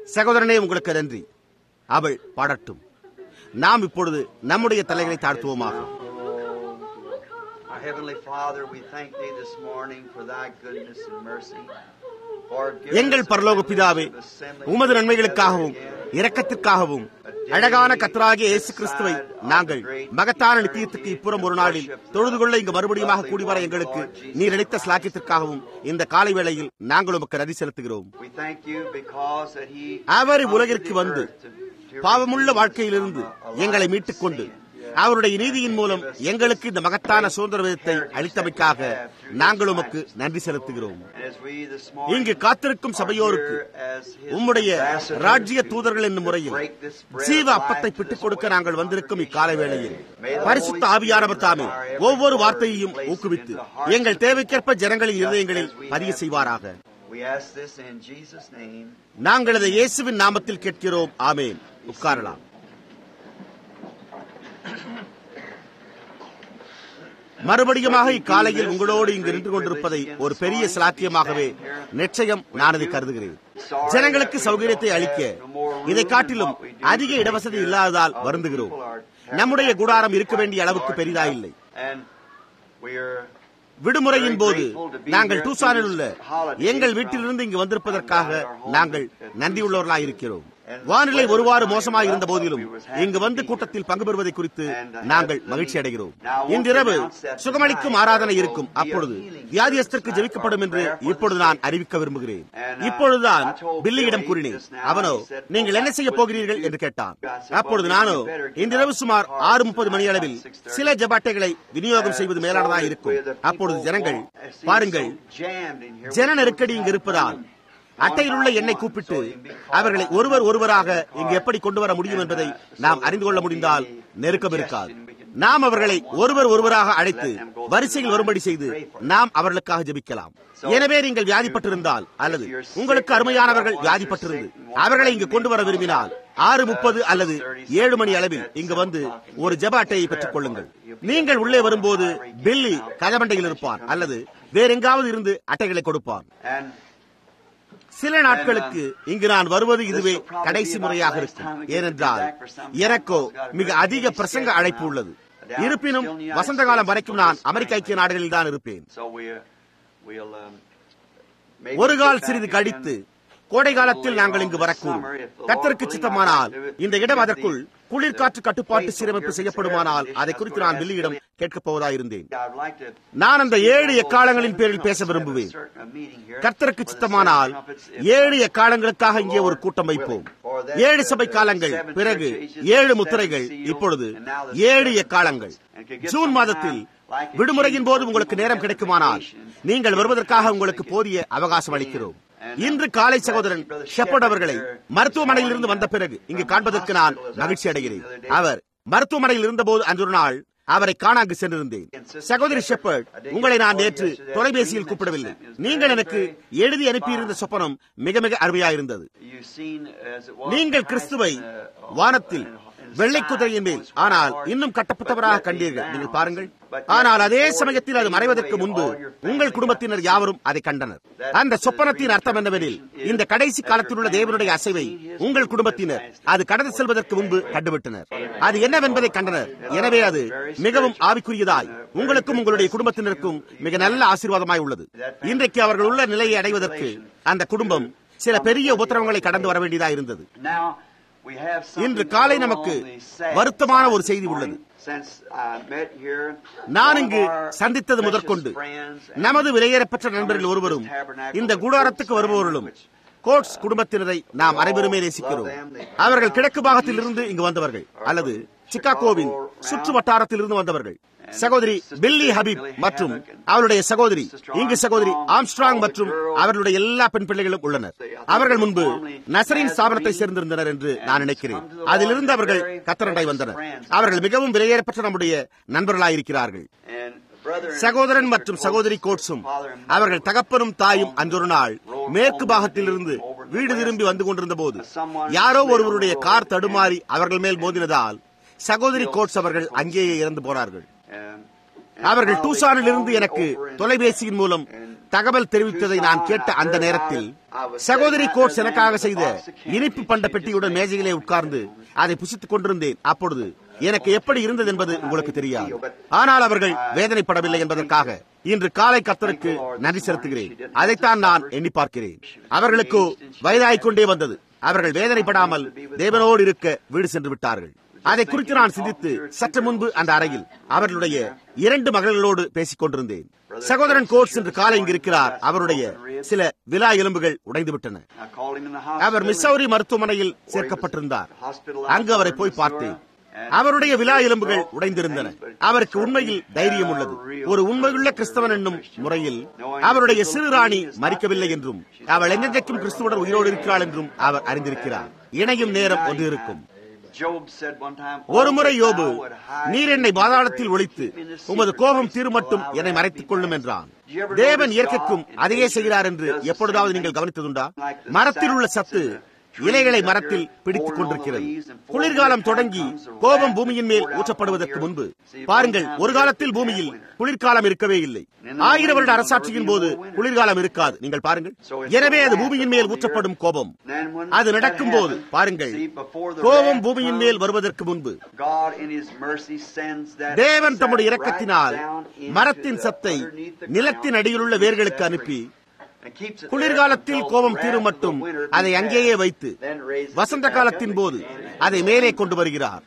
சகோதரனே உங்களுக்கு நன்றி அவள் பாடட்டும் நாம் இப்பொழுது நம்முடைய தலைகளை தாழ்த்துவோமாக Our Heavenly Father, we thank Thee this morning for Thy goodness and mercy. for giving எங்கள் us a பரலோக பிதாவே privilege of assembling உமது together நன்மைகளுக்காகவும் again. இரக்கத்திற்காகவும் அழகான கத்தராகிய இயேசு கிறிஸ்துவை நாங்கள் மகத்தான நித்தியத்துக்கு இப்புறம் ஒரு நாளில் தொழுது கொள்ள இங்கு மறுபடியும் கூடி வர எங்களுக்கு நீர் அளித்த ஸ்லாக்கியத்திற்காகவும் இந்த காலை வேளையில் நாங்கள் உமக்கு நன்றி செலுத்துகிறோம் We thank you because that He our come to உலகிற்கு the வந்து earth to- to பாவமுள்ள redeem us வாழ்க்கையிலிருந்து from a life எங்களை of மீட்டுக் கொண்டு sin. அவருடைய நீதியின் மூலம் எங்களுக்கு இந்த மகத்தான சுதந்திர விதத்தை அளித்தமைக்காக நாங்கள் உமக்கு நன்றி செலுத்துகிறோம் And as we this morning இங்கு காத்திருக்கும் சபையோருக்கு are here as His உம்முடைய ambassadors ராஜ்ய to தூதர்கள் என்னும் முறையில் break this bread ஜீவ of அப்பத்தை life to பிட்டுக் this கொடுக்க holy நாங்கள் வந்திருக்கும் இக்காலை வேளையில் May the பரிசுத்த Holy ஆவியானவர் தாமே Spirit of our ஒவ்வொரு every வார்த்தையையும் word ஊக்குவித்து place into the எங்கள் hearts தேவைக்கேற்ப ஜனங்களின் just இருதயங்களில் as we பதிய have செய்வாராக We ask this in Jesus' name. நாங்கள் இதை இயேசுவின் நாமத்தில் கேட்கிறோம் ஆமேன் உட்காரலாம் மறுபடியுமாக இக்காலையில் உங்களோடு இங்கு நின்று கொண்டிருப்பதை ஒரு பெரிய சிலாக்கியமாகவே நிச்சயம் நான் அதை கருதுகிறேன் ஜனங்களுக்கு சௌகரியத்தை அளிக்க இதை காட்டிலும் அதிக இடவசதி இல்லாததால் வருந்துகிறோம் நம்முடைய கூடாரம் இருக்க வேண்டிய அளவுக்கு பெரிதாயில்லை And we are விடுமுறையின் போது நாங்கள் டூசானில் உள்ள எங்கள் வீட்டிலிருந்து இங்கு வந்திருப்பதற்காக நாங்கள் நன்றியுள்ளவர்களாய் இருக்கிறோம் வானிலை ஒருவாறு மோசமாக இருந்த போதிலும் இங்கு வந்து கூட்டத்தில் பங்கு பெறுவதை குறித்து நாங்கள் மகிழ்ச்சி அடைகிறோம் இன்றிரவு சுகமளிக்கும் ஆராதனை இருக்கும் அப்பொழுது வியாதியஸ்தருக்கு ஜெபிக்கப்படும் என்று இப்பொழுது நான் அறிவிக்க விரும்புகிறேன் இப்பொழுதுதான் பில்லியிடம் கூறினேன் அவனோ நீங்கள் என்ன செய்ய போகிறீர்கள் என்று கேட்டான் அப்பொழுது நானோ இன்றிரவு சுமார் ஆறு முப்பது மணி அளவில் சில ஜபாட்டைகளை விநியோகம் செய்வது மேலானதாக இருக்கும் அப்பொழுது ஜனங்கள் பாருங்கள் ஜன நெருக்கடி இங்கு இருப்பதால் அட்டையில் உள்ள எண்ணெய் கூப்பிட்டு அவர்களை ஒருவர் ஒருவராக இங்கு எப்படி கொண்டு வர முடியும் என்பதை நாம் அறிந்து கொள்ள முடிந்தால் நெருக்கம் இருக்காது நாம் அவர்களை ஒருவர் ஒருவராக அழைத்து வரிசையில் வரும்படி செய்து நாம் அவர்களுக்காக ஜெபிக்கலாம் எனவே நீங்கள் வியாதிப்பட்டிருந்தால் அல்லது உங்களுக்கு அருமையானவர்கள் வியாதிப்பட்டிருந்து அவர்களை இங்கு கொண்டு வர விரும்பினால் ஆறு முப்பது அல்லது ஏழு மணி அளவில் இங்கு வந்து ஒரு ஜெப அட்டையை பெற்றுக் கொள்ளுங்கள் நீங்கள் உள்ளே வரும்போது பில்லி கதமண்டையில் இருப்பான் அல்லது வேறெங்காவது இருந்து அட்டைகளை கொடுப்பான் And சில நாட்களுக்கு இங்கு நான் வருவது இதுவே கடைசி முறையாக இருக்கும் ஏனென்றால் எனக்கோ மிக அதிக பிரசங்க அழைப்பு உள்ளது இருப்பினும் வசந்த காலம் வரைக்கும் நான் அமெரிக்க ஐக்கிய நாடுகளில் தான் இருப்பேன் so we, we'll, um, maybe ஒரு get கால் back சிறிது here கடித்து again. கோடை காலத்தில் நாங்கள் இங்கு வரக்கூடும் கத்தருக்கு சித்தமானால் இந்த இடம் அதற்குள் குளிர்காற்று கட்டுப்பாட்டு சீரமைப்பு செய்யப்படுமானால் அதை குறித்து நான் பில்லியிடம் கேட்கப் போவதாயிருந்தேன் I'd like to நான் அந்த ஏழு எக்காலங்களின் பேரில் பேச விரும்புவேன் கர்த்தருக்கு சித்தமானால் ஏழு எக்காலங்களுக்காக இங்கே ஒரு கூட்டம் வைப்போம் ஏழு சபை காலங்கள் பிறகு ஏழு முத்திரைகள் இப்பொழுது ஏழு எக்காலங்கள் ஜூன் மாதத்தில் விடுமுறையின் போது உங்களுக்கு நேரம் கிடைக்குமானால் நீங்கள் வருவதற்காக உங்களுக்கு போதிய அவகாசம் அளிக்கிறோம் இன்று காலை சகோதரன் ஷெப்பர்ட் அவர்களை மருத்துவமனையில் இருந்து வந்த பிறகு இங்கு காண்பதற்கு நான் மகிழ்ச்சி அடைகிறேன் அவர் மருத்துவமனையில் இருந்தபோது அன்றொரு நாள் அவரை காண அங்கு சென்றிருந்தேன் சகோதரி ஷெப்பர்ட் உங்களை நான் நேற்று தொலைபேசியில் கூப்பிடவில்லை நீங்கள் எனக்கு எழுதி அனுப்பியிருந்த சொப்பனம் மிக மிக அருமையாயிருந்தது You've seen as it was நீங்கள் Christ கிறிஸ்துவை in, uh, வானத்தில் in- in வெள்ளை sky குதிரையின் மேல் was ஆனால் forward, இன்னும் but கட்டப்பட்டவராக yet கண்டீர்கள் he நீங்கள் found. பாருங்கள் But yet ஆனால் அதே before சமயத்தில் அது he மறைவதற்கு faded முன்பு away, all your family உங்கள் குடும்பத்தினர் யாவரும் அதை கண்டனர் அந்த சொப்பனத்தின் அர்த்தம் என்னவெனில் இந்த கடைசி காலத்தில் உள்ள தேவனுடைய அசைவை உங்கள் குடும்பத்தினர் அது கடந்து செல்வதற்கு முன்பு கண்டுவிட்டனர் அது என்னவென்பதை கண்டனர் எனவே அது மிகவும் ஆவிக்குரியதாய் உங்களுக்கும் உங்களுடைய குடும்பத்தினருக்கும் மிக நல்ல ஆசீர்வாதமாய் உள்ளது இன்றைக்கு அவர்கள் உள்ள நிலையை அடைவதற்கு அந்த குடும்பம் சில பெரிய உபத்திரவங்களை கடந்து வர வேண்டியதாக இருந்தது Now, we have something இன்று காலை going நமக்கு on the sad வருத்தமான side ஒரு செய்தி this உள்ளது. morning. Since I met here, நான் one of இங்கு our சந்தித்தது precious முதற்கொண்டு friends and நமது விலையேறப்பெற்ற நண்பரில் ஒருவரும் இந்த கூடாரத்துக்கு வருபவர்களும் கோட்ஸ் குடும்பத்தினரை நாம் அனைவருமே நேசிக்கிறோம் அவர்கள் கிழக்கு பாகத்தில் இருந்து இங்கு வந்தவர்கள் அல்லது சிக்காகோவின் சுற்று வட்டாரத்தில் இருந்து வந்தவர்கள் சகோதரி பில்லி ஹபீப் மற்றும் அவருடைய சகோதரி இங்கு சகோதரி ஆம்ஸ்ட்ராங் மற்றும் அவர்களுடைய எல்லா பெண் பிள்ளைகளும் உள்ளனர் அவர்கள் முன்பு நசரின் ஸ்தாபனத்தை சேர்ந்திருந்தனர் என்று நான் நினைக்கிறேன் அதிலிருந்து அவர்கள் கத்தரண்டை வந்தனர் அவர்கள் மிகவும் விலையேறப்பெற்ற நம்முடைய நண்பர்களாயிருக்கிறார்கள் and brother and சகோதரன் sister மற்றும் சகோதரி கோட்ஸும் father and mother அவர்கள் தகப்பனும் தாயும் அன்றொரு நாள் மேற்கு பாகத்திலிருந்து வீடு திரும்பி வந்து கொண்டிருந்த போது யாரோ ஒருவருடைய கார் தடுமாறி அவர்கள் மேல் மோதினதால் சகோதரி கோட்ஸ் அவர்கள் அங்கேயே இறந்து போனார்கள் and- அவர்கள் and டூசானில் இருந்து finally எனக்கு over in- தொலைபேசியின் மூலம் தகவல் தெரிவித்ததை நான் கேட்ட அந்த நேரத்தில் சகோதரி கோட்ஸ் எனக்காக செய்த இனிப்பு பண்ட பெட்டியுடன் மேஜையிலே உட்கார்ந்து அதை புசித்துக் கொண்டிருந்தேன் அப்பொழுது எனக்கு எப்படி இருந்தது என்பது உங்களுக்கு தெரியாது ஆனால் அவர்கள் வேதனைப்படவில்லை என்பதற்காக இன்று காலை கர்த்தருக்கு நன்றி செலுத்துகிறேன் அதைத்தான் நான் எண்ணி பார்க்கிறேன் அவர்களுக்கு வயதாகிக் கொண்டே வந்தது அவர்கள் வேதனைப்படாமல் தேவனோடு இருக்க வீடு சென்று விட்டார்கள் அதை குறித்து நான் சிந்தித்து சற்று முன்பு அந்த அறையில் அவர்களுடைய இரண்டு மகள்களோடு பேசிக் கொண்டிருந்தேன் சகோதரன் கோட்ஸ் இன்று காலை இங்கு இருக்கிறார் அவருடைய சில விழா எலும்புகள் உடைந்து விட்டன அவர் மிசௌரி மருத்துவமனையில் சேர்க்கப்பட்டிருந்தார் அங்கு அவரை போய் பார்த்தேன் அவருடைய விழா எலும்புகள் உடைந்திருந்தன அவருக்கு உண்மையில் தைரியம் உள்ளது ஒரு உண்மையுள்ள கிறிஸ்தவன் என்னும் முறையில் அவருடைய சிறு ராணி மறிக்கவில்லை என்றும் அவள் என்னென்றைக்கும் கிறிஸ்துவுடன் உயிரோடு இருக்கிறாள் என்றும் அவர் அறிந்திருக்கிறார் இணையும் நேரம் ஒன்று இருக்கும் ஒரு முறை யோபு நீர் என்னை பாதாளத்தில் ஒழித்து உமது கோபம் தீர்மட்டும் என்னை மறைத்துக் கொள்ளும் என்றான் தேவன் இயற்கைக்கும் அதையே செய்கிறார் என்று எப்பொழுதாவது நீங்கள் கவனித்ததுண்டா மரத்தில் உள்ள சத்து இலைகளை மரத்தில் பிடித்துக் கொண்டிருக்கிறது குளிர்காலம் தொடங்கி கோபம் பூமியின் மேல் ஊற்றப்படுவதற்கு முன்பு பாருங்கள் ஒரு காலத்தில் பூமியில் குளிர்காலம் இருக்கவே இல்லை ஆயிரம் வருட அரசாட்சியின் போது குளிர்காலம் இருக்காது நீங்கள் பாருங்கள் எனவே அது பூமியின் மேல் ஊற்றப்படும் கோபம் அது நடக்கும் போது பாருங்கள் கோபம் பூமியின் மேல் வருவதற்கு முன்பு தேவன் தம்முடைய இரக்கத்தினால் மரத்தின் சத்தை நிலத்தின் அடியிலுள்ள வேர்களுக்கு அனுப்பி குளிர்காலத்தில் கோபம் தீரும் மட்டும் அதை அங்கேயே வைத்து வசந்த காலத்தின் போது அதை மேலே கொண்டு வருகிறார்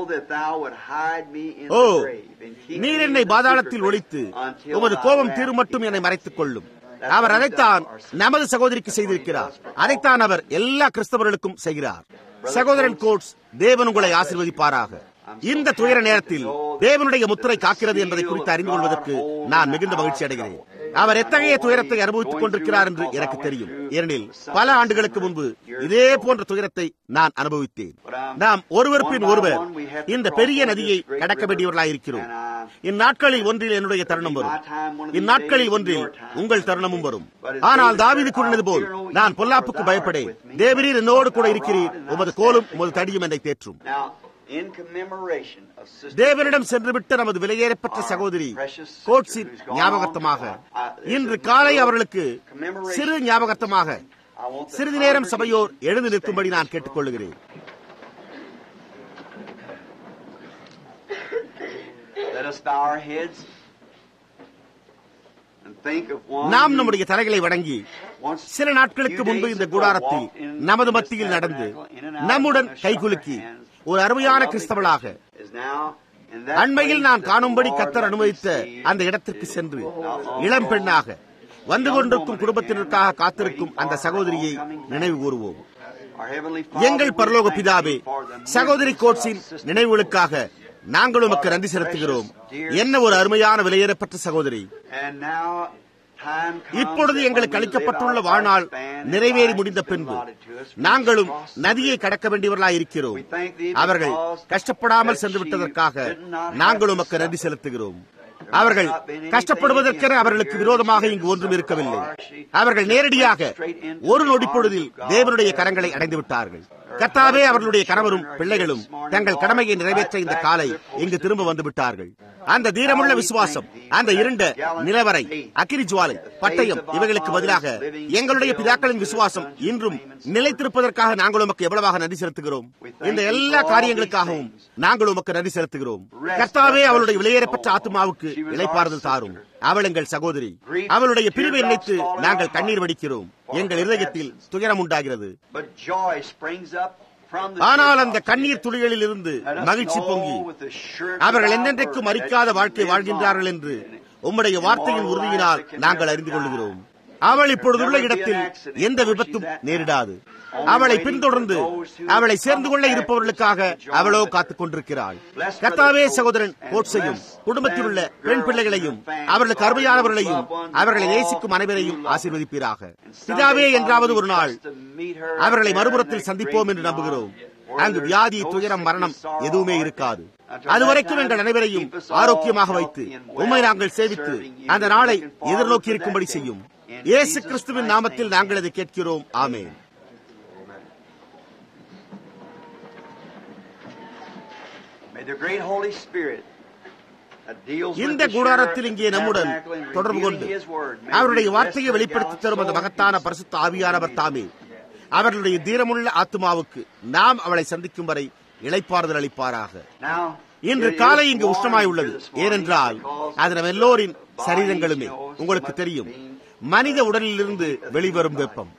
ஓ நீர் என்னை பாதாளத்தில் ஒழித்து உமது கோபம் தீரும் மட்டும் என்னை மறைத்துக் கொள்ளும் அவர் அதைத்தான் நமது சகோதரிக்கு செய்திருக்கிறார் அதைத்தான் அவர் எல்லா கிறிஸ்தவர்களுக்கும் செய்கிறார் சகோதரன் கோட்ஸ் தேவன் உங்களை ஆசிர்வதிப்பாராக இந்த துயர நேரத்தில் தேவனுடைய முத்திரை காக்கிறது என்பதை குறித்து அறிந்து கொள்வதற்கு நான் மிகுந்த மகிழ்ச்சி அடைகிறேன் அவர் எத்தகைய துயரத்தை அனுபவித்துக் கொண்டிருக்கிறார் என்று எனக்கு தெரியும் ஏனெனில் பல ஆண்டுகளுக்கு முன்பு இதே போன்ற துயரத்தை நான் அனுபவித்தேன் நாம் ஒருவர் பின் ஒருவர் இந்த பெரிய நதியை கடக்க வேண்டியவர்களாயிருக்கிறோம் இந்நாட்களில் ஒன்றில் என்னுடைய தருணம் வரும் இந்நாட்களில் ஒன்றில் உங்கள் தருணமும் வரும் ஆனால் தாவிது கூறினது போல் நான் பொல்லாப்புக்கு பயப்படேன் தேவரீர் என்னோடு கூட இருக்கிறீர் உமது கோலும் உமது தடியும் என்னை தேற்றும் தேவனிடம் சென்றுவிட்ட நமது விலையேறப்பட்ட சகோதரி கோட்ஸின் ஞாபகத்தமாக இன்று காலை அவர்களுக்கு சிறு ஞாபகத்தமாக சிறிது நேரம் சபையோர் எழுந்து நிற்கும்படி நான் கேட்டுக்கொள்கிறேன் நாம் நம்முடைய தலைகளை வணங்கி சில நாட்களுக்கு முன்பு இந்த கூடாரத்தில் நமது மத்தியில் நடந்து நம்முடன் கைகுலுக்கி ஒரு அருமையான கிறிஸ்தவளாக அண்மையில் நான் காணும்படி கத்தர் அனுமதித்த அந்த இடத்திற்கு சென்று இளம் பெண்ணாக வந்து கொண்டிருக்கும் குடும்பத்தினருக்காக காத்திருக்கும் அந்த சகோதரியை நினைவு கூறுவோம் எங்கள் பரலோக பிதாவே சகோதரி கோட்ஸின் நினைவுகளுக்காக நாங்கள் உமக்கு நன்றி செலுத்துகிறோம் என்ன ஒரு அருமையான விலையேறப்பட்ட சகோதரி இப்பொழுது எங்களுக்கு அளிக்கப்பட்டுள்ள வாழ்நாள் நிறைவேறி முடிந்த பின்பு நாங்களும் நதியை கடக்க வேண்டியவர்களாய் இருக்கிறோம் அவர்கள் கஷ்டப்படாமல் சென்று விட்டதற்காக நாங்கள் உமக்கு நன்றி செலுத்துகிறோம் அவர்கள் கஷ்டப்படுவதற்கென அவர்களுக்கு விரோதமாக இங்கு ஒன்றும் இருக்கவில்லை அவர்கள் நேரடியாக ஒரு நொடிப்பொழுதில் தேவனுடைய கரங்களை அடைந்து விட்டார்கள் கத்தாவே அவர்களுடைய கணவரும் பிள்ளைகளும் தங்கள் கடமையை நிறைவேற்ற இந்த காலை இங்கு திரும்ப வந்து விட்டார்கள் அந்த தீரமுள்ள விசுவாசம் அந்த இருண்ட நிலவரை அக்கினி ஜுவாலை பட்டயம் இவைகளுக்கு பதிலாக எங்களுடைய பிதாக்களின் விசுவாசம் இன்றும் நிலைத்திருப்பதற்காக நாங்கள் உமக்கு எவ்வளவாக நன்றி செலுத்துகிறோம் இந்த எல்லா காரியங்களுக்காகவும் நாங்கள் உமக்கு நன்றி செலுத்துகிறோம் கர்த்தாவே அவளுடைய விலையேறப்பட்ட ஆத்மாவுக்கு இலைப்பாறுதல் தாரும் அவள் எங்கள் சகோதரி அவளுடைய பிரிவை நினைத்து நாங்கள் கண்ணீர் வடிக்கிறோம் எங்கள் இதயத்தில் துயரம் உண்டாகிறது ஆனால் அந்த கண்ணீர் துளிகளில் இருந்து மகிழ்ச்சி பொங்கி அவர்கள் என்னென்றைக்கும் மறிக்காத வாழ்க்கை வாழ்கின்றார்கள் என்று உம்முடைய வார்த்தையின் உறுதியினால் நாங்கள் அறிந்து கொள்கிறோம் அவள் இப்பொழுதுள்ள இடத்தில் எந்த விபத்தும் நேரிடாது அவளை பின்தொடர்ந்து அவளை சேர்ந்து கொள்ள இருப்பவர்களுக்காக அவளோ காத்துக் கொண்டிருக்கிறாள் கத்தாவே சகோதரன் கோட்ஸையும் குடும்பத்தில் உள்ள பெண் பிள்ளைகளையும் அவர்களுக்கு அருமையானவர்களையும் அவர்களை நேசிக்கும் அனைவரையும் ஆசீர்வதிப்பீராக பிதாவே என்றாவது ஒரு நாள் அவர்களை மறுபுறத்தில் சந்திப்போம் என்று நம்புகிறோம் அங்கு வியாதி துயரம் மரணம் எதுவுமே இருக்காது அதுவரைக்கும் எங்கள் அனைவரையும் ஆரோக்கியமாக வைத்து உண்மை நாங்கள் சேவித்து அந்த நாளை எதிர்நோக்கி இருக்கும்படி செய்யும் இயேசு கிறிஸ்துவின் நாமத்தில் நாங்கள் அதை கேட்கிறோம் ஆமேன் May the great Holy Spirit இந்த கூடாரத்தில் இங்கே நம்முடன் தொடர்பு கொண்டு அவருடைய வார்த்தையை வெளிப்படுத்தி தரும் அந்த மகத்தான பரிசுத்த ஆவியானவர் தாமே அவர்களுடைய தீரமுள்ள ஆத்மாவுக்கு நாம் அவளை சந்திக்கும் வரை இளைப்பாறுதல் அளிப்பாராக இன்று காலை இங்கு உஷ்ணமாய் உள்ளது ஏனென்றால் அது நம் எல்லோரின் சரீரங்களுமே உங்களுக்கு தெரியும் மனித உடலிலிருந்து வெளிவரும் வெப்பம்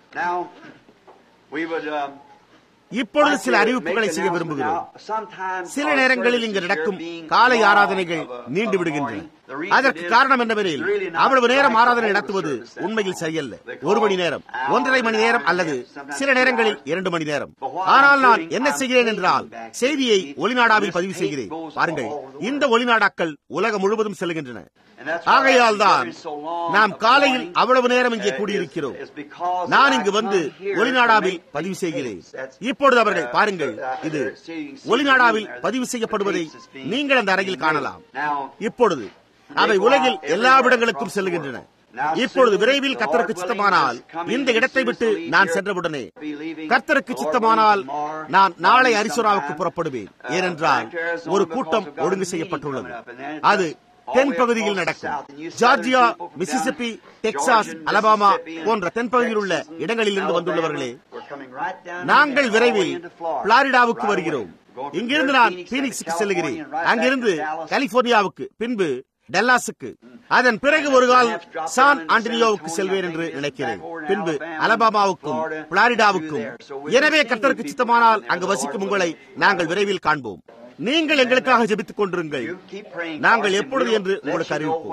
இப்பொழுது சில அறிவிப்புகளை செய்ய விரும்புகிறோம் சில நேரங்களில் இங்கு நடக்கும் காலை ஆராதனைகள் நீண்டு விடுகின்றன அதற்கு காரணம் என்னவெனில் அவ்வளவு நேரம் ஆராதனை நடத்துவது உண்மையில் சரியல்ல ஒரு மணி நேரம் ஒன்றரை மணி நேரம் அல்லது சில நேரங்களில் இரண்டு மணி நேரம் ஆனால் நான் என்ன செய்கிறேன் என்றால் செய்தியை ஒளிநாடாவில் பதிவு செய்கிறேன் பாருங்கள் இந்த ஒளிநாடாக்கள் உலகம் முழுவதும் செல்கின்றன ஆகையால் தான் நாம் காலையில் அவ்வளவு நேரம் இங்கே கூடியிருக்கிறோம் நான் இங்கு வந்து ஒளிநாடாவில் பதிவு செய்கிறேன் இப்பொழுது அவர்கள் பாருங்கள் இது ஒளிநாடாவில் பதிவு செய்யப்படுவதை நீங்கள் அந்த அறையில் காணலாம் இப்பொழுது அவை உலகில் எல்லா இடங்களுக்கும் செல்லுகின்றன இப்பொழுது விரைவில் கத்தருக்கு சித்தமானால் இந்த இடத்தை விட்டு நான் சென்றவுடனே கர்த்தருக்கு சித்தமானால் நான் நாளை அரிசுராவுக்கு புறப்படுவேன் ஏனென்றால் ஒரு கூட்டம் ஒழுங்கு செய்யப்பட்டுள்ளது அது தென் பகுதியில் நடக்கும் ஜார்ஜியா மிசிசிப்பி டெக்சாஸ் அலபாமா போன்ற தென்பகுதியில் உள்ள இடங்களில் இருந்து வந்துள்ளவர்களே நாங்கள் விரைவில் பிளாரிடாவுக்கு வருகிறோம் இங்கிருந்து நான் பீனிக்ஸுக்கு செல்லுகிறேன் அங்கிருந்து கலிபோர்னியாவுக்கு பின்பு டெல்லாஸுக்கு அதன் பிறகு ஒரு கால் சான் ஆண்டனியோவுக்கு செல்வேன் என்று நினைக்கிறேன் பின்பு அலபாமாவுக்கும் பிளாரிடாவுக்கும் எனவே கர்த்தருக்கு சித்தமானால் அங்கு வசிக்கும் உங்களை நாங்கள் விரைவில் காண்போம் நீங்கள் எங்களுக்காக ஜெபித்துக் கொண்டிருங்கள் நாங்கள் எப்பொழுது என்று உங்களுக்கு அறிவிப்போம்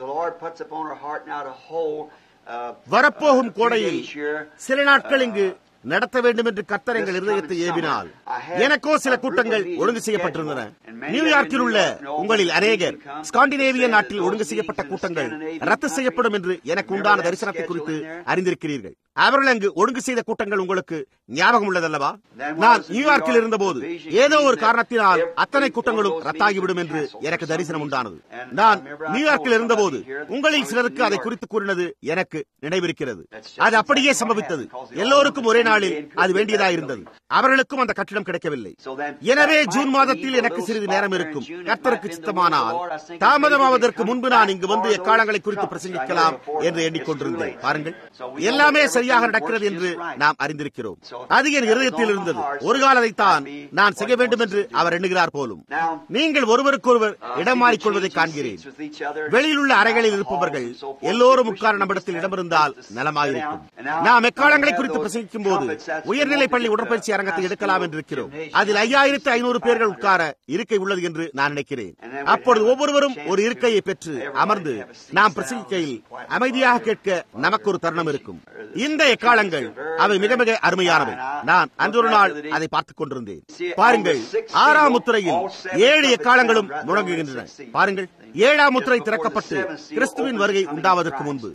வரப்போகும் கோடையில் சில நாட்கள் இங்கு நடத்த வேண்டும் என்று கர்த்தர் எங்கள் இருதயத்தை ஏவினால் எனக்கோ சில கூட்டங்கள் ஒழுங்கு செய்யப்பட்டிருந்தன நியூயார்க்கில் உள்ள உங்களில் அநேகர் ஸ்காண்டினேவிய நாட்டில் ஒழுங்கு செய்யப்பட்ட கூட்டங்கள் ரத்து செய்யப்படும் என்று எனக்கு உண்டான தரிசனத்தை குறித்து அறிந்திருக்கிறீர்கள் அவர்கள் அங்கு ஒழுங்கு செய்த கூட்டங்கள் உங்களுக்கு ஞாபகம் உள்ளதல்லவா நான் நியூயார்க்கில் இருந்தபோது ஏதோ ஒரு காரணத்தினால் அத்தனை கூட்டங்களும் ரத்தாகிவிடும் என்று எனக்கு தரிசனம் உண்டானது நான் நியூயார்க்கில் இருந்தபோது உங்களில் சிலருக்கு அதை குறித்து கூறினது எனக்கு நினைவிருக்கிறது அது அப்படியே சம்பவித்தது எல்லோருக்கும் ஒரே நாளில் அது வேண்டியதா இருந்தது அவர்களுக்கும் அந்த கட்டிடம் கிடைக்கவில்லை எனவே ஜூன் மாதத்தில் எனக்கு சிறிது நேரம் இருக்கும் கர்த்தருக்கு சித்தமானால் தாமதமாவதற்கு முன்பு நான் இங்கு வந்து எக்காலங்களை குறித்து பிரசங்கிக்கலாம் என்று எண்ணிக்கொண்டிருந்தேன் பாருங்கள் எல்லாமே சரியாக நடக்கிறது என்று நாம் அறிந்திருக்கிறோம் அது என் இருதயத்தில் இருந்தது ஒரு காலத்தைத்தான் நான் செய்ய வேண்டும் என்று அவர் எண்ணுகிறார் போலும் நீங்கள் ஒருவருக்கொருவர் இடம் மாறிக்கொள்வதை காண்கிறேன் வெளியில் உள்ள அறைகளில் இருப்பவர்கள் எல்லோரும் உட்கார நம்மிடத்தில் இடமிருந்தால் நலமாயிருக்கும் நாம் எக்காலங்களை குறித்து பிரசங்கிக்கும் போது உயர்நிலை பள்ளி உடற்பயிற்சி அரங்கத்தை எடுக்கலாம் என்று இருக்கிறோம் அதில் ஐயாயிரத்து ஐநூறு பேர்கள் உட்கார இருக்கை உள்ளது என்று நான் நினைக்கிறேன் அப்பொழுது ஒவ்வொருவரும் ஒரு இருக்கையை பெற்று அமர்ந்து நாம் பிரசங்கிக்கையில் அமைதியாக கேட்க நமக்கு ஒரு தருணம் இருக்கும் இந்த எக்காலங்கள் அவை மிக மிக அருமையானவை நான் அன்று ஒரு நாள் அதை பார்த்துக் கொண்டிருந்தேன் பாருங்கள் ஆறாம் முத்திரையில் ஏழு எக்காலங்களும் முழங்குகின்றன பாருங்கள் ஏழாம் முத்திரை திறக்கப்பட்டு கிறிஸ்துவின் வருகை உண்டாவதற்கு முன்பு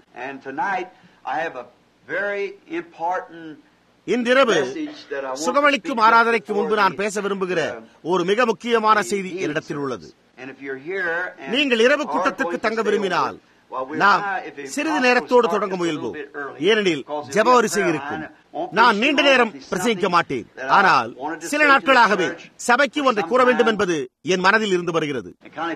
இன்றிரவு சுகமளிக்கும் ஆராதனைக்கு முன்பு நான் பேச விரும்புகிற ஒரு மிக முக்கியமான செய்தி என்னிடத்தில் உள்ளது நீங்கள் இரவு கூட்டத்துக்கு தங்க விரும்பினால் நாம் சிறிது நேரத்தோடு தொடங்க முயல்வோம் ஏனெனில் ஜப வரிசை இருக்கும் நான் நீண்ட நேரம் பிரசங்கிக்க மாட்டேன் ஆனால் சில நாட்களாகவே சபைக்கு ஒன்றை கூற வேண்டும் என்பது என் மனதில் இருந்து வருகிறது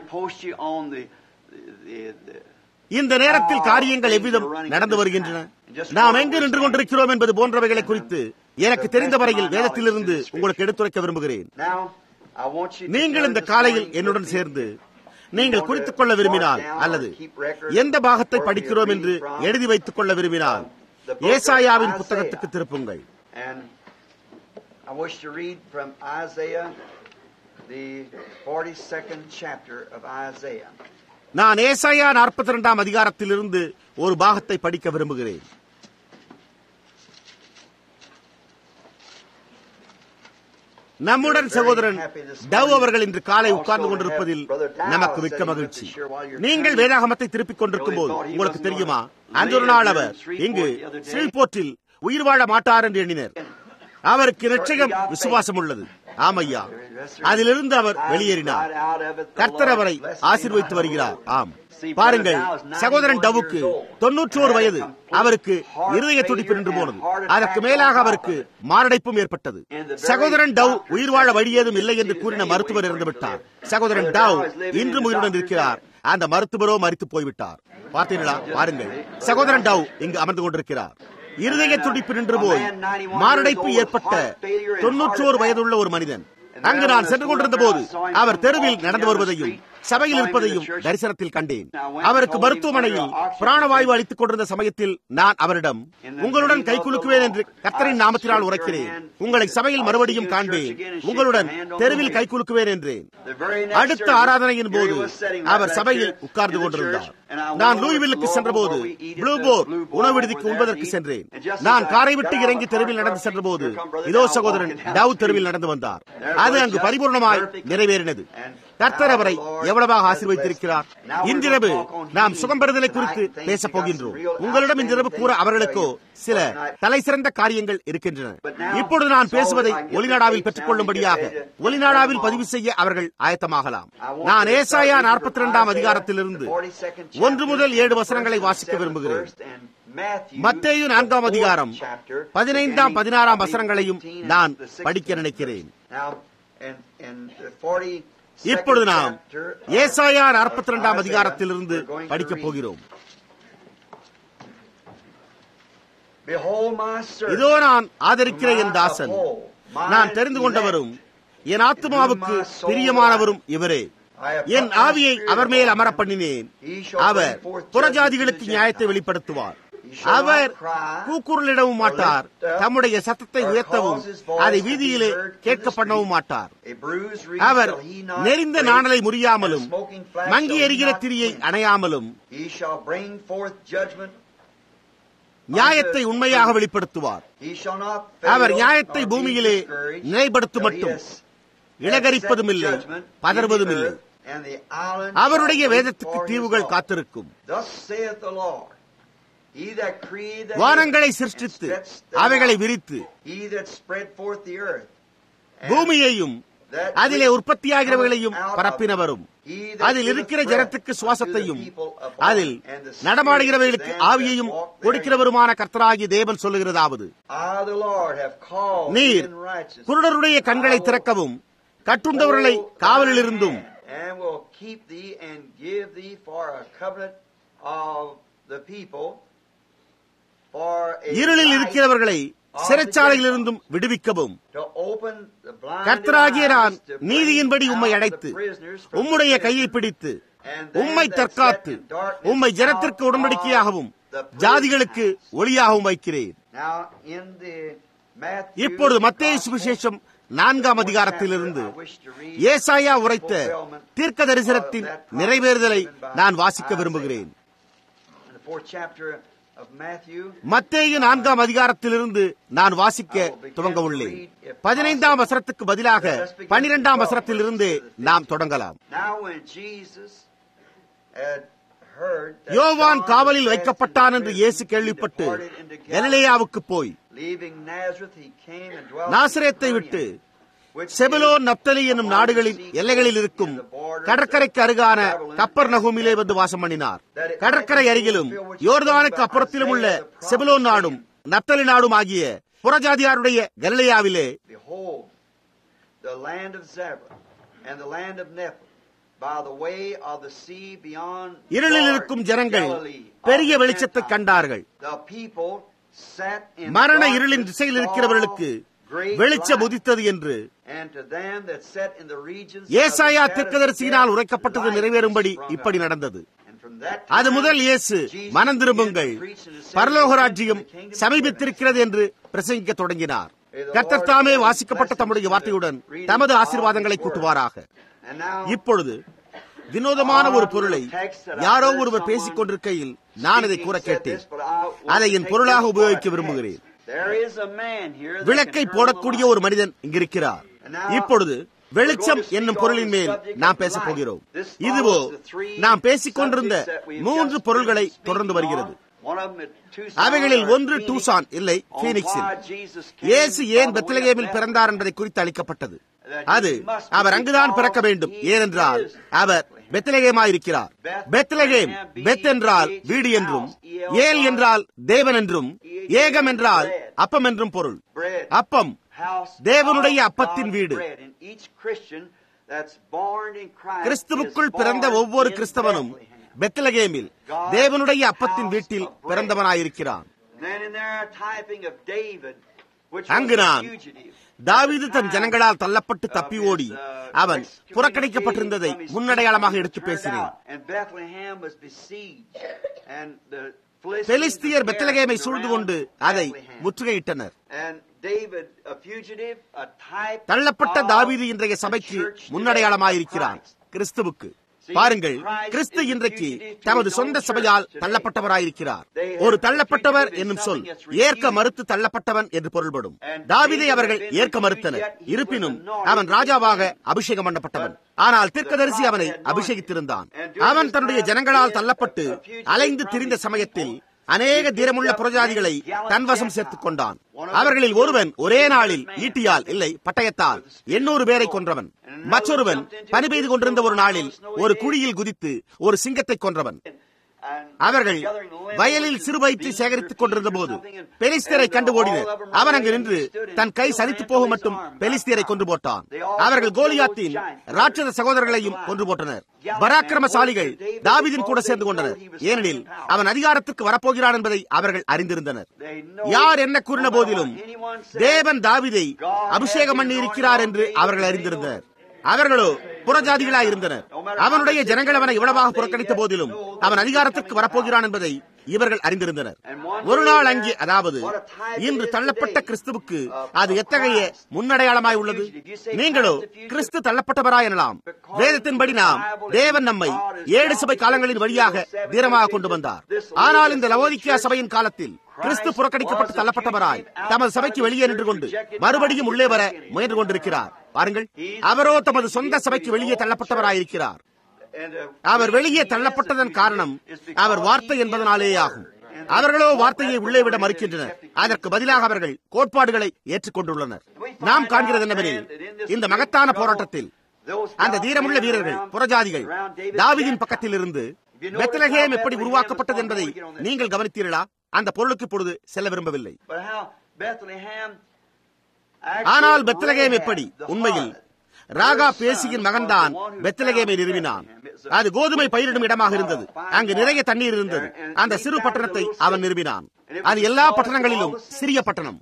இந்த நேரத்தில் காரியங்கள் எவ்விதம் நடந்து வருகின்றன நாம் எங்கு நின்று கொண்டிருக்கிறோம் என்பது போன்றவைகளை குறித்து எனக்கு தெரிந்த வரையில் வேதத்திலிருந்து உங்களுக்கு எடுத்துரைக்க விரும்புகிறேன் நீங்கள் இந்த காலையில் என்னுடன் சேர்ந்து நீங்கள் குறித்துக் கொள்ள விரும்பினால் அல்லது எந்த பாகத்தை படிக்கிறோம் என்று எழுதி வைத்துக் கொள்ள விரும்பினால் ஏசாயாவின் புத்தகத்துக்கு திருப்புங்கள் நான் ஏசாயா நாற்பத்தி இரண்டாம் அதிகாரத்திலிருந்து ஒரு பாகத்தை படிக்க விரும்புகிறேன் நம்முடன் சகோதரன் டவ் அவர்கள் இன்று காலை உட்கார்ந்து கொண்டிருப்பதில் நமக்கு மிக்க மகிழ்ச்சி நீங்கள் வேதாகமத்தை திருப்பிக் கொண்டிருக்கும் போது உங்களுக்கு தெரியுமா அன்று ஒரு நாள் அவர் இங்கு ஸ்ரீபோர்ட்டில் உயிர் வாழ மாட்டார் என்று எண்ணினர் அவருக்கு நிச்சயம் விசுவாசம் உள்ளது ஆமையா அதிலிருந்து அவர் வெளியேறினார் கர்த்தர் அவரை ஆசீர்வைத்து வருகிறார் ஆம் பாருங்கள் சகோதரன் டவுக்கு தொன்னூற்றோரு வயது அவருக்கு இருதய துடிப்பு நின்று போனது அதற்கு மேலாக அவருக்கு மாரடைப்பும் ஏற்பட்டது சகோதரன் டவ் உயிர் வாழ வழி ஏதும் இல்லை என்று கூறின மருத்துவர் இறந்துவிட்டார் சகோதரன் டவ் இன்றும் உயிருடன் இருக்கிறார் அந்த மருத்துவரோ மறித்து போய்விட்டார் பார்த்தீர்களா பாருங்கள் சகோதரன் டவ் இங்கு அமர்ந்து கொண்டிருக்கிறார் இருதய துடிப்பு நின்று போய் மாரடைப்பு ஏற்பட்ட தொன்னூற்றோரு வயதுள்ள ஒரு மனிதன் அங்கு நான் சென்று கொண்டிருந்த போது அவர் தெருவில் நடந்து வருவதையும் சபையில் இருப்பதையும் தரிசனத்தில் கண்டேன் அவருக்கு மருத்துவமனையில் பிராணவாயு அளித்துக் கொண்டிருந்த சமயத்தில் நான் அவரிடம் உங்களுடன் கை குலுக்குவேன் என்று கத்தரின் நாமத்தினால் உரைக்கிறேன் உங்களை சபையில் மறுபடியும் காண்பேன் உங்களுடன் தெருவில் கை குலுக்குவேன் என்றேன் அடுத்த ஆராதனையின் போது அவர் சபையில் உட்கார்ந்து கொண்டிருந்தார் நான் லூயிவில்லுக்கு சென்றபோது ப்ளூ போர் உணவு விடுதிக்கு உண்பதற்கு சென்றேன் நான் காரை விட்டு இறங்கி தெருவில் நடந்து சென்றபோது இதோ சகோதரன் டவ் தெருவில் நடந்து வந்தார் அது அங்கு பரிபூர்ணமாய் நிறைவேறினது கர்த்தர் அவரை எவ்வளவாக ஆசீர்வதித்திருக்கிறார் இன்றிரவு நாம் சுகம் பெறுதலை குறித்து பேசப் போகின்றோம் உங்களிடம் இன்றிரவு கூற அவர்களுக்கோ சில தலை சிறந்த காரியங்கள் இருக்கின்றன இப்பொழுது நான் பேசுவதை ஒளிநாடாவில் பெற்றுக் கொள்ளும்படியாக ஒளிநாடாவில் பதிவு செய்ய அவர்கள் ஆயத்தமாகலாம் நான் ஏசாயா நாற்பத்தி இரண்டாம் அதிகாரத்திலிருந்து ஒன்று முதல் ஏழு வசனங்களை வாசிக்க விரும்புகிறேன் மத்தேயு நான்காம் அதிகாரம் பதினைந்தாம் பதினாறாம் வசனங்களையும் நான் படிக்க நினைக்கிறேன் இப்பொழுது நாம் ஏசாயா நாற்பத்தி இரண்டாம் அதிகாரத்திலிருந்து படிக்கப் போகிறோம் இதோ நான் ஆதரிக்கிற என் தாசன் நான் தெரிந்து கொண்டவரும் என் ஆத்மாவுக்கு பிரியமானவரும் இவரே என் ஆவியை அவர் மேல் அமர பண்ணினேன் அவர் புறஜாதிகளுக்கு நியாயத்தை வெளிப்படுத்துவார் அவர் கூக்குரலிடவும் மாட்டார் தம்முடைய சத்தத்தை உயர்த்தவும் அதை வீதியிலே கேட்க பண்ணவும் மாட்டார் அவர் நெறிந்த நாணலை முறியாமலும் மங்கி எரிகிற திரியை அணையாமலும் நியாயத்தை உண்மையாக வெளிப்படுத்துவார் அவர் நியாயத்தை பூமியிலே நிலைப்படுத்த மட்டும் இளகரிப்பதும் இல்லை பதறுவதும் இல்லை அவருடைய வேதத்துக்கு தீவுகள் காத்திருக்கும் வானங்களை சிருஷ்டித்து அவைகளை விரித்து பூமியையும் அதிலே உற்பத்தியாகிறவர்களையும் பரப்பினவரும் அதில் இருக்கிற ஜனத்துக்கு சுவாசத்தையும் அதில் நடமாடுகிறவர்களுக்கு ஆவியையும் கொடுக்கிறவருமான கர்த்தராகிய தேவன் சொல்லுகிறதாவது நீர் குருடருடைய கண்களை திறக்கவும் கட்டுண்டவர்களை காவலில் இருந்தும் இருளில் இருக்கிறவர்களை சிறைச்சாலையில் இருந்தும் விடுவிக்கவும் கர்த்தராகிய நான் நீதியின்படி உம்மை அடைத்து உம்முடைய கையை பிடித்து உம்மை தற்காத்து உம்மை ஜனத்திற்கு உடன்படிக்கையாகவும் ஜாதிகளுக்கு ஒளியாகவும் வைக்கிறேன் இப்பொழுது மத்திய சுவிசேஷம் நான்காம் அதிகாரத்திலிருந்து ஏசாயா உரைத்த தீர்க்க தரிசனத்தின் நிறைவேறுதலை நான் வாசிக்க விரும்புகிறேன் மத்தேயு நான்காம் அதிகாரத்திலிருந்து நான் வாசிக்க துவங்க உள்ளேன் பதினைந்தாம் வசனத்துக்கு பதிலாக பனிரெண்டாம் வசனத்திலிருந்து நாம் தொடங்கலாம் யோவான் காவலில் வைக்கப்பட்டான் என்று இயேசு கேள்விப்பட்டு கலிலேயாவுக்கு போய் நாசிரேத்தை விட்டு செபலோன் நப்தலி என்னும் நாடுகளின் எல்லைகளில் இருக்கும் கடற்கரைக்கு அருகான கப்பர் நகூமிலே வந்து வாசம் பண்ணினார் கடற்கரை அருகிலும் யோர்தானுக்கு அப்புறத்திலும் உள்ள செபலோன் நாடும் நப்தலி நாடும் ஆகிய புறஜாதியாருடைய கலிலேயாவிலே இருளில் இருக்கும் ஜனங்கள் பெரிய வெளிச்சத்தை கண்டார்கள் மரண இருளின் திசையில் இருக்கிறவர்களுக்கு வெளிச்சம் உதித்தது என்று ஏசாயா தீர்க்கதரிசியினால் உரைக்கப்பட்டது நிறைவேறும்படி இப்படி நடந்தது அது முதல் இயேசு மனம் திரும்புங்கள் பரலோகராட்சியம் சமீபித்திருக்கிறது என்று பிரசங்கிக்க தொடங்கினார் கத்தர்தாமே வாசிக்கப்பட்ட தம்முடைய வார்த்தையுடன் தமது ஆசீர்வாதங்களை கூட்டுவாராக இப்பொழுது வினோதமான ஒரு பொருளை யாரோ ஒருவர் பேசிக் கொண்டிருக்கையில் நான் இதை கூற கேட்டேன் அதை என் பொருளாக உபயோகிக்க விரும்புகிறேன் விளக்கை போடக்கூடிய ஒரு மனிதன் இங்கிருக்கிறார் இப்பொழுது வெளிச்சம் என்னும் பொருளின் மேல் நாம் பேசப் போகிறோம் இதுவோ நாம் பேசிக் கொண்டிருந்த மூன்று பொருள்களை தொடர்ந்து வருகிறது அவைகளில் ஒன்று டூசான் இல்லை பீனிக்ஸில் இயேசு ஏன் பெத்லகேமில் பிறந்தார் என்பதை குறித்து அளிக்கப்பட்டது அது அவர் அங்குதான் பிறக்க வேண்டும் ஏனென்றால் அவர் பெத்லகேமாயிருக்கிறார் பெத்லகேம் பெத் என்றால் வீடு என்றும் ஏல் என்றால் தேவன் என்றும் ஏகம் என்றால் அப்பம் என்றும் பொருள் அப்பம் தேவனுடைய அப்பத்தின் வீடு that's born in Christ கிறிஸ்துவுக்குள் is பிறந்த born ஒவ்வொரு in கிறிஸ்தவனும் Bethlehem. பெத்லகேமில் தேவனுடைய அப்பத்தின் வீட்டில் பிறந்தவனாயிருக்கிறான் Then in there a typing of David, which அங்கு was a நான் fugitive. தாவீது தன் ஜனங்களால் தள்ளப்பட்டு தப்பி ஓடி அவன் புறக்கணிக்கப்பட்டிருந்ததை முன்னடையாளமாக எடுத்து பேசினேன் And Bethlehem was besieged, and the பெலிஸ்தியர் பெத்லகேமை சூழ்ந்து கொண்டு அதை முற்றுகையிட்டனர் And David, a fugitive, a type தள்ளப்பட்ட of தாவீது இன்றைய the சபைக்கு church today, முன்னடையாளமாயிருக்கிறான் Christ. கிறிஸ்துவுக்கு பாருங்கள் கிறிஸ்து இன்றைக்கு தமது சொந்த சபையால் தள்ளப்பட்டவராயிருக்கிறார் ஒரு தள்ளப்பட்டவர் என்னும் சொல் ஏற்க மறுத்து தள்ளப்பட்டவன் என்று பொருள்படும் தாவீதை அவர்கள் ஏற்க மறுத்தனர் இருப்பினும் அவன் ராஜாவாக அபிஷேகம் பண்ணப்பட்டவன் ஆனால் தீர்க்கதரிசி அவனை அபிஷேகித்திருந்தான் அவன் தன்னுடைய ஜனங்களால் தள்ளப்பட்டு அலைந்து திரிந்த சமயத்தில் அநேக தீரமுள்ள புறஜாதிகளை தன்வசம் சேர்த்துக் கொண்டான் அவர்களில் ஒருவன் ஒரே நாளில் ஈட்டியால் இல்லை பட்டயத்தால் எண்ணூறு பேரை கொன்றவன் மற்றொருவன் பனி பெய்து கொண்டிருந்த ஒரு நாளில் ஒரு குழியில் குதித்து ஒரு சிங்கத்தை கொன்றவன் அவர்கள் வயலில் சிறுவயிற்றை சேகரித்துக் கொண்டிருந்த போது பெலிஸ்தரை கண்டு ஓடினர் அவன் அங்கு நின்று தன் கை சலித்து போக மட்டும் பெலிஸ்தியரை கொன்று போட்டான் அவர்கள் கோலியாத்தின் ராட்சத சகோதரர்களையும் கொன்று போட்டனர் பராக்கிரமசாலிகள் தாவிதின் கூட சேர்ந்து கொண்டனர் ஏனெனில் அவன் அதிகாரத்துக்கு வரப்போகிறான் என்பதை அவர்கள் அறிந்திருந்தனர் யார் என்ன கூறின போதிலும் தேவன் தாவிதை அபிஷேகம் பண்ணி இருக்கிறார் என்று அவர்கள் அறிந்திருந்தனர் அவர்களோ புறஜாதிகளாய் இருந்தனர் அவனுடைய ஜனங்கள் அவனை இவ்வளவாக புறக்கணித்த போதிலும் அவன் அதிகாரத்திற்கு வரப்போகிறான் என்பதை இவர்கள் அறிந்திருந்தனர் ஒரு நாள் அங்கே அதாவது இன்று தள்ளப்பட்ட கிறிஸ்துவுக்கு அது எத்தகைய முன்னடையாளமாய் உள்ளது நீங்களோ கிறிஸ்து தள்ளப்பட்டவராய் எனலாம் வேதத்தின்படி நாம் தேவன் நம்மை ஏழு சபை காலங்களின் வழியாக தீரமாக கொண்டு வந்தார் ஆனால் இந்த லவோதிக்கியா சபையின் காலத்தில் கிறிஸ்து புறக்கணிக்கப்பட்டு தள்ளப்பட்டவராய் தமது சபைக்கு வெளியே நின்று கொண்டு மறுபடியும் உள்ளே வர முயன்று கொண்டிருக்கிறார் பாருங்கள் அவரோ தமது சொந்த சபைக்கு வெளியே தள்ளப்பட்டவராயிருக்கிறார் அவர் வெளியே தள்ளப்பட்டதன் காரணம் அவர் வார்த்தை என்பதனாலேயே ஆகும் அவர்களோ வார்த்தையை உள்ளே விட மறுக்கின்றனர் அதற்கு பதிலாக அவர்கள் கோட்பாடுகளை ஏற்றுக்கொண்டுள்ளனர் நாம் காண்கிறது என்னவெனில் இந்த மகத்தான போராட்டத்தில் அந்த தீரமுள்ள வீரர்கள் புறஜாதிகள் தாவிதின் பக்கத்தில் இருந்து பெத்லகேம் எப்படி உருவாக்கப்பட்டது என்பதை நீங்கள் கவனித்தீர்களா அந்த பொருளுக்கு இப்பொழுது செல்ல விரும்பவில்லை ஆனால் பெத்லகேம் எப்படி உண்மையில் ராகா பேசியின் மகன்தான் பெத்லகேமை நிறுவினான் அது கோதுமை பயிரிடும் இடமாக இருந்தது அங்கு நிறைய தண்ணீர் இருந்தது அந்த சிறு பட்டணத்தை அவன் நிறுவினான் அது எல்லா பட்டணங்களிலும் சிறிய பட்டணம்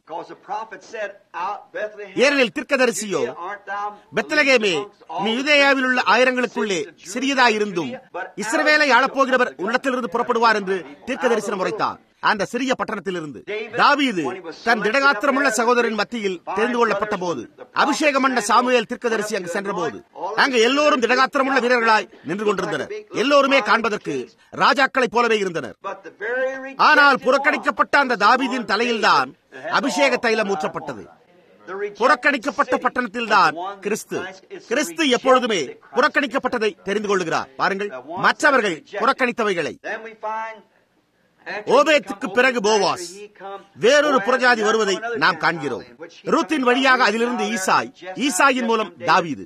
ஏனெனில் தீர்க்கதரிசியோ பெத்லகேமே நீ யுதேயாவில் உள்ள ஆயிரங்களுக்குள்ளே சிறியதாயிருந்தும் இஸ்ரவேலை ஆளப்போகிறவர் உள்ளத்திலிருந்து புறப்படுவார் என்று தீர்க்க தரிசனம் உரைத்தார் அந்த சிறிய பட்டணத்திலிருந்து தாவீது தன் திடகாத்திரமுள்ள சகோதரின் மத்தியில் தெரிந்து கொள்ளப்பட்ட போது அபிஷேகம் பண்ண சாமுவேல் தீர்க்கதரிசி அங்கு சென்ற போது அங்கு எல்லோரும் திடகாத்திரமுள்ள வீரர்களாய் நின்று கொண்டிருந்தனர் எல்லோருமே காண்பதற்கு ராஜாக்களைப் போலவே இருந்தனர் ஆனால் புறக்கணிக்கப்பட்ட அந்த தாவீதின் தலையில்தான் அபிஷேக தைலம் ஊற்றப்பட்டது புறக்கணிக்கப்பட்ட பட்டணத்தில் தான் கிறிஸ்து கிறிஸ்து எப்பொழுதுமே புறக்கணிக்கப்பட்டதை தெரிந்து கொள்ளுகிறார் பாருங்கள் மற்றவர்கள் புறக்கணித்தவைகளை ஓபேத்துக்கு பிறகு போவாஸ் வேறொரு புறஜாதி வருவதை நாம் காண்கிறோம் ரூத்தின் வழியாக அதிலிருந்து ஈசாய் ஈசாயின் மூலம் தாவீது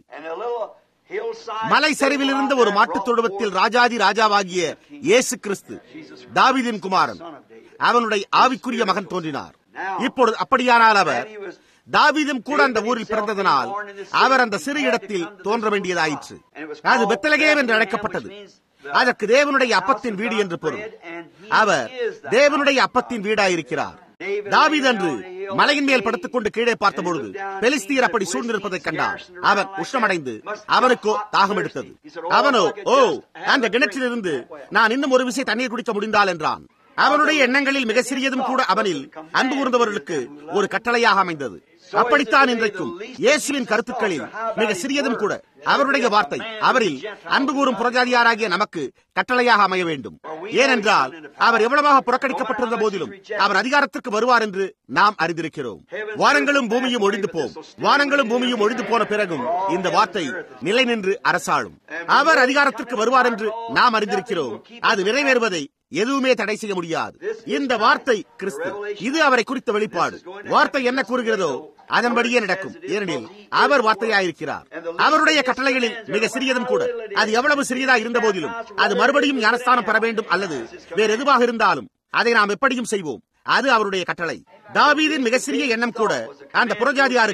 மலை சரிவில் இருந்த ஒரு மாட்டுத் தொழுவத்தில் ராஜாதி ராஜாவாகிய இயேசு கிறிஸ்து தாவிதின் குமாரன் அவனுடைய ஆவிக்குரிய மகன் தோன்றினார் இப்பொழுது அப்படியானால் அவர் தாவீதும் கூட அந்த ஊரில் பிறந்ததனால் அவர் அந்த சிறு இடத்தில் தோன்ற வேண்டியதாயிற்று அது பெத்தலகேம் என்று அழைக்கப்பட்டது அதற்கு தேவனுடைய அப்பத்தின் வீடு என்று பொருள் அவர் தேவனுடைய அப்பத்தின் வீடாயிருக்கிறார் தாவீது அன்று மலையின் மேல் படுத்துக் கொண்டு கீழே பார்த்தபொழுது பெலிஸ்தீர் அப்படி சூழ்ந்திருப்பதை கண்டார் அவர் உஷ்ணமடைந்து அவனுக்கோ தாகம் எடுத்தது அவனோ ஓ அந்த கிணற்றிலிருந்து நான் இன்னும் ஒரு விசை தண்ணீர் குடிக்க முடிந்தால் என்றான் அவனுடைய எண்ணங்களில் மிக சிறியதும் கூட அவனில் அன்பு கூர்ந்தவர்களுக்கு ஒரு கட்டளையாக அமைந்தது அப்படித்தான் இன்றைக்கும் இயேசுவின் கருத்துக்களில் மிக சிறியதும் கூட அவருடைய வார்த்தை அவரில் அன்பு கூறும் புறஜாதியாராகிய நமக்கு கட்டளையாக அமைய வேண்டும் ஏனென்றால் அவர் எவ்வளவாக புறக்கணிக்கப்பட்டிருந்த போதிலும் அவர் அதிகாரத்திற்கு வருவார் என்று நாம் அறிந்திருக்கிறோம் வானங்களும் பூமியும் ஒழிந்து போம் வானங்களும் பூமியும் ஒழிந்து போன பிறகும் இந்த வார்த்தை நிலை நின்று அரசாளும் அவர் அதிகாரத்திற்கு வருவார் என்று நாம் அறிந்திருக்கிறோம் அது நிறைவேறுவதை எதுவுமே தடை செய்ய முடியாது இந்த வார்த்தை கிறிஸ்து இது அவரை குறித்த வெளிப்பாடு வார்த்தை என்ன கூறுகிறதோ அதன்படியே நடக்கும் ஏனெனில் அவர் வார்த்தையாயிருக்கிறார் அவருடைய கட்டளைகளில் மிக சிறியதும் கூட அது எவ்வளவு சிறியதா இருந்த போதிலும் அது மறுபடியும் ஞானஸ்தானம் பெற வேண்டும் அல்லது வேறு எதுவாக இருந்தாலும் அதை நாம் எப்படியும் செய்வோம் அது அவருடைய கட்டளை தாவீதின் மிக சிறிய எண்ணம் கூட அந்த புறஜாதியாருக்கு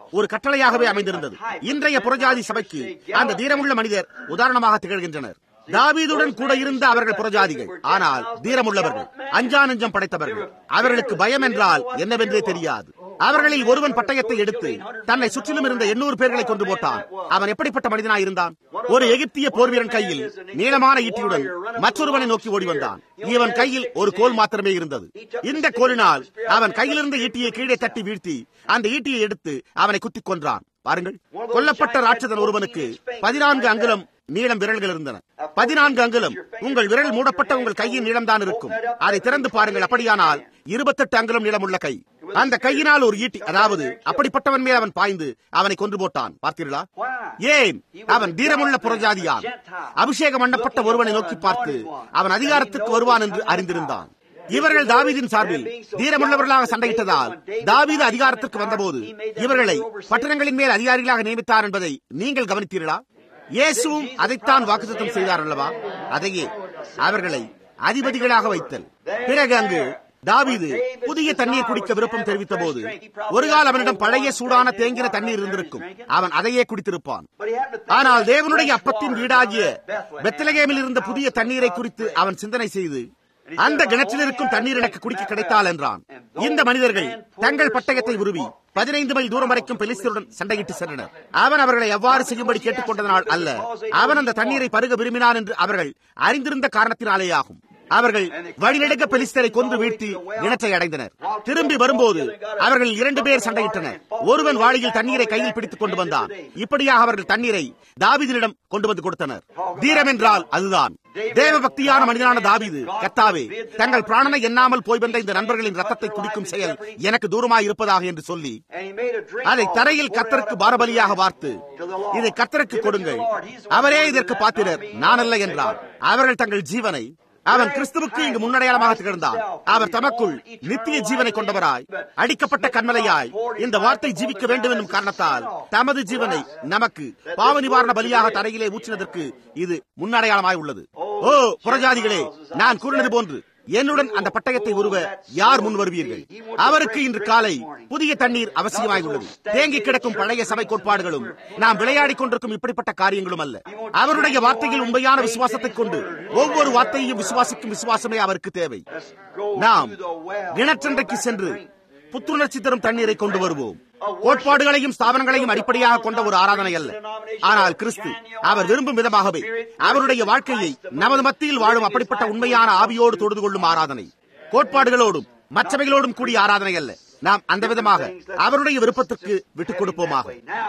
ஒரு கட்டளையாகவே அமைந்திருந்தது இன்றைய புறஜாதி சபைக்கு அந்த தீரமுள்ள மனிதர் உதாரணமாக திகழ்கின்றனர் தாவீதுடன் கூட இருந்த அவர்கள் புறஜாதிகள் ஆனால் தீரமுள்ளவர்கள் அஞ்சா நெஞ்சம் படைத்தவர்கள் அவர்களுக்கு பயம் என்றால் என்னவென்றே தெரியாது அவர்களில் ஒருவன் பட்டயத்தை எடுத்து தன்னை சுற்றிலும் இருந்த எண்ணூறு பேர்களை கொண்டு போட்டான் அவன் எப்படிப்பட்ட மனிதனாய் இருந்தான் ஒரு எகிப்திய போர்வீரன் கையில் நீளமான ஈட்டியுடன் மற்றொருவனை நோக்கி ஓடி வந்தான் இவன் கையில் ஒரு கோல் மாத்திரமே இருந்தது இந்த கோலினால் அவன் கையிலிருந்த ஈட்டியை கீழே தட்டி வீழ்த்தி அந்த ஈட்டியை எடுத்து அவனை குத்திக் கொன்றான் பாருங்கள் கொல்லப்பட்ட ராட்சதன் ஒருவனுக்கு பதினான்கு அங்குலம் நீளம் விரல்கள் இருந்தன பதினான்கு அங்குலம் உங்கள் விரல் மூடப்பட்ட உங்கள் கையின் நீளம்தான் இருக்கும் அதை திறந்து பாருங்கள் அப்படியானால் இருபத்தெட்டு அங்குலம் நீளமுள்ள கை அந்த கையினால் ஒரு ஈட்டி அதாவது அப்படிப்பட்டவன் மேல் அவன் பாய்ந்து அவனை கொன்று போட்டான் பார்த்தீர்களா ஏன் அவன் தீரமுள்ள புறஜாதியான் அபிஷேகம் பண்ணப்பட்ட ஒருவனை நோக்கி பார்த்து அவன் அதிகாரத்துக்கு வருவான் என்று அறிந்திருந்தான் இவர்கள் தாவீதின் சார்பில் தீரமுள்ளவர்களாக சண்டையிட்டதால் தாவீது அதிகாரத்திற்கு வந்தபோது இவர்களை பட்டணங்களின் மேல் அதிகாரிகளாக நியமித்தார் என்பதை நீங்கள் கவனித்தீர்களா இயேசுவும் அதைத்தான் வாக்குத்தம் செய்தார் அல்லவா அதையே அவர்களை அதிபதிகளாக வைத்தல் பிறகு அங்கு தாவீது புதிய தண்ணீர் குடிக்க விருப்பம் தெரிவித்த போது ஒரு கால அவனிடம் பழைய சூடான தேங்கின தண்ணீர் இருந்திருக்கும் அவன் அதையே குடித்திருப்பான் ஆனால் தேவனுடைய அப்பத்தின் வீடாகிய பெத்தலகேமில் இருந்த புதிய தண்ணீரை குறித்து அவன் சிந்தனை செய்து அந்த கிணற்றில் இருக்கும் தண்ணீர் எனக்கு குடிக்க கிடைத்தால் என்றான் இந்த மனிதர்கள் தங்கள் பட்டயத்தை உருவி பதினைந்து மைல் தூரம் வரைக்கும் பெலிஸ்தருடன் சண்டையிட்டு சென்றனர் அவன் அவர்களை எவ்வாறு செய்யும்படி கேட்டுக்கொண்டதனால் அல்ல அவன் அந்த தண்ணீரை பருக விரும்பினான் என்று அவர்கள் அறிந்திருந்த காரணத்தினாலேயாகும் அவர்கள் வழிநெடுக்க பெலிஸ்தரை கொன்று வீழ்த்தி இனத்தை அடைந்தனர் திரும்பி வரும்போது அவர்கள் இரண்டு பேர் சண்டையிட்டனர் ஒருவன் வாளியில் தண்ணீரை கையில் பிடித்துக் கொண்டு வந்தான் இப்படியாக அவர்கள் தண்ணீரை தாவிதனிடம் கொண்டு வந்து கொடுத்தனர் தீரம் என்றால் அதுதான் தேவ பக்தியான மனிதனான தாவீது கத்தாவே தங்கள் பிராணனை எண்ணாமல் போய் வந்த இந்த நண்பர்களின் ரத்தத்தை குடிக்கும் செயல் எனக்கு தூரமாய் இருப்பதாக என்று சொல்லி அதை தரையில் கத்தருக்கு பாரபலியாக பார்த்து இதை கத்தருக்கு கொடுங்கள் அவரே இதற்கு பாத்திரர் நான் அல்ல என்றார் அவர்கள் தங்கள் ஜீவனை அவன் கிறிஸ்துவுக்கு இங்கு முன்னடையாளமாக திகழ்ந்தான் அவர் தமக்குள் நித்திய ஜீவனை கொண்டவராய் அடிக்கப்பட்ட கண்மலையாய் இந்த வார்த்தை ஜீவிக்க வேண்டும் என்னும் காரணத்தால் தமது ஜீவனை நமக்கு பாவ நிவாரண பலியாக தரையிலே ஊற்றினதற்கு இது முன்னடையாளமாய் உள்ளது ஓ புறஜாதிகளே நான் கூறினது போன்று என்னுடன் அந்த பட்டயத்தை உருவ யார் முன் வருவீர்கள் அவருக்கு இன்று காலை புதிய தண்ணீர் அவசியமாய் உள்ளது தேங்கி கிடக்கும் பழைய சபை கோட்பாடுகளும் நாம் விளையாடிக் கொண்டிருக்கும் இப்படிப்பட்ட காரியங்களும் அல்ல அவருடைய வார்த்தையில் உண்மையான விசுவாசத்தை கொண்டு ஒவ்வொரு வார்த்தையையும் விசுவாசிக்கும் விசுவாசமே அவருக்கு தேவை நாம் கிணற்றன்றைக்கு சென்று புத்துணர்ச்சி தரும் தண்ணீரை கொண்டு வருவோம் கோட்பாடுகளையும் ஸ்தாபனங்களையும் அடிப்படையாக கொண்ட ஒரு ஆராதனை அல்ல ஆனால் கிறிஸ்து அவர் விரும்பும் விதமாகவே அவருடைய வாழ்க்கையை நமது மத்தியில் வாழும் அப்படிப்பட்ட உண்மையான ஆவியோடு தொழுது கொள்ளும் ஆராதனை கோட்பாடுகளோடும் மற்றவைகளோடும் கூடிய ஆராதனை அல்ல நாம் அந்த விதமாக அவருடைய விருப்பத்திற்கு விட்டுக் கொடுப்போமாக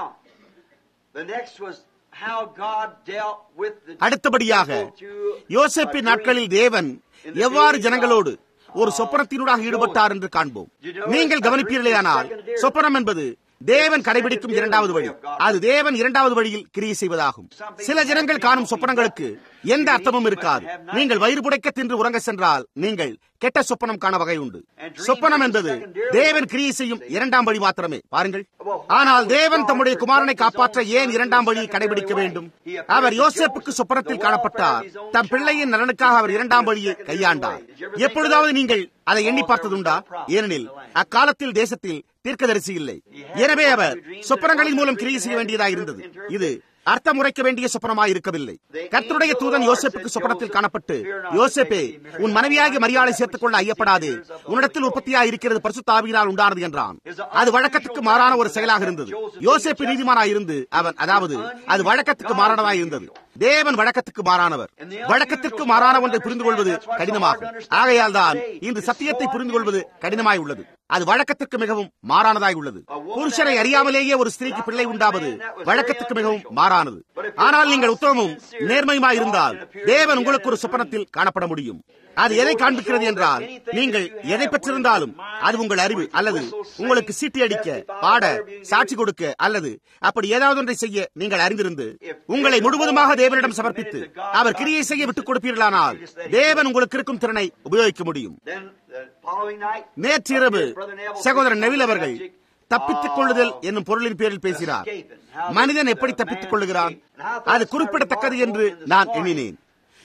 அடுத்தபடியாக யோசேப்பின் நாட்களில் தேவன் எவ்வாறு ஜனங்களோடு ஒரு சொப்பனத்தினூடாக ஈடுபட்டார் என்று காண்போம் நீங்கள் கவனிப்பீர்களேயானால் சொப்பனம் என்பது தேவன் கடைபிடிக்கும் இரண்டாவது வழி அது தேவன் இரண்டாவது வழியில் கிரியை செய்வதாகும் சில ஜனங்கள் காணும் சொப்பனங்களுக்கு எந்த அர்த்தமும் இருக்காது நீங்கள் வயிறு புடைக்க தின்று உறங்க சென்றால் நீங்கள் கெட்ட சொப்பனம் காண வகை உண்டு சொப்பனம் என்பது தேவன் கிரியை செய்யும் இரண்டாம் வழி மாத்திரமே பாருங்கள் ஆனால் தேவன் தம்முடைய குமாரனை காப்பாற்ற ஏன் இரண்டாம் வழியை கடைபிடிக்க வேண்டும் அவர் யோசேப்புக்கு சொப்பனத்தில் காணப்பட்டார் தம் பிள்ளையின் நலனுக்காக அவர் இரண்டாம் வழியை கையாண்டார் எப்பொழுதாவது நீங்கள் அதை எண்ணி பார்த்ததுண்டா ஏனெனில் அக்காலத்தில் தேசத்தில் தீர்க்கதரிசி இல்லை எனவே அவர் சொப்பனங்களின் மூலம் கிரியை செய்ய வேண்டியதாக இருந்தது இது அர்த்தம் உரைக்க வேண்டிய சொப்பனமாய் இருக்கவில்லை கர்த்தருடைய தூதன் யோசேப்புக்கு சொப்பனத்தில் காணப்பட்டு யோசேப்பே உன் மனைவியாகி மரியாதை சேர்த்துக் கொள்ள ஐயப்படாதே உன்னிடத்தில் உற்பத்தியா இருக்கிறது பரிசுத்தாவியினால் உண்டானது என்றான் அது வழக்கத்துக்கு மாறான ஒரு செயலாக இருந்தது யோசேப்பு நீதிமானாய் இருந்து அவன் அதாவது அது வழக்கத்துக்கு மாறானதாய் இருந்தது தேவன் வழக்கத்துக்கு மாறானவர் வழக்கத்திற்கு மாறான ஒன்றை புரிந்து கொள்வது கடினமாகும் ஆகையால் தான் இன்று சத்தியத்தை புரிந்து கொள்வது கடினமாய் உள்ளது அது வழக்கத்திற்கு மிகவும் மாறானதாய் உள்ளது புருஷனை அறியாமலேயே ஒரு ஸ்திரீக்கு பிள்ளை உண்டாவது வழக்கத்துக்கு மிகவும் மாறானது ஆனால் நீங்கள் உத்தமமும் நேர்மையுமாய் இருந்தால் தேவன் உங்களுக்கு ஒரு சொப்பனத்தில் காணப்பட முடியும் அது எதை காண்பிக்கிறது என்றால் நீங்கள் எதை பெற்றிருந்தாலும் அது உங்கள் அறிவு அல்லது உங்களுக்கு சீட்டி அடிக்க பாட சாட்சி கொடுக்க அல்லது அப்படி ஏதாவது ஒன்றை செய்ய நீங்கள் அறிந்திருந்து உங்களை முழுவதுமாக தேவனிடம் சமர்ப்பித்து அவர் கிரியை செய்ய விட்டுக் கொடுப்பீர்களானால் தேவன் உங்களுக்கு இருக்கும் திறனை உபயோகிக்க முடியும் நேற்றிரவு சகோதரன் நெவில் அவர்கள் தப்பித்துக் கொள்ளுதல் என்னும் பொருளின் பேரில் பேசினார் மனிதன் எப்படி தப்பித்துக் கொள்ளுகிறான் அது குறிப்பிடத்தக்கது என்று நான் எண்ணினேன்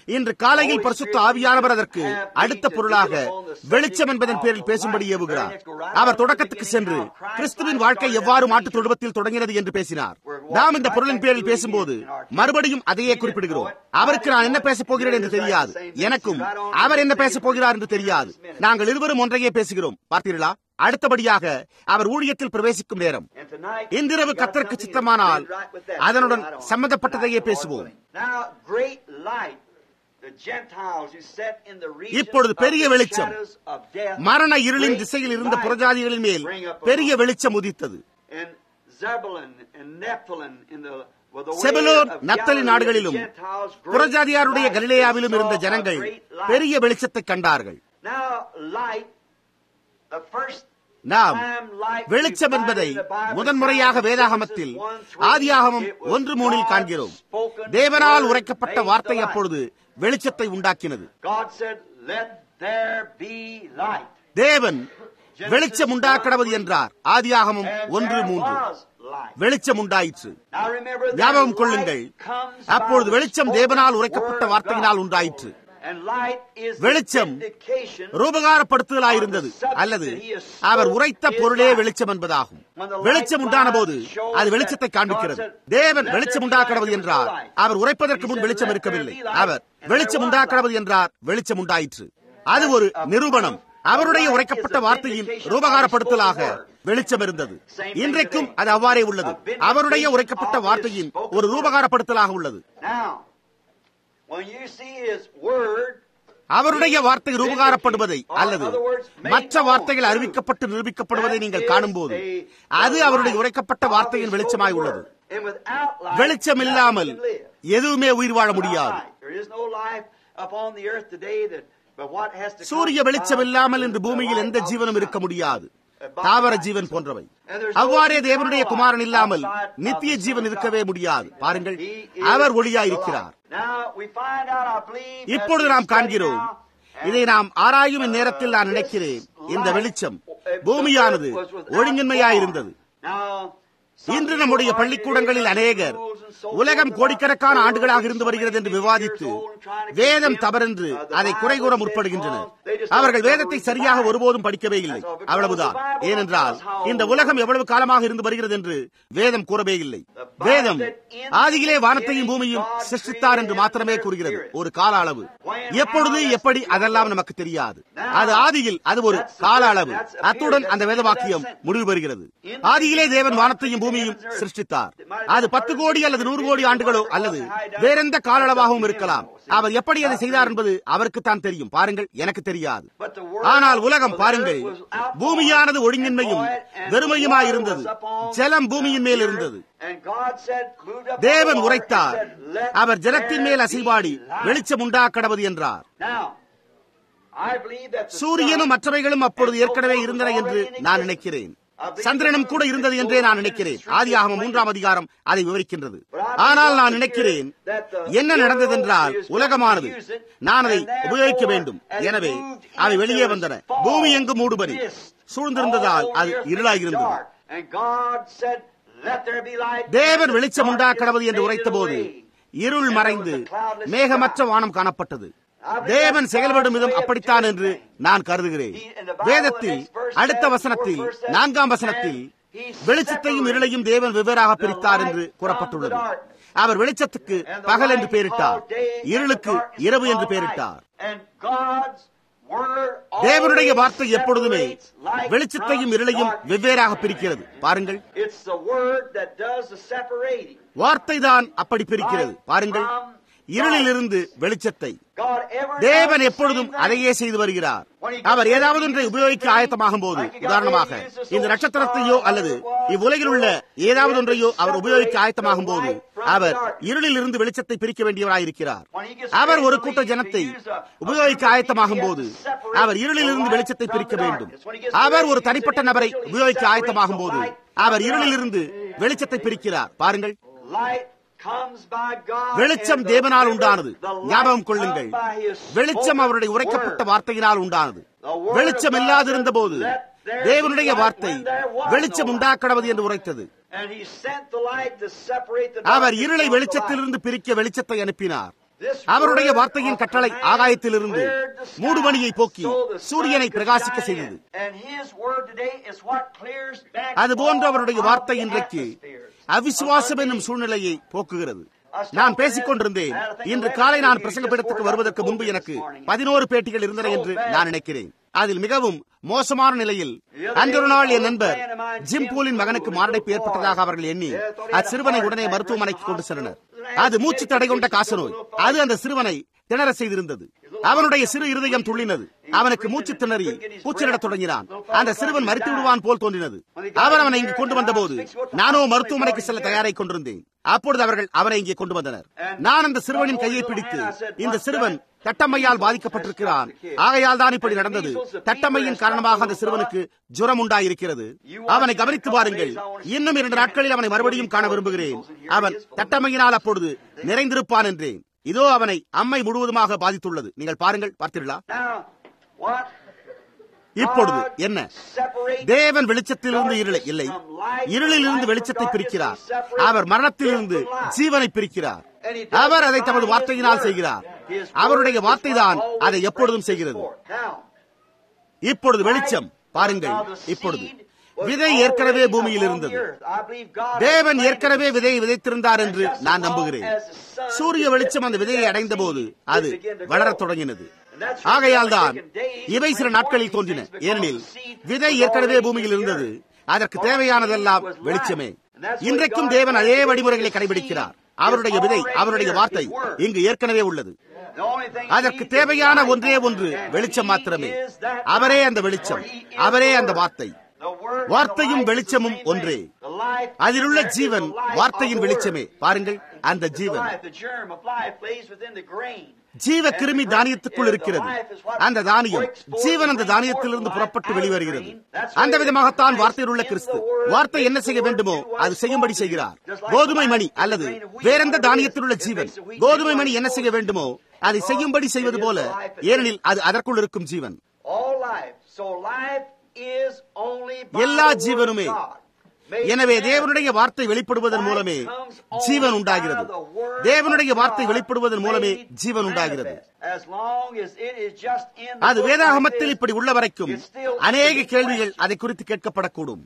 இன்று காலையில் பரிசுத்த ஆவியானவர் அதற்கு அடுத்த பொருளாக வெளிச்சம் என்பதன் பேரில் பேசும்படி ஏவுகிறார் அவர் தொடக்கத்துக்கு சென்று கிறிஸ்துவின் வாழ்க்கை எவ்வாறு மாட்டுத் தொழுவத்தில் தொடங்கினது என்று பேசினார் நாம் இந்த பொருளின் பேரில் பேசும்போது மறுபடியும் அதையே குறிப்பிடுகிறோம் அவருக்கு நான் என்ன பேசப் போகிறேன் என்று தெரியாது எனக்கும் அவர் என்ன பேசப் போகிறார் என்று தெரியாது நாங்கள் இருவரும் ஒன்றையே பேசுகிறோம் பார்த்தீர்களா அடுத்தபடியாக அவர் ஊழியத்தில் பிரவேசிக்கும் நேரம் இன்றிரவு கத்தருக்கு சித்தமானால் அதனுடன் சம்பந்தப்பட்டதையே பேசுவோம் இப்பொழுது பெரிய வெளிச்சம் மரண இருளின் திசையில் இருந்த புறஜாதிகளின் மேல் பெரிய வெளிச்சம் உதித்தது செபலோன் நத்தலி நாடுகளிலும் புறஜாதியாருடைய கலிலேயாவிலும் இருந்த ஜனங்கள் பெரிய வெளிச்சத்தை கண்டார்கள் நாம் வெளிச்சம் என்பதை முதன்முறையாக வேதாகமத்தில் ஆதியாகமம் ஒன்று மூணில் காண்கிறோம் தேவனால் உரைக்கப்பட்ட வார்த்தை அப்பொழுது வெளிச்சத்தை உண்டாக்கினது தேவன் வெளிச்சம் உண்டாக்கடவது என்றார் ஆதியாகமம் ஒன்று மூன்று வெளிச்சம் உண்டாயிற்று ஞாபகம் கொள்ளுங்கள் அப்பொழுது வெளிச்சம் தேவனால் உரைக்கப்பட்ட வார்த்தையினால் உண்டாயிற்று வெளிச்சம் ரூபகாரப்படுத்துதலாயிருந்தது அல்லது அவர் உரைத்த பொருளே வெளிச்சம் என்பதாகும் வெளிச்சம் உண்டான போது அது வெளிச்சத்தை காண்பிக்கிறது தேவன் வெளிச்சம் உண்டாக்கடவது என்றார் அவர் உரைப்பதற்கு முன் வெளிச்சம் இருக்கவில்லை அவர் வெளிச்சம் உண்டாக்கடவது என்றார் வெளிச்சம் உண்டாயிற்று அது ஒரு நிரூபணம் அவருடைய உரைக்கப்பட்ட வார்த்தையின் ரூபகாரப்படுத்தலாக வெளிச்சம் இருந்தது இன்றைக்கும் அது அவ்வாறே உள்ளது அவருடைய உரைக்கப்பட்ட வார்த்தையின் ஒரு ரூபகாரப்படுத்தலாக உள்ளது அவருடைய வார்த்தை ரூபகாரப்படுவதை அல்லது மற்ற வார்த்தைகள் அறிவிக்கப்பட்டு நிரூபிக்கப்படுவதை நீங்கள் காணும்போது அது அவருடைய உரைக்கப்பட்ட வார்த்தையின் வெளிச்சமாய் உள்ளது வெளிச்சம் இல்லாமல் எதுவுமே உயிர் வாழ முடியாது சூரிய வெளிச்சம் இல்லாமல் இன்று பூமியில் எந்த ஜீவனும் இருக்க முடியாது தாவர ஜீவன் போன்றவை அவ்வாறே தேவனுடைய குமாரன் இல்லாமல் நித்திய ஜீவன் இருக்கவே முடியாது பாருங்கள் அவர் ஒளியா இருக்கிறார் இப்பொழுது நாம் காண்கிறோம் இதை நாம் ஆராயும் இந்நேரத்தில் நான் நினைக்கிறேன் இந்த வெளிச்சம் பூமியானது ஒழுங்கின்மையாயிருந்தது இன்று நம்முடைய பள்ளிக்கூடங்களில் அநேகர் உலகம் கோடிக்கணக்கான ஆண்டுகளாக இருந்து வருகிறது என்று விவாதித்து வேதம் தவறென்று அதை குறை கூற முற்படுகின்றனர் அவர்கள் வேதத்தை சரியாக ஒருபோதும் படிக்கவே இல்லை அவ்வளவுதான் ஏனென்றால் இந்த உலகம் எவ்வளவு காலமாக இருந்து வருகிறது என்று வேதம் கூறவே இல்லை வேதம் ஆதியிலே வானத்தையும் பூமியும் சிருஷ்டித்தார் என்று மாத்திரமே கூறுகிறது ஒரு கால அளவு எப்பொழுது எப்படி அதெல்லாம் நமக்கு தெரியாது அது ஆதியில் அது ஒரு கால அளவு அத்துடன் அந்த வேத வாக்கியம் முடிவு பெறுகிறது ஆதியிலே தேவன் வானத்தையும் பூமியையும் சிருஷ்டித்தார் அது பத்து கோடி அல்லது நூறு கோடி ஆண்டுகளோ அல்லது வேறெந்த கால அளவாகவும் இருக்கலாம் அவர் எப்படி அதை செய்தார் என்பது அவருக்கு தான் தெரியும் பாருங்கள் எனக்கு தெரியாது ஆனால் உலகம் பாருங்கள் பூமியானது ஒழுங்கின்மையும் வெறுமையுமாய் இருந்தது ஜலம் பூமியின் மேல் இருந்தது தேவன் உரைத்தார் அவர் ஜலத்தின் மேல் அசைவாடி வெளிச்சம் உண்டாக்கடவது என்றார் சூரியனும் மற்றவைகளும் அப்பொழுது ஏற்கனவே இருந்தன என்று நான் நினைக்கிறேன் சந்திரனும் கூட இருந்தது என்றே நான் நினைக்கிறேன் ஆதியாகம மூன்றாம் அதிகாரம் அதை விவரிக்கின்றது ஆனால் நான் நினைக்கிறேன் என்ன நடந்தது என்றால் உலகமானது நான் அதை உபயோகிக்க வேண்டும் எனவே அவை வெளியே வந்தன பூமி எங்கு மூடுபடி சூழ்ந்திருந்ததால் அது இருளாயிருந்தது தேவன் வெளிச்சம் உண்டாக்கடவது என்று உரைத்த போது இருள் மறைந்து மேகமற்ற வானம் காணப்பட்டது தேவன் செயல்படும் விதம் அப்படித்தான் என்று நான் கருதுகிறேன் வேதத்தில் அடுத்த வசனத்தில் நான்காம் வசனத்தில் வெளிச்சத்தையும் இருளையும் தேவன் வெவ்வேறாக பிரித்தார் என்று கூறப்பட்டுள்ளது அவர் வெளிச்சத்துக்கு பகல் என்று பெயரிட்டார் இருளுக்கு இரவு என்று பெயரிட்டார் தேவனுடைய வார்த்தை எப்பொழுதுமே வெளிச்சத்தையும் இருளையும் வெவ்வேறாக பிரிக்கிறது பாருங்கள் வார்த்தை தான் அப்படி பிரிக்கிறது பாருங்கள் இருளிலிருந்து வெளிச்சத்தை தேவன் எப்பொழுதும் அதையே செய்து வருகிறார் அவர் ஏதாவது ஒன்றை உபயோகிக்க ஆயத்தமாகும் போது உதாரணமாக இந்த நட்சத்திரத்தையோ அல்லது இவ்வுலகில் உள்ள ஏதாவது ஒன்றையோ அவர் உபயோகிக்க ஆயத்தமாகும் போது அவர் இருளில் இருந்து வெளிச்சத்தை பிரிக்க வேண்டியவராயிருக்கிறார் அவர் ஒரு கூட்ட ஜனத்தை உபயோகிக்க ஆயத்தமாகும் போது அவர் இருளில் இருந்து வெளிச்சத்தை பிரிக்க வேண்டும் அவர் ஒரு தனிப்பட்ட நபரை உபயோகிக்க ஆயத்தமாகும் போது அவர் இருளில் இருந்து வெளிச்சத்தை பிரிக்கிறார் பாருங்கள் வெளிச்சம் தேவனால் உண்டானது ஞாபகம் கொள்ளுங்கள் வெளிச்சம் அவருடைய உரைக்கப்பட்ட வார்த்தையினால் உண்டானது வெளிச்சம் இல்லாதிருந்த போது தேவனுடைய வார்த்தை வெளிச்சம் உண்டாக்கடவது என்று உரைத்தது அவர் இருளை வெளிச்சத்திலிருந்து பிரிக்க வெளிச்சத்தை அனுப்பினார் அவருடைய வார்த்தையின் கட்டளை ஆகாயத்திலிருந்து மூடுமணியை போக்கி சூரியனை பிரகாசிக்க செய்தது அதுபோன்று அவருடைய வார்த்தை இன்றைக்கு அவிசுவாசம் என்னும் சூழ்நிலையை போக்குகிறது நான் பேசிக் கொண்டிருந்தேன் இன்று காலை நான் பிரசங்கப்படத்துக்கு வருவதற்கு முன்பு எனக்கு பதினோரு பேட்டிகள் இருந்தன என்று நான் நினைக்கிறேன் அதில் மிகவும் மோசமான நிலையில் அன்றொரு நாள் என் நண்பர் ஜிம் பூலின் மகனுக்கு மாரடைப்பு ஏற்பட்டதாக அவர்கள் எண்ணி அச்சிறுவனை உடனே மருத்துவமனைக்கு கொண்டு சென்றனர் அது மூச்சு தடை கொண்ட காசநோய் அது அந்த சிறுவனை திணற செய்திருந்தது அவனுடைய சிறு இருதயம் துள்ளினது அவனுக்கு மூச்சு திணறி கூச்சலிடத் தொடங்கினான் அந்த சிறுவன் மறித்து விடுவான் போல் தோன்றினது அவர் அவனை இங்கு கொண்டு வந்தபோது நானோ மருத்துவமனைக்கு செல்ல தயாராய் கொண்டிருந்தேன் அப்பொழுது அவர்கள் அவனை இங்கே கொண்டு வந்தனர் நான் அந்த சிறுவனின் கையை பிடித்து இந்த சிறுவன் தட்டம்மையால் பாதிக்கப்பட்டிருக்கிறான் ஆகையால் தான் இப்படி நடந்தது தட்டம்மையின் காரணமாக அந்த சிறுவனுக்கு ஜுரம் உண்டாயிருக்கிறது அவனை கவனித்து பாருங்கள் இன்னும் இரண்டு நாட்களில் அவனை மறுபடியும் காண விரும்புகிறேன் அவன் தட்டம்மையினால் அப்பொழுது நிறைந்திருப்பான் என்றேன் இதோ அவனை அம்மை முழுவதுமாக பாதித்துள்ளது நீங்கள் பாருங்கள் பார்த்தீர்களா இப்பொழுது என்ன தேவன் வெளிச்சத்திலிருந்து இருளை இல்லை இருளில் இருந்து வெளிச்சத்தை பிரிக்கிறார் அவர் மரணத்திலிருந்து ஜீவனை பிரிக்கிறார் அவர் அதை தமது வார்த்தையினால் செய்கிறார் அவருடைய வார்த்தை தான் அதை எப்பொழுதும் செய்கிறது இப்பொழுது வெளிச்சம் பாருங்கள் இப்பொழுது விதை ஏற்கனவே பூமியில் இருந்தது தேவன் ஏற்கனவே விதையை விதைத்திருந்தார் என்று நான் நம்புகிறேன் சூரிய வெளிச்சம் அந்த விதையை அடைந்த போது அது வளரத் தொடங்கினது ஆகையால் தான் இவை சில நாட்களில் தோன்றின ஏனெனில் விதை ஏற்கனவே பூமியில் இருந்தது அதற்கு தேவையானதெல்லாம் வெளிச்சமே இன்றைக்கும் தேவன் அதே வழிமுறைகளை கடைபிடிக்கிறார் அவருடைய விதை அவருடைய வார்த்தை இங்கு ஏற்கனவே உள்ளது அதற்கு தேவையான ஒன்றே ஒன்று வெளிச்சம் மாத்திரமே அவரே அந்த வெளிச்சம் அவரே அந்த வார்த்தை வார்த்தையும் வெளிச்சமும் ஒன்றே அதிலுள்ள ஜீவன் வார்த்தையின் வெளிச்சமே பாருங்கள் அந்த ஜீவன் ஜீவ கிருமி தானியத்துக்குள் இருக்கிறது அந்த தானியம் ஜீவன் அந்த தானியத்திலிருந்து புறப்பட்டு வெளிவருகிறது அந்த விதமாகத்தான் வார்த்தையில் உள்ள கிறிஸ்து வார்த்தை என்ன செய்ய வேண்டுமோ அது செய்யும்படி செய்கிறார் கோதுமை மணி அல்லது வேறெந்த தானியத்தில் உள்ள ஜீவன் கோதுமை மணி என்ன செய்ய வேண்டுமோ அதை செய்யும்படி செய்வது போல ஏனெனில் அது அதற்குள் இருக்கும் ஜீவன் எல்லா ஜீவனுமே எனவே தேவனுடைய வார்த்தை வெளிப்படுவதன் மூலமே ஜீவன் உண்டாகிறது தேவனுடைய வார்த்தை வெளிப்படுவதன் மூலமே ஜீவன் உண்டாகிறது அது வேதாகமத்தில் இப்படி உள்ள வரைக்கும் அநேக கேள்விகள் அதை குறித்து கேட்கப்படக்கூடும்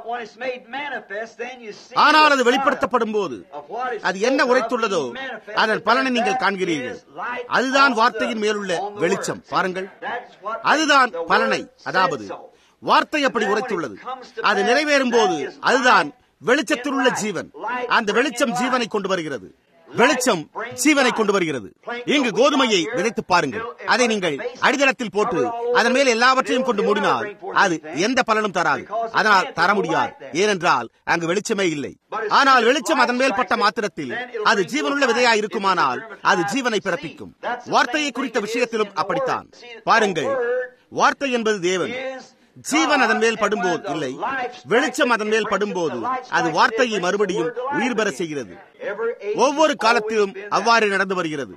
ஆனால் அது வெளிப்படுத்தப்படும் போது அது என்ன உரைத்துள்ளதோ அதன் பலனை நீங்கள் காண்கிறீர்கள் அதுதான் வார்த்தையின் மேலுள்ள வெளிச்சம் பாருங்கள் அதுதான் பலனை அதாவது வார்த்தை அப்படி உரைத்துள்ளது அது நிறைவேறும் போது அதுதான் வெளிச்சத்தில் உள்ள ஜீவன் அந்த வெளிச்சம் ஜீவனை கொண்டு வருகிறது வெளிச்சம் ஜீவனை கொண்டு வருகிறது இங்கு கோதுமையை விதைத்து பாருங்கள் அதை நீங்கள் அடித்தளத்தில் போட்டு அதன் மேல் எல்லாவற்றையும் கொண்டு மூடினால் அது எந்த பலனும் தராது அதனால் தர முடியாது ஏனென்றால் அங்கு வெளிச்சமே இல்லை ஆனால் வெளிச்சம் அதன் மேல் பட்ட மாத்திரத்தில் அது ஜீவனுள்ள விதையாய் இருக்குமானால் அது ஜீவனை பிறப்பிக்கும் வார்த்தையை குறித்த விஷயத்திலும் அப்படித்தான் பாருங்கள் வார்த்தை என்பது தேவன் ஜீவன் அதன் மேல் படும்போது இல்லை வெளிச்சம் அதன் மேல் படும்போது அது வார்த்தையை மறுபடியும் உயிர் பெற செய்கிறது ஒவ்வொரு காலத்திலும் அவ்வாறு நடந்து வருகிறது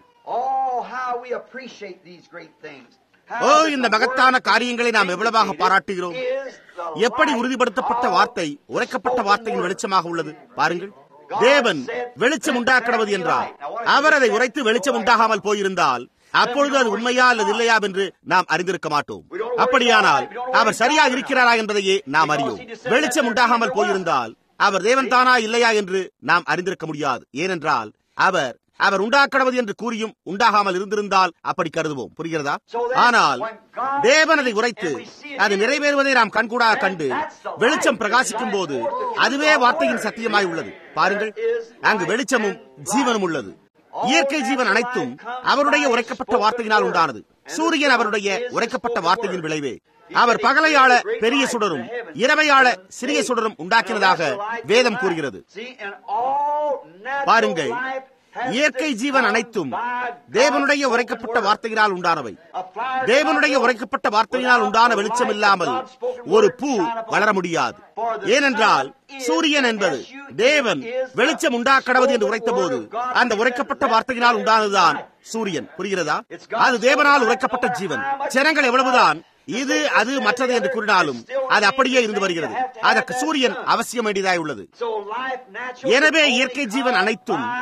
ஓ இந்த மகத்தான காரியங்களை நாம் எவ்வளவாக பாராட்டுகிறோம் எப்படி உறுதிப்படுத்தப்பட்ட வார்த்தை உரைக்கப்பட்ட வார்த்தையின் வெளிச்சமாக உள்ளது பாருங்கள் தேவன் வெளிச்சம் உண்டாக்கடவது என்றார் அவர் அதை உரைத்து வெளிச்சம் உண்டாகாமல் போயிருந்தால் அப்பொழுது அது உண்மையா அல்லது இல்லையா என்று நாம் அறிந்திருக்க மாட்டோம் அப்படியானால் அவர் சரியா இருக்கிறாரா என்பதையே நாம் அறியோம் வெளிச்சம் உண்டாகாமல் போயிருந்தால் அவர் தேவன் தானா இல்லையா என்று நாம் அறிந்திருக்க முடியாது ஏனென்றால் அவர் அவர் உண்டாக்கடவது என்று கூறியும் உண்டாகாமல் இருந்திருந்தால் அப்படி கருதுவோம் புரிகிறதா ஆனால் தேவன் அதை உரைத்து அது நிறைவேறுவதை நாம் கண்கூடாக கண்டு வெளிச்சம் பிரகாசிக்கும் போது அதுவே வார்த்தையின் சத்தியமாய் உள்ளது பாருங்கள் அங்கு வெளிச்சமும் ஜீவனும் உள்ளது இயற்கை ஜீவன் அனைத்தும் அவருடைய உரைக்கப்பட்ட வார்த்தையினால் உண்டானது சூரியன் அவருடைய உரைக்கப்பட்ட வார்த்தையின் விளைவே அவர் பகலையாள பெரிய சுடரும் இரவையாள சிறிய சுடரும் உண்டாக்கினதாக வேதம் கூறுகிறது பாருங்கள் இயற்கை ஜீவன் அனைத்தும் தேவனுடைய உரைக்கப்பட்ட வார்த்தையினால் உண்டானவை தேவனுடைய உரைக்கப்பட்ட வார்த்தையினால் உண்டான வெளிச்சம் இல்லாமல் ஒரு பூ வளர முடியாது ஏனென்றால் சூரியன் என்பது தேவன் வெளிச்சம் உண்டாக்கடவது என்று உரைத்த போது அந்த உரைக்கப்பட்ட வார்த்தையினால் உண்டானதுதான் சூரியன் புரிகிறதா அது தேவனால் உரைக்கப்பட்ட ஜீவன் ஜனங்கள் எவ்வளவுதான் இது அது மற்றது என்று கூறினாலும் அது அப்படியே இருந்து வருகிறது அதற்கு சூரியன் அவசியம் வேண்டியதாய் உள்ளது எனவே இயற்கை ஜீவன் அனைத்தும்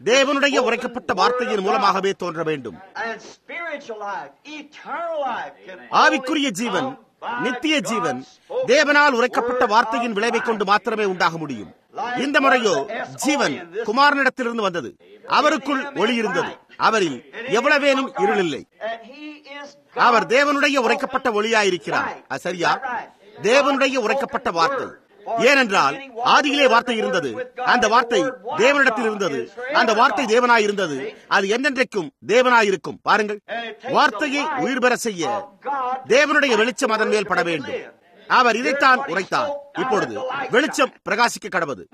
தேவனுடைய உரைக்கப்பட்ட வார்த்தையின் மூலமாகவே தோன்ற வேண்டும் And spiritual life, eternal life can ஆவிக்குரிய only ஜீவன் come by நித்திய God's ஜீவன் spoken தேவனால் உரைக்கப்பட்ட word வார்த்தையின் of விளைவை கொண்டு life. மாத்திரமே உண்டாக முடியும் இந்த முறையோ ஜீவன் குமாரனிடத்திலிருந்து வந்தது அவருக்குள் ஒளி இருந்தது அவரில் எவ்வளவேனும் இருள் இல்லை And he is our God's தேவனுடைய உரைக்கப்பட்ட ஒளியாயிருக்கிறார் அது சரியா தேவனுடைய உரைக்கப்பட்ட வார்த்தை ஏனென்றால் ஆதியிலே வார்த்தை இருந்தது அந்த வார்த்தை தேவனிடத்தில் இருந்தது அந்த வார்த்தை தேவனாய் இருந்தது அது என்றென்றைக்கும் தேவனாயிருக்கும் பாருங்கள் வார்த்தையை உயிர் பெற செய்ய தேவனுடைய வெளிச்சம் அதன் மேல் பட வேண்டும் அவர் இதைத்தான் உரைத்தார் இப்பொழுது வெளிச்சம் பிரகாசிக்க கடவது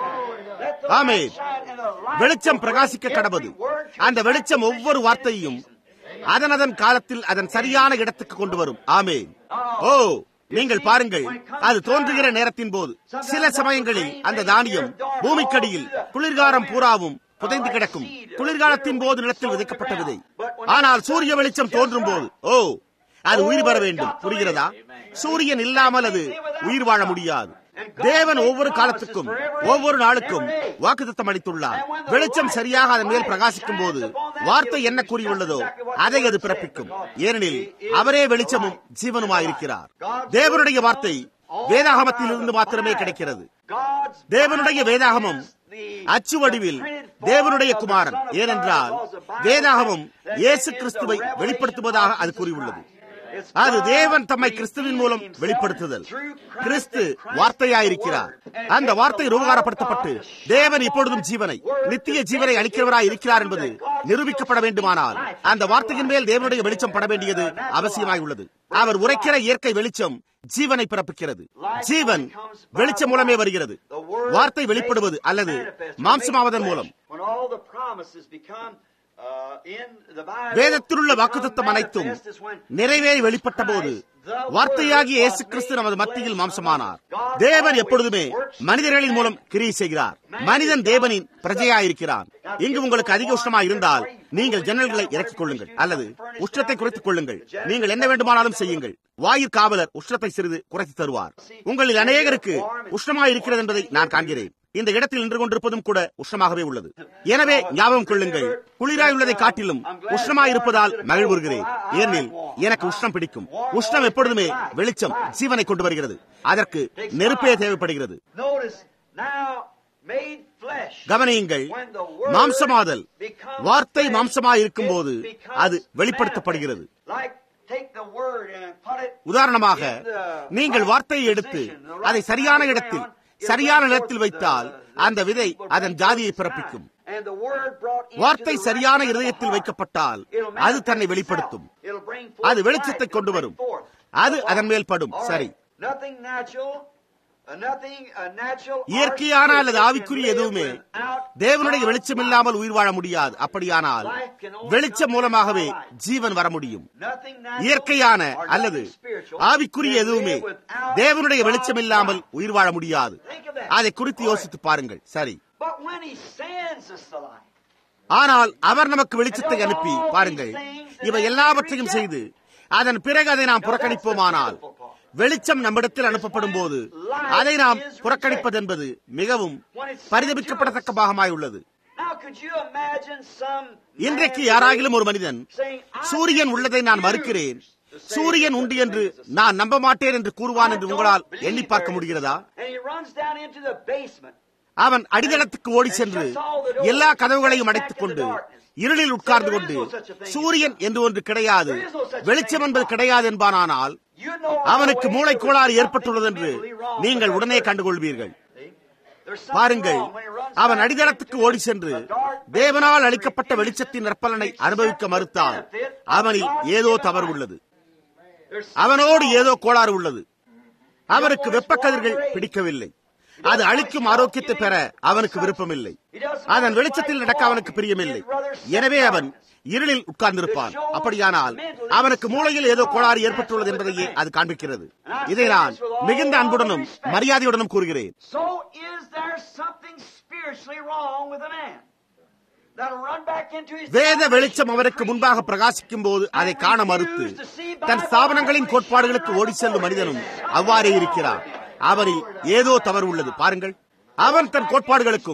ஆமென். வெளிச்சம் பிரகாசிக்க கடவது அந்த வெளிச்சம் ஒவ்வொரு வார்த்தையும் அதன் அதன் காலத்தில் அதன் சரியான இடத்துக்கு கொண்டு வரும் ஆமென் ஓ நீங்கள் பாருங்கள் அது தோன்றுகிற நேரத்தின் போது சில சமயங்களில் அந்த தானியம் பூமிக்கடியில் குளிர்காலம் பூராவும் புதைந்து கிடக்கும் குளிர்காலத்தின் போது நிலத்தில் விதைக்கப்பட்ட விதை ஆனால் சூரிய வெளிச்சம் தோன்றும் போது ஓ அது உயிர் பெற வேண்டும் புரிகிறதா சூரியன் இல்லாமல் அது உயிர் வாழ முடியாது தேவன் ஒவ்வொரு காலத்துக்கும் ஒவ்வொரு நாளுக்கும் வாக்குத்தத்தம் அளித்துள்ளார் வெளிச்சம் சரியாக அதன் மேல் பிரகாசிக்கும் போது வார்த்தை என்ன கூறியுள்ளதோ அதை அது பிறப்பிக்கும் ஏனெனில் அவரே வெளிச்சமும் ஜீவனுமாயிருக்கிறார் தேவனுடைய வார்த்தை வேதாகமத்தில் இருந்து மாத்திரமே கிடைக்கிறது God's தேவனுடைய வேதாகமம் அச்சு வடிவில் தேவனுடைய குமாரன் ஏனென்றால் வேதாகமம் இயேசு கிறிஸ்துவை வெளிப்படுத்துவதாக அது கூறியுள்ளது அது தேவன் தம்மை கிறிஸ்துவின் மூலம் வெளிப்படுத்துதல் கிறிஸ்து வார்த்தையாயிருக்கிறார் அந்த வார்த்தை ரூபகாரப்படுத்தப்பட்டு தேவன் இப்பொழுதும் ஜீவனை நித்திய ஜீவனை அளிக்கிறவராய் இருக்கிறார் என்பது நிரூபிக்கப்பட வேண்டுமானால் அந்த வார்த்தையின் மேல் தேவனுடைய வெளிச்சம் பட வேண்டியது அவசியமாய் உள்ளது அவர் உரைக்கிற இயற்கை வெளிச்சம் ஜீவனை பிறப்பிக்கிறது ஜீவன் வெளிச்சம் மூலமே வருகிறது வார்த்தை வெளிப்படுவது அல்லது மாம்சமாவதன் மூலம் When all the promises become uh, in the Bible, வேதத்திலுள்ள வாக்குத்தத்தம் அனைத்தும் நிறைவேறி வெளிப்பட்ட போது வார்த்தையாகிய இயேசு கிறிஸ்து நமது மத்தியில் மாம்சமானார் தேவன் எப்பொழுதுமே மனிதர்களின் மூலம் கிரியை செய்கிறார் மனிதன் தேவனின் பிரஜையாயிருக்கிறான் இங்கு உங்களுக்கு அதிக உஷ்ணமா இருந்தால் நீங்கள் ஜன்னல்களை இறக்கிக் கொள்ளுங்கள் அல்லது உஷ்ணத்தை குறைத்துக் கொள்ளுங்கள் நீங்கள் என்ன வேண்டுமானாலும் செய்யுங்கள் வாயிற் காவலர் உஷ்ணத்தை சிறிது குறைத்து தருவார் உங்களில் அநேகருக்கு உஷ்ணமாக இருக்கிறது என்பதை நான் காண்கிறேன் இந்த இடத்தில் நின்று கொண்டிருப்பதும் கூட உஷ்ணமாகவே உள்ளது எனவே ஞாபகம் கொள்ளுங்கள் குளிராய் உள்ளதை காட்டிலும் உஷ்ணமாய் இருப்பதால் மகிழ்வுறுகிறேன் ஏனெனில் எனக்கு உஷ்ணம் பிடிக்கும் உஷ்ணம் எப்பொழுதுமே வெளிச்சம் ஜீவனை கொண்டு வருகிறது அதற்கு நெருப்பே தேவைப்படுகிறது Notice now made flesh. கவனியுங்கள் When the word மாம்சமாதல் becomes வார்த்தை flesh, மாம்சமாய் இருக்கும்போது it becomes அது வெளிப்படுத்தப்படுகிறது manifest. Like take the word and put it உதாரணமாக in the நீங்கள் right வார்த்தையை எடுத்து position, the right அதை சரியான ground, இடத்தில் it'll சரியான bring நிலத்தில் forth வைத்தால் the- the அந்த விதை seed will அதன் bring ஜாதியை forth பிறப்பிக்கும் time. And the word brought into வார்த்தை the right சரியான place of the இருதயத்தில் heart. வைக்கப்பட்டால் It'll அது manifest தன்னை itself. வெளிப்படுத்தும் It'll bring forth அது வெளிச்சத்தை light. கொண்டு It'll வரும் bring forth அது the அதன் மேல் light. படும் All சரி right. Nothing natural, uh, nothing, uh, natural or இயற்கையான அல்லது spiritual ஆவிக்குரிய can live எதுவுமே without தேவனுடைய God's வெளிச்சம் light. இல்லாமல் உயிர் வாழ முடியாது அப்படியானால் வெளிச்சம் மூலமாகவே ஜீவன் வர முடியும் Nothing natural இயற்கையான or nothing அல்லது spiritual ஆவிக்குரிய can எதுவுமே live without தேவனுடைய God's வெளிச்சம் இல்லாமல் light. உயிர் வாழ முடியாது Think of that. அதை குறித்து All right. யோசித்து பாருங்கள் சரி But when he sends us the light, ஆனால் அவர் நமக்கு வெளிச்சத்தை அனுப்பி பாருங்கள் இவை எல்லாவற்றையும் செய்து அதன் பிறகு அதை நாம் புறக்கணிப்போமானால் வெளிச்சம் நம்மிடத்தில் அனுப்பப்படும் போது அதை நாம் புறக்கணிப்பது என்பது மிகவும் பரிதபிக்கப்படத்தக்க பாகமாய் உள்ளது now could you imagine some இன்றைக்கு man யாராகிலும் ஒரு மனிதன் saying, "I சூரியன் உள்ளதை நான் மறுக்கிறேன் சூரியன் உண்டு என்று நான் நம்ப மாட்டேன் என்று கூறுவான் என்று உங்களால் எண்ணி பார்க்க முடிகிறதா And he runs down into the basement. அவன் அடித்தளத்துக்கு ஓடி சென்று எல்லா கதவுகளையும் அடைத்துக் கொண்டு இருளில் உட்கார்ந்து கொண்டு சூரியன் என்று ஒன்று கிடையாது வெளிச்சம் என்பது கிடையாது என்பானால் You know அவனுக்கு மூளை கோளாறு ஏற்பட்டுள்ளது என்று நீங்கள் உடனே கண்டுகொள்வீர்கள் There's something பாருங்கள் wrong when he runs அவன் down அடித்தளத்துக்கு into ஓடி சென்று a dark தேவனால் அளிக்கப்பட்ட வெளிச்சத்தின் நற்பலனை அனுபவிக்க மறுத்தால் அவனில் ஏதோ தவறு உள்ளது There's அவனோடு ஏதோ கோளாறு உள்ளது அவனுக்கு வெப்பக்கதிர்கள் பிடிக்கவில்லை அது அளிக்கும் ஆரோக்கியத்தை பெற அவனுக்கு விருப்பமில்லை அதன் வெளிச்சத்தில் நடக்க அவனுக்கு பிரியமில்லை எனவே அவன் இருளில் உட்கார்ந்திருப்பான் அப்படியானால் அவனுக்கு மூளையில் ஏதோ கோளாறு ஏற்பட்டுள்ளது என்பதையே அது காண்பிக்கிறது இதை நான் மிகுந்த அன்புடனும் மரியாதையுடனும் கூறுகிறேன் So is there something spiritually wrong with a man? That'll run back into his வேத வெளிச்சம் அவருக்கு முன்பாக பிரகாசிக்கும் போது அதை காண மறுத்து தன் ஸ்தாபனங்களின் கோட்பாடுகளுக்கு ஓடி செல்லும் மனிதனும் அவ்வாறே இருக்கிறார் அவரில் ஏதோ தவறு உள்ளது பாருங்கள் அவன் தன் கோட்பாடுகளுக்கும்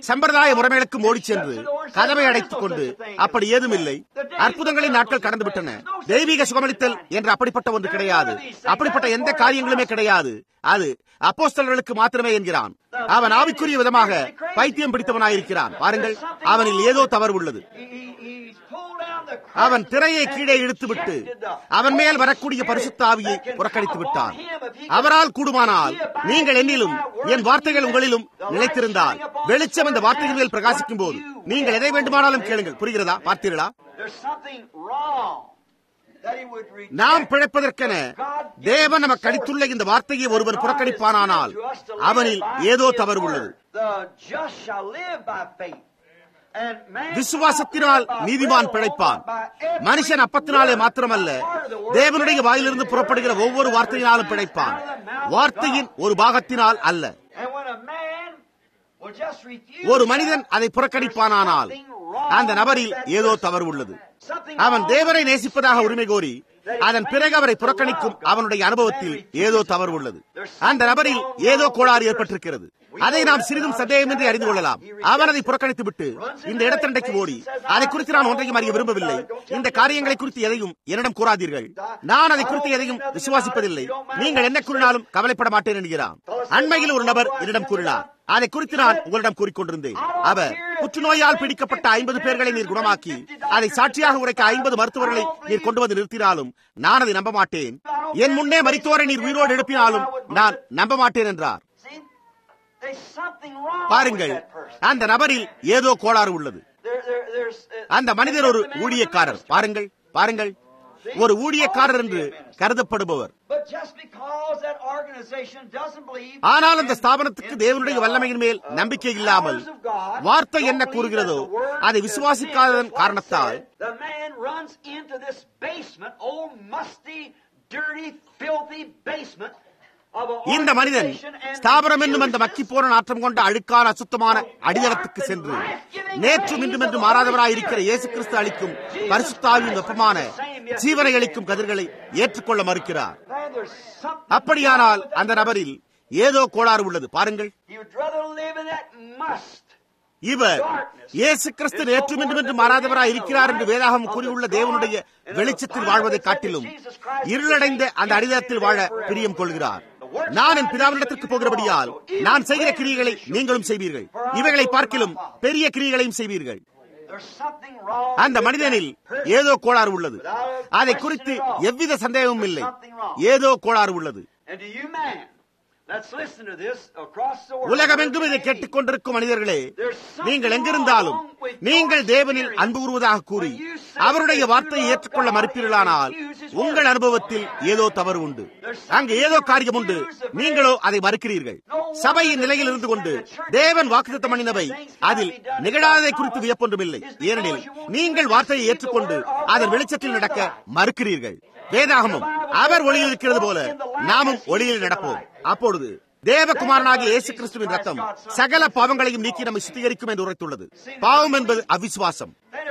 சம்பிரதாய முறைமைகளுக்கும் ஓடிச் சென்று கதவை அடைத்துக் கொண்டு அப்படி ஏதும் இல்லை அற்புதங்களின் நாட்கள் கடந்து விட்டன தெய்வீக சுகமளித்தல் என்று அப்படிப்பட்ட ஒன்று கிடையாது அப்படிப்பட்ட எந்த காரியங்களுமே கிடையாது அது அப்போஸ்தலர்களுக்கு மாத்திரமே என்கிறான் அவன் ஆவிக்குரிய விதமாக பைத்தியம் பிடித்தவனாயிருக்கிறான் பாருங்கள் அவனில் ஏதோ தவறு உள்ளது அவன் திரையை கீழே இழுத்துவிட்டு அவன் மேல் வரக்கூடிய பரிசுத்த ஆவியை புறக்கணித்து விட்டான் அவரால் கூடுமானால் நீங்கள் என்னிலும் என் வார்த்தைகள் உங்களிலும் நிலைத்திருந்தால் வெளிச்சம் இந்த வார்த்தைகள் மேல் பிரகாசிக்கும் போது நீங்கள் எதை வேண்டுமானாலும் கேளுங்கள் புரிகிறதா பார்த்தீர்களா நாம் பிழைப்பதற்கென தேவன் நமக்கு அளித்துள்ள இந்த வார்த்தையை ஒருவன் புறக்கணிப்பானால் அவனில் ஏதோ தவறு உள்ளது விசுவாசத்தினால் நீதிமான் பிழைப்பான் மனுஷன் அப்பத்தினாலே மாத்திரமல்ல தேவனுடைய வாயிலிருந்து புறப்படுகிற ஒவ்வொரு வார்த்தையினாலும் பிழைப்பான் வார்த்தையின் ஒரு பாகத்தினால் அல்ல ஒரு மனிதன் அதை புறக்கணிப்பானால் அந்த நபரில் ஏதோ தவறு உள்ளது அவன் தேவரை நேசிப்பதாக உரிமை கோரி அதன் பிறகு அவரை புறக்கணிக்கும் அவனுடைய அனுபவத்தில் ஏதோ தவறு உள்ளது அந்த நபரில் ஏதோ கோளாறு ஏற்பட்டிருக்கிறது அதை நாம் சிறிதும் சந்தேகமின்றி அறிந்து கொள்ளலாம் அவன் அதை புறக்கணித்து விட்டு இந்த இடத்தண்டைக்கு ஓடி அதை குறித்து நான் ஒன்றையும் அறிய விரும்பவில்லை இந்த காரியங்களை குறித்து எதையும் என்னிடம் கூறாதீர்கள் நான் அதை குறித்து எதையும் விசுவாசிப்பதில்லை நீங்கள் என்ன கூறினாலும் கவலைப்பட மாட்டேன் என்கிறான் அண்மையில் ஒரு நபர் என்னிடம் கூறினார் அதை குறித்து நான் உங்களிடம் கூறிக்கொண்டிருந்தேன் அவர் புற்றுநோயால் பிடிக்கப்பட்ட ஐம்பது பேர்களை நீர் குணமாக்கி அதை சாட்சியாக உரைக்க ஐம்பது மருத்துவர்களை நீர் கொண்டு வந்து நிறுத்தினாலும் நான் அதை நம்ப மாட்டேன் என் முன்னே மரித்தோரை நீர் உயிரோடு எழுப்பினாலும் நான் நம்ப மாட்டேன் என்றார் பாருங்கள் அந்த நபரில் ஏதோ கோளாறு உள்ளது அந்த மனிதர் ஒரு ஊழியக்காரர் பாருங்கள் பாருங்கள் ஒரு ஊழியக்காரர் என்று கருதப்படுபவர் ஆனால் அந்த ஸ்தாபனத்துக்கு தேவனுடைய வல்லமையின் மேல் நம்பிக்கை இல்லாமல் வார்த்தை என்ன கூறுகிறதோ அதை விசுவாசிக்காததன் காரணத்தால் இந்த மனிதன் ஸ்தாபனம் என்னும் அந்த மக்கி போன நாற்றம் கொண்ட அழுக்கான அசுத்தமான அடித்தளத்துக்கு சென்று நேற்று இன்றும் என்று மாறாதவராய் இருக்கிற இயேசு கிறிஸ்து அளிக்கும் பரிசுத்தாவின் வெப்பமான ஜீவனை அளிக்கும் கதிர்களை ஏற்றுக்கொள்ள மறுக்கிறார் அப்படியானால் அந்த நபரில் ஏதோ கோளாறு உள்ளது பாருங்கள் இவர் இயேசு கிறிஸ்து நேற்றும் இன்றும் என்று மாறாதவராய் இருக்கிறார் என்று வேதாகம் கூறியுள்ள தேவனுடைய வெளிச்சத்தில் வாழ்வதை காட்டிலும் இருளடைந்த அந்த அடிதளத்தில் வாழ பிரியம் கொள்கிறார் நான் என் பிதாவினிடத்திற்கு போகிறபடியால் நான் செய்கிற கிரியைகளை நீங்களும் செய்வீர்கள் இவைகளை பார்க்கிலும் பெரிய கிரியைகளையும் செய்வீர்கள் அந்த மனிதனில் ஏதோ கோளாறு உள்ளது அதை குறித்து எவ்வித சந்தேகமும் இல்லை ஏதோ கோளாறு உள்ளது உலகமெங்கும் இதை கேட்டுக் கொண்டிருக்கும் மனிதர்களே நீங்கள் எங்கிருந்தாலும் நீங்கள் தேவனில் அன்பு கூறுவதாக கூறி அவருடைய வார்த்தையை ஏற்றுக்கொள்ள மறுப்பீர்களானால் உங்கள் அனுபவத்தில் ஏதோ தவறு உண்டு அங்கு ஏதோ காரியம் உண்டு நீங்களோ அதை மறுக்கிறீர்கள் சபையின் நிலையில் இருந்து கொண்டு தேவன் வாக்குத்தம் பண்ணினவை அதில் நிகழாததை குறித்து வியப்பொன்றுமில்லை ஏனெனில் நீங்கள் வார்த்தையை ஏற்றுக்கொண்டு அதன் வெளிச்சத்தில் நடக்க மறுக்கிறீர்கள் வேதாகமும் அவர் ஒளியில் இருக்கிறது போல நாமும் ஒளியில் நடப்போம் அப்பொழுது தேவகுமாரனாகிய இயேசு கிறிஸ்துவின் ரத்தம் சகல பாவங்களையும் நீக்கி நம்மை சுத்திகரிக்கும் என்று உரைத்துள்ளது பாவம் என்பது அவிசுவாசம்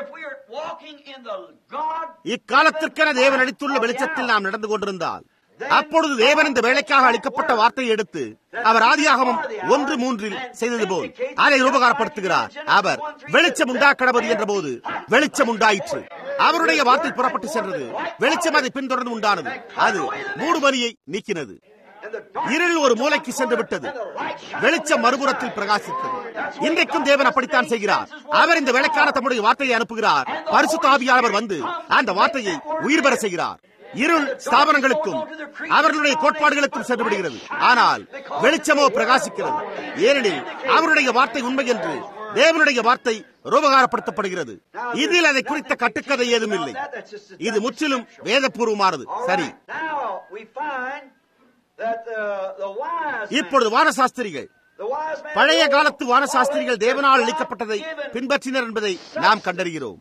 இக்காலத்திற்கென தேவன் அளித்துள்ள வெளிச்சத்தில் நாம் நடந்து கொண்டிருந்தால் அப்பொழுது தேவன் இந்த வேலைக்காக அளிக்கப்பட்ட வார்த்தையை எடுத்து அவர் ஆதியாகமும் ஒன்று மூன்றில் செய்தது போல் அதை உபகாரப்படுத்துகிறார் அவர் வெளிச்சம் உண்டாக்கடவது என்ற போது வெளிச்சம் உண்டாயிற்று அவருடைய வார்த்தை புறப்பட்டு சென்றது வெளிச்சம் அதை பின்தொடர்ந்து உண்டானது அது மூடுமணியை நீக்கினது இருள் ஒரு மூலைக்கு சென்று விட்டது வெளிச்சம் மறுபுறத்தில் பிரகாசித்தது இன்றைக்கும் தேவன் அப்படித்தான் செய்கிறார் அவர் இந்த வேலைக்கான தம்முடைய வார்த்தையை அனுப்புகிறார் பரிசுத்த ஆவியானவர் வந்து அந்த வார்த்தையை உயிர் பெற செய்கிறார் இருள் ஸ்தாபனங்களுக்கும் அவர்களுடைய கோட்பாடுகளுக்கும் சென்று விடுகிறது ஆனால் வெளிச்சமோ பிரகாசிக்கிறது ஏனெனில் அவருடைய வார்த்தை உண்மை என்று தேவனுடைய வார்த்தை ரூபகாரப்படுத்தப்படுகிறது இதில் அதை குறித்த கட்டுக்கதை ஏதும் இல்லை இது முற்றிலும் வேதபூர்வமானது சரி இப்பொழுது வானசாஸ்திரிகள் பழைய காலத்து வானசாஸ்திரிகள் தேவனால் அளிக்கப்பட்டதை பின்பற்றினர் என்பதை நாம் கண்டறிகிறோம்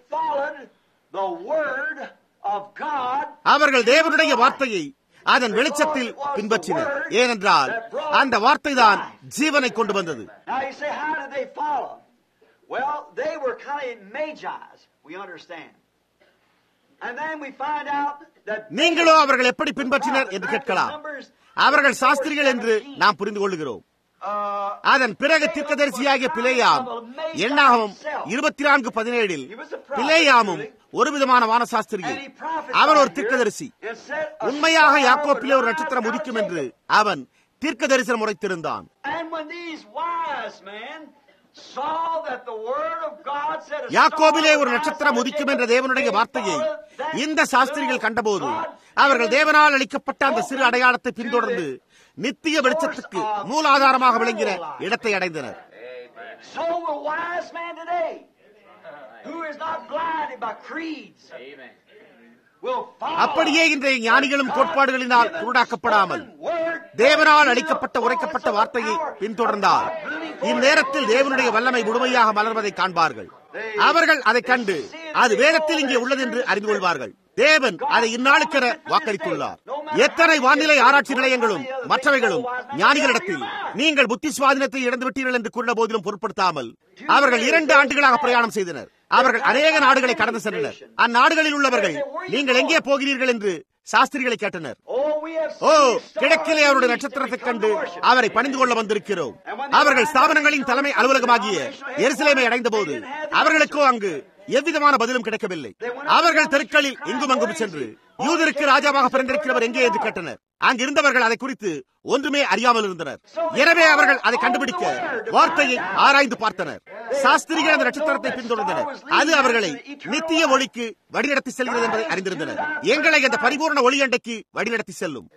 அவர்கள் தேவனுடைய வார்த்தையை அதன் வெளிச்சத்தில் பின்பற்றினர் ஏனென்றால் அந்த வார்த்தை தான் ஜீவனை கொண்டு வந்தது Well, they were kind of magi's, we understand. And then we find out that நீங்களோ அவர்கள் எப்படி பின்பற்றினர் என்று கேட்கலாம் அவர்கள் சாஸ்திரிகள் என்று நாம் புரிந்து கொள்கிறோம் uh, அதன் பிறகு தீர்க்கதரிசியாகிய பிளேயாம் எண்ணாகவும் இருபத்தி நான்கு பதினேழில் பிளேயாமும் ஒரு விதமான வானசாஸ்திரியை அவன் ஒரு தீர்க்கதரிசி உண்மையாக யாக்கோப்பிலே ஒரு நட்சத்திரம் உதிக்கும் என்று அவன் தீர்க்க தரிசனம் உரைத்திருந்தான் யாக்கோபிலே ஒரு நட்சத்திரம் உதிக்கும் என்ற தேவனுடைய வார்த்தையை இந்த சாஸ்திரிகள் கண்டபோது அவர்கள் தேவனால் அளிக்கப்பட்ட அந்த சிறு அடையாளத்தை பின்தொடர்ந்து நித்திய வெளிச்சத்துக்கு மூலாதாரமாக விளங்கின இடத்தை அடைந்தனர் So will wise man today, who is not blinded by creeds, will follow அப்படியே இன்றைய ஞானிகளும் கோட்பாடுகளினால் குருடாக்கப்படாமல் தேவனால் அளிக்கப்பட்ட உரைக்கப்பட்ட வார்த்தையை பின்தொடர்ந்தால் இந்நேரத்தில் தேவனுடைய வல்லமை முழுமையாக மலர்வதை காண்பார்கள் அவர்கள் அதை கண்டு அது வேதத்தில் இங்கே உள்ளது என்று அறிந்து கொள்வார்கள் தேவன் அதை இந்நாளுக்கென வாக்களித்துள்ளார் எத்தனை வானிலை ஆராய்ச்சி நிலையங்களும் மற்றவைகளும் ஞானிகளிடத்தில் நீங்கள் புத்தி சுவாதீனத்தை இழந்துவிட்டீர்கள் என்று கூறின போதிலும் பொருட்படுத்தாமல் அவர்கள் இரண்டு ஆண்டுகளாக பிரயாணம் செய்தனர் அவர்கள் அநேக நாடுகளை கடந்து சென்றனர் அந்நாடுகளில் உள்ளவர்கள் நீங்கள் எங்கே போகிறீர்கள் என்று சாஸ்திரிகளை கேட்டனர் ஓ கிழக்கிலே அவருடைய நட்சத்திரத்தைக் கண்டு அவரை பணிந்து கொள்ள வந்திருக்கிறோம் அவர்கள் ஸ்தாபனங்களின் தலைமை அலுவலகமாகிய எருசலேமை அடைந்த போது அவர்களுக்கோ அங்கு எவ்விதமான பதிலும் கிடைக்கவில்லை அவர்கள் தெருக்களில் எங்கும் அங்கும் சென்று யூதருக்கு ராஜாவாக பிறந்திருக்கிறவர் எங்கே என்று கேட்டனர் அங்கு இருந்தவர்கள் அதை குறித்து ஒன்றுமே அறியாமல் இருந்தனர் எனவே அவர்கள் அதை கண்டுபிடிக்க வார்த்தையை ஆராய்ந்து பார்த்தனர் சாஸ்திரிகள் அந்த நட்சத்திரத்தை பின்தொடர்ந்தனர் அது அவர்களை நித்திய ஒளிக்கு வழிநடத்தி செல்கிறது என்பதை அறிந்திருந்தனர் எங்களை அந்த பரிபூர்ண ஒளி அண்டைக்கு வழிநடத்தி செல்லும்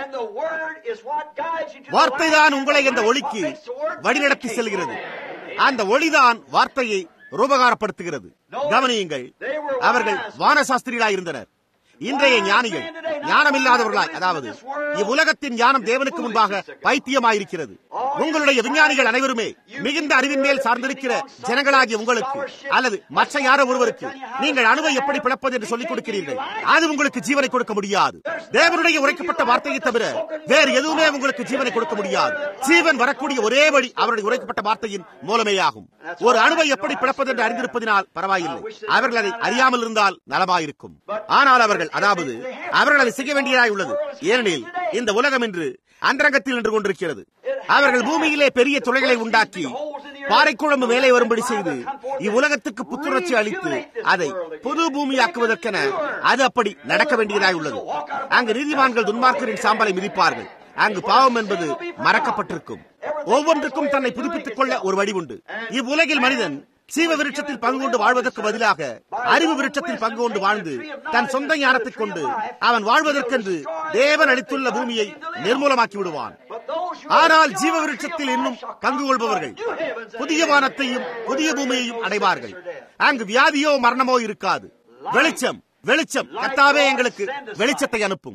வார்த்தை தான் உங்களை அந்த ஒளிக்கு வழிநடத்தி செல்கிறது அந்த ஒளிதான் வார்த்தையை ரூபகாரப்படுத்துகிறது கவனியுங்கள் அவர்கள் வானசாஸ்திரிகளாய் இருந்தனர் இன்றைய ஞானிகள் ஞானம் இல்லாதவர்களாய் அதாவது இவ்வுலகத்தின் ஞானம் தேவனுக்கு முன்பாக பைத்தியமாயிருக்கிறது உங்களுடைய விஞ்ஞானிகள் அனைவருமே மிகுந்த அறிவின் மேல் சார்ந்திருக்கிற ஜனங்களாகிய உங்களுக்கு அல்லது மற்ற யாரோ ஒருவருக்கு நீங்கள் அணுவை எப்படி பிளப்பது என்று சொல்லிக் கொடுக்கிறீர்கள் அது உங்களுக்கு ஜீவனை கொடுக்க முடியாது தேவனுடைய உரைக்கப்பட்ட வார்த்தையை தவிர வேறு எதுவுமே உங்களுக்கு ஜீவனை கொடுக்க முடியாது ஜீவன் வரக்கூடிய ஒரே வழி அவருடைய உரைக்கப்பட்ட வார்த்தையின் மூலமேயாகும் ஒரு அணுவை எப்படி பிளப்பது என்று அறிந்திருப்பதினால் பரவாயில்லை அவர்கள் அதை அறியாமல் இருந்தால் நலமாயிருக்கும் ஆனால் அவர்கள் அதாவது அவர்கள் அதை செய்ய வேண்டியதாய் உள்ளது ஏனெனில் இந்த உலகம் என்று அந்தரங்கத்தில் நின்று கொண்டிருக்கிறது அவர்கள் பூமியிலே பெரிய துளைகளை உண்டாக்கி பாறைக்குழம்பு மேலே வரும்படி செய்து இவ்வுலகத்துக்கு புத்துணர்ச்சி அளித்து அதை புது பூமியாக்குவதற்கென அது அப்படி நடக்க வேண்டியதாய் உள்ளது அங்கு நீதிமான்கள் துன்மார்க்கரின் சாம்பலை மிதிப்பார்கள் அங்கு பாவம் என்பது மறக்கப்பட்டிருக்கும் ஒவ்வொன்றுக்கும் தன்னை புதுப்பித்துக் கொள்ள ஒரு வழி உண்டு இவ்வுலகில் மனிதன் சீவ விருட்சத்தில் பங்கு கொண்டு வாழ்வதற்கு பதிலாக அறிவு விருட்சத்தில் பங்கு கொண்டு வாழ்ந்து தன் சொந்த ஞானத்தைக் கொண்டு அவன் வாழ்வதற்கென்று தேவன் அளித்துள்ள பூமியை நிர்மூலமாக்கி விடுவான் ஆனால் ஜீவ விருட்சத்தில் இன்னும் பங்கு கொள்பவர்கள் புதிய வானத்தையும் புதிய பூமியையும் அடைவார்கள் அங்கு வியாதியோ மரணமோ இருக்காது வெளிச்சம் வெளிச்சம் கத்தாவே எங்களுக்கு வெளிச்சத்தை அனுப்பும்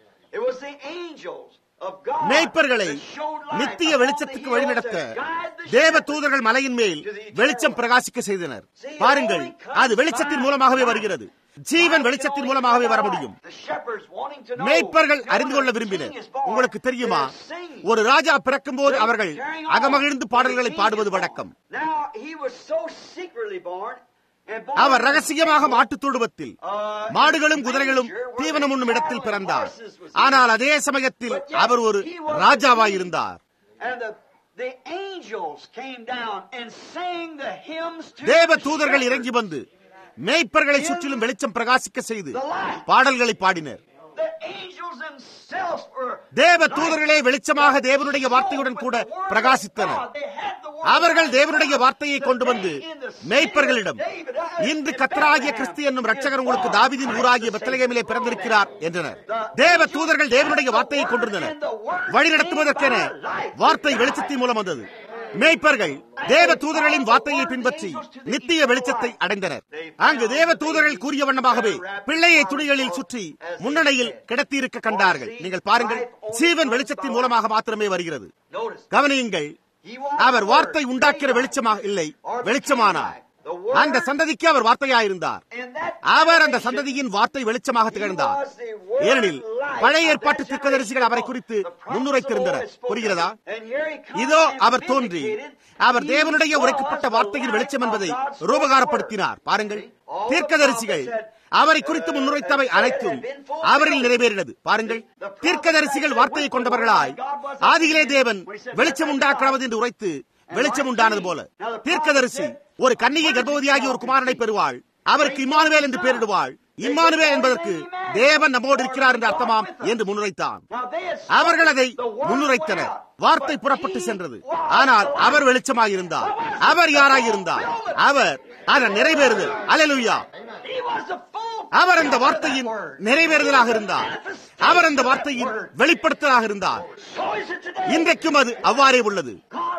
மேய்ப்பர்களை நித்திய வெளிச்சத்துக்கு வழிநடத்த தேவ தூதர்கள் மலையின் மேல் வெளிச்சம் பிரகாசிக்க செய்தனர் பாருங்கள் அது வெளிச்சத்தின் மூலமாகவே வருகிறது ஜீவன் வெளிச்சத்தின் மூலமாகவே வர முடியும் மேய்ப்பர்கள் அறிந்து கொள்ள விரும்பினர் உங்களுக்கு தெரியுமா ஒரு ராஜா பிறக்கும் போது அவர்கள் அகமகிழ்ந்து பாடல்களை பாடுவது வழக்கம் அவர் ரகசியமாக மாட்டுத் தொழுவத்தில் மாடுகளும் குதிரைகளும் தீவனம் உண்ணும் இடத்தில் பிறந்தார் ஆனால் அதே சமயத்தில் அவர் ஒரு ராஜாவாயிருந்தார் தேவ தூதர்கள் இறங்கி வந்து மேய்ப்பர்களை சுற்றிலும் வெளிச்சம் பிரகாசிக்க செய்து பாடல்களை பாடினர் தேவ தூதர்களே வெளிச்சமாக தேவனுடைய வார்த்தையுடன் கூட பிரகாசித்தனர் அவர்கள் தேவனுடைய வார்த்தையை கொண்டு வந்து மேய்ப்பர்களிடம் இன்று கத்தராகிய கிறிஸ்து என்னும் ரட்சகர் உங்களுக்கு தாவிதின் ஊராகிய பெத்தலகமிலே பிறந்திருக்கிறார் என்றனர் தேவ தூதர்கள் தேவனுடைய வார்த்தையை கொண்டிருந்தனர் வழிநடத்துவதற்கென வார்த்தை வெளிச்சத்தின் மூலம் வந்தது மேய்ப்பர்கள் தேவ தூதர்களின் வார்த்தையை பின்பற்றி நித்திய வெளிச்சத்தை அடைந்தனர் அங்கு தேவ தூதர்கள் கூறிய வண்ணமாகவே பிள்ளையை துணிகளில் சுற்றி முன்னணியில் கிடத்தியிருக்க கண்டார்கள் நீங்கள் பாருங்கள் ஜீவன் வெளிச்சத்தின் மூலமாக மாத்திரமே வருகிறது கவனியுங்கள் அவர் வார்த்தை உண்டாக்கிற வெளிச்சமாக இல்லை வெளிச்சமானார் அந்த சந்ததிக்கு அவர் வார்த்தையாயிருந்தார் அவர் அந்த சந்ததியின் வார்த்தை வெளிச்சமாக திகழ்ந்தார் ஏனெனில் பழைய ஏற்பாட்டு திக்கதரிசிகள் அவரை குறித்து முன்னுரைத்திருந்தனர் புரிகிறதா இதோ அவர் தோன்றி அவர் தேவனுடைய உரைக்கப்பட்ட வார்த்தையின் வெளிச்சம் என்பதை ரூபகாரப்படுத்தினார் பாருங்கள் தீர்க்கதரிசிகள் அவரை குறித்து முன்னுரைத்தவை அனைத்தும் அவரில் நிறைவேறினது பாருங்கள் தீர்க்கதரிசிகள் வார்த்தையை கொண்டவர்களாய் ஆதியிலே தேவன் வெளிச்சம் உண்டாக்கிறது என்று உரைத்து வெளிச்சம் உண்டானது போல தீர்க்கதரிசி ஒரு கன்னிகை கர்ப்பவதியாகி ஒரு குமாரனை பெறுவாள் அவருக்கு இம்மானுவேல் என்று பெயரிடுவாள் இம்மானுவேல் என்பதற்கு தேவன் நம்மோடு இருக்கிறார் என்று அர்த்தமாம் என்று முன்னுரைத்தான் அவர்கள் அதை முன்னுரைத்தனர் வார்த்தை புறப்பட்டு சென்றது ஆனால் அவர் வெளிச்சமாயிருந்தார் அவர் யாராயிருந்தார் அவர் அதன் நிறைவேறுதல் அலலுயா அவர் அந்த வார்த்தையின் நிறைவேறுதலாக இருந்தார் அவர் அந்த வார்த்தையின் வெளிப்படுத்தலாக இருந்தார் இன்றைக்கும் அது அவ்வாறே உள்ளது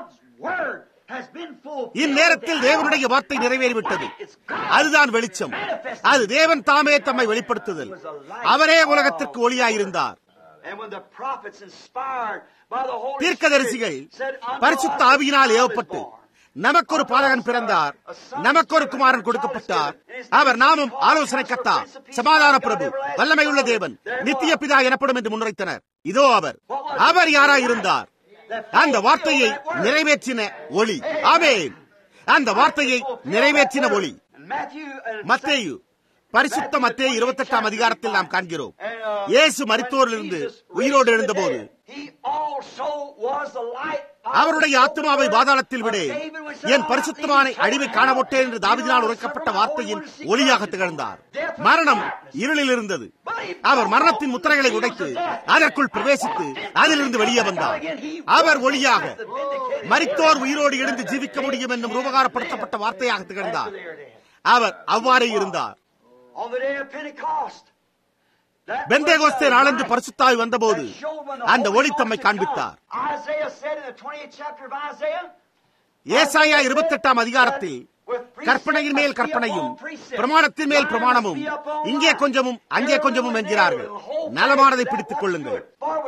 இந்நேரத்தில் தேவனுடைய வார்த்தை நிறைவேறிவிட்டது அதுதான் வெளிச்சம் அது தேவன் தாமே தம்மை வெளிப்படுத்துதல் அவரே உலகத்திற்கு ஒளியாயிருந்தார் தீர்க்கதரிசிகள் பரிசுத்த ஆவியினால் ஏவப்பட்டு நமக்கு ஒரு பாலகன் பிறந்தார் நமக்கு ஒரு குமாரன் கொடுக்கப்பட்டார் அவர் நாமும் ஆலோசனை கத்தா சமாதான பிரபு வல்லமையுள்ள தேவன் நித்திய பிதா எனப்படும் என்று முன்வைத்தனர் இதோ அவர் அவர் யாராயிருந்தார் அந்த வார்த்தையை நிறைவேற்றின ஒளி ஆமே அந்த வார்த்தையை நிறைவேற்றின ஒளி மத்தேயு பரிசுத்த மத்தே இருபத்தி எட்டாம் அதிகாரத்தில் நாம் காண்கிறோம் இயேசு மரித்தோரிலிருந்து உயிரோடு எழுந்தபோது அவருடைய ஆத்மாவை பாதாளத்தில் விட என் பரிசுத்தமான அழிவை காணப்பட்டேன் என்று தாவிதினால் உரைக்கப்பட்ட வார்த்தையின் ஒளியாக திகழ்ந்தார் மரணம் இருளில் இருந்தது அவர் மரணத்தின் முத்திரைகளை உடைத்து அதற்குள் பிரவேசித்து அதிலிருந்து வெளியே வந்தார் அவர் ஒளியாக மரித்தோர் உயிரோடு எழுந்து ஜீவிக்க முடியும் என்னும் ரூபகாரப்படுத்தப்பட்ட வார்த்தையாக திகழ்ந்தார் அவர் அவ்வாறே இருந்தார் பெந்தேகோஸ்தே நாளன்று பரிசுத்தாய் வந்தபோது அந்த ஒளி தம்மை காண்பித்தார் ஏசாயா இருபத்தி எட்டாம் அதிகாரத்தில் கற்பனையின் மேல் கற்பனையும் பிரமாணத்தின் மேல் பிரமாணமும் இங்கே கொஞ்சமும் அங்கே கொஞ்சமும் என்கிறார்கள் நலமானதை பிடித்துக் கொள்ளுங்கள்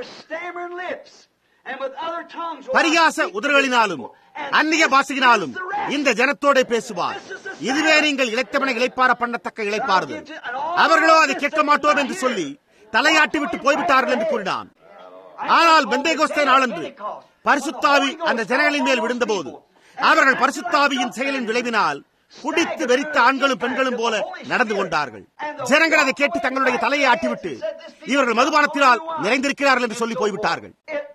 பரியாச உதறுகளினாலும் அந்நிய பாசையினாலும் இந்த ஜனத்தோட பேசுவார் இதுவே நீங்கள் இழைத்தவனை இழைப்பார பண்ணத்தக்க இழைப்பார்கள் அவர்களோ அதை கேட்க மாட்டோம் என்று சொல்லி தலையாட்டி விட்டு போய்விட்டார்கள் என்று கூறினான் ஆனால் பெந்தேகோஸ்தே நாளன்று பரிசுத்தாவி அந்த ஜனங்களின் மேல் விழுந்தபோது அவர்கள் பரிசுத்தாவியின் செயலின் விளைவினால் குடித்து வெறித்த ஆண்களும் பெண்களும் போல நடந்து கொண்டார்கள் ஜனங்கள் அதை கேட்டு தங்களுடைய தலையை ஆட்டிவிட்டு இவர்கள் மதுபானத்தினால் நிறைந்திருக்கிறார்கள் என்று சொல்லி போய்விட்டார்கள்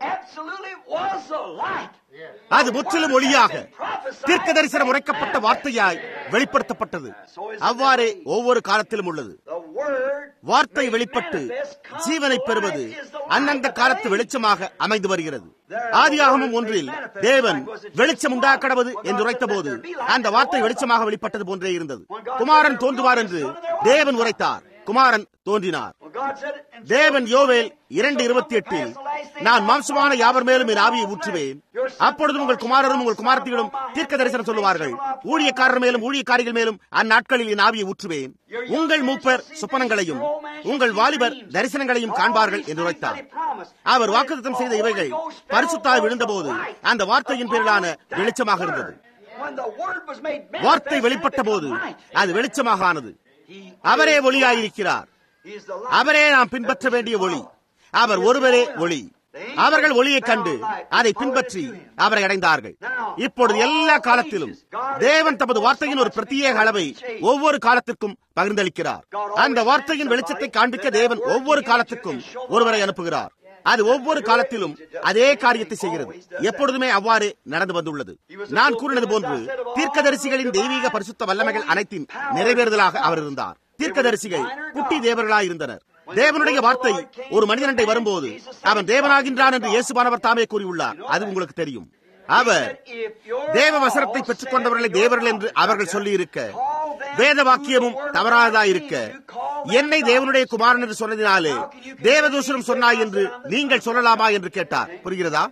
அது முற்றிலும் ஒளியாக தீர்க்க தரிசனம் உரைக்கப்பட்ட வார்த்தையாய் வெளிப்படுத்தப்பட்டது அவ்வாறே ஒவ்வொரு காலத்திலும் உள்ளது வார்த்தை வெளிப்பட்டு ஜீவனை பெறுவது அந்தந்த காலத்து வெளிச்சமாக அமைந்து வருகிறது ஆதியாகமும் ஒன்றில் தேவன் வெளிச்சம் உண்டாக்கடவது என்று உரைத்த போது அந்த வார்த்தை வெளிச்சமாக வெளிப்பட்டது போன்றே இருந்தது குமாரன் தோன்றுவார் என்று தேவன் உரைத்தார் குமாரன் தோன்றினார் தேவன் யோவேல் இரண்டு இருபத்தி எட்டில் நான் மாம்சமான யாவர் மேலும் என் ஆவியை ஊற்றுவேன் அப்பொழுது உங்கள் குமாரரும் உங்கள் குமாரத்திகளும் தீர்க்க தரிசனம் சொல்லுவார்கள் ஊழியக்காரர் மேலும் ஊழியக்காரிகள் மேலும் அந்நாட்களில் என் ஆவியை ஊற்றுவேன் உங்கள் மூப்பர் சுப்பனங்களையும் உங்கள் வாலிபர் தரிசனங்களையும் காண்பார்கள் என்று உரைத்தார் அவர் வாக்குத்தம் செய்த இவைகள் பரிசுத்தாய் விழுந்தபோது அந்த வார்த்தையின் பேரிலான வெளிச்சமாக இருந்தது வார்த்தை வெளிப்பட்ட போது அது வெளிச்சமாக ஆனது அவரே ஒளியாயிருக்கிறார் அவரே நாம் பின்பற்ற வேண்டிய ஒளி அவர் ஒருவரே ஒளி அவர்கள் ஒளியை கண்டு அதை பின்பற்றி அவரை அடைந்தார்கள் இப்பொழுது எல்லா காலத்திலும் தேவன் தமது வார்த்தையின் ஒரு பிரத்யேக அளவை ஒவ்வொரு காலத்திற்கும் பகிர்ந்தளிக்கிறார் அந்த வார்த்தையின் வெளிச்சத்தை காண்பிக்க தேவன் ஒவ்வொரு காலத்திற்கும் ஒருவரை அனுப்புகிறார் அது ஒவ்வொரு காலத்திலும் அதே காரியத்தை செய்கிறது எப்பொழுதுமே அவ்வாறு நடந்து வந்துள்ளது நான் கூறினது போன்று தீர்க்கதரிசிகளின் தெய்வீக பரிசுத்த வல்லமைகள் அனைத்தின் நிறைவேறுதலாக அவர் இருந்தார் தீர்க்கதரிசிகள் குட்டி தேவர்களாய் இருந்தனர் தேவனுடைய வார்த்தை ஒரு மனிதனண்டை வரும்போது அவன் தேவனாகின்றான் என்று இயேசுபானவர் தாமே கூறியுள்ளார் அது உங்களுக்கு தெரியும் அவர் தேவ வசனத்தை பெற்றுக் கொண்டவர்களை தேவர்கள் என்று அவர்கள் சொல்லி இருக்க வேத வாக்கியமும் தவறாததா இருக்க என்னை தேவனுடைய குமாரன் என்று சொன்னதினாலே தேவதூஷணம் சொன்னாய் என்று நீங்கள் சொல்லலாமா என்று கேட்டார் புரிகிறதா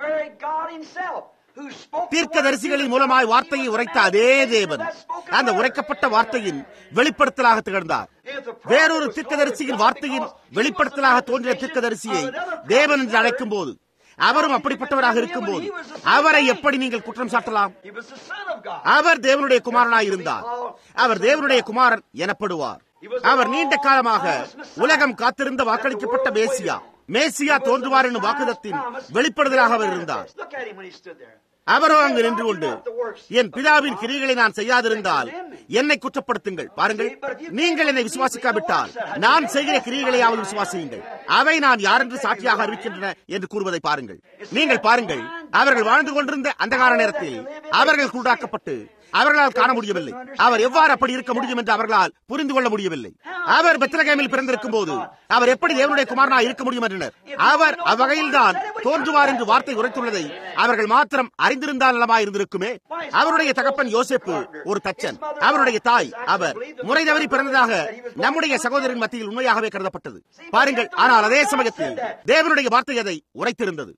தீர்க்க தரிசிகளின் மூலமாய் வார்த்தையை உரைத்த அதே தேவன் அந்த உரைக்கப்பட்ட வார்த்தையின் வெளிப்படுத்தலாக திகழ்ந்தார் வேறொரு தீர்க்கதரிசியின் வார்த்தையின் வெளிப்படுத்தலாக தோன்றிய தீர்க்கதரிசியை தேவன் என்று அழைக்கும் போது அவரும் அப்படிப்பட்டவராக இருக்கும் போது அவரை எப்படி நீங்கள் குற்றம் சாட்டலாம் அவர் தேவனுடைய குமாரனாய் இருந்தார் அவர் தேவனுடைய குமாரன் எனப்படுவார் அவர் நீண்ட காலமாக உலகம் காத்திருந்த வாக்களிக்கப்பட்ட மேசியா மேசியா தோன்றுவார் என்னும் வாக்குதத்தின் வெளிப்படுதலாக அவர் இருந்தார் அவரோ அங்கு நின்று கொண்டு என் பிதாவின் கிரிகளை நான் செய்யாதிருந்தால் என்னை குற்றப்படுத்துங்கள் பாருங்கள் நீங்கள் என்னை விசுவாசிக்காவிட்டால் நான் செய்கிற கிரியைகளையாவது விசுவாசியுங்கள் அவை நான் யாரென்று சாட்சியாக அறிவிக்கின்றன என்று கூறுவதை பாருங்கள் நீங்கள் பாருங்கள் அவர்கள் வாழ்ந்து கொண்டிருந்த அந்தகார நேரத்தில் அவர்கள் கூடாக்கப்பட்டு அவர்களால் காண முடியவில்லை அவர் எவ்வாறு அப்படி இருக்க முடியும் என்று அவர்களால் புரிந்து கொள்ள முடியவில்லை அவர் பெத்ரகேமில் பிறந்திருக்கும் போது அவர் எப்படி தேவனுடைய குமாரனா இருக்க முடியும் என்றனர் அவர் அவ்வகையில் தான் தோன்றுவார் என்று வார்த்தை உரைத்துள்ளதை அவர்கள் மாத்திரம் அறிந்திருந்தால் நலமாய் இருந்திருக்குமே அவருடைய தகப்பன் யோசேப்பு ஒரு தச்சன் அவருடைய தாய் அவர் முறை தவறி பிறந்ததாக நம்முடைய சகோதரின் மத்தியில் உண்மையாகவே கருதப்பட்டது பாருங்கள் ஆனால் அதே சமயத்தில் தேவனுடைய வார்த்தை அதை உரைத்திருந்தது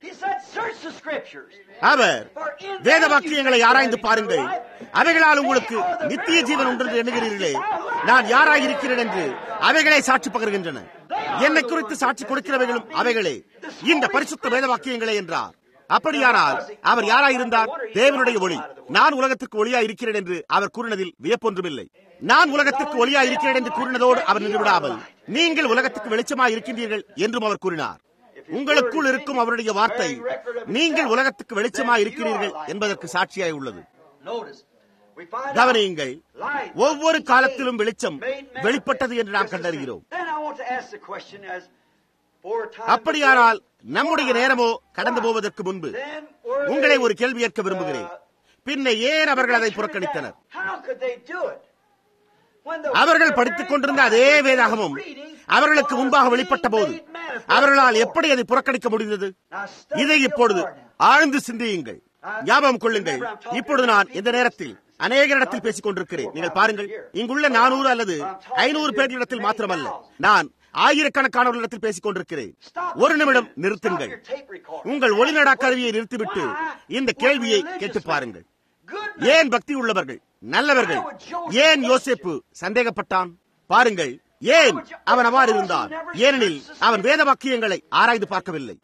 அவர் வேத வாக்கியங்களை ஆராய்ந்து பாருங்கள் அவைகளால் உங்களுக்கு நித்திய ஜீவன் உண்டு என்று எண்ணுகிறீர்களே நான் யாராக இருக்கிறேன் என்று அவைகளை சாட்சி பகர்கின்றன என்னை குறித்து சாட்சி கொடுக்கிறவைகளும் அவைகளே இந்த பரிசுத்த வேத வாக்கியங்களே என்றார் அப்படியானால் அவர் யாராயிருந்தார் தேவனுடைய ஒளி நான் உலகத்திற்கு ஒளியா இருக்கிறேன் என்று அவர் கூறினதில் வியப்பொன்றுமில்லை நான் உலகத்திற்கு ஒளியா இருக்கிறேன் என்று கூறினதோடு அவர் நின்றுவிடாமல் நீங்கள் உலகத்துக்கு வெளிச்சமா இருக்கின்றீர்கள் என்றும் அவர் கூறினார் உங்களுக்குள் இருக்கும் அவருடைய வார்த்தை நீங்கள் உலகத்துக்கு வெளிச்சமா இருக்கிறீர்கள் என்பதற்கு சாட்சியாய் உள்ளது கவனியுங்கள் ஒவ்வொரு காலத்திலும் வெளிச்சம் வெளிப்பட்டது என்று நாம் கண்டறிகிறோம் அப்படியானால் நம்முடைய நேரமோ கடந்து போவதற்கு முன்பு உங்களை ஒரு கேள்வி ஏற்க விரும்புகிறேன் பின்ன ஏன் அவர்கள் அதை புறக்கணித்தனர் அவர்கள் படித்துக் கொண்டிருந்த அதே வேதாகமும் அவர்களுக்கு முன்பாக வெளிப்பட்ட போது அவர்களால் எப்படி அதை புறக்கணிக்க முடிந்தது இதை இப்பொழுது ஆழ்ந்து சிந்தியுங்கள் ஞாபகம் கொள்ளுங்கள் இப்பொழுது நான் இந்த நேரத்தில் அநேக இடத்தில் பேசிக் கொண்டிருக்கிறேன் நீங்கள் பாருங்கள் இங்குள்ள நானூறு அல்லது ஐநூறு பேர்களிடத்தில் மாத்திரமல்ல நான் ஆயிரக்கணக்கானவர்களிடத்தில் பேசிக் கொண்டிருக்கிறேன் ஒரு நிமிடம் நிறுத்துங்கள் உங்கள் ஒளிநடா கருவியை நிறுத்திவிட்டு இந்த கேள்வியை கேட்டு பாருங்கள் ஏன் பக்தி உள்ளவர்கள் நல்லவர்கள் ஏன் யோசேப்பு சந்தேகப்பட்டான் பாருங்கள் ஏன் அவன் அவ்வாறு இருந்தான் ஏனெனில் அவன் வேத வாக்கியங்களை ஆராய்ந்து பார்க்கவில்லை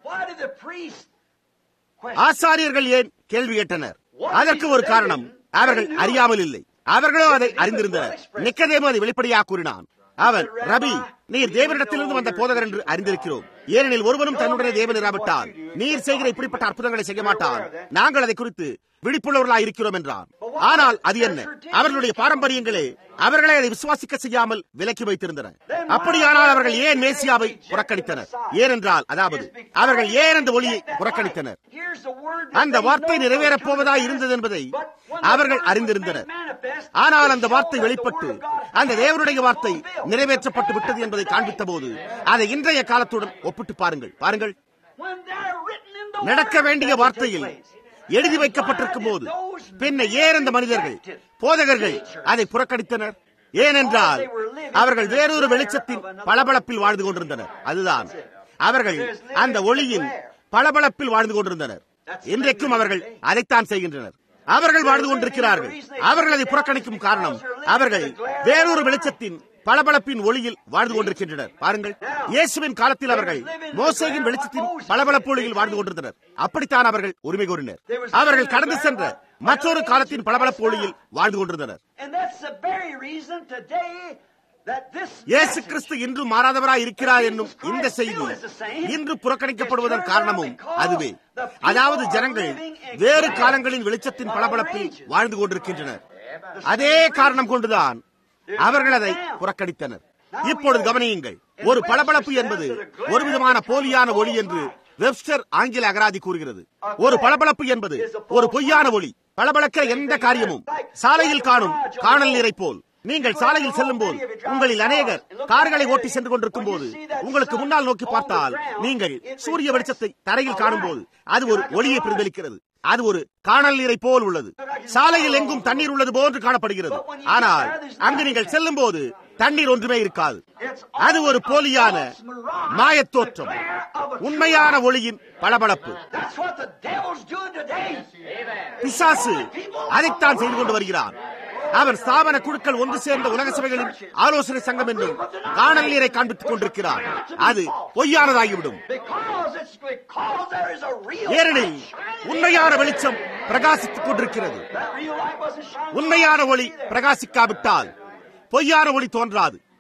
ஆசாரியர்கள் ஏன் கேள்வி கேட்டனர் அதற்கு ஒரு காரணம் அவர்கள் அறியாமல் இல்லை அவர்களோ அதை அறிந்திருந்தனர் நிக்கதேமோ அதை வெளிப்படையாக கூறினான் அவன் ரபி நீர் தேவனிடத்திலிருந்து வந்த போதகர் என்று அறிந்திருக்கிறோம் ஏனெனில் ஒருவனும் தன்னுடைய தேவன் இராவிட்டால் நீர் செய்கிற இப்படிப்பட்ட அற்புதங்களை செய்ய மாட்டான் நாங்கள் அதை குறித்து விழிப்புள்ளவர்களாக இருக்கிறோம் என்றான் ஆனால் அது என்ன அவர்களுடைய பாரம்பரியங்களே அவர்களை அதை விசுவாசிக்க செய்யாமல் விலக்கி வைத்திருந்தனர் அப்படியானால் அவர்கள் ஏன் மேசியாவை புறக்கணித்தனர் ஏனென்றால் அதாவது அவர்கள் ஏன் அந்த ஒளியை புறக்கணித்தனர் அந்த வார்த்தை நிறைவேறப் போவதாய் இருந்தது என்பதை அவர்கள் அறிந்திருந்தனர் ஆனால் அந்த வார்த்தை வெளிப்பட்டு அந்த தேவனுடைய வார்த்தை நிறைவேற்றப்பட்டு விட்டது என்பதை காண்பித்த போது அதை இன்றைய காலத்துடன் ஒப்பிட்டு பாருங்கள் பாருங்கள் நடக்க வேண்டிய வார்த்தையில் எழுதி வைக்கப்பட்டிருக்கும் போது பின்ன ஏன் அந்த மனிதர்கள் போதகர்கள் அதை புறக்கணித்தனர் ஏனென்றால் அவர்கள் வேறொரு வெளிச்சத்தின் பளபளப்பில் வாழ்ந்து கொண்டிருந்தனர் அதுதான் அவர்கள் அந்த ஒளியின் பளபளப்பில் வாழ்ந்து கொண்டிருந்தனர் இன்றைக்கும் அவர்கள் அதைத்தான் செய்கின்றனர் அவர்கள் வாழ்ந்து கொண்டிருக்கிறார்கள் அவர்கள் அதை புறக்கணிக்கும் காரணம் அவர்கள் வேறொரு வெளிச்சத்தின் பளபளப்பின் ஒளியில் வாழ்ந்து கொண்டிருக்கின்றனர் பாருங்கள் இயேசுவின் காலத்தில் அவர்கள் மோசையின் வெளிச்சத்தின் பளபளப்பு ஒளியில் வாழ்ந்து கொண்டிருந்தனர் அப்படித்தான் அவர்கள் உரிமை கோரினர் அவர்கள் கடந்து சென்ற மற்றொரு காலத்தின் பளபளப்பு ஒளியில் வாழ்ந்து கொண்டிருந்தனர் இயேசு கிறிஸ்து இன்று மாறாதவராய் இருக்கிறார் என்னும் இந்த செய்தி இன்று புறக்கணிக்கப்படுவதன் காரணமும் அதுவே அதாவது ஜனங்கள் வேறு காலங்களின் வெளிச்சத்தின் பளபளப்பில் வாழ்ந்து கொண்டிருக்கின்றனர் அதே காரணம் கொண்டுதான் அவர்கள் அதை புறக்கணித்தனர் இப்பொழுது கவனியுங்கள் ஒரு பளபளப்பு என்பது ஒரு விதமான போலியான ஒளி என்று வெப்ஸ்டர் ஆங்கில அகராதி கூறுகிறது ஒரு பளபளப்பு என்பது ஒரு பொய்யான ஒளி பளபளக்க எந்த காரியமும் சாலையில் காணும் காணல் நீரை போல் நீங்கள் சாலையில் செல்லும் போது உங்களில் அநேகர் கார்களை ஓட்டி சென்று கொண்டிருக்கும் போது உங்களுக்கு முன்னால் நோக்கி பார்த்தால் நீங்கள் சூரிய வெளிச்சத்தை தரையில் காணும் போது அது ஒரு ஒளியை பிரதிபலிக்கிறது அது ஒரு காணல் நீரை போல் உள்ளது சாலையில் எங்கும் தண்ணீர் உள்ளது போன்று காணப்படுகிறது ஆனால் அங்கு நீங்கள் செல்லும் போது தண்ணீர் ஒன்றுமே இருக்காது அது ஒரு போலியான மாயத் தோற்றம் உண்மையான ஒளியின் பளபளப்பு பிசாசு அதைத்தான் செய்து கொண்டு வருகிறான் அவர் ஸ்தாபன குழுக்கள் ஒன்று சேர்ந்த உலக சபைகளின் ஆலோசனை சங்கம் என்றும் காணல் நீரை காண்பித்துக் கொண்டிருக்கிறார் அது பொய்யானதாகிவிடும் ஏனெனில் உண்மையான வெளிச்சம் பிரகாசித்துக் கொண்டிருக்கிறது உண்மையான ஒளி பிரகாசிக்காவிட்டால் பொய்யான ஒளி தோன்றாது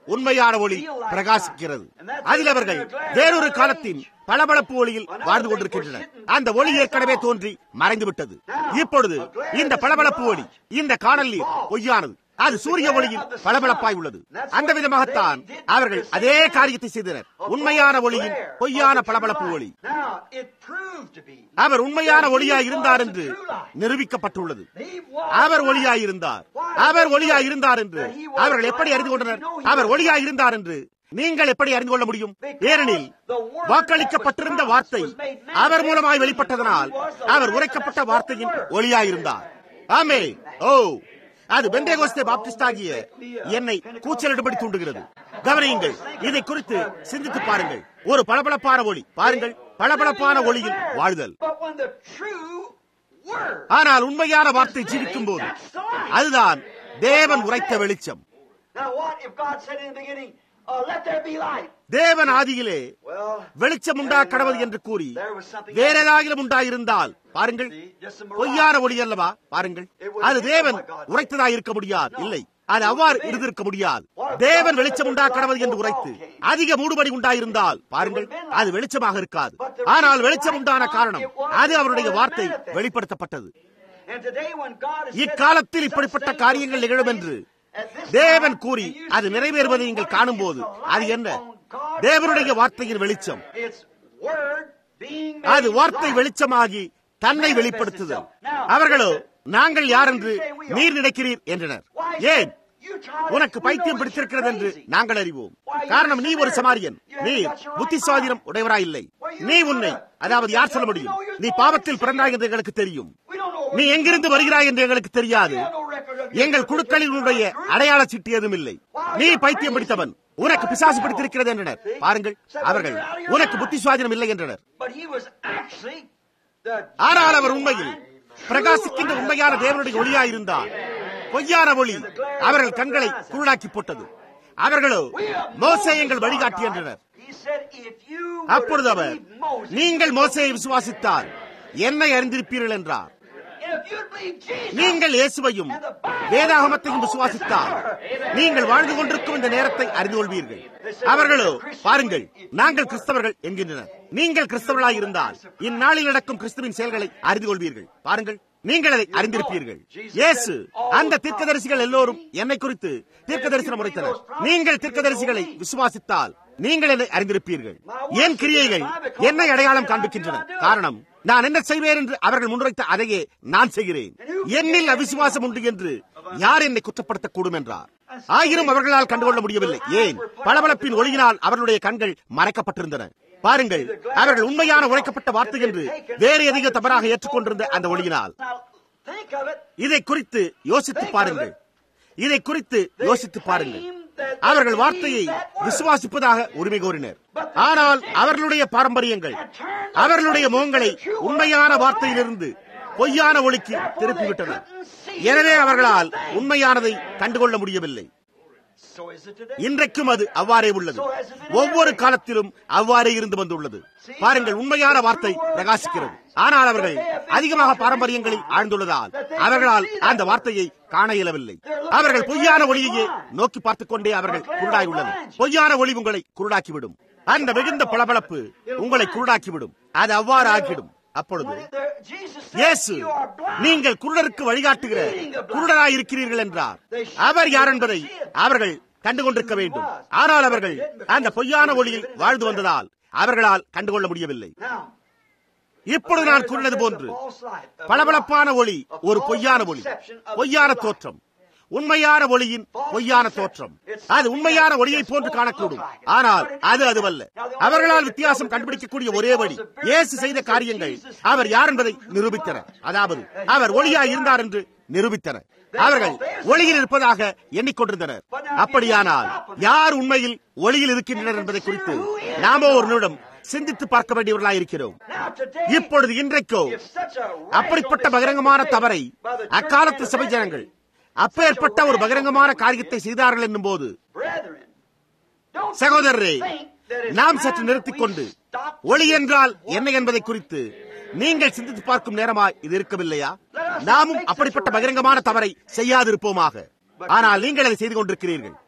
உண்மையான ஒளி பிரகாசிக்கிறது அதில் அவர்கள் வேறொரு காலத்தின் பளபளப்பு ஒளியில் வாழ்ந்து கொண்டிருக்கின்றனர் அந்த ஒளி ஏற்கனவே தோன்றி மறைந்துவிட்டது இப்பொழுது இந்த பளபளப்பு ஒளி இந்த காணல் நீர் பொய்யானது அது சூரிய ஒளியில் பளபளப்பாய் உள்ளது அந்த விதமாகத்தான் அவர்கள் அதே காரியத்தை செய்தனர் உண்மையான ஒளியின் பொய்யான பளபளப்பு ஒளி Now, it proved to be. அவர் உண்மையான ஒளியாய் இருந்தார் என்று நிரூபிக்கப்பட்டுள்ளது He was அவர் ஒளியாய் இருந்தார் அவர் ஒளியாய் இருந்தார் என்று அவர்கள் எப்படி அறிந்து கொண்டனர் அவர் ஒளியாய் இருந்தார் என்று நீங்கள் எப்படி அறிந்து கொள்ள முடியும் ஏனெனில் வாக்களிக்கப்பட்டிருந்த வார்த்தை அவர் மூலமாய் வெளிப்பட்டதனால் அவர் உரைக்கப்பட்ட வார்த்தையின் ஒளியாயிருந்தார் ஆமே ஓ அது பெந்தேகோஸ்தே பாப்டிஸ்ட் ஆகிய என்னை கூச்சலிடும்படி தூண்டுகிறது கவனியுங்கள் இதை குறித்து சிந்தித்து பாருங்கள் ஒரு பளபளப்பான ஒளி பாருங்கள் பளபளப்பான ஒளியில் வாழ்தல் But when the true word, ஆனால் உண்மையான வார்த்தை ஜீவிக்கும் போது அதுதான் தேவன் உரைத்த வெளிச்சம் now what if God said in the beginning, uh, let there be light? தேவன் ஆதியிலே Well, வெளிச்சம் உண்டா கடவுள் என்று கூறி there was something வேற ஏதாகிலும் உண்டாயிருந்தால் பாருங்கள் just some பொய்யான ஒளி அல்லவா பாருங்கள் அது தேவன் உரைத்ததா இருக்க முடியாது இல்லை அது அவ்வாறு இருந்திருக்க முடியாது தேவன் வெளிச்சம் உண்டா கடவுள் என்று உரைத்து அதிக மூடுபடி உண்டாயிருந்தால் பாருங்கள் அது வெளிச்சமாக இருக்காது ஆனால் வெளிச்சம் உண்டான காரணம் அது அவருடைய வார்த்தை வெளிப்படுத்தப்பட்டது And today when God has said இக்காலத்தில் such இப்படிப்பட்ட things காரியங்கள் will take நிகழும் என்று place at this தேவன் time, கூறி and you அது see நிறைவேறுவதை what நீங்கள் is காணும்போது the அது light என்ன on God's தேவனுடைய word. வார்த்தையின் வெளிச்சம் It's word being அது made வார்த்தை light. வெளிச்சமாகி தன்னை வெளிப்படுத்துதல் அவர்களோ நாங்கள் யார் என்று நீர் நினைக்கிறீர் என்றனர் ஏன் உனக்கு பைத்தியம் பிடித்திருக்கிறது என்று நாங்கள் அறிவோம் காரணம் நீ ஒரு சமாரியன் நீ புத்தி சுவாதீனம் உடையவராய் இல்லை நீ உன்னை அதாவது யார் சொல்ல முடியும் நீ பாவத்தில் பிறந்தாய் என்று எங்களுக்கு தெரியும் நீ எங்கிருந்து வருகிறாய் என்று எங்களுக்கு தெரியாது எங்கள் குழுக்களில் உன்னுடைய அடையாள சீட்டு எதுவும் இல்லை நீ பைத்தியம் பிடித்தவன் உனக்கு பிசாசு பிடித்திருக்கிறது என்றனர் பாருங்கள் அவர்கள் உனக்கு புத்தி சுவாதீனம் இல்லை என்றனர் But he was actually the ஆனால் அவர் உண்மையில் பிரகாசிக்கின்ற உண்மையான தேவனுடைய ஒளியாயிருந்தார் பொய்யான ஒளி அவர்கள் கண்களை குருடாக்கி போட்டது அவர்களோ மோசே எங்கள் வழிகாட்டி என்றனர் He said, if you would அப்பொழுது அவர் believe Moses, நீங்கள் மோசையை விசுவாசித்தால் என்னை அறிந்திருப்பீர்கள் என்றார் if you'd believe Jesus, நீங்கள் இயேசுவையும் வேதாகமத்தையும் விசுவாசித்தால் நீங்கள் வாழ்ந்து கொண்டிருக்கும் இந்த நேரத்தை அறிந்து கொள்வீர்கள் அவர்களோ பாருங்கள் நாங்கள் கிறிஸ்தவர்கள் என்கின்றனர் நீங்கள் கிறிஸ்தவர்களாய் இருந்தால் இந்நாளில் நடக்கும் கிறிஸ்துவின் செயல்களை அறிந்து கொள்வீர்கள் பாருங்கள் நீங்கள் அதை அறிந்திருப்பீர்கள் இயேசு அந்த தீர்க்கதரிசிகள் எல்லோரும் என்னை குறித்து தீர்க்க தரிசனம் உரைத்தனர் நீங்கள் தீர்க்கதரிசிகளை விசுவாசித்தால் நீங்கள் என்னை அறிந்திருப்பீர்கள் என் கிரியைகள் என்னை அடையாளம் காண்பிக்கின்றன காரணம் நான் என்ன செய்வேன் என்று அவர்கள் முன்வைத்த அதையே நான் செய்கிறேன் என்னில் அவிசுவாசம் உண்டு என்று யார் என்னை குற்றப்படுத்தக்கூடும் என்றார் ஆயினும் அவர்களால் கண்டுகொள்ள முடியவில்லை ஏன் பளபளப்பின் ஒளியினால் அவர்களுடைய கண்கள் மறைக்கப்பட்டிருந்தன பாருங்கள் அவர்கள் உண்மையான உழைக்கப்பட்ட வார்த்தை என்று வேறு எதையோ தவறாக ஏற்றுக்கொண்டிருந்த அந்த ஒளியினால் now think of it, இதை குறித்து யோசித்து பாருங்கள் இதை குறித்து யோசித்து பாருங்கள் அவர்கள் வார்த்தையை விசுவாசிப்பதாக உரிமை கோரினர் ஆனால் அவர்களுடைய பாரம்பரியங்கள் அவர்களுடைய முகங்களை உண்மையான வார்த்தையிலிருந்து பொய்யான ஒளிக்கு திருப்பிவிட்டனர் எனவே அவர்களால் உண்மையானதை கண்டுகொள்ள முடியவில்லை so is it today. இன்றைக்கும் அது அவ்வாறே உள்ளது ஒவ்வொரு காலத்திலும் அவ்வாறே இருந்து வந்துள்ளது பாருங்கள் உண்மையான வார்த்தை பிரகாசிக்கிறது ஆனால் அவர்கள் அதிகமாக பாரம்பரியங்களில் ஆழ்ந்துள்ளதால் அவர்களால் அந்த வார்த்தையை காண இயலவில்லை அவர்கள் பொய்யான ஒளியையே நோக்கி பார்த்துக் கொண்டே அவர்கள் குருடாய் உள்ளனர் பொய்யான ஒளி உங்களை குருடாக்கிவிடும் அந்த மிகுந்த பளபளப்பு உங்களை குருடாக்கிவிடும் அது அவ்வாறு ஆக்கிடும் அப்பொழுது There- Jesus said, இயேசு you are blind. நீங்கள் குருடருக்கு வழிகாட்டுகிற குருடராய் இருக்கிறீர்கள் என்றார் அவர் யார் என்பதை அவர்கள் கண்டுகொண்டிருக்க வேண்டும் ஆனால் அவர்கள் அந்த பொய்யான ஒளியில் வாழ்ந்து வந்ததால் அவர்களால் கண்டுகொள்ள முடியவில்லை Now, இப்பொழுது நான் கூறினது போன்று பளபளப்பான ஒளி ஒரு பொய்யான ஒளி பொய்யான தோற்றம் உண்மையான ஒளியின் பொய்யான தோற்றம் அது உண்மையான ஒளியை போன்று காணக்கூடும் ஆனால் அது அதுவல்ல அவர்களால் வித்தியாசம் கண்டுபிடிக்கக்கூடிய ஒரே வழி இயேசு செய்த காரியங்கள் அவர் யார் என்பதை நிரூபித்தனர் அதாவது அவர் ஒளியாய் இருந்தார் என்று நிரூபித்தனர் அவர்கள் ஒளியில் இருப்பதாக எண்ணிக்கொண்டிருந்தனர் அப்படியானால் யார் உண்மையில் ஒளியில் இருக்கின்றனர் என்பதை குறித்து நாம ஒரு நிமிடம் சிந்தித்து பார்க்க வேண்டியவர்களாய் இருக்கிறோம் now today, இப்பொழுது இன்றைக்கோ if such a அப்படிப்பட்ட radical பகிரங்கமான mistake தவறை by the church அக்காலத்து and the சபை message, ஜனங்கள் அப்பேற்பட்ட ஒரு பகிரங்கமான காரியத்தை செய்தார்கள் என்னும் போது brethren, don't சகோதரரே think that it's நாம் time சற்று that நிறுத்திக் we கொண்டு stop ஒளி என்றால் என்ன என்பதை குறித்து நீங்கள் சிந்தித்து பார்க்கும் நேரமாய் இது இருக்கவில்லையா நாமும் அப்படிப்பட்ட பகிரங்கமான தவறை செய்யாதிருப்போமாக ஆனால் நீங்கள் அதை செய்து கொண்டிருக்கிறீர்கள்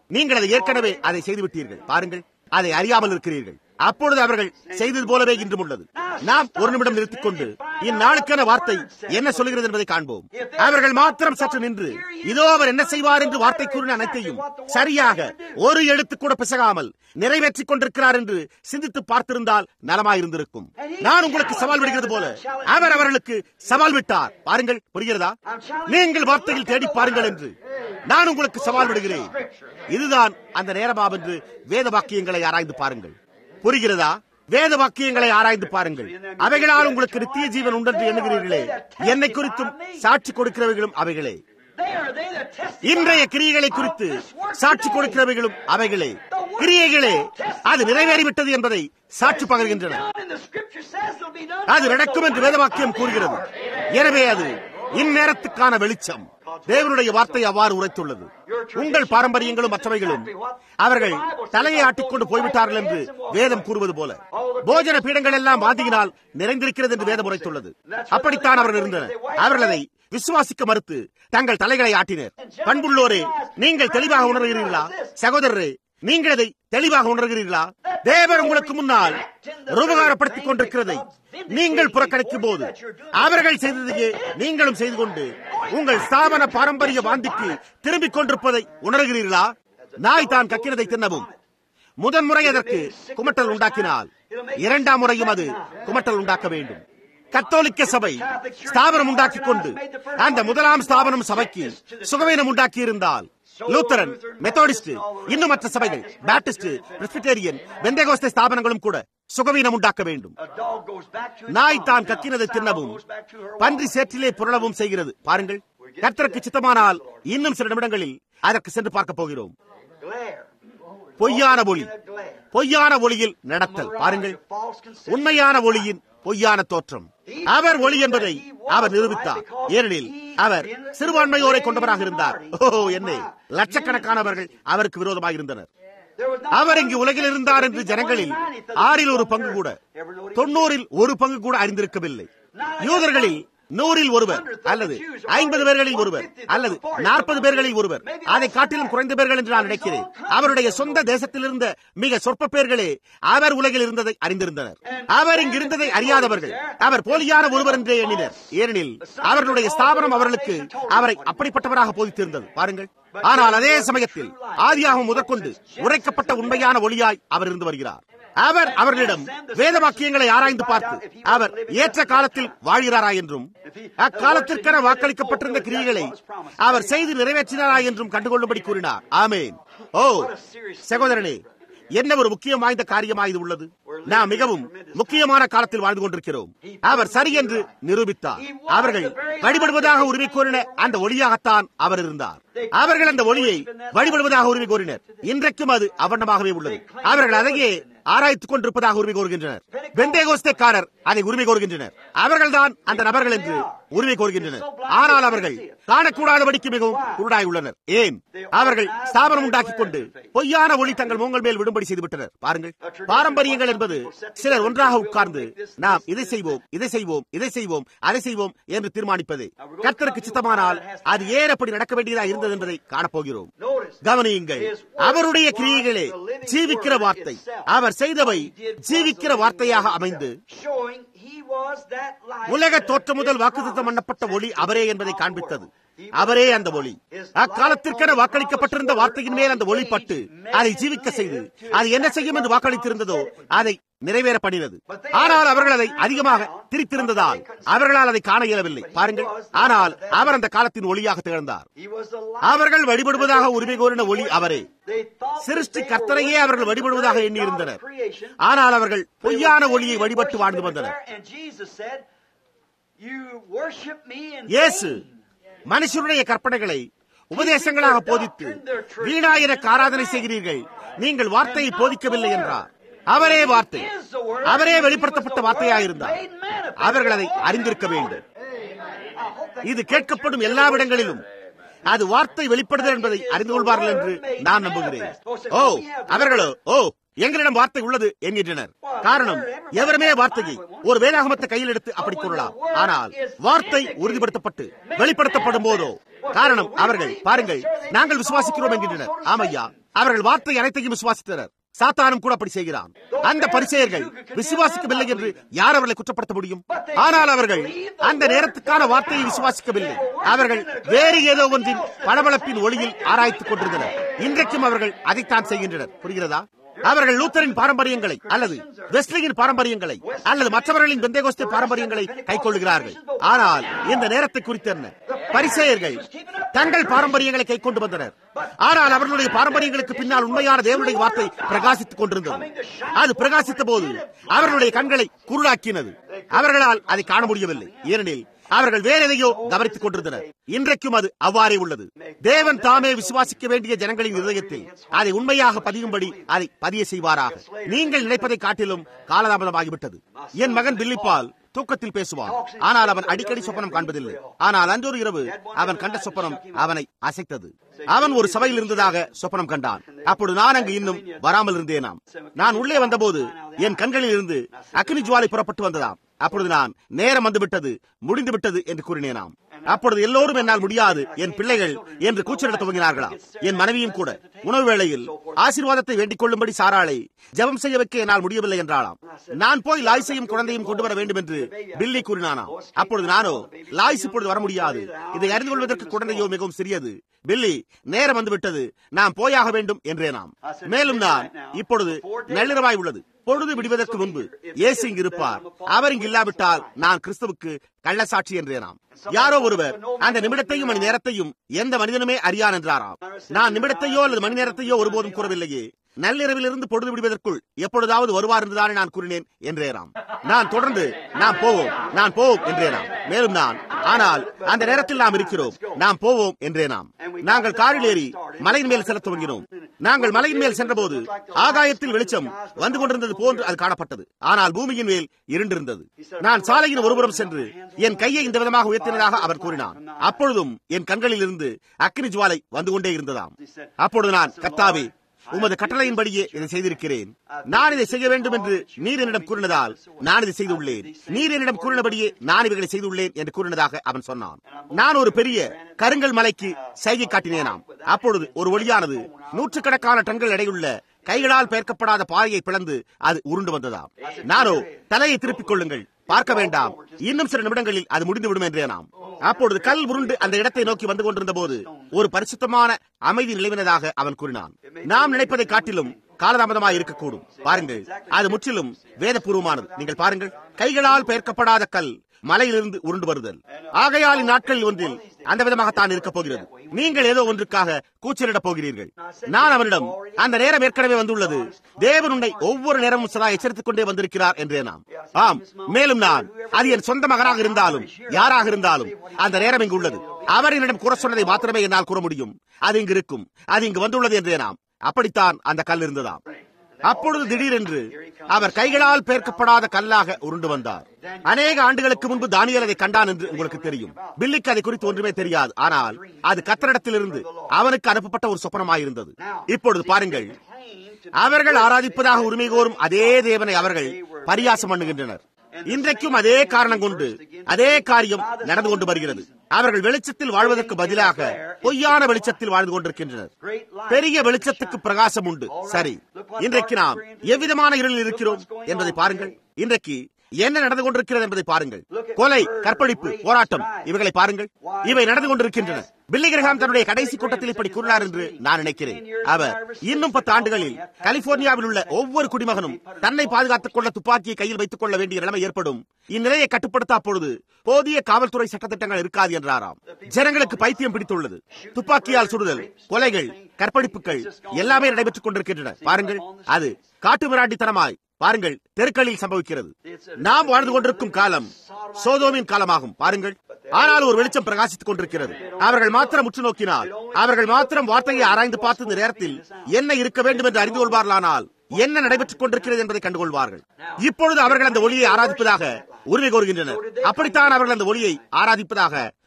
நீங்கள் அதை ஏற்கனவே அதை செய்துவிட்டீர்கள் பாருங்கள் அதை அறியாமல் இருக்கிறீர்கள் அப்பொழுது அவர்கள் செய்தது போலவே இன்றும் உள்ளது நாம் ஒரு நிமிடம் நிறுத்திக் கொண்டு இந்நாளுக்கான வார்த்தை என்ன சொல்கிறது என்பதை காண்போம் அவர்கள் மாத்திரம் சற்று நின்று இதோ அவர் என்ன செய்வார் என்று வார்த்தை கூறின அனைத்தையும் சரியாக ஒரு எழுத்து கூட பிசகாமல் நிறைவேற்றிக் கொண்டிருக்கிறார் என்று சிந்தித்து பார்த்திருந்தால் நலமாயிருந்திருக்கும் நான் உங்களுக்கு சவால் விடுகிறது போல அவர் அவர்களுக்கு சவால் விட்டார் பாருங்கள் புரிகிறதா நீங்கள் வார்த்தையில் தேடி பாருங்கள் என்று நான் உங்களுக்கு சவால் விடுகிறேன் இதுதான் அந்த நேரமாம் என்று வேத வாக்கியங்களை ஆராய்ந்து பாருங்கள் புரிகிறதா வேத வாக்கியங்களை ஆராய்ந்து பாருங்கள் அவைகளால் உங்களுக்கு நித்திய ஜீவன் உண்டென்று எண்ணுகிறீர்களே என்னை குறித்தும் சாட்சி கொடுக்கிறவைகளும் அவைகளே இன்றைய கிரியைகளை குறித்து சாட்சி கொடுக்கிறவைகளும் அவைகளே கிரியைகளே அது நிறைவேறிவிட்டது என்பதை சாட்சி பகர்கின்றன அது நடக்கும் என்று வேதவாக்கியம் கூறுகிறது எனவே அது இந்நேரத்துக்கான வெளிச்சம் தேவனுடைய வார்த்தை அவ்வாறு உரைத்துள்ளது உங்கள் பாரம்பரியங்களும் மற்றவைகளும் அவர்கள் தலையை ஆட்டிக்கொண்டு போய்விட்டார்கள் என்று வேதம் கூறுவது போல போஜன பீடங்கள் எல்லாம் வாந்தியினால் நிறைந்திருக்கிறது என்று வேதம் உரைத்துள்ளது அப்படித்தான் அவர்கள் இருந்தனர் அவர்கள் அதை விசுவாசிக்க மறுத்து தங்கள் தலைகளை ஆட்டினர் பண்புள்ளோரே நீங்கள் தெளிவாக உணர்கிறீர்களா சகோதரரே நீங்கள் அதை தெளிவாக உணர்கிறீர்களா தேவர் உங்களுக்கு முன்னால் உபகாரப்படுத்திக் கொண்டிருக்கிறதை நீங்கள் புறக்கணிக்கும் போது அவர்கள் செய்ததையே நீங்களும் செய்து கொண்டு உங்கள் ஸ்தாபன பாரம்பரிய வாந்திக்கு திரும்பிக் கொண்டிருப்பதை உணர்கிறீர்களா நாய் தான் கக்கினதை தின்னவும் முதன்முறை அதற்கு குமட்டல் உண்டாக்கினால் இரண்டாம் முறையும் அது குமட்டல் உண்டாக்க வேண்டும் கத்தோலிக்க சபை ஸ்தாபனம் உண்டாக்கிக் கொண்டு அந்த முதலாம் ஸ்தாபனம் சபைக்கு சுகவீனம் உண்டாக்கி இருந்தால் லூத்தரன் மெத்தோடிஸ்ட் இன்னும் மற்ற சபைகள் பேப்டிஸ்ட் பிரெஸ்பிடேரியன் வெந்தேகோஸ்தே ஸ்தாபனங்களும் கூட சுகவீனம் உண்டாக்க வேண்டும் நாய் தான் கக்கினதை தின்னவும் பன்றி சேற்றிலே புரளவும் செய்கிறது பாருங்கள் கர்த்தருக்கு சித்தமானால் இன்னும் சில நிமிடங்களில் அதற்கு சென்று பார்க்க போகிறோம் பொய்யான ஒளி பொய்யான ஒளியில் நடத்தல் பாருங்கள் உண்மையான ஒளியின் பொய்யான தோற்றம் அவர் ஒளி என்பதை அவர் நிரூபித்தார் ஏனெனில் அவர் சிறுபான்மையோரை கொண்டவராக இருந்தார் ஓ என்ன லட்சக்கணக்கானவர்கள் அவருக்கு விரோதமாக இருந்தனர் அவர் இங்கு உலகில் இருந்தார் என்று ஜனங்களில் ஆறில் ஒரு பங்கு கூட தொண்ணூறில் ஒரு பங்கு கூட அறிந்திருக்கவில்லை யூதர்களில் நூறில் ஒருவர் அல்லது ஐம்பது பேர்களில் ஒருவர் அல்லது நாற்பது பேர்களில் ஒருவர் அதை காட்டிலும் குறைந்த பேர்கள் என்று நான் நினைக்கிறேன் அவருடைய சொந்த தேசத்தில் இருந்த மிக சொற்ப பேர்களே அவர் உலகில் இருந்ததை அறிந்திருந்தனர் அவர் இங்கு இருந்ததை அறியாதவர்கள் அவர் போலியான ஒருவர் என்றே எண்ணினர் ஏனெனில் அவர்களுடைய ஸ்தாபனம் அவர்களுக்கு அவரை அப்படிப்பட்டவராக போதித்திருந்தது பாருங்கள் ஆனால் அதே சமயத்தில் ஆதியாகவும் முதற்கொண்டு உரைக்கப்பட்ட உண்மையான ஒளியாய் அவர் இருந்து வருகிறார் அவர் அவர்களிடம் வேத வாக்கியங்களை ஆராய்ந்து பார்த்து அவர் ஏற்ற காலத்தில் வாழ்கிறாரா என்றும் அக்காலத்திற்கென வாக்களிக்கப்பட்டிருந்த கிரியைகளை அவர் செய்து நிறைவேற்றினாரா என்றும் கண்டுகொள்ளும்படி கூறினார் ஆமேன் ஓ சகோதரனே என்ன ஒரு முக்கியம் வாய்ந்த காரியமா இது உள்ளது நாம் மிகவும் முக்கியமான காலத்தில் வாழ்ந்து கொண்டிருக்கிறோம் அவர் சரி என்று நிரூபித்தார் அவர்கள் வழிபடுவதாக உரிமை கோரின அந்த ஒளியாகத்தான் அவர் இருந்தார் அவர்கள் அந்த ஒளியை வழிபடுவதாக உரிமை கோரினர் இன்றைக்கும் அது அவண்ணமாகவே உள்ளது அவர்கள் அதையே ஆராய்த்துக் கொண்டிருப்பதாக உரிமை கோருகின்றனர் வெந்தேகோஸ்தேக்காரர் அதை உரிமை கோருகின்றனர் அவர்கள்தான் அந்த நபர்கள் என்று உரிமை கோருகின்றனர் ஆனால் அவர்கள் காணக்கூடாதபடிக்கு மிகவும் குருடாய் உள்ளனர் ஏன் அவர்கள் ஸ்தாபனம் உண்டாக்கிக் கொண்டு பொய்யான ஒளி தங்கள் மூங்கள் மேல் விடும்படி செய்துவிட்டனர் பாருங்கள் பாரம்பரியங்கள் என்பது சிலர் ஒன்றாக உட்கார்ந்து நாம் இதை செய்வோம் இதை செய்வோம் இதை செய்வோம் அதை செய்வோம் என்று தீர்மானிப்பது கர்த்தருக்கு சித்தமானால் அது ஏன் அப்படி நடக்க வேண்டியதா இருந்தது என்பதை காணப்போகிறோம் கவனியுங்கள் அவருடைய கிரியைகளே ஜீவிக்கிற வார்த்தை அவர் செய்தவை ஜீவிக்கிற வார்த்தையாக அமைந்து உலக தோற்றம் முதல் வாக்குத்தம் பண்ணப்பட்ட ஒளி அவரே என்பதை காண்பித்தது அவரே அந்த ஒளி அக்காலத்திற்கென வாக்களிக்கப்பட்டிருந்த வார்த்தையின் மேல் அந்த ஒளி பட்டு அதை ஜீவிக்க செய்து அது என்ன செய்யும் என்று வாக்களித்திருந்ததோ அதை நிறைவேற பண்ணினது ஆனால் அவர்கள் அதை அதிகமாக திரித்திருந்ததால் அவர்களால் அதை காண இயலவில்லை பாருங்கள் ஆனால் அவர் அந்த காலத்தின் ஒளியாக திகழ்ந்தார் அவர்கள் வழிபடுவதாக உரிமை கோரின ஒளி அவரே சிருஷ்டி கர்த்தரையே அவர்கள் வழிபடுவதாக எண்ணியிருந்தனர் ஆனால் அவர்கள் பொய்யான ஒளியை வழிபட்டு வாழ்ந்து வந்தனர் இயேசு மனுஷனுடைய கற்பனைகளை உபதேசங்களாக போதித்து வீணா எனக்கு ஆராதனை செய்கிறீர்கள் நீங்கள் வார்த்தையை போதிக்கவில்லை என்றார் அவரே வார்த்தை அவரே வெளிப்படுத்தப்பட்ட வார்த்தையாயிருந்தார் அவர்கள் அதை அறிந்திருக்க வேண்டும் இது கேட்கப்படும் எல்லா இடங்களிலும் அது வார்த்தை வெளிப்படுதல் என்பதை அறிந்து கொள்வார்கள் என்று நான் நம்புகிறேன் ஓ அவர்களோ ஓ எங்களிடம் வார்த்தை உள்ளது என்கின்றனர் காரணம் எவருமே வார்த்தையை ஒரு வேதாகமத்தை கையில் எடுத்து அப்படி கூறலாம் ஆனால் வார்த்தை உறுதிப்படுத்தப்பட்டு வெளிப்படுத்தப்படும் போதோ காரணம் அவர்கள் பாருங்கள் நாங்கள் விசுவாசிக்கிறோம் என்கின்றனர் ஆமையா அவர்கள் வார்த்தை அனைத்தையும் விசுவாசித்தனர் சாத்தானும் கூட அப்படி செய்கிறான் அந்த பரிசெயர்கள் விசுவாசிக்கவில்லை என்று யார் அவர்களை குற்றப்படுத்த முடியும் ஆனால் அவர்கள் அந்த நேரத்துக்கான வார்த்தையை விசுவாசிக்கவில்லை அவர்கள் வேறு ஏதோ ஒன்றின் பளபளப்பின் ஒளியில் ஆராய்த்துக் கொண்டிருந்தனர் இன்றைக்கும் அவர்கள் அதைத்தான் செய்கின்றனர் புரிகிறதா அவர்கள் லூத்தரின் பாரம்பரியங்களை அல்லது வெஸ்லியின் பாரம்பரியங்களை அல்லது மற்றவர்களின் பெந்தேகோஸ்தே பாரம்பரியங்களை கைக்கொள்கிறார்கள் ஆனால் இந்த நேரத்தை குறித்து என்ன பரிசெயர்கள் தங்கள் பாரம்பரியங்களை கை கொண்டு வந்தனர் ஆனால் அவர்களுடைய பாரம்பரியங்களுக்கு பின்னால் உண்மையான தேவனுடைய வார்த்தை பிரகாசித்துக் கொண்டிருந்தது அது பிரகாசித்த போது அவர்களுடைய கண்களை குருடாக்கினது அவர்களால் அதை காண முடியவில்லை ஏனெனில் அவர்கள் வேற எதையோ கவனித்துக் கொண்டிருந்தனர் இன்றைக்கும் அது அவ்வாறே உள்ளது தேவன் தாமே விசுவாசிக்க வேண்டிய ஜனங்களின் இதயத்தில் அதை உண்மையாக பதியும்படி அதை பதிய செய்வாராக நீங்கள் நினைப்பதை காட்டிலும் காலதாமதமாகிவிட்டது என் மகன் பில்லிப்பால் தூக்கத்தில் பேசுவான் ஆனால் அவன் அடிக்கடி சொப்பனம் காண்பதில்லை ஆனால் அன்றொரு இரவு அவன் கண்ட சொப்பனம் அவனை அசைத்தது அவன் ஒரு சபையில் இருந்ததாக சொப்பனம் கண்டான் அப்பொழுது நான் அங்கு இன்னும் வராமல் இருந்தேனாம் நான் உள்ளே வந்தபோது என் கண்களில் இருந்து அக்னி ஜுவாலை புறப்பட்டு வந்ததாம் அப்பொழுது நான் நேரம் வந்துவிட்டது முடிந்து விட்டது என்று கூறினேனாம் அப்பொழுது எல்லோரும் என்னால் முடியாது என் பிள்ளைகள் என்று கூச்சலிட துவங்கினார்களாம் என் மனைவியும் கூட உணவு வேளையில் ஆசீர்வாதத்தை வேண்டிக் கொள்ளும்படி சாராளை ஜெபம் செய்ய வைக்க என்னால் முடியவில்லை என்றாளாம் நான் போய் லாய்ஸையும் குழந்தையும் கொண்டு வர வேண்டும் என்று பில்லி கூறினானாம் அப்பொழுது நானோ லாய்ஸ் இப்பொழுது வர முடியாது இதை அறிந்து கொள்வதற்கு குழந்தையோ மிகவும் சிறியது பில்லி நேரம் வந்துவிட்டது நான் போயாக வேண்டும் என்றேனாம் மேலும் நான் இப்பொழுது நள்ளிரவாய் உள்ளது பொழுது விடுவதற்கு முன்பு இயேசு இங்கு இருப்பார் அவர் இங்கு இல்லாவிட்டால் நான் கிறிஸ்துவுக்கு கள்ளசாட்சி என்றேனாம் யாரோ ஒருவர் அந்த நிமிடத்தையும் மணி நேரத்தையும் எந்த மனிதனுமே அறியான் என்றாராம் நான் நிமிடத்தையோ அல்லது மணி நேரத்தையோ ஒருபோதும் கூறவில்லையே நள்ளிரவிலிருந்து பொழுது விடுவதற்குள் எப்பொழுதாவது வருவார் என்றுதானே நான் கூறினேன் என்றேராம் நான் தொடர்ந்து நாம் போவோம் நான் போவோம் என்றேனாம் மேலும் நான் ஆனால் அந்த நேரத்தில் நாம் இருக்கிறோம் நாம் போவோம் என்றேனாம் நாங்கள் காரில் ஏறி மலையின் மேல் செல்ல துவங்கினோம் நாங்கள் மலையின் மேல் சென்றபோது ஆகாயத்தில் வெளிச்சம் வந்து கொண்டிருந்தது போன்று அது காணப்பட்டது ஆனால் பூமியின் மேல் இருண்டிருந்தது நான் சாலையின் ஒருபுறம் சென்று என் கையை இந்த விதமாக உயர்த்தினதாக அவர் கூறினார் அப்பொழுதும் என் கண்களில் இருந்து அக்னி ஜுவாலை வந்து கொண்டே இருந்ததாம் அப்பொழுது நான் கத்தாவே உமது கட்டளையின்படியே இதை செய்திருக்கிறேன் நான் இதை செய்ய வேண்டும் என்று நீர் என்னிடம் கூறினதால் நான் இதை செய்துள்ளேன் நீர் என்னிடம் கூறினபடியே நான் இவைகளை செய்துள்ளேன் என்று கூறினதாக அவன் சொன்னான் நான் ஒரு பெரிய கருங்கல் மலைக்கு சைகை காட்டினேனாம் அப்பொழுது ஒரு ஒளியானது நூற்றுக்கணக்கான டன்கள் எடையுள்ள கைகளால் பெயர்க்கப்படாத பாறையை பிளந்து அது உருண்டு வந்ததாம் நானோ தலையை திருப்பிக் கொள்ளுங்கள் பார்க்க வேண்டாம் இன்னும் சில நிமிடங்களில் அது முடிந்துவிடும் என்றேனாம் அப்பொழுது கல் உருண்டு அந்த இடத்தை நோக்கி வந்து கொண்டிருந்த போது ஒரு பரிசுத்தமான அமைதி நிலவினதாக அவன் கூறினான் நாம் நினைப்பதை காட்டிலும் காலதாமதமாக இருக்கக்கூடும் பாருங்கள் அது முற்றிலும் வேதபூர்வமானது நீங்கள் பாருங்கள் கைகளால் பெயர்க்கப்படாத கல் மலையிலிருந்து உருண்டு வருதல் ஆகையால் இந்நாட்களில் ஒன்றில் அந்த விதமாகத்தான் இருக்கப் போகிறது நீங்கள் ஏதோ ஒன்றுக்காக கூச்சலிடப் போகிறீர்கள் நான் அவனிடம் அந்த நேரம் ஏற்கனவே வந்துள்ளது தேவன் உன்னை ஒவ்வொரு நேரமும் சதா எச்சரித்துக் கொண்டே வந்திருக்கிறார் என்றே நாம் ஆம் மேலும் நான் அது என் சொந்த மகனாக இருந்தாலும் யாராக இருந்தாலும் அந்த நேரம் இங்கு உள்ளது அவர் என்னிடம் கூற சொன்னதை மாத்திரமே என்னால் கூற முடியும் அது இங்கு இருக்கும் அது இங்கு வந்துள்ளது என்றே நாம் அப்படித்தான் அந்த கல் இருந்ததாம் அப்பொழுது திடீரென்று அவர் கைகளால் பெயர்க்கப்படாத கல்லாக உருண்டு வந்தார் அநேக ஆண்டுகளுக்கு முன்பு தானியல் அதை கண்டான் என்று உங்களுக்கு தெரியும் பில்லிக்கு அதை குறித்து ஒன்றுமே தெரியாது ஆனால் அது கத்தரிடத்திலிருந்து அவனுக்கு அனுப்பப்பட்ட ஒரு சொப்பனமாயிருந்தது இப்பொழுது பாருங்கள் அவர்கள் ஆராதிப்பதாக உரிமை கோரும் அதே தேவனை அவர்கள் பரியாசம் பண்ணுகின்றனர் இன்றைக்கும் அதே காரணம் கொண்டு அதே காரியம் நடந்து கொண்டு வருகிறது அவர்கள் வெளிச்சத்தில் வாழ்வதற்கு பதிலாக பொய்யான வெளிச்சத்தில் வாழ்ந்து கொண்டிருக்கின்றனர் பெரிய வெளிச்சத்துக்கு பிரகாசம் உண்டு சரி இன்றைக்கு நாம் எவ்விதமான இருளில் இருக்கிறோம் என்பதை பாருங்கள் இன்றைக்கு என்ன நடந்து கொண்டிருக்கிறது என்பதை பாருங்கள் கொலை கற்பழிப்பு போராட்டம் இவைகளை பாருங்கள் இவை நடந்து கொண்டிருக்கின்றன பில்லி கிரகாம் தன்னுடைய கடைசி கூட்டத்தில் இப்படி கூறினார் என்று நான் நினைக்கிறேன் அவர் இன்னும் பத்து ஆண்டுகளில் கலிபோர்னியாவில் உள்ள ஒவ்வொரு குடிமகனும் தன்னை பாதுகாத்துக் கொள்ள துப்பாக்கியை கையில் வைத்துக் கொள்ள வேண்டிய நிலைமை ஏற்படும் இந்நிலையை கட்டுப்படுத்த அப்பொழுது போதிய காவல்துறை சட்டத்திட்டங்கள் இருக்காது என்றாராம் ஜனங்களுக்கு பைத்தியம் பிடித்துள்ளது துப்பாக்கியால் சுடுதல் கொலைகள் கற்பழிப்புகள் எல்லாமே நடைபெற்றுக் கொண்டிருக்கின்றன பாருங்கள் அது காட்டு மிராண்டித்தனமாய் பாருங்கள் தெருக்களில் சம்பவிக்கிறது நாம் வாழ்ந்து கொண்டிருக்கும் காலம் சோதோமின் காலமாகும் பாருங்கள் ஆனால் ஒரு வெளிச்சம் பிரகாசித்துக் கொண்டிருக்கிறது அவர்கள் மாத்திரம் உற்று நோக்கினால் அவர்கள் மாத்திரம் வார்த்தையை ஆராய்ந்து பார்த்து இந்த நேரத்தில் என்ன இருக்க வேண்டும் என்று அறிந்து கொள்வார்களானால் என்ன நடைபெற்றுக் கொண்டிருக்கிறது என்பதை கண்டுகொள்வார்கள் இப்பொழுது அவர்கள் அந்த ஒளியை ஆராதிப்பதாக உரிமை கோருகின்றனர் அப்படித்தான் அவர்கள் அந்த ஒளியை ஆராதிப்பதாக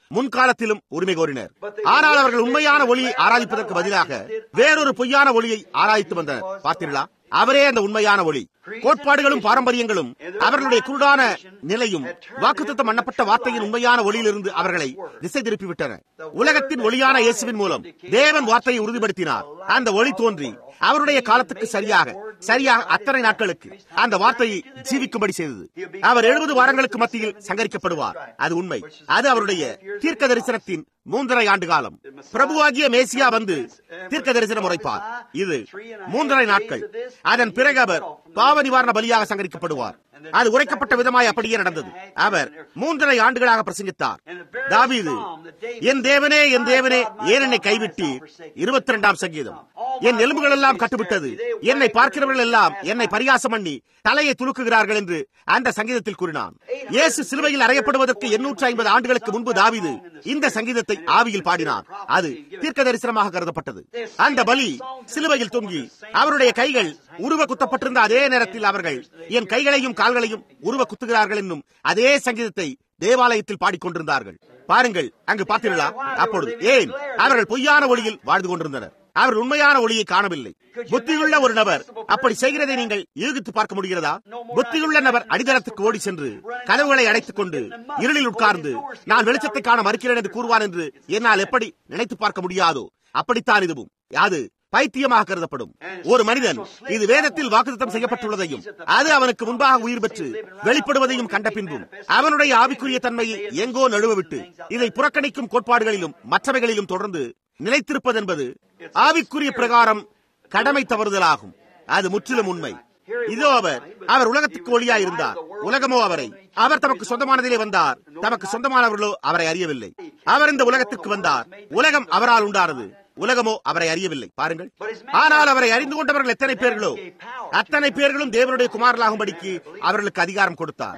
முன்காலத்திலும் உரிமை கோரினர் ஆனால் அவர்கள் உண்மையான ஒளியை ஆராய்ப்பதற்கு பதிலாக வேறொரு பொய்யான ஒளியை ஆராய்த்து வந்தனர் பார்த்தீர்களா அவரே அந்த உண்மையான ஒளி கோட்பாடுகளும் பாரம்பரியங்களும் அவர்களுடைய குருடான நிலையும் வாக்குத்தத்தம் பண்ணப்பட்ட வார்த்தையின் உண்மையான ஒளியிலிருந்து அவர்களை திசை திருப்பிவிட்டன உலகத்தின் ஒளியான இயேசுவின் மூலம் தேவன் வார்த்தையை உறுதிப்படுத்தினார் அந்த ஒளி தோன்றி அவருடைய காலத்துக்கு சரியாக சரியாக அத்தனை நாட்களுக்கு அந்த வார்த்தையை ஜீவிக்கும்படி செய்தது அவர் எழுபது வாரங்களுக்கு மத்தியில் சங்கரிக்கப்படுவார் அது உண்மை அது அவருடைய தீர்க்க தரிசனத்தின் மூன்றரை ஆண்டு காலம் பிரபுவாகிய மேசியா வந்து தீர்க்க தரிசனம் உரைப்பார் இது மூன்றரை நாட்கள் அதன் பிறகு அவர் பாவ நிவாரண பலியாக சங்கரிக்கப்படுவார் அது உரைக்கப்பட்ட விதமாய் அப்படியே நடந்தது அவர் மூன்றரை ஆண்டுகளாக பிரசங்கித்தார் தாவீது என் தேவனே என் தேவனே ஏன் என்னை கைவிட்டு இருபத்தி இரண்டாம் சங்கீதம் என் எலும்புகள் எல்லாம் கட்டுவிட்டது என்னை பார்க்கிறவர்கள் எல்லாம் என்னை பரிகாசம் பண்ணி தலையை துலுக்குகிறார்கள் என்று அந்த சங்கீதத்தில் கூறினான் இயேசு சிலுவையில் அறையப்படுவதற்கு எண்ணூற்று ஐம்பது ஆண்டுகளுக்கு முன்பு தாவிது இந்த சங்கீதத்தை ஆவியில் பாடினார் அது தீர்க்க தரிசனமாக கருதப்பட்டது அந்த பலி சிலுவையில் தொங்கி அவருடைய கைகள் உருவ குத்தப்பட்டிருந்த அதே நேரத்தில் அவர்கள் என் கைகளையும் கால்களையும் உருவ குத்துகிறார்கள் என்னும் அதே சங்கீதத்தை தேவாலயத்தில் பாடிக்கொண்டிருந்தார்கள் பாருங்கள் அங்கு பார்த்தீர்களா அப்பொழுது ஏன் அவர்கள் பொய்யான ஒளியில் வாழ்ந்து கொண்டிருந்தனர் அவர் உண்மையான ஒளியை காணவில்லை புத்தியுள்ள ஒரு நபர் அப்படி செய்கிறதை நீங்கள் யூகித்து பார்க்க முடிகிறதா புத்தியுள்ள நபர் அடித்தளத்துக்கு ஓடி சென்று கதவுகளை அடைத்துக் கொண்டு இருளில் உட்கார்ந்து நான் வெளிச்சத்தை காண மறுக்கிறேன் என்று கூறுவான் என்று என்னால் எப்படி நினைத்து பார்க்க முடியாதோ அப்படித்தான் இதுவும் அது பைத்தியமாக கருதப்படும் ஒரு மனிதன் இது வேதத்தில் வாக்குத்தம் செய்யப்பட்டுள்ளதையும் அது அவனுக்கு முன்பாக உயிர் பெற்று வெளிப்படுவதையும் கண்ட பின்பும் அவனுடைய ஆவிக்குரிய தன்மையை எங்கோ நழுவவிட்டு இதை புறக்கணிக்கும் கோட்பாடுகளிலும் மற்றவைகளிலும் தொடர்ந்து நிலைத்திருப்பது என்பது ஆவிக்குரிய பிரகாரம் கடமை தவறுதலாகும் அது முற்றிலும் உண்மை இதோ அவர் அவர் உலகத்துக்கு ஒளியா இருந்தார் உலகமோ அவரை அவர் தமக்கு சொந்தமானதிலே வந்தார் தமக்கு சொந்தமானவர்களோ அவரை அறியவில்லை அவர் இந்த உலகத்திற்கு வந்தார் உலகம் அவரால் உண்டானது உலகமோ அவரை அறியவில்லை பாருங்கள் ஆனால் அவரை அறிந்து கொண்டவர்கள் எத்தனை பேர்களோ அத்தனை பேர்களும் தேவனுடைய குமாரலாகும்படிக்கு அவர்களுக்கு அதிகாரம் கொடுத்தார்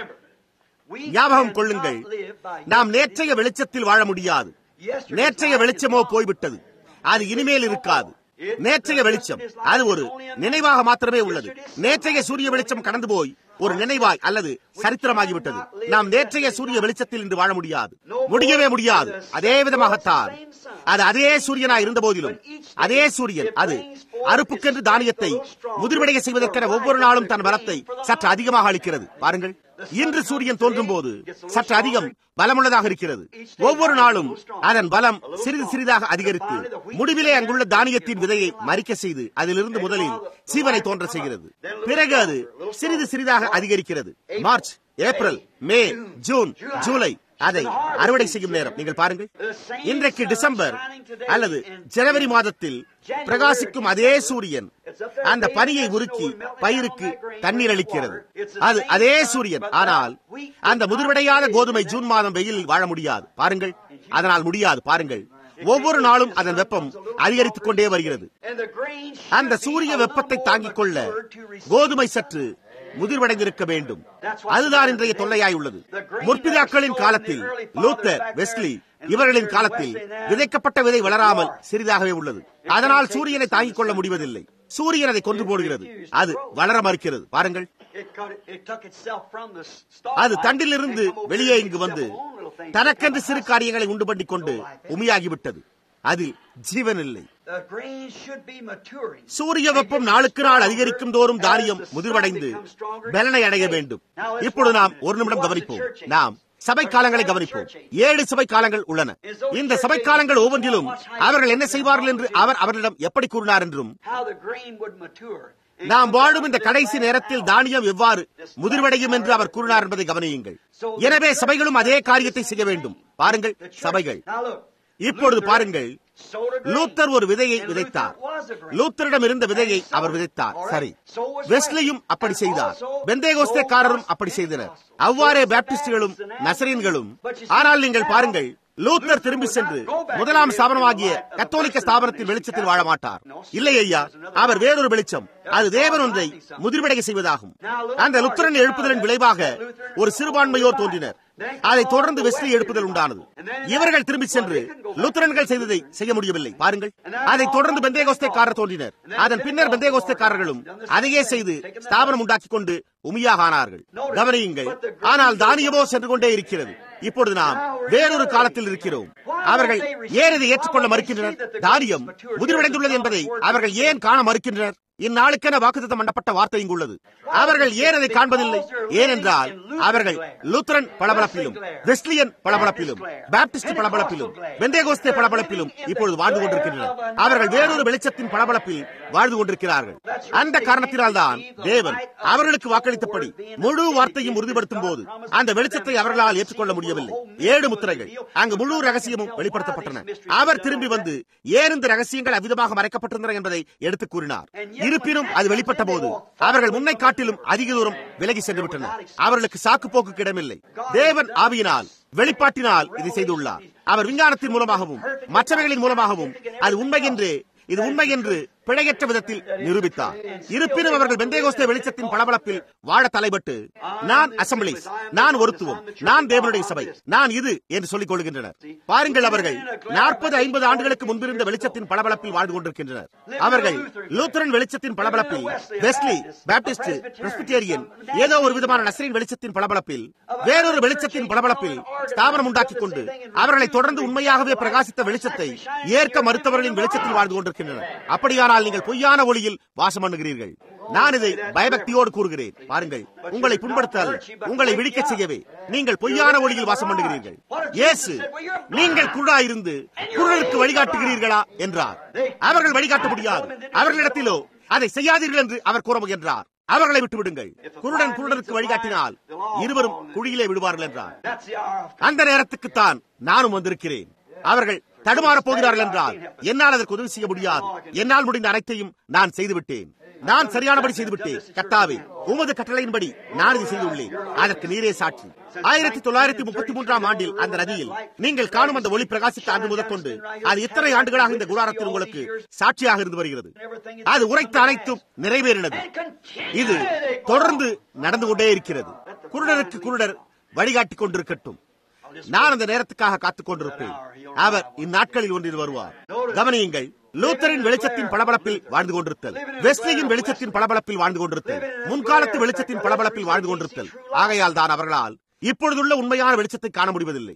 ஞாபகம் கொள்ளுங்கள் நாம் நேற்றைய வெளிச்சத்தில் வாழ முடியாது நேற்றைய வெளிச்சமோ போய்விட்டது அது இனிமேல் இருக்காது நேற்றைய வெளிச்சம் அது ஒரு நினைவாக மாத்திரமே உள்ளது நேற்றைய சூரிய வெளிச்சம் கடந்து போய் ஒரு நினைவாய் அல்லது சரித்திரமாகிவிட்டது நாம் நேற்றைய சூரிய வெளிச்சத்தில் இன்று வாழ முடியாது முடியவே முடியாது அதே விதமாகத்தான் அது அதே சூரியனா இருந்த போதிலும் அதே சூரியன் அது அறுப்புக்கென்று தானியத்தை முதிர்வடைய செய்வதற்கென ஒவ்வொரு நாளும் தன் பலத்தை சற்று அதிகமாக அளிக்கிறது பாருங்கள் இன்று சூரியன் தோன்றும் போது சற்று அதிகம் பலமுள்ளதாக இருக்கிறது ஒவ்வொரு நாளும் அதன் பலம் சிறிது சிறிதாக அதிகரித்து முடிவிலே அங்குள்ள தானியத்தின் விதையை மறிக்க செய்து அதிலிருந்து முதலில் சீவனை தோன்ற செய்கிறது பிறகு அது சிறிது சிறிதாக அதிகரிக்கிறது March April May June July அதை அறுவடை செய்யும் நேரம் நீங்கள் பாருங்கள் இன்றைக்கு டிசம்பர் அல்லது ஜனவரி மாதத்தில் பிரகாசிக்கும் அதே சூரியன் அந்த பனியை உருக்கி பயிருக்கு தண்ணீர் அளிக்கிறது அது அதே சூரியன் ஆனால் அந்த முதிர்வடையாத கோதுமை ஜூன் மாதம் வெயிலில் வாழ முடியாது பாருங்கள் அதனால் முடியாது பாருங்கள் ஒவ்வொரு நாளும் அதன் வெப்பம் அதிகரித்துக் கொண்டே வருகிறது அந்த சூரிய வெப்பத்தை தாங்கிக் கொள்ள கோதுமை சற்று முதிர்வடைந்திருக்க வேண்டும் அதுதான் இன்றைய தொல்லையாய் உள்ளது முற்பிதாக்களின் காலத்தில் லூத்தர் வெஸ்லி இவர்களின் காலத்தில் விதைக்கப்பட்ட விதை வளராமல் சிறிதாகவே உள்ளது அதனால் சூரியனை தாங்கிக் கொள்ள முடிவதில்லை சூரியன் அதை கொன்று போடுகிறது அது வளர மறுக்கிறது பாருங்கள் அது தண்டிலிருந்து வெளியே இங்கு வந்து தனக்கென்று சிறு காரியங்களை உண்டு பண்ணி கொண்டு உமையாகிவிட்டது அதில் ஜீவன் இல்லை சூரிய வெப்பம் நாளுக்கு நாள் அதிகரிக்கும் தோறும் தானியம் முதிர்வடைந்து பலனை அடைய வேண்டும் இப்பொழுது நாம் ஒரு நிமிடம் கவனிப்போம் நாம் சபை காலங்களை கவனிப்போம் ஏழு சபை காலங்கள் உள்ளன இந்த சபை காலங்கள் ஒவ்வொன்றிலும் அவர்கள் என்ன செய்வார்கள் என்று அவர் அவர்களிடம் எப்படி கூறினார் என்றும் நாம் வாழும் இந்த கடைசி நேரத்தில் தானியம் எவ்வாறு முதிர்வடையும் என்று அவர் கூறினார் என்பதை கவனியுங்கள் எனவே சபைகளும் அதே காரியத்தை செய்ய வேண்டும் பாருங்கள் சபைகள் இப்பொழுது பாருங்கள் லூத்தர் ஒரு விதையை விதைத்தார் லூத்தரிடம் இருந்த விதையை அவர் விதைத்தார் சரி வெஸ்லியும் அப்படி செய்தார் பெந்தேகோஸ்தேக்காரரும் அப்படி செய்தனர் அவ்வாறே பேப்டிஸ்டுகளும் நசரீன்களும் ஆனால் நீங்கள் பாருங்கள் லூத்தர் திரும்பி சென்று முதலாம் ஸ்தாபனமாகிய கத்தோலிக்க ஸ்தாபனத்தின் வெளிச்சத்தில் வாழ மாட்டார் இல்லை ஐயா அவர் வேறொரு வெளிச்சம் அது தேவன் ஒன்றை முதிர்வடைய செய்வதாகும் அந்த லுத்தரன் எழுப்புதலின் விளைவாக ஒரு சிறுபான்மையோர் தோன்றினர் அதை தொடர்ந்து வெஸ்லி எழுப்புதல் உண்டானது இவர்கள் திரும்பி சென்று லுத்தரன்கள் செய்ததை செய்ய முடியவில்லை பாருங்கள் அதை தொடர்ந்து பெந்தேகோஸ்தேக்காரர் தோன்றினர் அதன் பின்னர் பெந்தேகோஸ்தேக்காரர்களும் அதையே செய்து ஸ்தாபனம் உண்டாக்கிக் கொண்டு உமியாக ஆனார்கள் கவனியுங்கள் ஆனால் தானியமோ சென்று கொண்டே இருக்கிறது இப்பொழுது நாம் வேறொரு காலத்தில் இருக்கிறோம் அவர்கள் ஏன் இதை ஏற்றுக்கொள்ள மறுக்கின்றனர் தானியம் முதிர்வடைந்துள்ளது என்பதை அவர்கள் ஏன் காண மறுக்கின்றனர் இந்நாளுக்கென வாக்குத்தம் பண்ணப்பட்ட வார்த்தை இங்குள்ளது அவர்கள் ஏன் அதை காண்பதில்லை ஏனென்றால் அவர்கள் லூத்தரன் பளபளப்பிலும் வெஸ்லியன் பளபளப்பிலும் பாப்டிஸ்ட் பளபளப்பிலும் வெந்தேகோஸ்தே பளபளப்பிலும் இப்பொழுது வாழ்ந்து கொண்டிருக்கின்றனர் அவர்கள் வேறொரு வெளிச்சத்தின் பளபளப்பில் வாழ்ந்து கொண்டிருக்கிறார்கள் அந்த காரணத்தினால் தான் தேவன் அவர்களுக்கு வாக்களித்தபடி முழு வார்த்தையும் உறுதிப்படுத்தும் போது அந்த வெளிச்சத்தை அவர்களால் ஏற்றுக்கொள்ள முடியவில்லை ஏழு முத்திரைகள் அங்கு முழு ரகசியமும் வெளிப்படுத்தப்பட்டன அவர் திரும்பி வந்து ஏன் இந்த ரகசியங்கள் அவ்விதமாக மறைக்கப்பட்டிருந்தன என்பதை எடுத்துக் கூறினார் இருப்பினும் அது வெளிப்பட்ட போது அவர்கள் முன்னை காட்டிலும் அதிக தூரம் விலகி சென்று விட்டனர் அவர்களுக்கு சாக்கு போக்கு இடமில்லை தேவன் ஆவியினால் வெளிப்பாட்டினால் இதை செய்துள்ளார் அவர் விஞ்ஞானத்தின் மூலமாகவும் மற்றவைகளின் மூலமாகவும் அது உண்மை என்று இது உண்மை என்று பிழையற்ற விதத்தில் நிரூபித்தார் இருப்பினும் அவர்கள் பெந்தேகோஸ்தே வெளிச்சத்தின் பளபளப்பில் வாழ தலைப்பட்டு நான் அசம்பிளிஸ் நான் ஒருத்துவம் நான் தேவனுடைய சபை நான் இது என்று சொல்லிக் கொள்கின்றனர் பாருங்கள் அவர்கள் நாற்பது ஐம்பது ஆண்டுகளுக்கு முன்பிருந்த வெளிச்சத்தின் பளபளப்பில் வாழ்ந்து கொண்டிருக்கின்றனர் அவர்கள் லூத்தரன் வெளிச்சத்தின் பளபளப்பில் வெஸ்லி பாப்டிஸ்ட் பிரஸ்பிட்டேரியன் ஏதோ ஒரு விதமான நசரின் வெளிச்சத்தின் பளபளப்பில் வேறொரு வெளிச்சத்தின் பளபளப்பில் ஸ்தாபனம் உண்டாக்கிக் கொண்டு அவர்களை தொடர்ந்து உண்மையாகவே பிரகாசித்த வெளிச்சத்தை ஏற்க மறுத்தவர்களின் வெளிச்சத்தில் வாழ்ந்து கொண்டிருக்கின்றனர் அப்படியான ஆனால் நீங்கள் பொய்யான ஒளியில் வாசம் பண்ணுகிறீர்கள் நான் இதை பயபக்தியோடு கூறுகிறேன் பாருங்கள் உங்களை புண்படுத்தல் உங்களை விழிக்க செய்யவே நீங்கள் பொய்யான ஒளியில் வாசம் பண்ணுகிறீர்கள் இயேசு நீங்கள் குருடாயிருந்து குருடருக்கு வழிகாட்டுகிறீர்களா என்றார் அவர்கள் வழிகாட்ட முடியாது அவர்களிடத்திலோ அதை செய்யாதீர்கள் என்று அவர் கூற முயன்றார் அவர்களை விட்டு விடுங்கள் குருடன் குருடனுக்கு வழிகாட்டினால் இருவரும் குழியிலே விடுவார்கள் என்றார் அந்த நேரத்துக்குத்தான் நானும் வந்திருக்கிறேன் அவர்கள் தடுமாறப் போகிறார்கள் என்றால் என்னால் அதற்கு உதவி செய்ய முடியாது என்னால் முடிந்த அனைத்தையும் நான் செய்துவிட்டேன் நான் சரியானபடி செய்துவிட்டேன் கத்தாவே உமது கட்டளையின்படி நான் இது செய்துள்ளேன் அதற்கு நீரே சாட்சி ஆயிரத்தி தொள்ளாயிரத்தி முப்பத்தி மூன்றாம் ஆண்டில் அந்த நதியில் நீங்கள் காணும் அந்த ஒளி பிரகாசித்த ஆண்டு முதற்கொண்டு அது இத்தனை ஆண்டுகளாக இந்த குடாரத்தில் உங்களுக்கு சாட்சியாக இருந்து வருகிறது அது உரைத்த அனைத்தும் நிறைவேறினது இது தொடர்ந்து நடந்து கொண்டே இருக்கிறது குருடருக்கு குருடர் வழிகாட்டிக் கொண்டிருக்கட்டும் நான் அந்த நேரத்துக்காக காத்துக் கொண்டிருப்பேன் அவர் இந்நாட்களில் ஒன்றில் வருவார் கவனியுங்கள் லூத்தரின் வெளிச்சத்தின் பளபளப்பில் வாழ்ந்து கொண்டிருத்தல் வெஸ்லியின் வெளிச்சத்தின் பளபளப்பில் வாழ்ந்து கொண்டிருத்தல் முன்காலத்து வெளிச்சத்தின் பளபளப்பில் வாழ்ந்து கொண்டிருத்தல் ஆகையால் தான் அவர்களால் இப்பொழுதுள்ள உண்மையான வெளிச்சத்தை காண முடிவதில்லை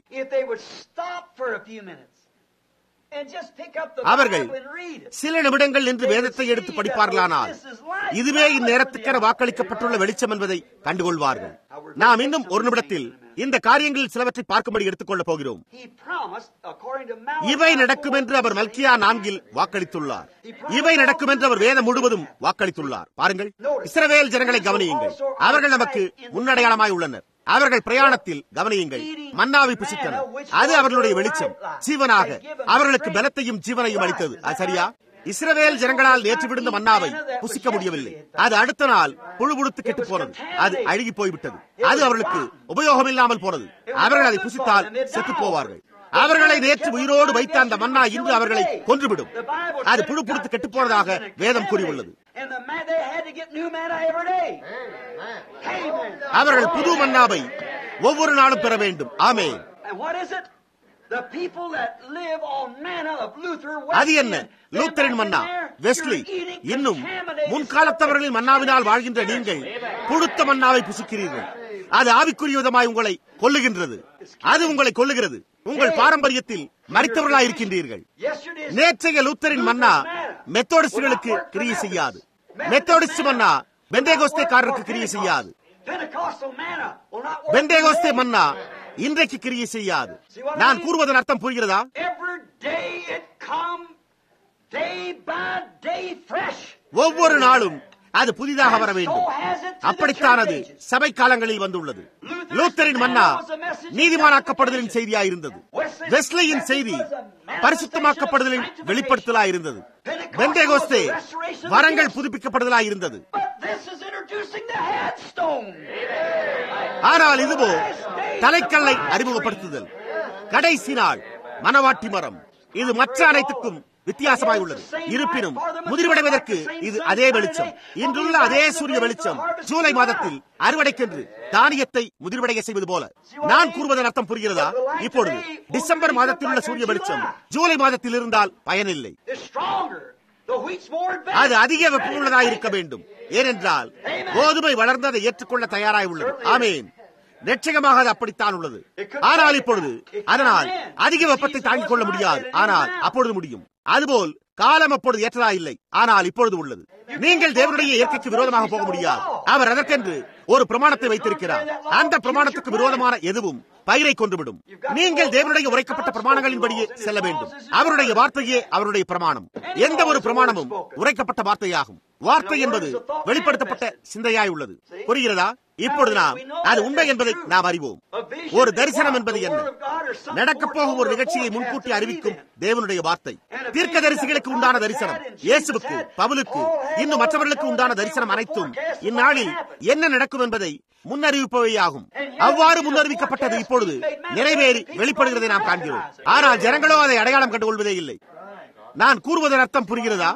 அவர்கள் சில நிமிடங்கள் நின்று வேதத்தை எடுத்து படிப்பார்களானால் இதுவே இந்நேரத்துக்கென வாக்களிக்கப்பட்டுள்ள வெளிச்சம் என்பதை கண்டுகொள்வார்கள் நாம் இன்னும் ஒரு நிமிடத்தில் இந்த காரியங்களில் சிலவற்றை பார்க்கும்படி எடுத்துக்கொள்ளப் போகிறோம் இவை நடக்கும் என்று அவர் மல்கியா நான்கில் வாக்களித்துள்ளார் இவை நடக்கும் என்று அவர் வேதம் முழுவதும் வாக்களித்துள்ளார் பாருங்கள் இஸ்ரவேல் ஜனங்களை கவனியுங்கள் அவர்கள் நமக்கு முன்னடையாளமாய் உள்ளனர் அவர்கள் பிரயாணத்தில் கவனியுங்கள் மன்னாவை புசித்தனர் அது அவர்களுடைய வெளிச்சம் ஜீவனாக அவர்களுக்கு பலத்தையும் ஜீவனையும் அளித்தது அது சரியா இஸ்ரவேல் ஜனங்களால் நேற்று விழுந்த மன்னாவை புசிக்க முடியவில்லை அது அடுத்த நாள் புழு புழுத்து கெட்டு போனது அது அழுகி போய்விட்டது அது அவர்களுக்கு உபயோகம் இல்லாமல் போனது அவர்கள் அதை புசித்தால் செத்து போவார்கள் அவர்களை நேற்று உயிரோடு வைத்த அந்த மன்னா இன்று அவர்களை கொன்றுவிடும் அது புழு புடுத்து கெட்டு போனதாக வேதம் கூறியுள்ளது அவர்கள் புது மன்னாவை ஒவ்வொரு நாளும் பெற வேண்டும் ஆமே அது என்ன லூத்தரின் மன்னா வெஸ்லி இன்னும் முன்காலத்தவர்களின் மன்னாவினால் வாழ்கின்ற நீங்கள் புழுத்த மன்னாவை புசிக்கிறீர்கள் அது ஆவிக்குரிய விதமாய் உங்களை கொல்லுகின்றது அது உங்களை கொல்லுகிறது உங்கள் பாரம்பரியத்தில் மறித்தவர்களாய் இருக்கின்றீர்கள் நேற்றைய லூத்தரின் மன்னா மெத்தோடிஸ்டுகளுக்கு கிரியை செய்யாது மெத்தோடிஸ்ட் மன்னா பெந்தேகோஸ்தேக்காரருக்கு கிரியை செய்யாது பெந்தேகோஸ்தே மன்னா இன்றைக்கு கிரியை செய்யாது நான் கூறுவதன் அர்த்தம் புரிகிறதா ஒவ்வொரு நாளும் அது புதிதாக வர வேண்டும் அப்படித்தான் அது சபை காலங்களில் வந்துள்ளது லூத்தரின் மன்னா நீதிமானாக்கப்படுதலின் செய்தியாயிருந்தது வெஸ்லியின் செய்தி பரிசுத்தமாக்கப்படுதலின் வெளிப்படுத்தலாயிருந்தது பெந்தேகோஸ்தே வரங்கள் புதுப்பிக்கப்படுதலாயிருந்தது ஆனால் இதுவோ தலைக்கல்லை அறிமுகப்படுத்துதல் கடைசி நாள் மனவாட்டி மரம் இது மற்ற அனைத்துக்கும் வித்தியாசமாய் உள்ளது இருப்பினும் முதிர்வடைவதற்கு இது அதே வெளிச்சம் இன்றுள்ள அதே சூரிய வெளிச்சம் ஜூலை மாதத்தில் அறுவடைக்கென்று தானியத்தை முதிர்வடைய செய்வது போல நான் கூறுவதன் அர்த்தம் புரிகிறதா இப்பொழுது டிசம்பர் மாதத்தில் உள்ள சூரிய வெளிச்சம் ஜூலை மாதத்தில் இருந்தால் பயனில்லை அது அதிக வெப்பமுள்ளதாக இருக்க வேண்டும் ஏனென்றால் கோதுமை வளர்ந்து அதை ஏற்றுக்கொள்ள தயாராய் உள்ளது ஆமேன் நிச்சயமாக அது அப்படித்தான் உள்ளது ஆனால் இப்பொழுது அதனால் அதிக வெப்பத்தை தாங்கிக் கொள்ள முடியாது ஆனால் அப்பொழுது முடியும் அதுபோல் காலம் அப்பொழுது ஏற்றதா இல்லை ஆனால் இப்பொழுது உள்ளது நீங்கள் தேவனுடைய இயற்கைக்கு விரோதமாக போக முடியாது அவர் அதற்கென்று ஒரு பிரமாணத்தை வைத்திருக்கிறார் அந்த பிரமாணத்துக்கு விரோதமான எதுவும் பயிரை கொண்டுவிடும் நீங்கள் தேவனுடைய உரைக்கப்பட்ட பிரமாணங்களின்படியே செல்ல வேண்டும் அவருடைய வார்த்தையே அவருடைய பிரமாணம் எந்த ஒரு பிரமாணமும் உரைக்கப்பட்ட வார்த்தையாகும் வார்த்தை என்பது வெளிப்படுத்தப்பட்ட சிந்தையாய் உள்ளது புரிகிறதா இப்பொழுது நாம் அது உண்மை என்பதை நாம் அறிவோம் ஒரு தரிசனம் என்பது என்ன நடக்கப் போகும் ஒரு நிகழ்ச்சியை முன்கூட்டி அறிவிக்கும் தேவனுடைய வார்த்தை தீர்க்க தரிசிகளுக்கு உண்டான தரிசனம் இயேசுவுக்கு பவுலுக்கு இன்னும் மற்றவர்களுக்கு உண்டான தரிசனம் அனைத்தும் இந்நாளில் என்ன நடக்கும் என்பதை முன்னறிவிப்பவையாகும் அவ்வாறு முன்னறிவிக்கப்பட்டது இப்பொழுது நிறைவேறி வெளிப்படுகிறதை நாம் காண்கிறோம் ஆனால் ஜனங்களோ அதை அடையாளம் கண்டுகொள்வதே இல்லை நான் கூறுவதன் அர்த்தம் புரிகிறதா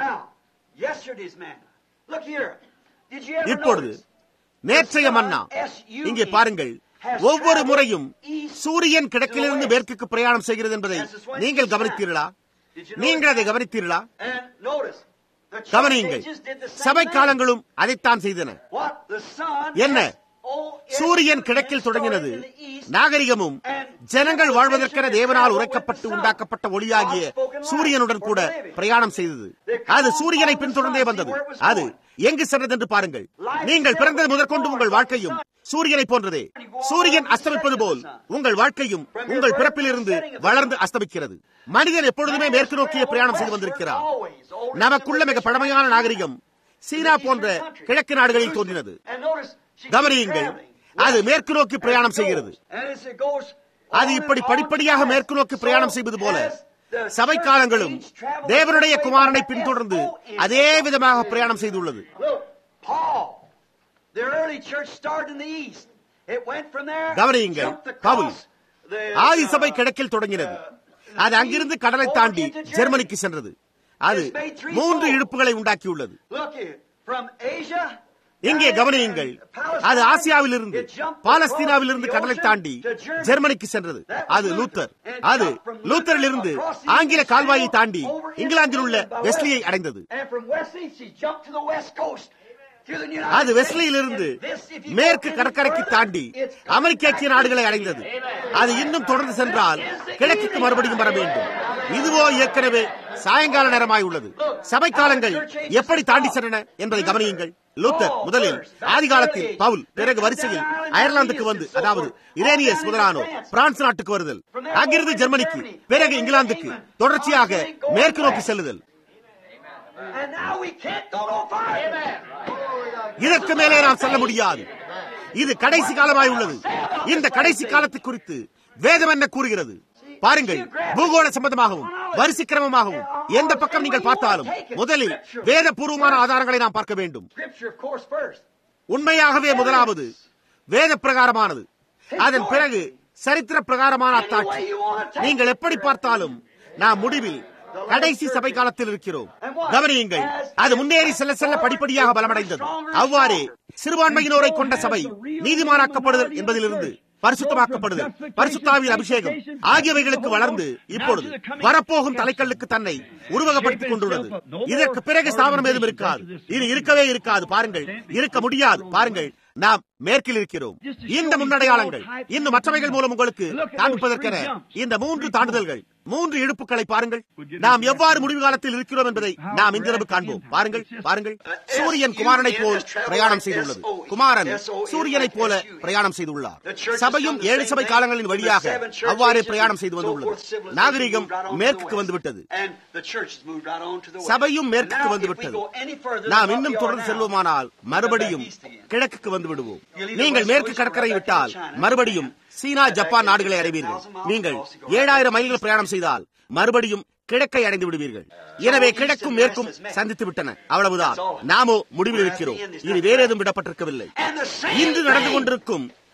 இப்பொழுது நேற்றைய மன்னா இங்கே பாருங்கள் ஒவ்வொரு முறையும் சூரியன் கிழக்கிலிருந்து மேற்குக்கு பிரயாணம் செய்கிறது என்பதை நீங்கள் கவனித்தீர்களா நீங்கள் அதை கவனித்தீர்களா கவனியுங்கள் சபை காலங்களும் அதைத்தான் செய்தன என்ன சூரியன் கிழக்கில் தொடங்கினது நாகரிகமும் ஜனங்கள் வாழ்வதற்கென தேவனால் உரைக்கப்பட்டு உண்டாக்கப்பட்ட ஒளியாகிய சூரியனுடன் கூட பிரயாணம் செய்தது அது சூரியனை பின்தொடர்ந்தே வந்தது அது எங்கு சென்றது என்று பாருங்கள் நீங்கள் பிறந்தது முதற்கொண்டு உங்கள் வாழ்க்கையும் சூரியனை போன்றதே சூரியன் அஸ்தமிப்பது போல் உங்கள் வாழ்க்கையும் உங்கள் பிறப்பிலிருந்து வளர்ந்து அஸ்தமிக்கிறது மனிதன் எப்பொழுதுமே மேற்கு நோக்கிய பிரயாணம் செய்து வந்திருக்கிறார் நமக்குள்ள மிக பழமையான நாகரிகம் சீனா போன்ற கிழக்கு நாடுகளில் தோன்றினது கவனியுங்கள் அது மேற்கு நோக்கி பிரயாணம் செய்கிறது அது இப்படி படிப்படியாக மேற்கு நோக்கி பிரயாணம் செய்வது போல சபை காலங்களும் தேவனுடைய குமாரனை பின்தொடர்ந்து அதே விதமாக பிரயாணம் செய்துள்ளது கவனியுங்கள் பவுல் ஆதி சபை கிழக்கில் தொடங்கினது அது அங்கிருந்து கடலை தாண்டி ஜெர்மனிக்கு சென்றது அது மூன்று இழுப்புகளை உண்டாக்கியுள்ளது இங்கே கவனியுங்கள் அது ஆசியாவில் இருந்து பாலஸ்தீனாவில் இருந்து கடலை தாண்டி ஜெர்மனிக்கு சென்றது அது லூத்தர் அது லூத்தரில் இருந்து ஆங்கில கால்வாயை தாண்டி இங்கிலாந்தில் உள்ள வெஸ்லியை அடைந்தது அது வெஸ்லியிலிருந்து மேற்கு கடற்கரைக்கு தாண்டி அமெரிக்க ஐக்கிய நாடுகளை அடைந்தது அது இன்னும் தொடர்ந்து சென்றால் கிழக்குக்கு மறுபடியும் வர வேண்டும் இதுவோ ஏற்கனவே சாயங்கால நேரமாய் உள்ளது சபை காலங்கள் எப்படி தாண்டி சென்றன என்பதை கவனியுங்கள் லூத்தர் முதலில் ஆதி காலத்தில் பவுல் பிறகு வரிசையில் அயர்லாந்துக்கு வந்து அதாவது இரேனியஸ் முதலானோர் பிரான்ஸ் நாட்டுக்கு வருதல் அங்கிருந்து ஜெர்மனிக்கு பிறகு இங்கிலாந்துக்கு தொடர்ச்சியாக மேற்கு நோக்கி செல்லுதல் இதற்கு மேலே நாம் செல்ல முடியாது இது கடைசி காலமாய் உள்ளது இந்த கடைசி காலத்தை குறித்து வேதம் என்ன கூறுகிறது பாருங்கள் பூகோள சம்பந்தமாகவும் வரிசை கிரமமாகவும் எந்த பக்கம் நீங்கள் பார்த்தாலும் முதலில் வேத பூர்வமான ஆதாரங்களை நாம் பார்க்க வேண்டும் உண்மையாகவே முதலாவது வேத பிரகாரமானது அதன் பிறகு சரித்திர பிரகாரமான அத்தாட்சி நீங்கள் எப்படி பார்த்தாலும் நாம் முடிவில் கடைசி சபை காலத்தில் இருக்கிறோம் கவனியுங்கள் அது முன்னேறி செல்ல செல்ல படிப்படியாக பலமடைந்தது அவ்வாறே சிறுபான்மையினோரை கொண்ட சபை நீதிமானாக்கப்படுதல் என்பதிலிருந்து பரிசுத்தமாக்கப்படுதல் பரிசுத்தாவின் அபிஷேகம் ஆகியவைகளுக்கு வளர்ந்து இப்பொழுது வரப்போகும் தலைக்கல்லுக்கு தன்னை உருவகப்படுத்திக் கொண்டுள்ளது இதற்கு பிறகு ஸ்தாபனம் ஏதும் இருக்காது இது இருக்கவே இருக்காது பாருங்கள் இருக்க முடியாது பாருங்கள் நாம் மேற்கில் இருக்கிறோம் இந்த முன்னடையாளங்கள் இன்னும் மற்றவைகள் மூலம் உங்களுக்கு காண்பிப்பதற்கென இந்த மூன்று தாண்டுதல்கள் மூன்று இழுப்புகளை பாருங்கள் நாம் எவ்வாறு முடிவு காலத்தில் இருக்கிறோம் என்பதை நாம் இன்றிரவு காண்போம் பாருங்கள் பாருங்கள் சூரியன் குமாரனை போல் பிரயாணம் செய்துள்ளது குமாரன் சூரியனை போல பிரயாணம் செய்துள்ளார் சபையும் ஏழு சபை காலங்களின் வழியாக அவ்வாறே பிரயாணம் செய்து வந்துள்ளது நாகரிகம் மேற்குக்கு வந்துவிட்டது சபையும் மேற்குக்கு வந்துவிட்டது நாம் இன்னும் தொடர்ந்து செல்வோமானால் மறுபடியும் கிழக்குக்கு வந்து விடுவோம் நீங்கள் மேற்கு கடற்கரை விட்டால் மறுபடியும் சீனா ஜப்பான் நாடுகளை அடைவீர்கள் நீங்கள் ஏழாயிரம் மைல்கள் பிரயாணம் செய்தால் மறுபடியும் கிழக்கை அடைந்து விடுவீர்கள் எனவே கிழக்கும் மேற்கும் சந்தித்து விட்டன அவ்வளவுதான் நாமோ முடிவில் இருக்கிறோம் இது வேற எதுவும் விடப்பட்டிருக்கவில்லை இன்று நடந்து கொண்டிருக்கும்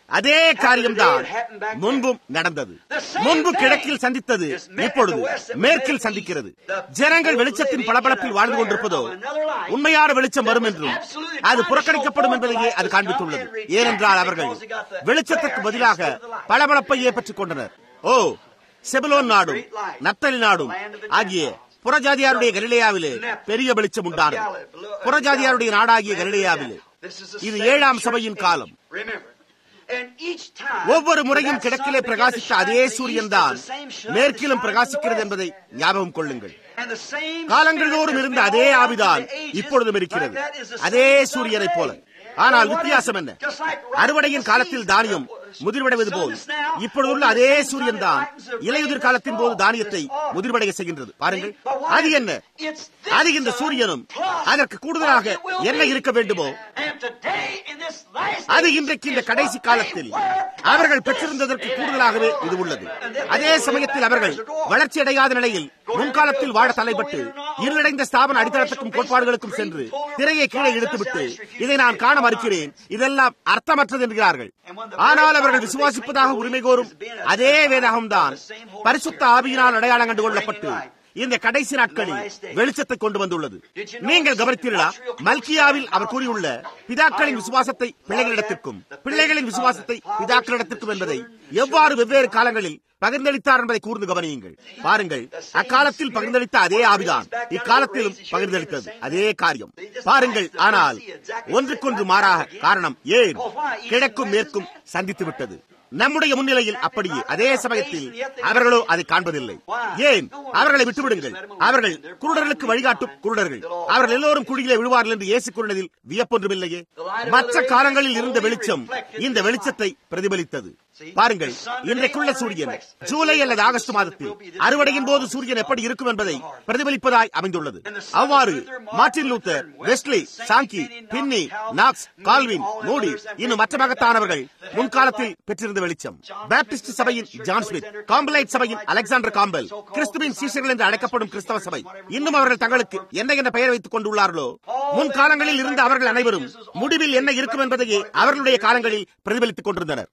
அதே காரியம்தான் முன்பும் நடந்தது முன்பு கிழக்கில் சந்தித்தது இப்பொழுது மேற்கில் சந்திக்கிறது ஜனங்கள் வெளிச்சத்தின் பளபளப்பில் வாழ்ந்து கொண்டிருப்பதோ உண்மையான வெளிச்சம் வரும் என்றும் அது புறக்கணிக்கப்படும் என்பதையே அது காண்பித்துள்ளது ஏனென்றால் அவர்கள் வெளிச்சத்திற்கு பதிலாக பளபளப்பையே பெற்றுக் கொண்டனர் ஓ செபலோன் நாடும் நத்தலி நாடும் ஆகிய புறஜாதியாருடைய கலிலேயாவிலே பெரிய வெளிச்சம் உண்டானது புறஜாதியாருடைய நாடாகிய கலிலேயாவிலே இது ஏழாம் சபையின் காலம் ஒவ்வொரு முறையும் கிழக்கிலே பிரகாசித்த அதே சூரியன் தான் மேற்கிலும் பிரகாசிக்கிறது என்பதை ஞாபகம் கொள்ளுங்கள் காலங்களோறும் இருந்த அதே ஆவிதான் இப்பொழுதும் இருக்கிறது அதே சூரியனை போல ஆனால் வித்தியாசம் என்ன அறுவடையின் காலத்தில் தானியம் முதிர்வடைவது போல் இப்பொழுதுள்ள அதே சூரியன் தான் இலையுதிர் காலத்தின் போது தானியத்தை முதிர்வடைய செய்கின்றது பாருங்கள் அது என்ன அது இந்த சூரியனும் அதற்கு கூடுதலாக என்ன இருக்க வேண்டுமோ அது இன்றைக்கு இந்த கடைசி காலத்தில் அவர்கள் பெற்றிருந்ததற்கு கூடுதலாகவே இது உள்ளது அதே சமயத்தில் அவர்கள் வளர்ச்சி அடையாத நிலையில் முன்காலத்தில் வாழ தலைப்பட்டு இருளடைந்த ஸ்தாபன அடித்தளத்துக்கும் கோட்பாடுகளுக்கும் சென்று திரையை கீழே இழுத்துவிட்டு இதை நான் காண மறுக்கிறேன் இதெல்லாம் அர்த்தமற்றது என்கிறார்கள் ஆனால் அவர்கள் விசுவாசிப்பதாக உரிமை கோரும் அதே வேதாகம் தான் பரிசுத்த ஆவியினால் அடையாளம் கண்டு கொள்ளப்பட்டு இந்த கடைசி நாட்களில் வெளிச்சத்தை கொண்டு வந்துள்ளது நீங்கள் கவனித்தீர்களா மல்கியாவில் அவர் கூறியுள்ள பிதாக்களின் விசுவாசத்தை பிள்ளைகளிடத்திற்கும் பிள்ளைகளின் விசுவாசத்தை பிதாக்களிடத்திற்கும் என்பதை எவ்வாறு வெவ்வேறு காலங்களில் பகிர்ந்தளித்தார் என்பதை கூர்ந்து கவனியுங்கள் பாருங்கள் அக்காலத்தில் பகிர்ந்தளித்த அதே ஆவிதான் இக்காலத்திலும் பகிர்ந்தளித்தது அதே காரியம் பாருங்கள் ஆனால் ஒன்றுக்கொன்று மாறாக காரணம் ஏன் கிழக்கும் மேற்கும் சந்தித்து விட்டது நம்முடைய முன்னிலையில் அப்படியே அதே சமயத்தில் அவர்களோ அதை காண்பதில்லை ஏன் அவர்களை விட்டுவிடுங்கள் அவர்கள் குருடர்களுக்கு வழிகாட்டும் குருடர்கள் அவர்கள் எல்லோரும் குழியிலே விழுவார்கள் என்று இயேசு கூறினதில் வியப்பொன்றுமில்லையே மற்ற காலங்களில் இருந்த வெளிச்சம் இந்த வெளிச்சத்தை பிரதிபலித்தது பாருங்கள் இன்றைக்குள்ள சூரியன் ஜூலை அல்லது ஆகஸ்ட் மாதத்தில் அறுவடையின் போது சூரியன் எப்படி இருக்கும் என்பதை பிரதிபலிப்பதாய் அமைந்துள்ளது அவ்வாறு Martin Luther Wesley Sankey Finney Knox Calvin Moody இன்னும் மற்ற மகத்தானவர்கள் முன்காலத்தில் பெற்றிருந்த வெளிச்சம் பேப்டிஸ்ட் சபையின் ஜான் ஸ்மித் காம்பலைட் சபையின் அலெக்சாண்டர் காம்பல் கிறிஸ்துவின் சீசர்கள் என்று அழைக்கப்படும் கிறிஸ்தவ சபை இன்னும் அவர்கள் தங்களுக்கு என்ன என்ற பெயர் வைத்துக் கொண்டுள்ளார்களோ முன்காலங்களில் இருந்த அவர்கள் அனைவரும் முடிவில் என்ன இருக்கும் என்பதையே அவர்களுடைய காலங்களில் பிரதிபலித்துக் கொண்டிருந்தனர்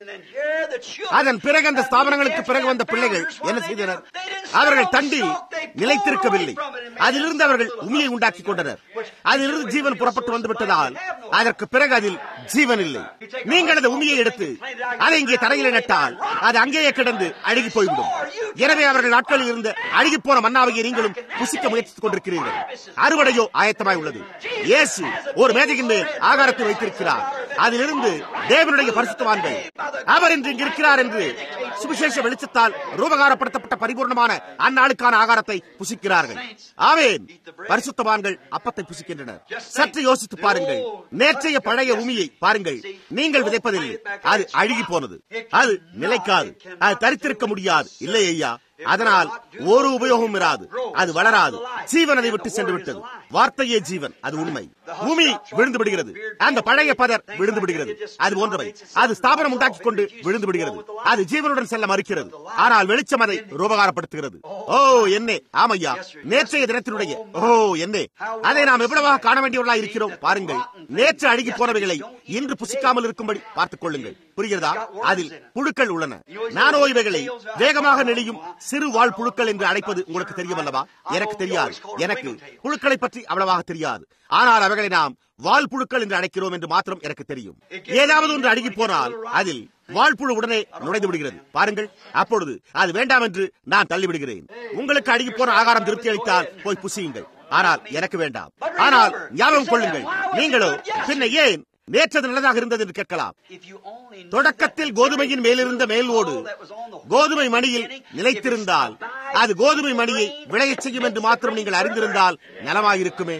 அதன் பிறகு அந்த ஸ்தாபனங்களுக்கு பிறகு வந்த பிள்ளைகள் என்ன செய்தனர் அவர்கள் தண்டில் நிலைத்திருக்கவில்லை அதிலிருந்து அவர்கள் உமியை உண்டாக்கிக் கொண்டனர் அதிலிருந்து ஜீவன் புறப்பட்டு வந்து விட்டதால் அதற்கு பிறகு அதில் ஜீவன் இல்லை நீங்கள் அந்த உமியை எடுத்து அதை இங்கே தரையில நட்டால் அது அங்கேயே கிடந்து அழுகி போய்விடும் எனவே அவர்கள் நாட்களில் இருந்த அழுகி போன மன்னாவையை நீங்களும் புசிக்க முயற்சித்துக் கொண்டிருக்கிறீர்கள் அறுவடையோ ஆயத்தமாய் உள்ளது இயேசு ஒரு மேதையின் மேல் ஆகாரத்தை வைத்திருக்கிறார் அதிலிருந்து தேவனுடைய பரிசுத்தவான்கள் அவர் இன்று இங்கு இருக்கிறார் என்று சுவிசேஷ வெளிச்சத்தால் ரூபகாரப்படுத்தப்பட்ட பரிபூர்ணமான அந்நாளுக்கான ஆகாரத்தை புசிக்கிறார்கள் ஆவேன் பரிசுத்தவான்கள் அப்பத்தை புசிக்கின்றனர் சற்று யோசித்து பாருங்கள் நேற்றைய பழைய உமியை பாருங்கள் நீங்கள் விதைப்பதில்லை அது அழுகி போனது அது நிலைக்காது அது தரித்திருக்க முடியாது இல்லை ஐயா அதனால் ஒரு உபயோகம் இராது அது வளராது ஜீவன் அதை விட்டு சென்று விட்டது வார்த்தையே ஜீவன் அது உண்மை பூமி விழுந்து விடுகிறது அந்த பழைய பதர் விழுந்து விடுகிறது அது போன்றவை அது ஸ்தாபனம் உண்டாக்கி கொண்டு விழுந்து விடுகிறது அது ஜீவனுடன் செல்ல மறுக்கிறது ஆனால் வெளிச்சம் அதை ரூபகாரப்படுத்துகிறது ஓ என்னே ஆமையா நேற்றைய தினத்தினுடைய ஓ என்னே அதை நாம் எவ்வளவாக காண வேண்டியவர்களாக இருக்கிறோம் பாருங்கள் நேற்று அழுகி போனவைகளை இன்று புசிக்காமல் இருக்கும்படி பார்த்துக் கொள்ளுங்கள் புரிகிறதா அதில் புழுக்கள் உள்ளன நானோ இவைகளை வேகமாக நெளியும் சிறு வாழ் புழுக்கள் என்று அழைப்பது உங்களுக்கு தெரியும் அல்லவா எனக்கு தெரியாது எனக்கு புழுக்களை பற்றி அவ்வளவாக தெரியாது ஆனால் அவைகளை நாம் வால் புழுக்கள் என்று அழைக்கிறோம் என்று மாத்திரம் எனக்கு தெரியும் ஏதாவது ஒன்று அழுகி போனால் அதில் வாழ்ப்புழு உடனே நுழைந்து விடுகிறது பாருங்கள் அப்பொழுது அது வேண்டாம் என்று நான் தள்ளிவிடுகிறேன் உங்களுக்கு அழுகி போன ஆகாரம் திருப்தி அளித்தால் போய் புசியுங்கள் ஆனால் எனக்கு வேண்டாம் ஆனால் ஞாபகம் கொள்ளுங்கள் நீங்களோ பின்ன ஏன் நேற்றது நல்லதாக இருந்தது என்று கேட்கலாம் தொடக்கத்தில் கோதுமையின் மேலிருந்த மேல் ஓடு கோதுமை மணியில் நிலைத்திருந்தால் அது கோதுமை மணியை விளையச் செய்யும் என்று மாத்திரம் நீங்கள் அறிந்திருந்தால் நலமாயிருக்குமே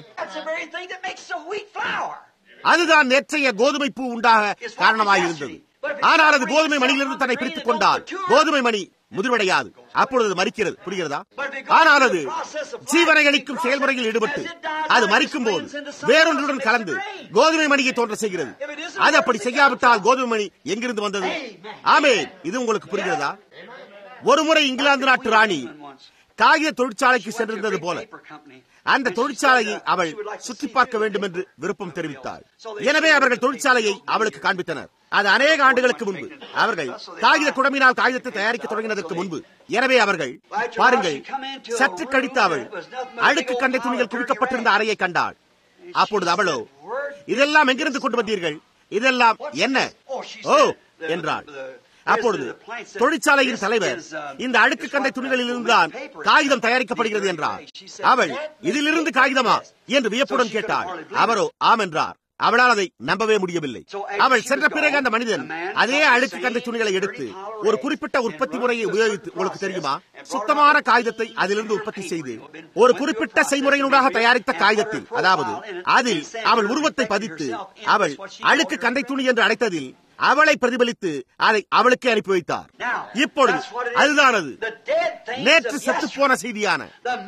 அதுதான் நேற்றைய கோதுமை பூ உண்டாக காரணமாயிருந்தது ஆனால் அது கோதுமை மணியிலிருந்து தன்னை பிரித்துக் கொண்டால் கோதுமை மணி முதிர்வடையாது அப்பொழுது மறிக்கிறது புரிகிறதா ஆனால் அது ஜீவனை அளிக்கும் செயல்முறையில் ஈடுபட்டு அது மறிக்கும் போது வேறொன்றுடன் கலந்து கோதுமை மணியை தோன்ற செய்கிறது அது அப்படி செய்யாவிட்டால் கோதுமை மணி எங்கிருந்து வந்தது ஆமே இது உங்களுக்கு புரிகிறதா ஒருமுறை இங்கிலாந்து நாட்டு ராணி காகித தொழிற்சாலைக்கு சென்றிருந்தது போல அந்த தொழிற்சாலையை அவள் சுற்றி பார்க்க வேண்டும் என்று விருப்பம் தெரிவித்தாள் எனவே அவர்கள் தொழிற்சாலையை அவளுக்கு காண்பித்தனர் அது அநேக ஆண்டுகளுக்கு முன்பு அவர்கள் காகித குடமினால் காகிதத்தை தயாரிக்க தொடங்கினதற்கு முன்பு எனவே அவர்கள் பாருங்கள் சற்று கழித்து அவள் அழுக்கு கண்டை துணிகள் குவிக்கப்பட்டிருந்த அறையை கண்டாள் அப்பொழுது அவளோ இதெல்லாம் எங்கிருந்து கொண்டு வந்தீர்கள் இதெல்லாம் என்ன ஓ என்றாள் அப்பொழுது தொழிற்சாலையின் தலைவர் இந்த அழுக்கு கண்டை துணிகளில் இருந்துதான் காகிதம் தயாரிக்கப்படுகிறது என்றார் அவள் இதிலிருந்து காகிதமா என்று வியப்புடன் கேட்டாள் அவரோ ஆம் என்றார் அவளால் அதை நம்பவே முடியவில்லை அவள் சென்ற பிறகு அந்த மனிதன் அதே அழுக்கு கண்டை துணிகளை எடுத்து ஒரு குறிப்பிட்ட உற்பத்தி முறையை உபயோகித்து உங்களுக்கு தெரியுமா சுத்தமான காகிதத்தை அதிலிருந்து உற்பத்தி செய்து ஒரு குறிப்பிட்ட செய்முறையினூடாக தயாரித்த காகிதத்தில் அதாவது அதில் அவள் உருவத்தை பதித்து அவள் அழுக்கு கண்டை துணி என்று அழைத்ததில் அவளை பிரதிபலித்து அதை அவளுக்கு அனுப்பி வைத்தார் இப்பொழுது அதுதான் அது நேற்று செத்து போன செய்தியான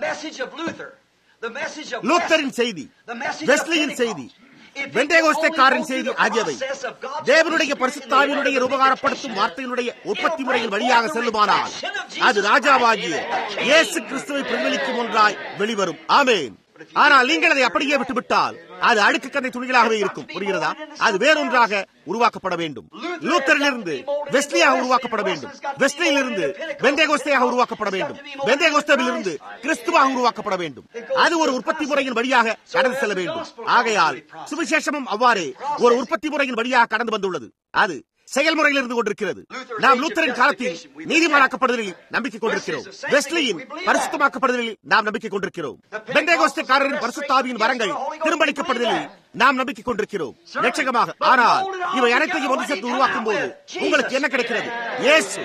லூத்தரின் செய்தி வெஸ்லியின் செய்தி வெண்டேகோஸ்தேக்காரன் செய்தி ஆகியவை தேவனுடைய பரிசுத்தாவினுடைய உபகாரப்படுத்தும் வார்த்தையினுடைய உற்பத்தி முறையின் வழியாக செல்லுமானால் அது ராஜாவாகிய இயேசு கிறிஸ்துவை பிரதிபலிக்கும் ஒன்றாய் வெளிவரும் ஆமேன் ஆனால் நீங்கள் அதை அப்படியே விட்டுவிட்டால் அது அழுக்கு கண்ணை துணிகளாகவே இருக்கும் புரிகிறதா அது வேறொன்றாக உருவாக்கப்பட வேண்டும் லூத்தரிலிருந்து வெஸ்லியாக உருவாக்கப்பட வேண்டும் வெஸ்லியிலிருந்து வெந்தேகோஸ்தையாக உருவாக்கப்பட வேண்டும் வெந்தேகோஸ்தவிலிருந்து கிறிஸ்துவாக உருவாக்கப்பட வேண்டும் அது ஒரு உற்பத்தி முறையின் வழியாக கடந்து செல்ல வேண்டும் ஆகையால் சுவிசேஷமும் அவ்வாறே ஒரு உற்பத்தி முறையின் வழியாக கடந்து வந்துள்ளது அது செயல்முறையில் இருந்து கொண்டிருக்கிறது நாம் லூத்தரின் காலத்தில் நீதிமானாக்கப்படுதலில் நம்பிக்கை கொண்டிருக்கிறோம் வெஸ்லியின் பரிசுத்தமாக்கப்படுதலில் நாம் நம்பிக்கை கொண்டிருக்கிறோம் பெண்டேகோஸ்தக்காரரின் பரிசுத்தாவியின் வரங்கள் திரும்பளிக்கப்படுதலில் நாம் நம்பிக்கை கொண்டிருக்கிறோம் லட்சகமாக ஆனால் இவை அனைத்தையும் ஒன்று சேர்த்து உருவாக்கும் போது உங்களுக்கு என்ன கிடைக்கிறது இயேசு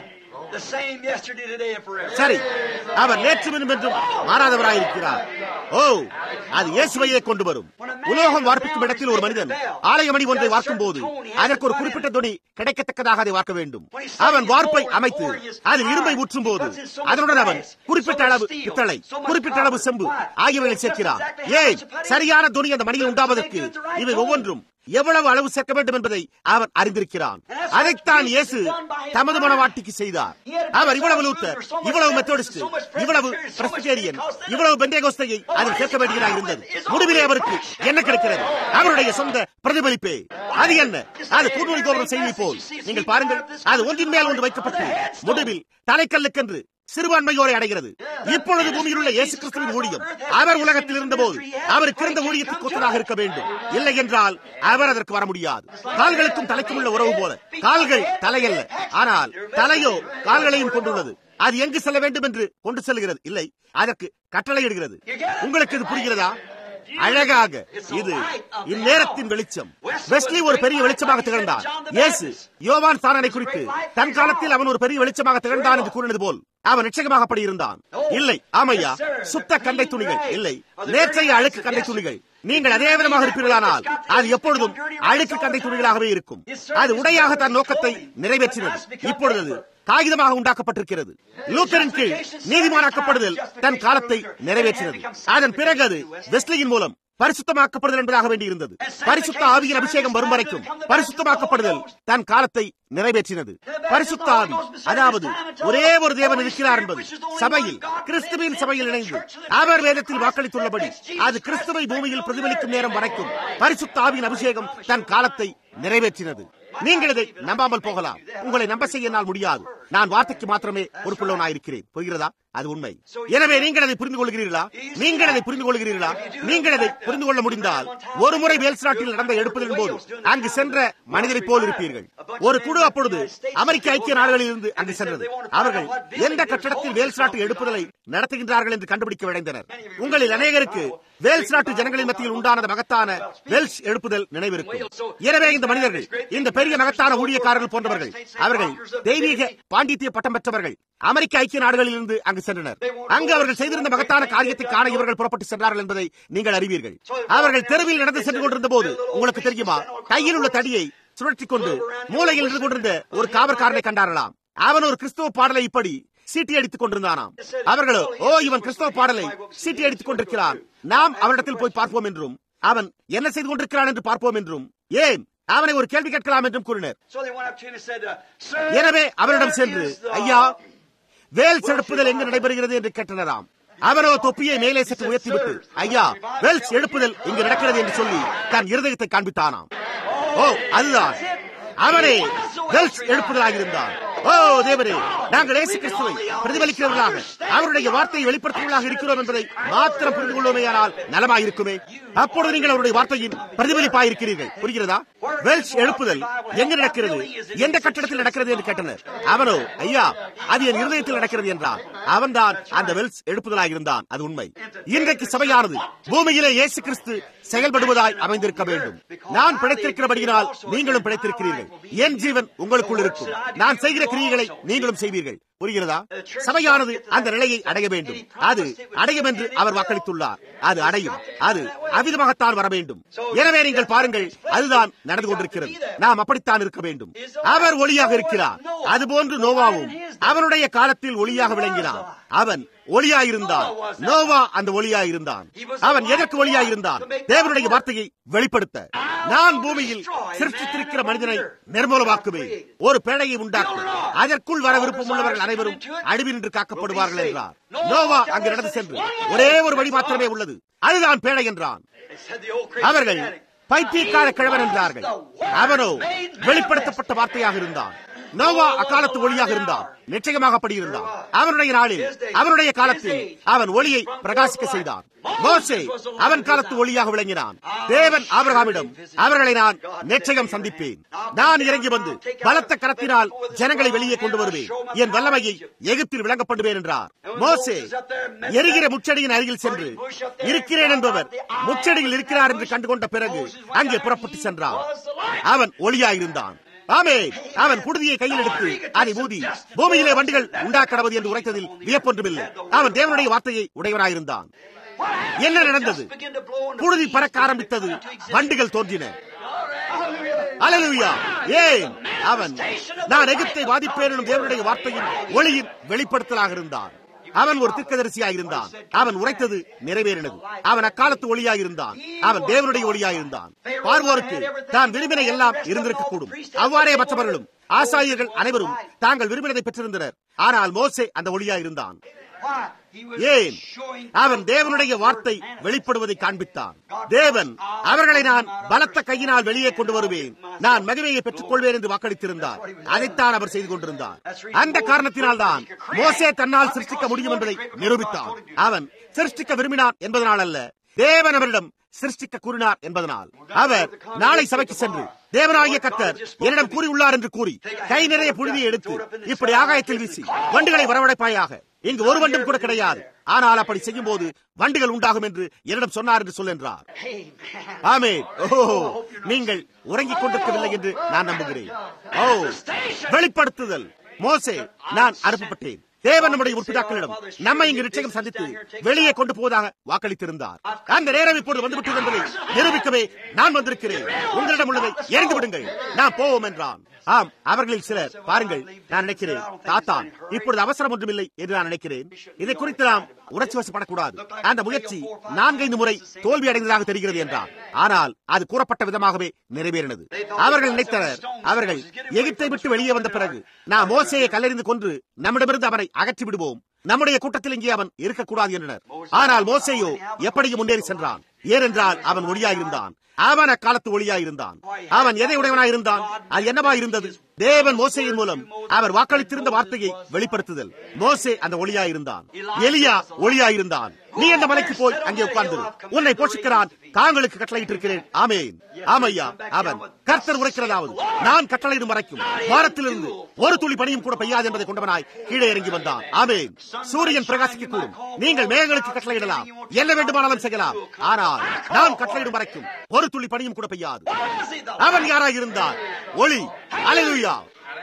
சரி அவர் நேற்று என்றும் மாறாதவராயிருக்கிறார் ஓ அது இயேசுவையே கொண்டு வரும் உலோகம் வார்ப்பிக்கும் இடத்தில் ஒரு மனிதன் ஆலயமணி ஒன்றை வார்க்கும் போது அதற்கு ஒரு குறிப்பிட்ட துணி கிடைக்கத்தக்கதாக அதை வார்க்க வேண்டும் அவன் வார்ப்பை அமைத்து அதில் இரும்பை ஊற்றும் போது அதனுடன் அவன் குறிப்பிட்ட அளவு பித்தளை குறிப்பிட்ட அளவு செம்பு ஆகியவைகளை சேர்க்கிறான் ஏன் சரியான துணி அந்த மணியில் உண்டாவதற்கு இவை ஒவ்வொன்றும் எவ்வளவு அளவு சேர்க்க வேண்டும் என்பதை அவன் அறிந்திருக்கிறான் அதைத்தான் இயேசு தமது மனவாட்டிக்கு செய்தார் அவர் இவ்வளவு லூத்தர் இவ்வளவு மெத்தோடிஸ்ட் இவ்வளவு பிரஸ்பிட்டேரியன் இவ்வளவு பெண்டேகோஸ்தையை அதில் சேர்க்க வேண்டியதாக இருந்தது முடிவிலே அவருக்கு என்ன கிடைக்கிறது அவருடைய சொந்த பிரதிபலிப்பே அது என்ன அது கூடுதல் தோறும் செய்தி போல் நீங்கள் பாருங்கள் அது ஒன்றின் மேல் ஒன்று வைக்கப்பட்டு முடிவில் தலைக்கல்லுக்கென்று சிறுபான்மையோரை அடைகிறது இப்பொழுது பூமியில் உள்ள இயேசு கிறிஸ்துவின் ஊழியம் அவர் உலகத்தில் இருந்தபோது அவருக்கு இருந்த ஊழியத்துக்கு ஒத்ததாக இருக்க வேண்டும் இல்லை என்றால் அவர் அதற்கு வர முடியாது கால்களுக்கும் தலைக்கும் உள்ள உறவு போல கால்கள் தலையல்ல ஆனால் தலையோ கால்களையும் கொண்டுள்ளது அது எங்கு செல்ல வேண்டும் என்று கொண்டு செல்கிறது இல்லை அதற்கு கட்டளையிடுகிறது உங்களுக்கு இது புரிகிறதா அழகாக இது இந்நேரத்தின் வெளிச்சம் வெஸ்லி ஒரு பெரிய வெளிச்சமாக திகழ்ந்தார் இயேசு யோவான் சாரனை குறித்து தன் காலத்தில் அவன் ஒரு பெரிய வெளிச்சமாக திகழ்ந்தான் என்று கூறினது போல் அவன் நிச்சயமாக அப்படி இருந்தான் இல்லை ஆமையா சுத்த கண்டை துணிகள் இல்லை நேற்றைய அழுக்கு கண்டை துணிகள் நீங்கள் அதே விதமாக இருப்பீர்களானால் அது எப்பொழுதும் அழுக்கு கண்டை துணிகளாகவே இருக்கும் அது உடையாக தன் நோக்கத்தை நிறைவேற்றினது இப்பொழுது காகிதமாக உண்டாக்கப்பட்டிருக்கிறது லூத்தரின் கீழ் நீதிமானாக்கப்படுதல் தன் காலத்தை நிறைவேற்றினது அதன் பிறகு அது வெஸ்லியின் மூலம் பரிசுத்தமாக்கப்படுதல் என்பதாக வேண்டியிருந்தது பரிசுத்த ஆவியின் அபிஷேகம் வரும் வரைக்கும் பரிசுத்தமாக்கப்படுதல் தன் காலத்தை நிறைவேற்றினது பரிசுத்த ஆவி அதாவது ஒரே ஒரு தேவன் இருக்கிறார் என்பது சபையில் கிறிஸ்துவின் சபையில் இணைந்து அவர் வேதத்தில் வாக்களித்துள்ளபடி அது கிறிஸ்துவை பூமியில் பிரதிபலிக்கும் நேரம் வரைக்கும் பரிசுத்த ஆவியின் அபிஷேகம் தன் காலத்தை நிறைவேற்றினது நீங்கள் இதை நம்பாமல் போகலாம் உங்களை நம்ப செய்ய என்னால் முடியாது நான் வார்த்தைக்கு மாத்திரமே பொறுப்புள்ளவனாயிருக்கிறேன் புரிகிறதா அது உண்மை எனவே நீங்கள் அதை புரிந்து கொள்கிறீர்களா நீங்கள் அதை புரிந்து கொள்கிறீர்களா நீங்கள் அதை புரிந்து கொள்ள முடிந்தால் ஒரு முறை வேல்ஸ் நாட்டில் நடந்த எடுப்பதன் போது அங்கு சென்ற மனிதரை போல் இருப்பீர்கள் ஒரு குழு அப்பொழுது அமெரிக்க ஐக்கிய நாடுகளில் இருந்து அங்கு சென்றது அவர்கள் எந்த கட்டடத்தில் வேல்ஸ் நாட்டு எடுப்புதலை நடத்துகின்றார்கள் என்று கண்டுபிடிக்க விளைந்தனர் உங்களில் அநேகருக்கு வேல்ஸ் நாட்டு ஜனங்களின் மத்தியில் உண்டான மகத்தான வெல்ஸ் எழுப்புதல் நினைவிருக்கும் எனவே இந்த மனிதர்கள் இந்த பெரிய மகத்தான ஊழியக்காரர்கள் போன்றவர்கள் அவர்கள் தெய்வீக பாண்டித்திய பட்டம் பெற்றவர்கள் அமெரிக்க ஐக்கிய நாடுகளில் இருந்து அங்கு சென்றனர் அங்கு அவர்கள் செய்திருந்த மகத்தான காரியத்தை காண இவர்கள் புறப்பட்டு சென்றார்கள் என்பதை நீங்கள் அறிவீர்கள் அவர்கள் தெருவில் நடந்து சென்று கொண்டிருந்த போது உங்களுக்கு தெரியுமா கையில் உள்ள தடியை சுழற்றிக் கொண்டு மூலையில் இருந்து கொண்டிருந்த ஒரு காவற்காரனை கண்டாரலாம் அவன் ஒரு கிறிஸ்துவ பாடலை இப்படி சீட்டி அடித்துக் கொண்டிருந்தானாம் அவர்களோ ஓ இவன் கிறிஸ்தவ பாடலை சீட்டி அடித்துக் கொண்டிருக்கிறான் நாம் அவனிடத்தில் போய் பார்ப்போம் என்றும் அவன் என்ன செய்து கொண்டிருக்கிறான் என்று பார்ப்போம் என்றும் ஏன் அவனை ஒரு கேள்வி கேட்கலாம் என்றும் கூறினர் எனவே அவரிடம் சென்று ஐயா வேல் செடுப்புதல் எங்கு நடைபெறுகிறது என்று கேட்டனராம் அவனோ தொப்பியை மேலே சற்று உயர்த்திவிட்டு ஐயா வெல்ஸ் எழுப்புதல் இங்கு நடக்கிறது என்று சொல்லி தன் இருதயத்தை காண்பித்தானாம் ஓ அதுதான் அவனே வெல்ஸ் எழுப்புதலாக இருந்தார் ஓ தேவரே நாங்கள் இயேசு கிறிஸ்துவை பிரதிபலிக்கிறவர்களாக அவருடைய வார்த்தையை வெளிப்படுத்துவர்களாக இருக்கிறோம் என்பதை மாத்திரம் புரிந்து கொள்வோமேயானால் நலமாயிருக்குமே அப்பொழுது நீங்கள் அவருடைய வார்த்தையின் பிரதிபலிப்பாயிருக்கிறீர்கள் புரிகிறதா வெல்ஸ் எழுப்புதல் எங்க நடக்கிறது எந்த கட்டடத்தில் நடக்கிறது என்று கேட்டனர் அவனோ ஐயா அது என் இருதயத்தில் நடக்கிறது என்றார் அவன்தான் அந்த வெல்ஸ் எழுப்புதலாக இருந்தான் அது உண்மை இன்றைக்கு சபையானது பூமியிலே இயேசு கிறிஸ்து செயல்படுவதாய் அமைந்திருக்க வேண்டும் நான் பிழைத்திருக்கிறபடியினால் நீங்களும் பிழைத்திருக்கிறீர்கள் என் ஜீவன் உங்களுக்குள் இருக்கும் நான் செய்கிற கிரியைகளை நீங்களும் செய்வீர்கள் புரிகிறதா சபையானது அந்த நிலையை அடைய வேண்டும் அது அடையும் என்று அவர் வாக்களித்துள்ளார் அது அடையும் அது அவிதமாகத்தான் வர வேண்டும் எனவே நீங்கள் பாருங்கள் அதுதான் நடந்து கொண்டிருக்கிறது நாம் அப்படித்தான் இருக்க வேண்டும் அவர் ஒளியாக இருக்கிறார் அதுபோன்று நோவாவும் அவனுடைய காலத்தில் ஒளியாக விளங்கினான் அவன் ஒளியாயிருந்தான் நோவா அந்த ஒளியாயிருந்தான் அவன் எதற்கு ஒளியாயிருந்தான் தேவனுடைய வார்த்தையை வெளிப்படுத்த நான் பூமியில் சிருஷ்டித்திருக்கிற மனிதனை நிர்மூலமாக்குவேன் ஒரு பேழையை உண்டாக்கும் அதற்குள் வர விருப்பம் உள்ளவர்கள் அனைவரும் அழிவில் நின்று காக்கப்படுவார்கள் என்றார் நோவா அங்கு நடந்து சென்று ஒரே ஒரு வழி மாத்திரமே உள்ளது அதுதான் பேழை என்றான் அவர்கள் பைத்தியக்கார கிழவன் என்றார்கள் அவனோ வெளிப்படுத்தப்பட்ட வார்த்தையாக இருந்தான் நோவா அக்காலத்து ஒளியாக இருந்தான் நிச்சயமாக அப்படி இருந்தான் அவனுடைய நாளில் அவனுடைய காலத்தில் அவன் ஒளியை பிரகாசிக்க செய்தான் மோசே அவன் காலத்து ஒளியாக விளங்கினான் தேவன் ஆபிரகாமிடம் அவர்களை நான் நிச்சயம் சந்திப்பேன் நான் இறங்கி வந்து பலத்த கரத்தினால் ஜனங்களை வெளியே கொண்டு வருவேன் என் வல்லமையை எகிப்தில் விளங்கப்படுவேன் என்றார் மோசே எரிகிற முச்சடியின் அருகில் சென்று இருக்கிறேன் என்பவர் முச்சடியில் இருக்கிறார் என்று கண்டுகொண்ட பிறகு அங்கே புறப்பட்டு சென்றான் அவன் ஒளியாயிருந்தான் ஆமே அவன் புழுதியை கையில் எடுத்து அதை ஊதி பூமியிலே வண்டிகள் உண்டாக்கடவது என்று உரைத்ததில் வியப்பொன்றுமில்லை அவன் தேவனுடைய வார்த்தையை உடையவனாயிருந்தான் என்ன நடந்தது புழுதி பறக்க ஆரம்பித்தது வண்டிகள் தோன்றின அலலுயா ஏன் அவன் நான் எகிப்தை வாதிப்பேன் எனும் தேவனுடைய வார்த்தையின் ஒளியின் வெளிப்படுத்தலாக இருந்தான் அவன் ஒரு திர்க்கதரிசியாக இருந்தான் அவன் உரைத்தது நிறைவேறினது அவன் அக்காலத்து ஒளியாக இருந்தான் அவன் தேவனுடைய ஒளியாக இருந்தான் பார்வோருக்கு தான் விரும்பின எல்லாம் இருந்திருக்க கூடும் அவ்வாறே மற்றவர்களும் ஆசாரியர்கள் அனைவரும் தாங்கள் விரும்பினதை பெற்றிருந்தனர் ஆனால் மோசே அந்த ஒளியாக இருந்தான் ஏன் அவன் தேவனுடைய வார்த்தை வெளிப்படுவதை காண்பித்தான் தேவன் அவர்களை நான் பலத்த கையினால் வெளியே கொண்டு வருவேன் நான் மகிமையை பெற்றுக் கொள்வேன் என்று வாக்களித்திருந்தார் அதைத்தான் அவர் செய்து கொண்டிருந்தார் அந்த காரணத்தினால் தான் மோசே தன்னால் சிருஷ்டிக்க முடியும் என்பதை நிரூபித்தான் அவன் சிருஷ்டிக்க விரும்பினான் என்பதனால் அல்ல தேவன் அவரிடம் சிருஷ்டிக்க கூறினார் என்பதனால் அவர் நாளை சபைக்கு சென்று தேவனாகிய கத்தர் என்னிடம் கூறியுள்ளார் என்று கூறி கை நிறைய புழுதியை எடுத்து இப்படி ஆகாயத்தில் வீசி வண்டுகளை வரவழைப்பாயாக இங்கு ஒரு வண்டும் கூட கிடையாது ஆனால் அப்படி செய்யும் போது வண்டுகள் உண்டாகும் என்று என்னிடம் சொன்னார் என்று சொல்லென்றார் ஆமே ஓ நீங்கள் உறங்கிக் கொண்டிருக்கவில்லை என்று நான் நம்புகிறேன் ஓ வெளிப்படுத்துதல் மோசே நான் அனுப்பப்பட்டேன் தேவன் நம்முடைய உறுப்பிதாக்களிடம் நம்மை இங்கு நிச்சயம் சந்தித்து வெளியே கொண்டு போவதாக வாக்களித்திருந்தார் அந்த நேரம் இப்பொழுது வந்துவிட்டது என்பதை நிரூபிக்கவே நான் வந்திருக்கிறேன் உங்களிடம் உள்ளதை எரிந்து விடுங்கள் நான் போவோம் என்றான் ஆம் அவர்களில் சிலர் பாருங்கள் நான் நினைக்கிறேன் தாத்தான் இப்பொழுது அவசரம் ஒன்றுமில்லை என்று நான் நினைக்கிறேன் இதை குறித்து நாம் உணர்ச்சி வசப்படக்கூடாது அந்த முயற்சி நான்கைந்து முறை தோல்வி அடைந்ததாக தெரிகிறது என்றார் ஆனால் அது கூறப்பட்ட விதமாகவே நிறைவேறினது அவர்கள் நினைத்தனர் அவர்கள் எகிப்தை விட்டு வெளியே வந்த பிறகு நாம் மோசையை கல்லறிந்து கொன்று நம்மிடமிருந்து அவனை அகற்றி விடுவோம் நம்முடைய கூட்டத்தில் இங்கே அவன் இருக்கக்கூடாது என்றனர் ஆனால் மோசையோ எப்படியும் முன்னேறி சென்றான் ஏனென்றால் அவன் ஒளியாயிருந்தான் அவன் அக்காலத்து ஒளியாயிருந்தான் அவன் எதை உடையவனாயிருந்தான் அது என்னவா இருந்தது தேவன் மோசையின் மூலம் அவர் வாக்களித்திருந்த வார்த்தையை வெளிப்படுத்துதல் மோசே அந்த ஒளியாயிருந்தான் எலியா ஒளியாயிருந்தான் நீ அந்த மலைக்கு போய் அங்கே உட்கார்ந்து உன்னை போஷிக்கிறான் தாங்களுக்கு கட்டளையிட்டிருக்கிறேன் ஆமேன் ஆமையா அவன் கர்த்தர் உரைக்கிறதாவது நான் கட்டளையிடும் வரைக்கும் வாரத்திலிருந்து ஒரு துளி பணியும் கூட பெய்யாது என்பதை கொண்டவனாய் கீழே இறங்கி வந்தான் ஆமேன் சூரியன் பிரகாசிக்க கூடும் நீங்கள் மேகங்களுக்கு கட்டளையிடலாம் என்ன வேண்டுமானாலும் செய்யலாம் ஆனால் நான் கட்டளையிடும் வரைக்கும் ஒரு துளி பணியும் கூட பெய்யாது அவன் யாராய் இருந்தான் ஒளி அலையுயா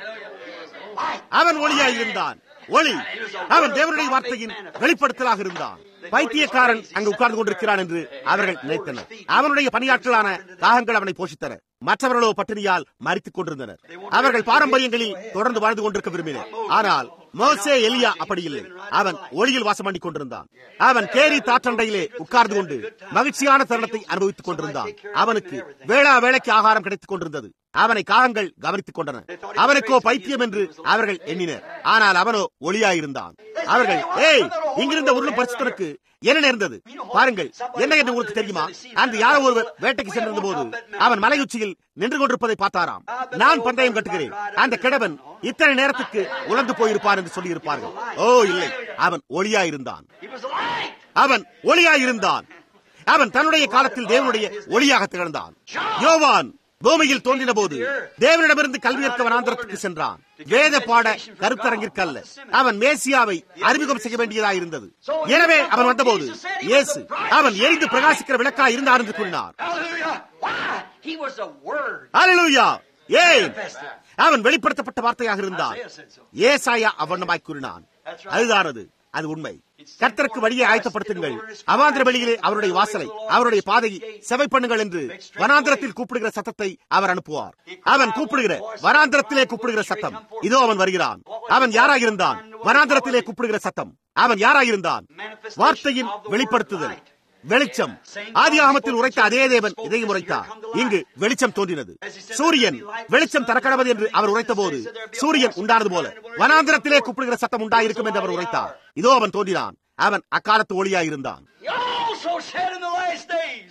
அவன் ஒளியாய் இருந்தான் ஒளி அவன் தேவனுடைய வார்த்தையின் வெளிப்படுத்தலாக இருந்தான் பைத்தியக்காரன் அங்கு உட்கார்ந்து கொண்டிருக்கிறான் என்று அவர்கள் நினைத்தனர் அவனுடைய பணியாட்களான காகங்கள் அவனை போஷித்தன மற்றவர்களோ பட்டினியால் மறித்துக் கொண்டிருந்தனர் அவர்கள் பாரம்பரியங்களில் தொடர்ந்து வாழ்ந்து கொண்டிருக்க விரும்பினர் ஆனால் மோசே எலியா அப்படி இல்லை அவன் ஒளியில் வாசம் பண்ணி கொண்டிருந்தான் அவன் கேரி தாற்றண்டையிலே உட்கார்ந்து கொண்டு மகிழ்ச்சியான தருணத்தை அனுபவித்துக் கொண்டிருந்தான் அவனுக்கு வேளா வேலைக்கு ஆகாரம் கிடைத்துக் கொண்டிருந்தது அவனை காகங்கள் கவனித்துக் கொண்டன அவனுக்கோ பைத்தியம் என்று அவர்கள் எண்ணினர் ஆனால் அவனோ ஒளியாயிருந்தான் அவர்கள் ஏய் இங்கிருந்த உருளும் பரிசுத்தனுக்கு என்ன நேர்ந்தது பாருங்கள் என்ன என்று உங்களுக்கு தெரியுமா அன்று யாரோ ஒருவர் வேட்டைக்கு சென்றிருந்த போது அவன் மலை உச்சியில் நின்று கொண்டிருப்பதை பார்த்தாராம் நான் பந்தயம் கட்டுகிறேன் அந்த கிழவன் இத்தனை நேரத்துக்கு உழந்து போயிருப்பார் என்று சொல்லி இருப்பார்கள் ஓ இல்லை அவன் ஒளியாயிருந்தான் He was light. அவன் ஒளியாயிருந்தான் அவன் தன்னுடைய காலத்தில் தேவனுடைய ஒளியாக திகழ்ந்தான் யோவான் பூமியில் தோன்றின போது தேவனிடமிருந்து கல்வி கற்க வனாந்திரத்துக்கு சென்றான் வேத பாட கருத்தரங்கிற்கு அல்ல அவன் மேசியாவை அறிமுகம் செய்ய வேண்டியதாயிருந்தது எனவே அவன் வந்தபோது இயேசு அவன் எரிந்து பிரகாசிக்கிற விளக்காய் இருந்தார் என்று கூறினார் Hallelujah. Why? He was the Word. அல்லேலூயா ஏன் அவன் வெளிப்படுத்தப்பட்ட வார்த்தையாக இருந்தான் Isaiah said so. ஏசாயா அவ்வண்ணமாய் கூறினான் அதுதான் அது அது உண்மை கர்த்தருக்கு வழியை ஆயத்தப்படுத்துங்கள் அவாந்திர வெளியிலே அவருடைய வாசலை அவருடைய பாதையை செவை பண்ணுங்கள் என்று வனாந்திரத்தில் கூப்பிடுகிற சத்தத்தை அவர் அனுப்புவார் அவன் கூப்பிடுகிற வனாந்திரத்திலே கூப்பிடுகிற சத்தம் இதோ அவன் வருகிறான் அவன் யாராயிருந்தான் வனாந்திரத்திலே கூப்பிடுகிற சத்தம் அவன் யாராயிருந்தான் வார்த்தையின் வெளிப்படுத்துதல் வெளிச்சம் ஆதியாகமத்தில் உரைத்த அதே தேவன் இதையும் உரைத்தார் இங்கு வெளிச்சம் தோன்றினது சூரியன் வெளிச்சம் தரக்கடவது என்று அவர் உரைத்த போது சூரியன் உண்டானது போல வனாந்திரத்திலே கூப்பிடுகிற சத்தம் உண்டாயிருக்கும் என்று அவர் உரைத்தார் இதோ அவன் தோன்றினான் அவன் அக்காலத்து ஒளியாயிருந்தான் He also said in the last days,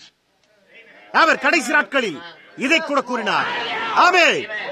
அவர் கடைசி நாட்களில் இதை கூட கூறினார் ஆமே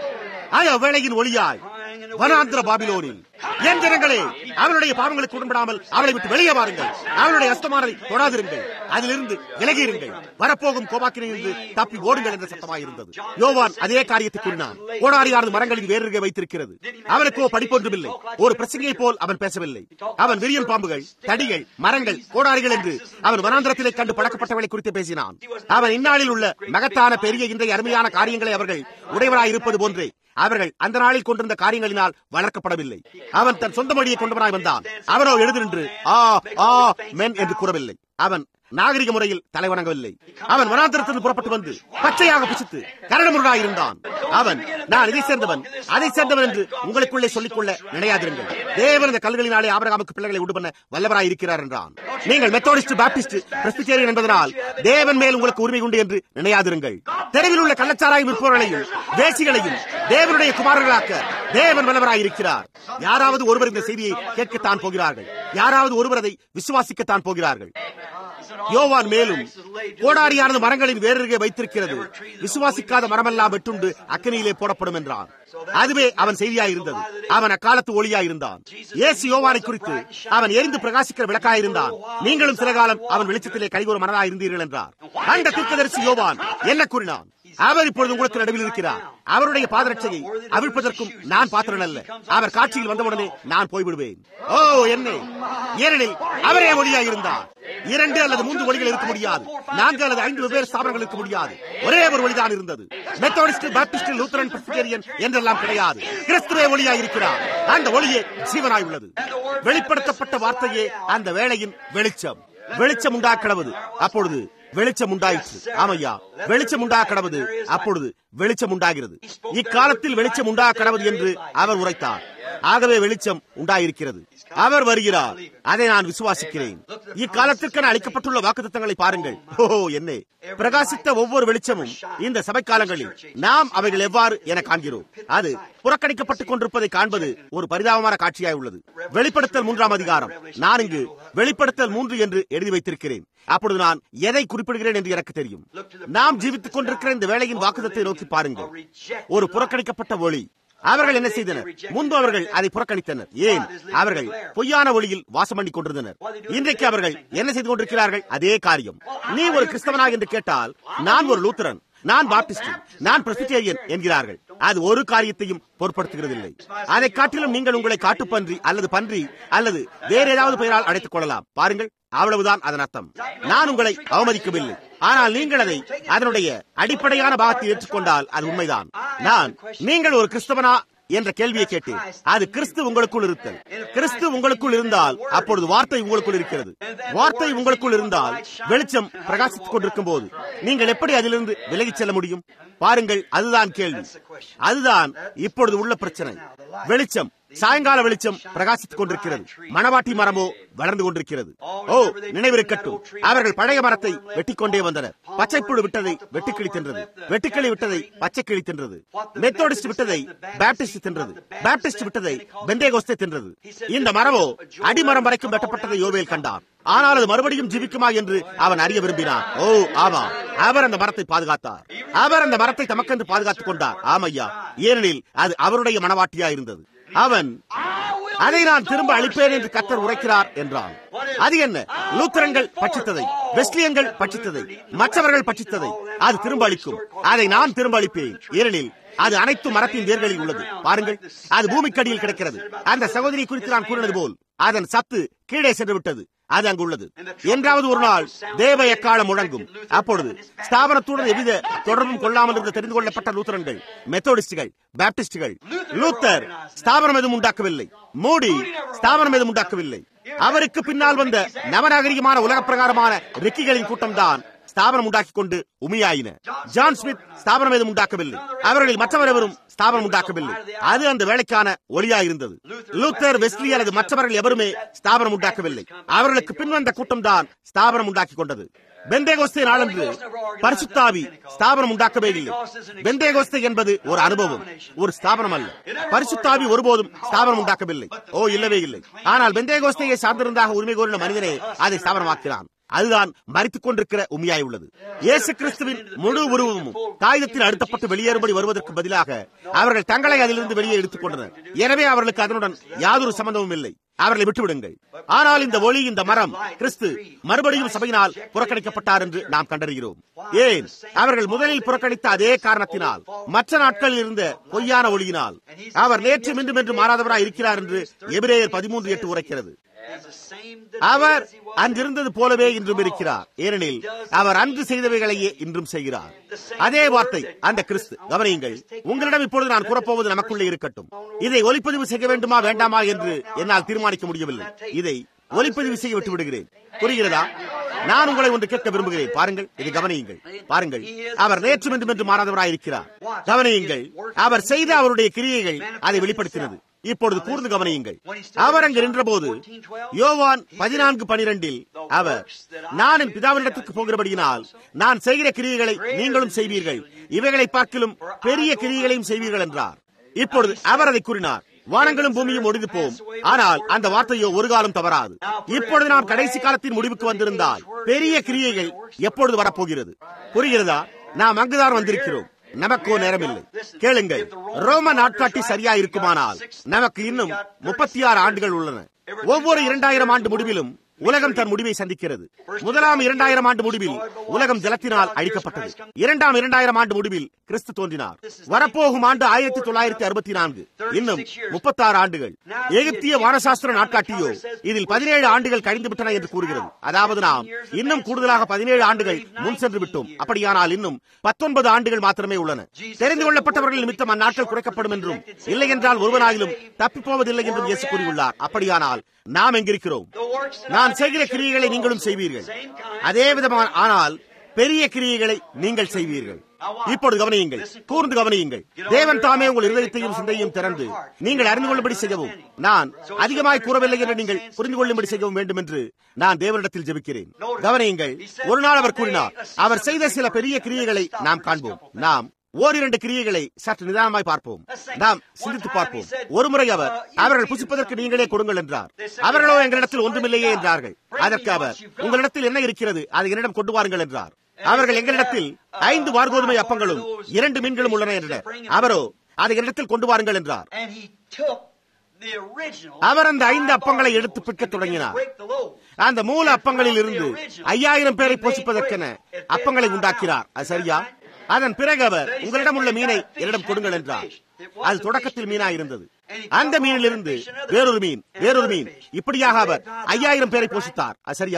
ஆய வேளையின் ஒளியாய் வனாந்திர பாபிலோனில் என் ஜனங்களே அவனுடைய பாவங்களுக்கு உடன்படாமல் அவளை விட்டு வெளியே வாருங்கள் அவனுடைய அஸ்தமானதை தொடாதிருங்கள் அதிலிருந்து விலகியிருங்கள் வரப்போகும் கோபாக்கிலிருந்து தப்பி ஓடுங்கள் என்ற சத்தமாயிருந்தது யோவான் அதே காரியத்தை கூறினான் கோடாரியானது மரங்களின் வேறுகை வைத்திருக்கிறது அவனுக்கோ படிப்பொன்றுமில்லை ஒரு பிரசங்கியை போல் அவன் பேசவில்லை அவன் விரியன் பாம்புகள் தடிகள் மரங்கள் கோடாரிகள் என்று அவன் வனாந்திரத்திலே கண்டு பழக்கப்பட்டவளை குறித்து பேசினான் அவன் இந்நாளில் உள்ள மகத்தான பெரிய இன்றைய அருமையான காரியங்களை அவர்கள் உடையவராய் இருப்பது போன்றே அவர்கள் அந்த நாளில் கொண்டிருந்த காரியங்களினால் வளர்க்கப்படவில்லை அவன் தன் சொந்த மொழியை கொண்டவனாய் வந்தான் அவனோ எழுதின்று ஆ ஆ மென் என்று கூறவில்லை அவன் நாகரிக முறையில் தலைவணங்கவில்லை அவன் வனாந்திரத்தில் புறப்பட்டு வந்து பச்சையாக புசித்து கரடமுருடாய் இருந்தான் அவன் நான் இதை சேர்ந்தவன் அதை சேர்ந்தவன் என்று உங்களுக்குள்ளே சொல்லிக்கொள்ள நினையாதிருங்கள் தேவன் இந்த கல்களினாலே ஆபரகாமுக்கு பிள்ளைகளை உண்டு பண்ண வல்லவராய் இருக்கிறார் என்றான் நீங்கள் மெத்தோடிஸ்ட் பாப்டிஸ்ட் பிரஸ்பிட்டேரியன் என்பதனால் தேவன் மேல் உங்களுக்கு உரிமை உண்டு என்று நினையாதிருங்கள் தெருவில் உள்ள கள்ளச்சாராய் விற்பவர்களையும் தேசிகளையும் தேவனுடைய குமாரர்களாக்க தேவன் வல்லவராய் இருக்கிறார் யாராவது ஒருவர் இந்த செய்தியை கேட்கத்தான் போகிறார்கள் யாராவது ஒருவர் அதை விசுவாசிக்கத்தான் போகிறார்கள் யோவான் மேலும் கோடாரியானது மரங்களின் வேறருகே வைத்திருக்கிறது விசுவாசிக்காத மரமெல்லாம் வெட்டுண்டு அக்கனியிலே போடப்படும் என்றான் அதுவே அவன் செய்தியாய் இருந்தது அவன் அக்காலத்து ஒளியாய் இருந்தான் இயேசு யோவானை குறித்து அவன் எரிந்து பிரகாசிக்கிற விளக்காய் இருந்தான் நீங்களும் சில காலம் அவன் வெளிச்சத்திலே கைகூற மனதாய் இருந்தீர்கள் என்றார் அந்த தீர்க்கதரிசி யோவான் என்ன கூறினான் அவர் இப்பொழுது உங்களுக்கு நடுவில் இருக்கிறார் அவருடைய பாதரட்சையை அவிழ்ப்பதற்கும் நான் பாத்திரன் அல்ல அவர் காட்சியில் வந்தவுடனே நான் போய்விடுவேன் ஓ என்ன ஏனெனில் அவரே ஒளியாய் இருந்தார் இரண்டு அல்லது மூன்று ஒளிகள் இருக்க முடியாது நான்கு அல்லது ஐந்து வெவ்வேறு ஸ்தாபனங்கள் இருக்க முடியாது ஒரே ஒரு ஒளிதான் இருந்தது மெத்தோடிஸ்ட் பாப்டிஸ்ட் லூத்தரன் பிரஸ்பிட்டேரியன் என்றெல்லாம் கிடையாது கிறிஸ்துவே ஒளியாய் இருக்கிறார் அந்த ஒளியே ஜீவனாய் உள்ளது வெளிப்படுத்தப்பட்ட வார்த்தையே அந்த வேளையின் வெளிச்சம் வெளிச்சம் உண்டா கடவுது அப்பொழுது வெளிச்சம் உண்டாயிற்று ஆமையா வெளிச்சம் உண்டா கடவுது அப்பொழுது வெளிச்சம் உண்டாகிறது இக்காலத்தில் வெளிச்சம் உண்டா கடவுது என்று அவர் உரைத்தார் ஆகவே வெளிச்சம் உண்டாயிருக்கிறது அவர் வருகிறார் அதை நான் விசுவாசிக்கிறேன் இக்காலத்திற்கென அளிக்கப்பட்டுள்ள வாக்குத்தங்களை பாருங்கள் ஓ என்ன பிரகாசித்த ஒவ்வொரு வெளிச்சமும் இந்த சபை காலங்களில் நாம் அவைகள் எவ்வாறு என காண்கிறோம் அது புறக்கணிக்கப்பட்டுக் கொண்டிருப்பதை காண்பது ஒரு பரிதாபமான காட்சியாய் உள்ளது வெளிப்படுத்தல் மூன்றாம் அதிகாரம் நான் இங்கு வெளிப்படுத்தல் மூன்று என்று எழுதி வைத்திருக்கிறேன் அப்பொழுது நான் எதை குறிப்பிடுகிறேன் என்று எனக்கு தெரியும் நாம் ஜீவித்துக் கொண்டிருக்கிற இந்த வேலையின் வாக்குதத்தை நோக்கி பாருங்கள் ஒரு புறக்கணிக்கப்பட்ட ஒளி அவர்கள் என்ன செய்தனர் முன்பு அவர்கள் அதை புறக்கணித்தனர் ஏன் அவர்கள் பொய்யான ஒளியில் வாசம் பண்ணி கொண்டிருந்தனர் இன்றைக்கு அவர்கள் என்ன செய்து கொண்டிருக்கிறார்கள் அதே காரியம் நீ ஒரு கிறிஸ்தவனாக என்று கேட்டால் நான் ஒரு லூத்தரன் நான் பாப்டிஸ்ட் நான் பிரசிட்டேரியன் என்கிறார்கள் அது ஒரு காரியத்தையும் பொருட்படுத்துகிறதில்லை அதை காட்டிலும் நீங்கள் உங்களை காட்டுப்பன்றி அல்லது பன்றி அல்லது வேற ஏதாவது பெயரால் அழைத்துக் கொள்ளலாம் பாருங்கள் அவ்வளவுதான் அதன் அர்த்தம் நான் உங்களை அவமதிக்கவில்லை ஆனால் நீங்கள் அதை அதனுடைய அடிப்படையான பாகத்தை ஏற்றுக்கொண்டால் அது உண்மைதான் நான் நீங்கள் ஒரு கிறிஸ்தவனா என்ற கேள்வியை கேட்டேன் அது கிறிஸ்து உங்களுக்குள் இருத்தல் கிறிஸ்து உங்களுக்குள் இருந்தால் அப்பொழுது வார்த்தை உங்களுக்குள் இருக்கிறது வார்த்தை உங்களுக்குள் இருந்தால் வெளிச்சம் பிரகாசித்துக் கொண்டிருக்கும் போது நீங்கள் எப்படி அதிலிருந்து விலகிச் செல்ல முடியும் பாருங்கள் அதுதான் கேள்வி அதுதான் இப்பொழுது உள்ள பிரச்சனை வெளிச்சம் சாயங்கால வெளிச்சம் பிரகாசித்துக் கொண்டிருக்கிறது மணவாட்டி மரமோ வளர்ந்து கொண்டிருக்கிறது ஓ நினைவிருக்கட்டும் அவர்கள் பழைய மரத்தை வெட்டிக் கொண்டே வந்தனர் பச்சைப்புழு விட்டதை வெட்டுக்கிளி தின்றது வெட்டுக்கிளி விட்டதை பச்சைக்கிளி தின்றது மெத்தோடிஸ்ட் விட்டதை பேப்டிஸ்ட் தின்றது பேப்டிஸ்ட் விட்டதை பெந்தேகோஸ்தே தின்றது இந்த மரமோ அடிமரம் வரைக்கும் வெட்டப்பட்டதை யோவேல் கண்டான் ஆனால் அது மறுபடியும் ஜீவிக்குமா என்று அவன் அறிய விரும்பினான் ஓ ஆமா அவர் அந்த மரத்தை பாதுகாத்தார் அவர் அந்த மரத்தை தமக்கென்று பாதுகாத்துக் கொண்டார் ஆமையா ஏனெனில் அது அவருடைய மனவாட்டியா இருந்தது அவன் அதை நான் திரும்ப அளிப்பேன் என்று கத்தர் உரைக்கிறார் என்றான் அது என்ன லூத்தரங்கள் பட்சித்ததை வெஸ்லியன்கள் பட்சித்ததை மற்றவர்கள் பட்சித்ததை அது திரும்ப அளிக்கும் அதை நான் திரும்ப அளிப்பேன் ஏனெனில் அது அனைத்து மரத்தின் வேர்களில் உள்ளது பாருங்கள் அது பூமிக்கடியில் கிடக்கிறது அந்த சகோதரி குறித்து நான் கூறினது போல் அதன் சத்து கீழே சென்று விட்டது அது அங்கு உள்ளது என்றாவது ஒரு நாள் தேவ எக்காலம் முழங்கும் அப்பொழுது ஸ்தாபனத்துடன் எவ்வித தொடர்பும் கொள்ளாமல் இருந்து தெரிந்து கொள்ளப்பட்ட லூத்தரன்கள் மெத்தோடிஸ்டுகள் பேப்டிஸ்டுகள் லூத்தர் ஸ்தாபனம் எதுவும் உண்டாக்கவில்லை மோடி ஸ்தாபனம் எதுவும் உண்டாக்கவில்லை அவருக்கு பின்னால் வந்த நவநாகரிகமான உலக பிரகாரமான ரிக்கிகளின் கூட்டம் தான் ஸ்தாபனம் உண்டாக்கி கொண்டு உமியாயின ஜான் ஸ்மித் ஸ்தாபனம் எதுவும் உண்டாக்கவில்லை அவர்களில் மற்றவர் எவரும் ஸ்தாபனம் உண்டாக்கவில்லை அது அந்த வேலைக்கான ஒளியா இருந்தது லூத்தர் வெஸ்லி அல்லது மற்றவர்கள் எவருமே ஸ்தாபனம் உண்டாக்கவில்லை அவர்களுக்கு பின்வந்த கூட்டம் தான் ஸ்தாபனம் உண்டாக்கி கொண்டது பெந்தேகோஸ்தே நாளன்று பரிசுத்தாவி ஸ்தாபனம் உண்டாக்கவே இல்லை பெந்தேகோஸ்தே என்பது ஒரு அனுபவம் ஒரு ஸ்தாபனம் அல்ல பரிசுத்தாவி ஒருபோதும் ஸ்தாபனம் உண்டாக்கவில்லை ஓ இல்லவே இல்லை ஆனால் பெந்தேகோஸ்தையை சார்ந்திருந்தாக உரிமை கோரின மனிதனே அதை ஸ்தாபனமாக்கினான் அதுதான் மறித்துக் கொண்டிருக்கிற உண்மையாய் உள்ளது இயேசு கிறிஸ்துவின் முழு உருவமும் காகிதத்தில் அழுத்தப்பட்டு வெளியேறும்படி வருவதற்கு பதிலாக அவர்கள் தங்களை அதிலிருந்து வெளியே எடுத்துக் கொண்டனர் எனவே அவர்களுக்கு அதனுடன் யாதொரு சம்பந்தமும் இல்லை அவர்களை விட்டுவிடுங்கள் ஆனால் இந்த ஒளி இந்த மரம் கிறிஸ்து மறுபடியும் சபையினால் புறக்கணிக்கப்பட்டார் என்று நாம் கண்டறிகிறோம் ஏன் அவர்கள் முதலில் புறக்கணித்த அதே காரணத்தினால் மற்ற நாட்களில் இருந்த பொய்யான ஒளியினால் அவர் நேற்று மீண்டும் என்று மாறாதவராய் இருக்கிறார் என்று எபிரேயர் பதிமூன்று எட்டு உரைக்கிறது அவர் அன்றிருந்தது போலவே இன்றும் இருக்கிறார் ஏனெனில் அவர் அன்று செய்தவைகளையே இன்றும் செய்கிறார் அதே வார்த்தை அந்த கிறிஸ்து கவனியுங்கள் உங்களிடம் இப்பொழுது நான் கூறப்போவது நமக்குள்ளே இருக்கட்டும் இதை ஒலிப்பதிவு செய்ய வேண்டுமா வேண்டாமா என்று என்னால் தீர்மானிக்க முடியவில்லை இதை ஒலிப்பதிவு செய்ய விட்டு விடுகிறேன் புரிகிறதா நான் உங்களை ஒன்று கேட்க விரும்புகிறேன் பாருங்கள் இதை கவனியுங்கள் பாருங்கள் அவர் நேற்று என்று என்று மாறாதவராய் இருக்கிறார் கவனியுங்கள் அவர் செய்த அவருடைய கிரியைகள் அதை வெளிப்படுத்தினது இப்பொழுது கூர்ந்து கவனியுங்கள் அவர் அங்கு நின்றபோது யோவான் பதினான்கு பனிரெண்டில் அவர் நான் என் பிதாவினிடத்துக்கு போகிறபடியினால் நான் செய்கிற கிரியைகளை நீங்களும் செய்வீர்கள் இவைகளை பார்க்கிலும் பெரிய கிரியைகளையும் செய்வீர்கள் என்றார் இப்பொழுது அவர் அதை கூறினார் வானங்களும் பூமியும் ஒடிந்து போம் ஆனால் அந்த வார்த்தையோ ஒரு காலம் தவறாது இப்பொழுது நாம் கடைசி காலத்தின் முடிவுக்கு வந்திருந்தால் பெரிய கிரியைகள் எப்பொழுது வரப்போகிறது புரிகிறதா நாம் அங்குதான் வந்திருக்கிறோம் நமக்கோ நேரமில்லை கேளுங்கள் ரோம நாட்காட்டி சரியா இருக்குமானால் நமக்கு இன்னும் முப்பத்தி ஆறு ஆண்டுகள் உள்ளன ஒவ்வொரு இரண்டாயிரம் ஆண்டு முடிவிலும் உலகம் தன் முடிவை சந்திக்கிறது முதலாம் இரண்டாயிரம் ஆண்டு முடிவில் உலகம் ஜலத்தினால் அழிக்கப்பட்டது இரண்டாம் இரண்டாயிரம் ஆண்டு முடிவில் கிறிஸ்து தோன்றினார் வரப்போகும் ஆண்டு ஆயிரத்தி தொள்ளாயிரத்தி அறுபத்தி நான்கு இன்னும் முப்பத்தாறு ஆண்டுகள் எகிப்திய வானசாஸ்திர நாட்காட்டியோ இதில் பதினேழு ஆண்டுகள் கழிந்து விட்டன என்று கூறுகிறது அதாவது நாம் இன்னும் கூடுதலாக பதினேழு ஆண்டுகள் முன் சென்று விட்டோம் அப்படியானால் இன்னும் பத்தொன்பது ஆண்டுகள் மாத்திரமே உள்ளன தெரிந்து கொள்ளப்பட்டவர்கள் நிமித்தம் அந்நாட்கள் குறைக்கப்படும் என்றும் இல்லை என்றால் ஒருவனாயிலும் தப்பிப்போவதில்லை என்றும் இயேசு கூறியுள்ளார் அப்படியானால் நாம் எங்கிருக்கிறோம் நான் செய்கிற கிரியைகளை நீங்களும் செய்வீர்கள் அதே விதமான ஆனால் பெரிய கிரியைகளை நீங்கள் செய்வீர்கள் இப்பொழுது கவனியுங்கள் கூர்ந்து கவனியுங்கள் தேவன் தாமே உங்கள் இருதயத்தையும் சிந்தையும் திறந்து நீங்கள் அறிந்து கொள்ளும்படி செய்யவும் நான் அதிகமாய் கூறவில்லை என்று நீங்கள் புரிந்து கொள்ளும்படி செய்யவும் வேண்டும் என்று நான் தேவனிடத்தில் ஜெபிக்கிறேன் கவனியுங்கள் ஒரு நாள் அவர் கூறினார் அவர் செய்த சில பெரிய கிரியைகளை நாம் காண்போம் நாம் ஓரிரண்டு கிரியைகளை சற்று நிதானமாய் பார்ப்போம் நாம் சிந்தித்து பார்ப்போம் ஒருமுறை அவர் அவர்கள் புசிப்பதற்கு நீங்களே கொடுங்கள் என்றார் அவர்களோ எங்களிடத்தில் ஒன்றுமில்லையே என்றார்கள் அதற்கு அவர் உங்களிடத்தில் என்ன இருக்கிறது அதை என்னிடம் கொண்டு வாருங்கள் என்றார் அவர்கள் எங்களிடத்தில் ஐந்து வார்கோதுமை அப்பங்களும் இரண்டு மீன்களும் உள்ளன என்றனர் அவரோ அதை என்னிடத்தில் கொண்டு வாருங்கள் என்றார் அவர் அந்த ஐந்து அப்பங்களை எடுத்து பிற்க தொடங்கினார் அந்த மூல அப்பங்களில் இருந்து ஐயாயிரம் பேரை போஷிப்பதற்கென அப்பங்களை உண்டாக்கினார் அது சரியா அதன் பிறகு அவர் உங்களிடம் உள்ள மீனை என்னிடம் கொடுங்கள் என்றார் அது தொடக்கத்தில் மீனா இருந்தது அந்த மீனிலிருந்து வேறொரு மீன் வேறொரு மீன் இப்படியாக அவர் ஐயாயிரம் பேரை போஷித்தார் அது சரியா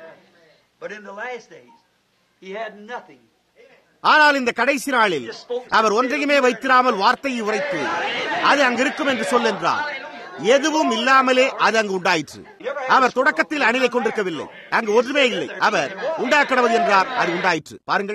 ஆனால் இந்த கடைசி நாளில் அவர் ஒன்றையுமே வைத்திராமல் வார்த்தையை உரைத்து அது அங்கிருக்கும் என்று சொல் என்றார் எதுவும் இல்லாமலே அது அங்கு உண்டாயிற்று அவர் தொடக்கத்தில் அணிலை கொண்டிருக்கவில்லை அங்கு ஒன்றுமே இல்லை அவர் உண்டாக்கடவது என்றார் அது உண்டாயிற்று பாருங்கள்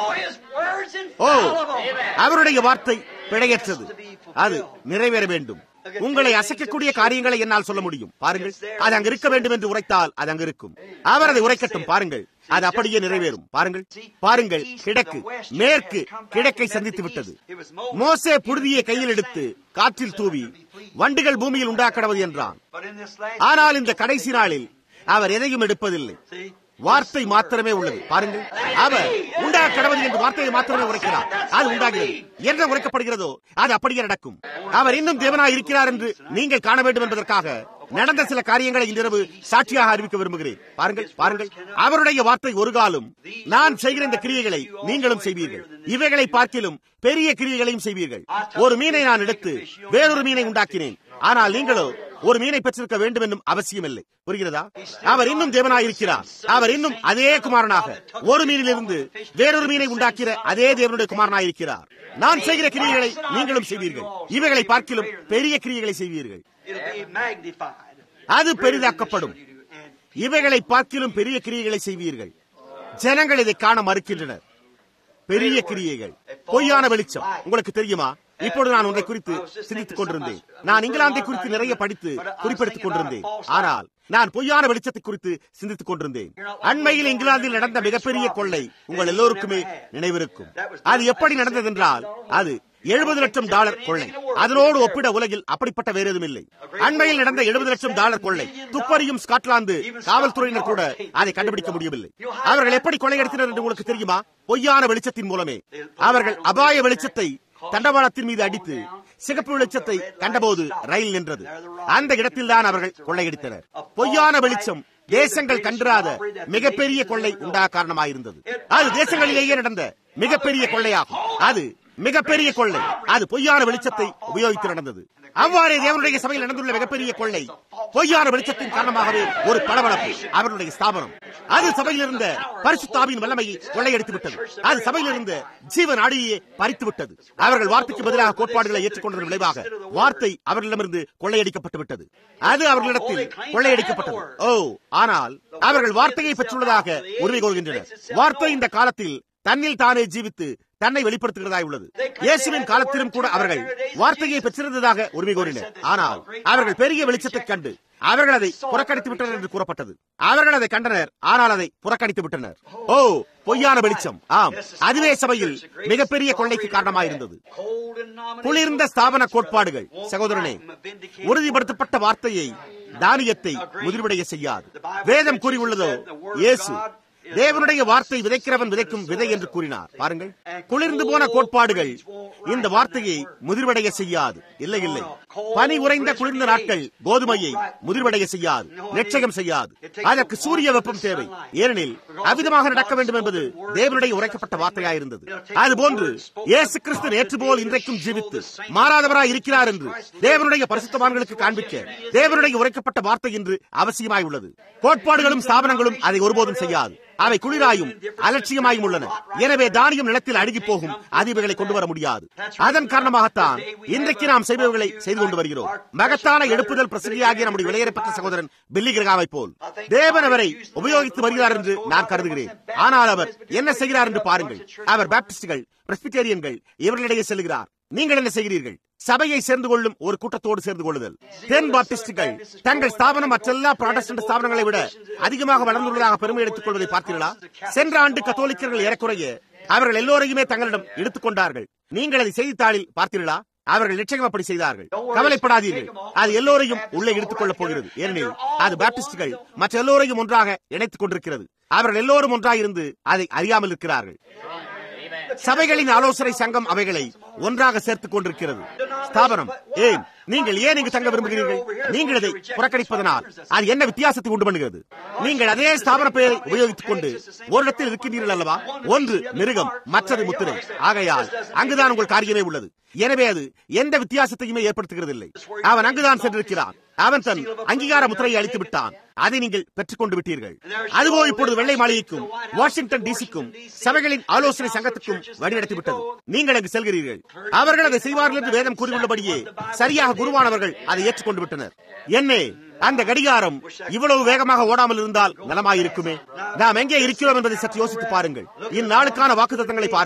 ஓ அவருடைய வார்த்தை பிழையற்றது அது நிறைவேற வேண்டும் உங்களை அசைக்கக்கூடிய காரியங்களை என்னால் சொல்ல முடியும் பாருங்கள் அது அங்க இருக்க வேண்டும் என்று உரைத்தால் அது அங்க இருக்கும் அவர் அதை உரைக்கட்டும் பாருங்கள் அது அப்படியே நிறைவேறும் பாருங்கள் பாருங்கள் கிழக்கு மேற்கு கிழக்கை சந்தித்து விட்டது மோசே புழுதியை கையில் எடுத்து காற்றில் தூவி வண்டுகள் பூமியில் உண்டாக்கடவது என்றான் ஆனால் இந்த கடைசி நாளில் அவர் எதையும் எடுப்பதில்லை வார்த்தை மாத்திரமே உள்ளது பாருங்கள் அவர் உண்டா கடவுள் என்று வார்த்தையை மாத்திரமே உரைக்கிறார் அது உண்டாகிறது என்ன உரைக்கப்படுகிறதோ அது அப்படியே நடக்கும் அவர் இன்னும் தேவனாய் இருக்கிறார் என்று நீங்கள் காண வேண்டும் என்பதற்காக நடந்த சில காரியங்களை இன்றிரவு சாட்சியாக அறிவிக்க விரும்புகிறேன் பாருங்கள் பாருங்கள் அவருடைய வார்த்தை ஒரு காலம் நான் செய்கிற இந்த கிரியைகளை நீங்களும் செய்வீர்கள் இவைகளை பார்க்கிலும் பெரிய கிரியைகளையும் செய்வீர்கள் ஒரு மீனை நான் எடுத்து வேறொரு மீனை உண்டாக்கினேன் ஆனால் நீங்களோ ஒரு மீனை பெற்றிருக்க வேண்டும் என்னும் அவசியம் இல்லை புரிகிறதா அவர் இன்னும் தேவனாய் இருக்கிறார் அவர் இன்னும் அதே குமாரனாக ஒரு மீனிலிருந்து வேறொரு மீனை உண்டாக்கிற அதே தேவனுடைய குமாரனாய் இருக்கிறார் நான் செய்கிற கிரியைகளை நீங்களும் செய்வீர்கள் இவைகளை பார்க்கிலும் பெரிய கிரியைகளை செய்வீர்கள் அது பெரிதாக்கப்படும் இவைகளை பார்க்கிலும் பெரிய கிரியைகளை செய்வீர்கள் ஜனங்கள் இதை காண மறுக்கின்றனர் பெரிய கிரியைகள் பொய்யான வெளிச்சம் உங்களுக்கு தெரியுமா இப்பொழுது நான் ஒன்றை குறித்து சிந்தித்துக் கொண்டிருந்தேன் நான் இங்கிலாந்தை குறித்து நிறைய படித்து குறிப்பெடுத்துக் கொண்டிருந்தேன் ஆனால் நான் பொய்யான வெளிச்சத்தை குறித்து சிந்தித்துக் கொண்டிருந்தேன் அண்மையில் இங்கிலாந்தில் நடந்த மிகப்பெரிய கொள்ளை உங்கள் எல்லோருக்குமே நினைவிருக்கும் அது எப்படி நடந்ததென்றால் அது எழுபது லட்சம் டாலர் கொள்ளை அதனோடு ஒப்பிட உலகில் அப்படிப்பட்ட வேறு எதுவும் இல்லை அண்மையில் நடந்த எழுபது லட்சம் டாலர் கொள்ளை துப்பறியும் ஸ்காட்லாந்து காவல்துறையினர் கூட அதை கண்டுபிடிக்க முடியவில்லை அவர்கள் எப்படி கொள்ளையடித்தனர் என்று உங்களுக்கு தெரியுமா பொய்யான வெளிச்சத்தின் மூலமே அவர்கள் அபாய வெளிச்சத்தை தண்டவாளத்தின் மீது அடித்து சிகப்பு வெளிச்சத்தை கண்டபோது ரயில் நின்றது அந்த இடத்தில் தான் அவர்கள் கொள்ளையடித்தனர் பொய்யான வெளிச்சம் தேசங்கள் கண்டிராத மிகப்பெரிய கொள்ளை உண்டா காரணமாயிருந்தது அது தேசங்களிலேயே நடந்த மிகப்பெரிய கொள்ளையாகும் அது மிகப்பெரிய கொள்ளை அது பொய்யான வெளிச்சத்தை உபயோகித்து நடந்தது அவ்வாறே தேவனுடைய சபையில் நடந்துள்ள மிகப்பெரிய கொள்ளை பொய்யான வெளிச்சத்தின் காரணமாகவே ஒரு பளபளப்பு அவருடைய ஸ்தாபனம் அது சபையில் இருந்த பரிசுத்தாவின் வல்லமையை கொள்ளையடித்து விட்டது அது சபையில் இருந்த ஜீவன் ஆடியை பறித்து விட்டது அவர்கள் வார்த்தைக்கு பதிலாக கோட்பாடுகளை ஏற்றுக்கொண்டதன் விளைவாக வார்த்தை அவர்களிடமிருந்து கொள்ளையடிக்கப்பட்டு விட்டது அது அவர்களிடத்தில் கொள்ளையடிக்கப்பட்டது ஓ ஆனால் அவர்கள் வார்த்தையை பெற்றுள்ளதாக உரிமை கொள்கின்றனர் வார்த்தை இந்த காலத்தில் தன்னில் தானே ஜீவித்து தன்னை வெளிப்படுத்துகிறதாய் உள்ளது இயேசுவின் காலத்திலும் கூட அவர்கள் வார்த்தையை பெற்றிருந்ததாக உரிமை கோரினர் ஆனால் அவர்கள் பெரிய வெளிச்சத்தை கண்டு அவர்கள் அதை புறக்கணித்து விட்டனர் என்று கூறப்பட்டது அவர்கள் அதை கண்டனர் ஆனால் அதை புறக்கணித்து விட்டனர் ஓ பொய்யான வெளிச்சம் ஆம் அதுவே சபையில் மிகப்பெரிய கொள்ளைக்கு காரணமாயிருந்தது குளிர்ந்த ஸ்தாபன கோட்பாடுகள் சகோதரனே உறுதிப்படுத்தப்பட்ட வார்த்தையை தானியத்தை முதிர்வடைய செய்யாது வேதம் கூறியுள்ளதோ இயேசு தேவனுடைய வார்த்தை விதைக்கிறவன் விதைக்கும் விதை என்று கூறினார் பாருங்கள் குளிர்ந்து போன கோட்பாடுகள் இந்த வார்த்தையை முதிர்வடைய செய்யாது இல்லை இல்லை பனி உறைந்த குளிர்ந்த நாட்கள் கோதுமையை முதிர்வடைய செய்யாது நிச்சயம் செய்யாது அதற்கு சூரிய வெப்பம் தேவை ஏனெனில் அவ்விதமாக நடக்க வேண்டும் என்பது தேவனுடைய உரைக்கப்பட்ட வார்த்தையாயிருந்தது அதுபோன்று இயேசு கிறிஸ்து நேற்று போல் இன்றைக்கும் ஜீவித்து மாறாதவராய் இருக்கிறார் என்று தேவனுடைய பரிசுத்தவான்களுக்கு காண்பிக்க தேவனுடைய உரைக்கப்பட்ட வார்த்தை என்று அவசியமாய் உள்ளது கோட்பாடுகளும் ஸ்தாபனங்களும் அதை ஒருபோதும் செய்யாது அவை குளிராயும் அலட்சியமாயும் உள்ளன எனவே தானியம் நிலத்தில் அழுகி போகும் அதிர்வுகளை கொண்டு வர முடியாது அதன் காரணமாகத்தான் இன்றைக்கு நாம் செய்பவர்களை செய்து கொண்டு வருகிறோம் மகத்தான எடுப்புதல் பிரசங்கியாகிய நம்முடைய விலையேறப்பட்ட சகோதரன் பில்லி கிரகாவை போல் தேவன் அவரை உபயோகித்து வருகிறார் என்று நான் கருதுகிறேன் ஆனால் அவர் என்ன செய்கிறார் என்று பாருங்கள் அவர் பாப்டிஸ்டுகள் பிரஸ்பிட்டேரியன்கள் இவர்களிடையே செல்கிறார் நீங்கள் என்ன செய்கிறீர்கள் சபையை சேர்ந்து கொள்ளும் ஒரு கூட்டத்தோடு சேர்ந்து கொள்ளுதல் தென் பாப்டிஸ்டுகள் தங்கள் ஸ்தாபனம் மற்றெல்லா ப்ராடஸ்டன்ட் ஸ்தாபனங்களை விட அதிகமாக வளர்ந்துள்ளதாக பெருமை எடுத்துக் கொள்வதை பார்த்தீர்களா சென்ற ஆண்டு கத்தோலிக்கர்கள் ஏறக்குறைய அவர்கள் எல்லோரையுமே தங்களிடம் எடுத்துக் கொண்டார்கள் நீங்கள் அதை செய்தித்தாளில் பார்த்தீர்களா அவர்கள் நிச்சயம் அப்படி செய்தார்கள் கவலைப்படாதீர்கள் அது எல்லோரையும் உள்ளே எடுத்துக் கொள்ளப் போகிறது ஏனெனில் அது பாப்டிஸ்டுகள் மற்ற எல்லோரையும் ஒன்றாக இணைத்துக் கொண்டிருக்கிறது அவர்கள் எல்லோரும் ஒன்றாயிருந்து அதை அறியாமல் இருக்கிறார்கள் சபைகளின் ஆலோசனை சங்கம் அவைகளை ஒன்றாக சேர்த்துக் கொண்டிருக்கிறது ஸ்தாபனம் ஏன் நீங்கள் ஏன் இங்கு தங்க விரும்புகிறீர்கள் நீங்கள் இதை புறக்கணிப்பதனால் அது என்ன வித்தியாசத்தை உண்டு பண்ணுகிறது நீங்கள் அதே ஸ்தாபன பெயரை உபயோகித்துக் கொண்டு ஒரு இடத்தில் இருக்கின்றீர்கள் அல்லவா ஒன்று மிருகம் மற்றது முத்திரை ஆகையால் அங்குதான் உங்கள் காரியமே உள்ளது எனவே அது எந்த வித்தியாசத்தையுமே ஏற்படுத்துகிறது இல்லை அவன் அங்குதான் சென்றிருக்கிறான் அவன் தன் அங்கீகார முத்திரையை அளித்து விட்டான் அதை நீங்கள் பெற்றுக் கொண்டு விட்டீர்கள் அதுபோ இப்பொழுது வெள்ளை மாளிகைக்கும் வாஷிங்டன் டிசிக்கும் சபைகளின் ஆலோசனை சங்கத்துக்கும் வழிநடத்தி விட்டது நீங்கள் அங்கு செல்கிறீர்கள் அவர்கள் அதை செய்வார்கள் என்று வேதம் கூறியுள்ளபடியே சரியாக குருவானவர்கள் அதை ஏற்றுக்கொண்டு விட்டனர் என்னே அந்த கடிகாரம் இவ்வளவு வேகமாக ஓடாமல் இருந்தால் நலமாயிருக்குமே நாம் எங்கே இருக்கிறோம் என்பதை சற்று யோசித்து பாருங்கள் இந்நாளுக்கான வாக்குத்தங்களை பாருங்கள்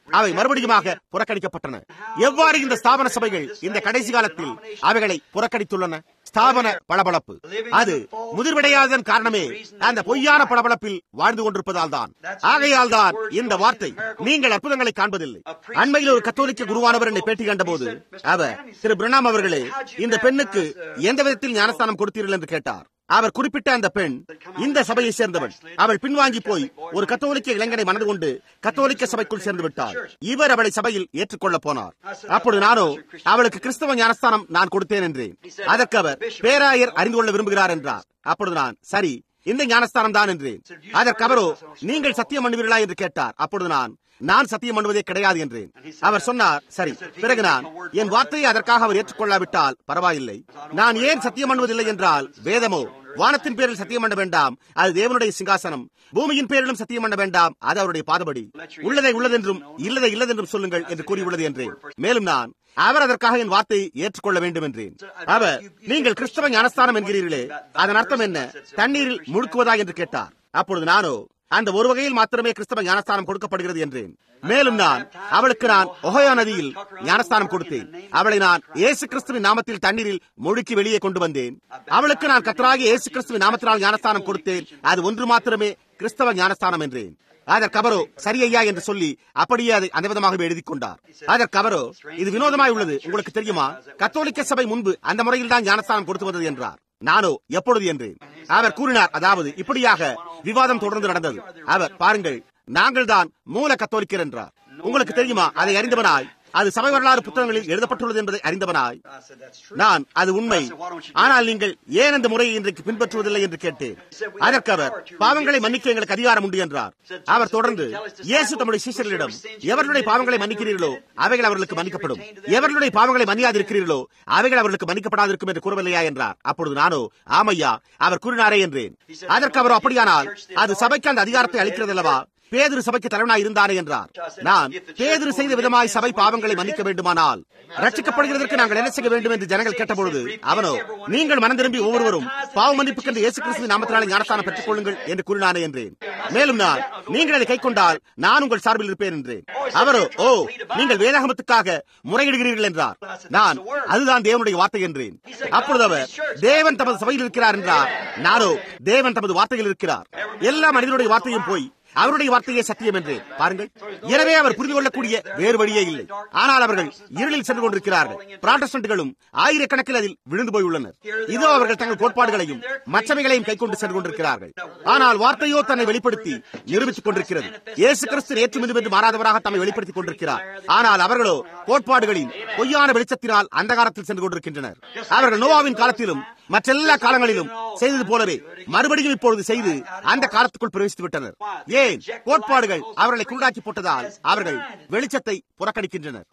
அவை மறுபடியுமாக புறக்கணிக்கப்பட்டன எவ்வாறு இந்த ஸ்தாபன சபைகள் இந்த கடைசி காலத்தில் அவைகளை புறக்கணித்துள்ளன ஸ்தாபன பளபளப்பு அது முதிர்வடையாததன் காரணமே அந்த பொய்யான பளபளப்பில் வாழ்ந்து கொண்டிருப்பதால் தான் ஆகையால் தான் இந்த வார்த்தை நீங்கள் அற்புதங்களை காண்பதில்லை அண்மையில் ஒரு கத்தோலிக்க குருவானவர் என்னை பேட்டி கண்டபோது அவர் திரு பிரணாம் அவர்களே இந்த பெண்ணுக்கு எந்த விதத்தில் ஞானஸ்தானம் கொடுத்தீர்கள் என்று கேட்டார் அவர் குறிப்பிட்ட அந்த பெண் இந்த சபையை சேர்ந்தவள் அவள் பின்வாங்கி போய் ஒரு கத்தோலிக்க இளைஞனை மனது கொண்டு கத்தோலிக்க சபைக்குள் சேர்ந்து விட்டாள் இவர் அவளை சபையில் ஏற்றுக்கொள்ள போனார் அப்பொழுது நானோ அவளுக்கு கிறிஸ்தவ ஞானஸ்தானம் நான் கொடுத்தேன் என்றேன் அதற்கு அவர் பேராயர் அறிந்து கொள்ள விரும்புகிறார் என்றார் அப்பொழுது நான் சரி இந்த ஞானஸ்தானம் தான் என்றேன் அதற்கு அவரோ நீங்கள் சத்தியம் பண்ணுவீர்களா என்று கேட்டார் அப்பொழுது நான் நான் சத்தியம் பண்ணுவதே கிடையாது என்றேன் அவர் சொன்னார் சரி பிறகு நான் என் வார்த்தையை அதற்காக அவர் ஏற்றுக்கொள்ளாவிட்டால் பரவாயில்லை நான் ஏன் சத்தியம் பண்ணுவதில்லை என்றால் வேதமோ வானத்தின் பேரில் சத்தியம் பண்ண வேண்டாம் அது தேவனுடைய சிங்காசனம் பூமியின் பேரிலும் சத்தியம் பண்ண வேண்டாம் அது அவருடைய பாதபடி உள்ளதை உள்ளதென்றும் இல்லதை இல்லதென்றும் சொல்லுங்கள் என்று கூறியுள்ளது என்றேன் மேலும் நான் அவர் அதற்காக என் வார்த்தையை ஏற்றுக்கொள்ள வேண்டும் என்றேன் அவர் நீங்கள் கிறிஸ்தவ ஞானஸ்தானம் என்கிறீர்களே அதன் அர்த்தம் என்ன தண்ணீரில் முழுக்குவதா என்று கேட்டார் அப்பொழுது நானோ அந்த ஒரு வகையில் மாத்திரமே கிறிஸ்தவ ஞானஸ்தானம் கொடுக்கப்படுகிறது என்றேன் மேலும் நான் அவளுக்கு நான் ஒஹோயா நதியில் ஞானஸ்தானம் கொடுத்தேன் அவளை நான் இயேசு கிறிஸ்துவின் நாமத்தில் தண்ணீரில் முழுக்கி வெளியே கொண்டு வந்தேன் அவளுக்கு நான் கத்தராகி இயேசு கிறிஸ்துவின் நாமத்தினால் ஞானஸ்தானம் கொடுத்தேன் அது ஒன்று மாத்திரமே கிறிஸ்தவ ஞானஸ்தானம் என்றேன் அதற்கு அவரோ சரியையா என்று சொல்லி அப்படியே அதை அந்த விதமாகவே எழுதி கொண்டார் அதற்கு அவரோ இது வினோதமாய் உள்ளது உங்களுக்கு தெரியுமா கத்தோலிக்க சபை முன்பு அந்த முறையில் தான் ஞானஸ்தானம் கொடுத்து வந்தது என்றார் நானோ எப்பொழுது என்று அவர் கூறினார் அதாவது இப்படியாக விவாதம் தொடர்ந்து நடந்தது அவர் பாருங்கள் நாங்கள் தான் மூல கத்தோலிக்கர் என்றார் உங்களுக்கு தெரியுமா அதை அறிந்தவனாய் அது சபை வரலாறு புத்தகங்களில் எழுதப்பட்டுள்ளது என்பதை அறிந்தவனாய் நான் அது உண்மை ஆனால் நீங்கள் ஏன் அந்த முறையை இன்றைக்கு பின்பற்றுவதில்லை என்று கேட்டேன் அதற்கு அவர் பாவங்களை மன்னிக்க எங்களுக்கு அதிகாரம் உண்டு என்றார் அவர் தொடர்ந்து இயேசு தம்முடைய சீசர்களிடம் எவர்களுடைய பாவங்களை மன்னிக்கிறீர்களோ அவைகள் அவர்களுக்கு மன்னிக்கப்படும் எவர்களுடைய பாவங்களை மன்னியாதிருக்கிறீர்களோ அவைகள் அவர்களுக்கு மன்னிக்கப்படாதிருக்கும் என்று கூறவில்லையா என்றார் அப்பொழுது நானோ ஆமையா அவர் கூறினாரே என்றேன் அதற்கு அவர் அப்படியானால் அது சபைக்கு அந்த அதிகாரத்தை அளிக்கிறது அல்லவா பேதிரு சபைக்கு தலைவனாய் இருந்தானே என்றார் நான் பேதிரு செய்த விதமாய் சபை பாவங்களை மன்னிக்க வேண்டுமானால் ரட்சிக்கப்படுகிறதற்கு நாங்கள் என்ன செய்ய வேண்டும் என்று ஜனங்கள் கேட்டபொழுது அவனோ நீங்கள் மனம் திரும்பி ஒவ்வொருவரும் பாவ மன்னிப்புக்கு என்று இயேசு கிறிஸ்துவின் நாமத்தினாலே ஞானஸ்தானம் பெற்றுக் கொள்ளுங்கள் என்று கூறினானே என்றேன் மேலும் நான் நீங்கள் அதை கை கொண்டால் நான் உங்கள் சார்பில் இருப்பேன் என்றேன் அவரோ ஓ நீங்கள் வேதாகமத்துக்காக முறையிடுகிறீர்கள் என்றார் நான் அதுதான் தேவனுடைய வார்த்தை என்றேன் அப்பொழுது அவர் தேவன் தமது சபையில் இருக்கிறார் என்றார் நானோ தேவன் தமது வார்த்தையில் இருக்கிறார் எல்லா மனிதனுடைய வார்த்தையும் போய் அவருடைய வார்த்தையே சத்தியம் என்று பாருங்கள் எனவே அவர் புரிந்து கொள்ளக்கூடிய வேறு வழியே இல்லை ஆனால் அவர்கள் இருளில் சென்று கொண்டிருக்கிறார்கள் பிராட்டஸ்டன்ட்களும் ஆயிரக்கணக்கில் அதில் விழுந்து போயுள்ளனர் இதோ அவர்கள் தங்கள் கோட்பாடுகளையும் மற்றவைகளையும் கைக்கொண்டு சென்று கொண்டிருக்கிறார்கள் ஆனால் வார்த்தையோ தன்னை வெளிப்படுத்தி நிரூபித்துக் கொண்டிருக்கிறது இயேசு கிறிஸ்து நேற்று மிதும் என்று மாறாதவராக தம்மை வெளிப்படுத்திக் கொண்டிருக்கிறார் ஆனால் அவர்களோ கோட்பாடுகளின் பொய்யான வெளிச்சத்தினால் அந்தகாரத்தில் சென்று கொண்டிருக்கின்றனர் அவர்கள் நோவாவின் காலத்திலும் மற்றெல்லா காலங்களிலும் செய்தது போலவே மறுபடியும் இப்பொழுது செய்து அந்த காலத்துக்குள் பிரவேசித்து விட்டனர் ஏன் கோட்பாடுகள் அவர்களை குருடாக்கி போட்டதால் அவர்கள் வெளிச்சத்தை புறக்கணிக்கின்றனர்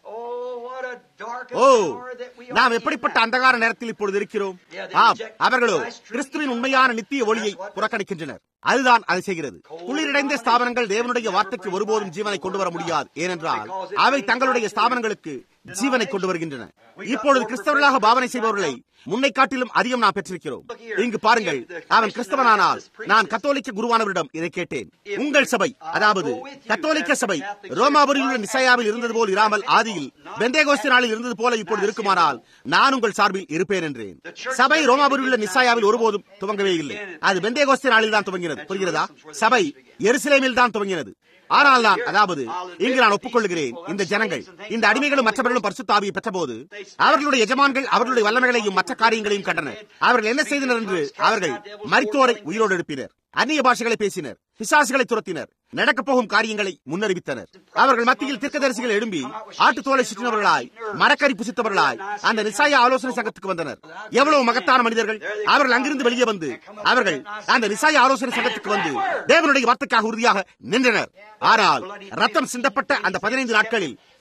ஓ நாம் எப்படிப்பட்ட அந்தகார நேரத்தில் இப்பொழுது இருக்கிறோம் ஆம் அவர்களோ கிறிஸ்துவின் உண்மையான நித்திய ஒளியை புறக்கணிக்கின்றனர் அதுதான் அதை செய்கிறது குளிரடைந்த ஸ்தாபனங்கள் தேவனுடைய வார்த்தைக்கு ஒருபோதும் ஜீவனை கொண்டு வர முடியாது ஏனென்றால் அவை தங்களுடைய ஸ்தாபனங்களுக்கு ஜீவனை கொண்டு வருகின்றன இப்பொழுது கிறிஸ்தவர்களாக பாவனை செய்பவர்களை முன்னை காட்டிலும் அதிகம் நான் பெற்றிருக்கிறோம் இங்கு பாருங்கள் அவன் கிறிஸ்தவனானால் நான் கத்தோலிக்க குருவானவரிடம் இதை கேட்டேன் உங்கள் சபை அதாவது கத்தோலிக்க சபை ரோமாபுரியில் உள்ள நிசையாவில் இருந்தது போல் இராமல் ஆதியில் பெந்தேகோஸ்தி நாளில் இருந்தது போல இப்பொழுது இருக்குமானால் நான் உங்கள் சார்பில் இருப்பேன் என்றேன் சபை ரோமாபுரியில் உள்ள நிசாயாவில் ஒருபோதும் துவங்கவே இல்லை அது பெந்தேகோஸ்தி நாளில் தான் துவங்கினது புரிகிறதா சபை எருசலேமில் தான் துவங்கினது ஆனால் நான் அதாவது இங்கு நான் ஒப்புக்கொள்கிறேன் இந்த ஜனங்கள் இந்த அடிமைகளும் மற்றவர்களும் பரிசுத்தாவியை பெற்றபோது அவர்களுடைய எஜமான்கள் அவர்களுடைய வல்லமைகளையும் மற்ற காரியங்களையும் கண்டனர் அவர்கள் என்ன செய்தனர் என்று அவர்கள் மரித்தோரை உயிரோடு எழுப்பினர் அந்நிய பாஷைகளை பேசினர் பிசாசுகளை துரத்தினர் நடக்கப் போகும் காரியங்களை முன்னறிவித்தனர் அவர்கள் மத்தியில் தீர்க்கதரிசிகள் எழும்பி ஆட்டுத்தோலை சுற்றினவர்களாய் மரக்கறி புசித்தவர்களாய் அந்த நிசாய ஆலோசனை சங்கத்துக்கு வந்தனர் எவ்வளவு மகத்தான மனிதர்கள் அவர்கள் அங்கிருந்து வெளியே வந்து அவர்கள் அந்த நிசாய ஆலோசனை சங்கத்துக்கு வந்து தேவனுடைய வார்த்தைக்காக உறுதியாக நின்றனர் ஆனால் ரத்தம் சிந்தப்பட்ட அந்த பதினைந்து நாட்களில்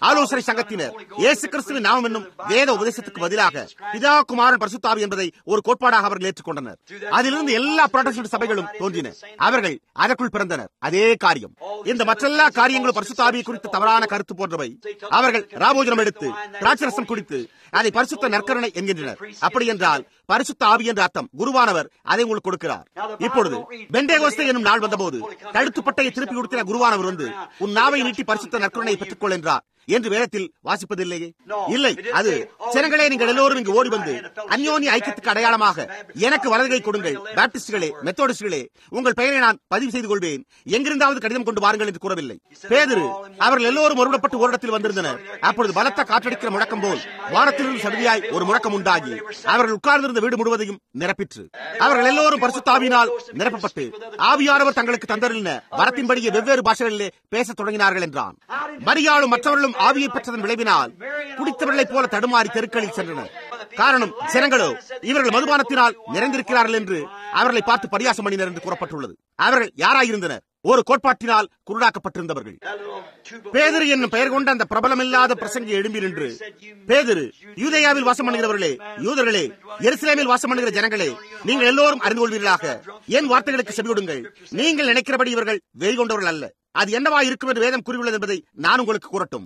ஆலோசனை சங்கத்தினர் இயேசு கிறிஸ்துவின் நாமம் என்னும் வேத உபதேசத்துக்கு பதிலாக பிதா குமாரன் பரிசுத்தாவி என்பதை ஒரு கோட்பாடாக அவர்கள் ஏற்றுக்கொண்டனர் அதிலிருந்து எல்லா புரோட்டஸ்டன்ட் சபைகளும் தோன்றின அவர்கள் அதற்குள் பிறந்தனர் அதே காரியம் இந்த மற்றெல்லா காரியங்களும் பரிசுத்தாவியை குறித்த தவறான கருத்து போன்றவை அவர்கள் ராபோஜனம் எடுத்து திராட்சரசம் குடித்து அதை பரிசுத்த நற்கருணை என்கின்றனர் அப்படி என்றால் பரிசுத்த ஆவி என்ற அர்த்தம் குருவானவர் அதை உங்களுக்கு கொடுக்கிறார் இப்பொழுது பெண்டேகோஸ்தே என்னும் நாள் வந்தபோது கழுத்துப்பட்டையை திருப்பி கொடுக்கிற குருவானவர் வந்து உன் நாவை நீட்டி பரிசுத்த நற்கருணையை பெற்றுக்கொள் என்றார் என்று வேதத்தில் வாசிப்பதில்லையே இல்லை அது ஜனங்களே நீங்கள் எல்லோரும் இங்கு ஓடி வந்து அந்யோன்ய ஐக்கியத்துக்கு அடையாளமாக எனக்கு வலதுகை கொடுங்கள் பாப்டிஸ்டுகளே மெத்தோடிஸ்டுகளே உங்கள் பெயரை நான் பதிவு செய்து கொள்வேன் எங்கிருந்தாவது கடிதம் கொண்டு வாருங்கள் என்று கூறவில்லை பேதிரு அவர்கள் எல்லோரும் ஒருவிடப்பட்டு ஓரிடத்தில் வந்திருந்தனர் அப்பொழுது பலத்த காற்றடிக்கிற முழக்கம் போல் வானத்திலிருந்து சடுதியாய் ஒரு முழக்கம் உண்டாகி அவர்கள் உட்கார்ந்திருந்த வீடு முழுவதையும் நிரப்பிற்று அவர்கள் எல்லோரும் பரிசுத்தாவினால் நிரப்பப்பட்டு ஆவியானவர் தங்களுக்கு தந்தரின வரத்தின்படியே வெவ்வேறு பாஷைகளிலே பேசத் தொடங்கினார்கள் என்றான் மரியாளும் மற்றவர்களும் ஆவியை பெற்றதன் விளைவினால் குடித்தவர்களைப் போல தடுமாறி தெருக்களில் சென்றனர் காரணம் ஜனங்களோ இவர்கள் மதுபானத்தினால் நிறைந்திருக்கிறார்கள் என்று அவர்களை பார்த்து பரியாசம் பண்ணினர் என்று கூறப்பட்டுள்ளது அவர்கள் யாராயிருந்தனர் ஒரு கோட்பாட்டினால் குருடாக்கப்பட்டிருந்தவர்கள் பேதிரு என்னும் பெயர் கொண்ட அந்த பிரபலமில்லாத பிரசங்கி எழும்பி நின்று பேதிரு யூதேயாவில் வாசம் பண்ணுகிறவர்களே யூதர்களே எருசலேமில் வாசம் பண்ணுகிற ஜனங்களே நீங்கள் எல்லோரும் அறிந்து கொள்வீர்களாக என் வார்த்தைகளுக்கு செவிவிடுங்கள் நீங்கள் நினைக்கிறபடி இவர்கள் வெறி கொண்டவர்கள் அல்ல அது என்னவா இருக்கும் என்று வேதம் கூறியுள்ளது என்பதை நான் உங்களுக்கு கூறட்டும்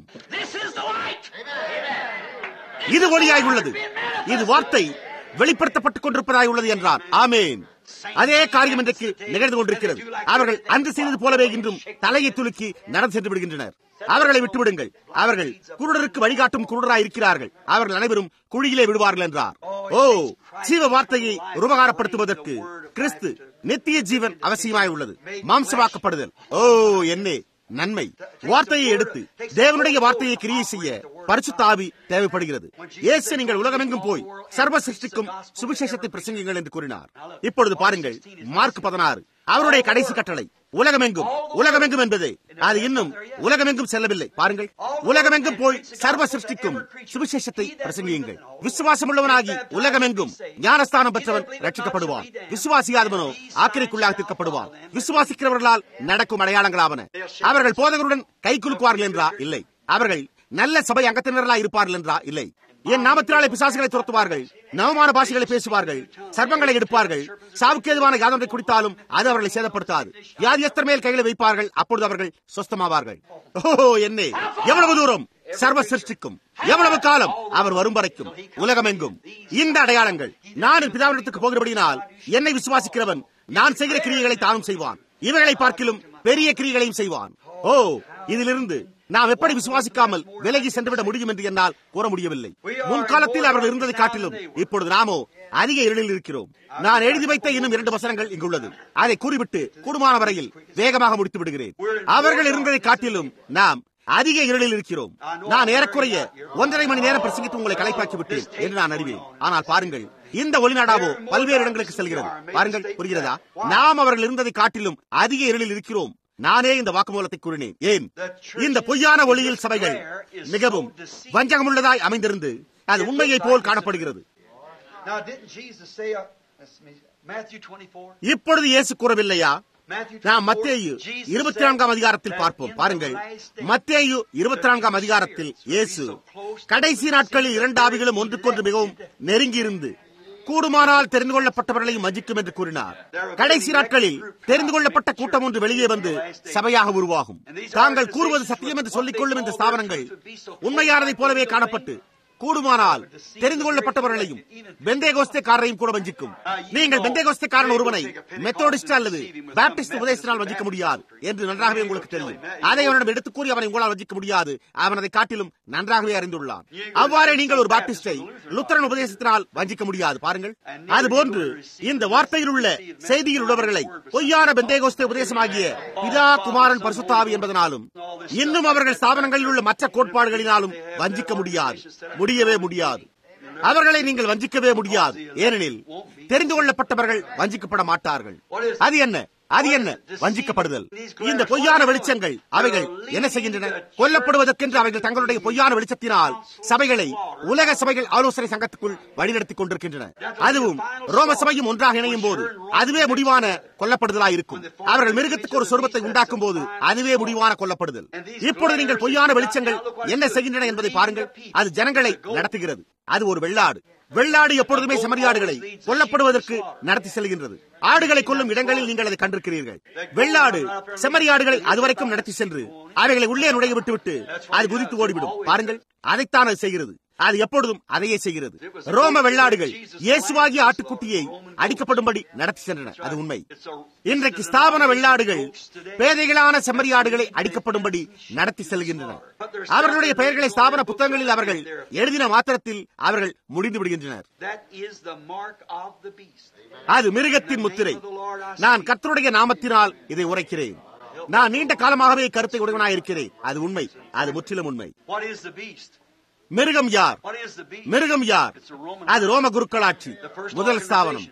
இது ஒளியாய் உள்ளது இது வார்த்தை வெளிப்படுத்தப்பட்டுக் கொண்டிருப்பதாய் உள்ளது என்றார் ஆமேன் அதே காரியம் இன்றைக்கு நிகழ்ந்து கொண்டிருக்கிறது அவர்கள் அன்று செய்தது போலவே இன்றும் தலையை துலுக்கி நடந்து சென்று விடுகின்றனர் அவர்களை விட்டுவிடுங்கள் அவர்கள் குருடருக்கு வழிகாட்டும் குருடராய் இருக்கிறார்கள் அவர்கள் அனைவரும் குழியிலே விடுவார்கள் என்றார் ஓ ஜீவ வார்த்தையை உபகாரப்படுத்துவதற்கு கிறிஸ்து நித்திய ஜீவன் அவசியமாய் உள்ளது மாம்சமாக்கப்படுதல் ஓ என்னே நன்மை வார்த்தையை எடுத்து தேவனுடைய வார்த்தையை கிரியை செய்ய பரிசுத்தாவி தேவைப்படுகிறது இயேசு நீங்கள் உலகமெங்கும் போய் சர்வ சிருஷ்டிக்கும் சுவிசேஷத்தை பிரசங்கிங்கள் என்று கூறினார் இப்பொழுது பாருங்கள் மார்க் பதினாறு அவருடைய கடைசி கட்டளை உலகமெங்கும் உலகமெங்கும் என்பது அது இன்னும் உலகமெங்கும் செல்லவில்லை பாருங்கள் உலகமெங்கும் போய் சர்வ சிருஷ்டிக்கும் சுவிசேஷத்தை பிரசங்கியுங்கள் விசுவாசம் உள்ளவனாகி உலகமெங்கும் ஞானஸ்தானம் பெற்றவன் ரட்சிக்கப்படுவான் விசுவாசியாதவனோ ஆக்கிரைக்குள்ளாக தீர்க்கப்படுவான் விசுவாசிக்கிறவர்களால் நடக்கும் அடையாளங்களாவன அவர்கள் போதகருடன் கை குலுக்குவார்கள் என்றா இல்லை அவர்கள் நல்ல சபை அங்கத்தினர்களா இருப்பார்கள் என்றா இல்லை என் நாமத்தினாலே பிசாசுகளை துரத்துவார்கள் நவமான பாஷைகளை பேசுவார்கள் சர்வங்களை எடுப்பார்கள் சாவுக்கேதுவான யாதொன்றை குடித்தாலும் அது அவர்களை சேதப்படுத்தாது வியாதியஸ்தர் மேல் கைகளை வைப்பார்கள் அப்பொழுது அவர்கள் சொஸ்தமாவார்கள் ஓ என்னே எவ்வளவு தூரம் சர்வ சிருஷ்டிக்கும் எவ்வளவு காலம் அவர் வரும் வரைக்கும் உலகமெங்கும் இந்த அடையாளங்கள் நான் பிதாவிடத்துக்கு போகிறபடியினால் என்னை விசுவாசிக்கிறவன் நான் செய்கிற கிரியைகளை தானும் செய்வான் இவர்களை பார்க்கிலும் பெரிய கிரியைகளையும் செய்வான் ஓ இதிலிருந்து நாம் எப்படி விசுவாசிக்காமல் விலகி சென்றுவிட முடியும் என்று என்னால் கூற முடியவில்லை முன்காலத்தில் அவர்கள் இருந்ததை காட்டிலும் இப்பொழுது நாமோ அதிக இருளில் இருக்கிறோம் நான் எழுதி வைத்த இன்னும் இரண்டு வசனங்கள் இங்குள்ளது அதை கூறிவிட்டு கூடுமான வரையில் வேகமாக முடித்து விடுகிறேன் அவர்கள் இருந்ததை காட்டிலும் நாம் அதிக இருளில் இருக்கிறோம் நான் ஏறக்குறைய ஒன்றரை மணி நேரம் பிரசங்கித்து உங்களை கலைப்பாக்கி விட்டேன் என்று நான் அறிவேன் ஆனால் பாருங்கள் இந்த ஒளிநாடாவோ பல்வேறு இடங்களுக்கு செல்கிறது பாருங்கள் புரிகிறதா நாம் அவர்கள் இருந்ததை காட்டிலும் அதிக இருளில் இருக்கிறோம் நானே இந்த வாக்குமூலத்தை கூறினேன் ஏன் இந்த பொய்யான ஒளியில் சபைகள் மிகவும் வஞ்சகமுள்ளதாய் அமைந்திருந்து அது உண்மையை போல் காணப்படுகிறது Now, didn't Jesus say, uh, let's see, Matthew 24? இப்பொழுது இயேசு கூறவில்லையா Matthew நாம் 24, மத்தேயு Jesus இருபத்தி said நான்காம் அதிகாரத்தில் that பார்ப்போம் in the பாருங்கள் last days, மத்தேயு இருபத்தி நான்காம் அதிகாரத்தில் இயேசு கடைசி நாட்களில் இரண்டு ஆவிகளும் ஒன்றுக்கொன்று மிகவும் நெருங்கியிருந்து கூடுமானால் தெரிந்து கொள்ளப்பட்டவர்களையும் மதிக்கும் என்று கூறினார் கடைசி நாட்களில் தெரிந்து கொள்ளப்பட்ட கூட்டம் ஒன்று வெளியே வந்து சபையாக உருவாகும் தாங்கள் கூறுவது சத்தியம் என்று சொல்லிக் கொள்ளும் இந்த ஸ்தாபனங்கள் உண்மையானதைப் போலவே காணப்பட்டு கூடுமானால் தெரிந்து கொள்ளப்பட்டவர்களையும் பெந்தேகோஸ்தேக்காரரையும் கூட வஞ்சிக்கும் நீங்கள் பெந்தேகோஸ்தேக்காரன் ஒருவனை மெத்தோடிஸ்ட் அல்லது பாப்டிஸ்ட் உபதேசத்தினால் வஞ்சிக்க முடியாது என்று நன்றாகவே உங்களுக்கு தெரியும் அதை அவனிடம் எடுத்துக் கூறி அவனை உங்களால் வஞ்சிக்க முடியாது அவன் அதை காட்டிலும் நன்றாகவே அறிந்துள்ளான் அவ்வாறே நீங்கள் ஒரு பாப்டிஸ்டை லுத்தரன் உபதேசத்தினால் வஞ்சிக்க முடியாது பாருங்கள் அதுபோன்று இந்த வார்த்தையில் உள்ள செய்தியில் உள்ளவர்களை பொய்யான பெந்தேகோஸ்தே உபதேசமாகிய பிதா குமாரன் பரிசுத்தாவி என்பதனாலும் இன்னும் அவர்கள் ஸ்தாபனங்களில் உள்ள மற்ற கோட்பாடுகளினாலும் வஞ்சிக்க முடியாது முடியவே முடியாது அவர்களை நீங்கள் வஞ்சிக்கவே முடியாது ஏனெனில் தெரிந்து கொள்ளப்பட்டவர்கள் வஞ்சிக்கப்பட மாட்டார்கள் அது என்ன அது என்ன வஞ்சிக்கப்படுதல் இந்த பொய்யான வெளிச்சங்கள் அவைகள் என்ன செய்கின்றன கொல்லப்படுவதற்கென்று அவைகள் தங்களுடைய பொய்யான வெளிச்சத்தினால் சபைகளை உலக சபைகள் ஆலோசனை சங்கத்துக்குள் வழிநடத்திக் கொண்டிருக்கின்றன அதுவும் ரோம சபையும் ஒன்றாக இணையும் போது அதுவே முடிவான கொல்லப்படுதலாய் இருக்கும் அவர்கள் மிருகத்துக்கு ஒரு சொருபத்தை உண்டாக்கும் போது அதுவே முடிவான கொல்லப்படுதல் இப்பொழுது நீங்கள் பொய்யான வெளிச்சங்கள் என்ன செய்கின்றன என்பதை பாருங்கள் அது ஜனங்களை நடத்துகிறது அது ஒரு வெள்ளாடு வெள்ளாடு எப்பொழுதுமே செமரியாடுகளை கொல்லப்படுவதற்கு நடத்தி செல்கின்றது ஆடுகளை கொல்லும் இடங்களில் நீங்கள் அதை கண்டிருக்கிறீர்கள் வெள்ளாடு செம்மறியாடுகளை அதுவரைக்கும் நடத்தி சென்று அவைகளை உள்ளே நுழைய விட்டுவிட்டு அது குதித்து ஓடிவிடும் பாருங்கள் அதைத்தான் அது செய்கிறது அது எப்பொழுதும் அதையே செய்கிறது ரோம வெள்ளாடுகள் இயேசுவாகிய ஆட்டுக்குட்டியை அடிக்கப்படும்படி நடத்தி சென்றன அது உண்மை இன்றைக்கு ஸ்தாபன வெள்ளாடுகள் பேதைகளான செம்மறியாடுகளை அடிக்கப்படும்படி நடத்தி செல்கின்றன அவர்களுடைய பெயர்களை ஸ்தாபன புத்தகங்களில் அவர்கள் எழுதின மாத்திரத்தில் அவர்கள் முடிந்து விடுகின்றனர் அது மிருகத்தின் முத்திரை நான் கர்த்தருடைய நாமத்தினால் இதை உரைக்கிறேன் நான் நீண்ட காலமாகவே கருத்தை உடையவனாய் இருக்கிறேன் அது உண்மை அது முற்றிலும் உண்மை மிருகம் யார் மிருகம் யார் அது ரோம குருக்களாட்சி முதல் ஸ்தாபனம்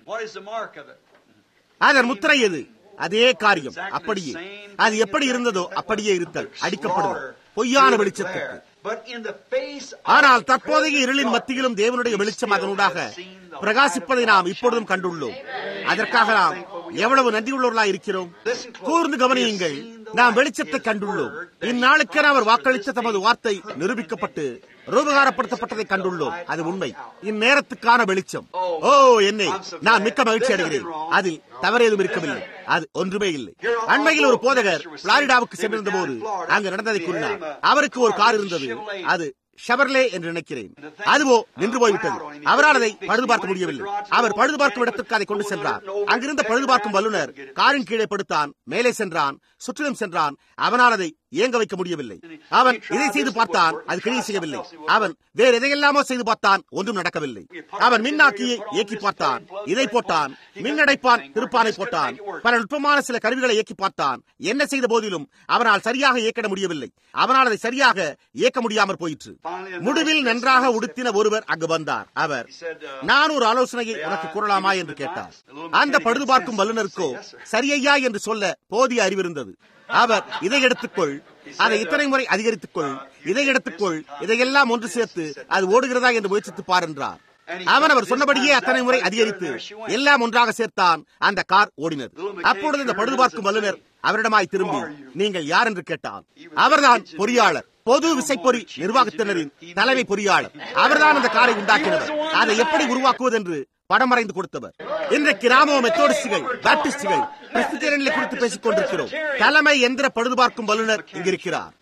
அதன் முத்திரை எது அதே காரியம் அப்படியே அது எப்படி இருந்ததோ அப்படியே இருத்தல் அடிக்கப்படுவது பொய்யான வெளிச்சத்துக்கு ஆனால் தற்போதைய இருளின் மத்தியிலும் தேவனுடைய வெளிச்சம் அதனூடாக பிரகாசிப்பதை நாம் இப்பொழுதும் கண்டுள்ளோம் அதற்காக நாம் எவ்வளவு நன்றியுள்ளவர்களாய் இருக்கிறோம் கூர்ந்து கவனியுங்கள் நாம் வெளிச்சத்தை கண்டுள்ளோம் இந்நாளுக்கென அவர் வாக்களித்த தமது வார்த்தை நிரூபிக்கப்பட்டு ரூபகாரப்படுத்தப்பட்டதை கண்டுள்ளோம் அது உண்மை இந்நேரத்துக்கான வெளிச்சம் ஓ என்னை நான் மிக்க மகிழ்ச்சி அடைகிறேன் அதில் தவறேதும் இருக்கவில்லை அது ஒன்றுமே இல்லை அண்மையில் ஒரு போதகர் பிளாரிடாவுக்கு சென்றிருந்த போது அங்கு நடந்ததை கூறினார் அவருக்கு ஒரு கார் இருந்தது அது ஷவர்லே என்று நினைக்கிறேன் அதுவோ நின்று போய்விட்டது அவரால் அதை பழுது பார்க்க முடியவில்லை அவர் பழுது பார்க்கும் இடத்திற்கு அதை கொண்டு சென்றார் அங்கிருந்த பழுது பார்க்கும் வல்லுநர் காரின் கீழே படுத்தான் மேலே சென்றான் சுற்றிலும் சென்றான் அவனால் அதை இயங்க வைக்க முடியவில்லை அவன் இதை செய்து பார்த்தான் அது கிளிய செய்யவில்லை அவன் வேறு எதையெல்லாமோ செய்து பார்த்தான் ஒன்றும் நடக்கவில்லை அவன் மின்னாக்கியை இயக்கி பார்த்தான் இதை போட்டான் மின்னடைப்பான் திருப்பானை போட்டான் பல நுட்பமான சில கருவிகளை இயக்கி பார்த்தான் என்ன செய்த போதிலும் அவனால் சரியாக இயக்கிட முடியவில்லை அவனால் அதை சரியாக இயக்க முடியாமற் போயிற்று முடிவில் நன்றாக உடுத்தின ஒருவர் அங்கு வந்தார் அவர் நான் ஒரு ஆலோசனையை உனக்கு கூறலாமா என்று கேட்டார் அந்த பழுது பார்க்கும் வல்லுநருக்கோ சரியையா என்று சொல்ல போதிய அறிவிருந்தது அவர் இதை எடுத்துக்கொள் அதை இத்தனை முறை அதிகரித்துக்கொள் இதை எடுத்துக்கொள் இதையெல்லாம் ஒன்று சேர்த்து அது ஓடுகிறதா என்று முயற்சித்து பார் என்றார் அவன் அவர் சொன்னபடியே அத்தனை முறை அதிகரித்து எல்லாம் ஒன்றாக சேர்த்தான் அந்த கார் ஓடினது அப்பொழுது இந்த பழுது பார்க்கும் வல்லுநர் அவரிடமாய் திரும்பி நீங்கள் யார் என்று கேட்டார் அவர்தான் பொறியாளர் பொது விசைப்பொறி நிர்வாகத்தினரின் தலைமை பொறியாளர் அவர்தான் அந்த காரை உண்டாக்கினவர் அதை எப்படி உருவாக்குவது என்று படம் வரைந்து கொடுத்தவர் இன்றைக்கு ராமோ மெத்தோடிஸ்டுகள் பாப்டிஸ்டுகள் பிரசிடென்ட்களை குறித்து பேசிக் கொண்டிருக்கிறோம் தலைமை எந்திர பழுது பார்க்கும் வல்லுநர் இங்கிருக்கிறார்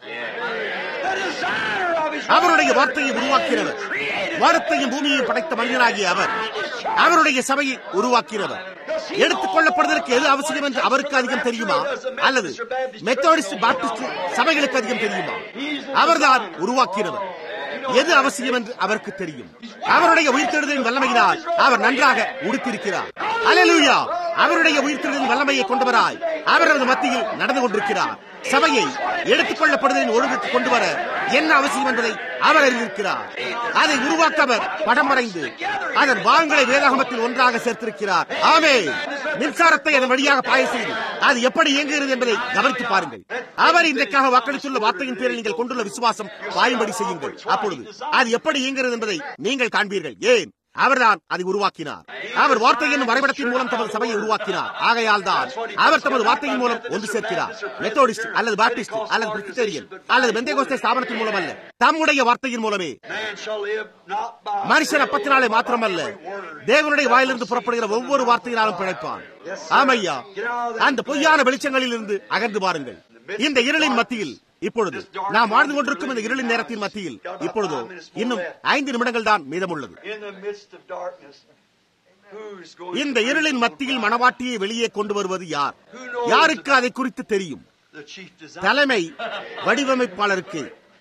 அவருடைய வார்த்தையை உருவாக்கினவர் வானத்தையும் பூமியையும் படைத்த மனிதனாகிய அவர் அவருடைய சபையை உருவாக்கினவர் எடுத்துக் கொள்ளப்படுவதற்கு எது அவசியம் என்று அவருக்கு அதிகம் தெரியுமா அல்லது மெத்தோடிஸ்ட் பாப்டிஸ்ட் சபைகளுக்கு அதிகம் தெரியுமா அவர்தான் உருவாக்கினவர் எது அவசியம் என்று அவருக்கு தெரியும் அவருடைய உயிர்த்தெழுதலின் வல்லமையினால் அவர் நன்றாக உடுத்திருக்கிறார் அலலூயா அவருடைய உயிர்த்தெழுதலின் வல்லமையை கொண்டவராய் அவரது மத்தியில் நடந்து கொண்டிருக்கிறார் சபையை எடுத்துக் கொள்ளப்படுதலின் ஒழுங்குக்கு கொண்டு வர என்ன அவசியம் என்பதை அவர் அறிந்திருக்கிறார் அதை உருவாக்க அவர் படம் வரைந்து அதன் பாகங்களை வேதாகமத்தில் ஒன்றாக சேர்த்திருக்கிறார் ஆமே மின்சாரத்தை அதன் வழியாக பாய செய்து அது எப்படி இயங்குகிறது என்பதை கவனித்து பாருங்கள் அவர் இன்றைக்காக வாக்களித்துள்ள வார்த்தையின் பேரில் நீங்கள் கொண்டுள்ள விசுவாசம் பாயும்படி செய்யுங்கள் அப்பொழுது அது எப்படி இயங்குகிறது என்பதை நீங்கள் காண்பீர்கள் ஏன் அவர்தான் அதை உருவாக்கினார் அவர் வார்த்தையின் வரைபடத்தின் மூலம் தமது சபையை உருவாக்கினார் ஆகையால் தான் அவர் தமது வார்த்தையின் மூலம் ஒன்று சேர்க்கிறார் மெத்தோடிஸ்ட் அல்லது பாப்டிஸ்ட் அல்லது பிரிஸ்டேரியன் அல்லது பெந்தேகோஸ்தே ஸ்தாபனத்தின் மூலம் அல்ல தம்முடைய வார்த்தையின் மூலமே மனுஷன் அப்பத்தினாலே மாத்திரமல்ல தேவனுடைய வாயிலிருந்து புறப்படுகிற ஒவ்வொரு வார்த்தையினாலும் பிழைப்பான் ஆமையா அந்த பொய்யான வெளிச்சங்களில் இருந்து அகர்ந்து பாருங்கள் இந்த இருளின் மத்தியில் இப்பொழுது நாம் வாழ்ந்து கொண்டிருக்கும் இந்த இருளின் நேரத்தின் மத்தியில் இப்பொழுதோ இன்னும் ஐந்து நிமிடங்கள் தான் மீதமுள்ளது இந்த இருளின் மத்தியில் மணவாட்டியை வெளியே கொண்டு வருவது யார் யாருக்கு அதை குறித்து தெரியும் தலைமை வடிவமைப்பாளருக்கு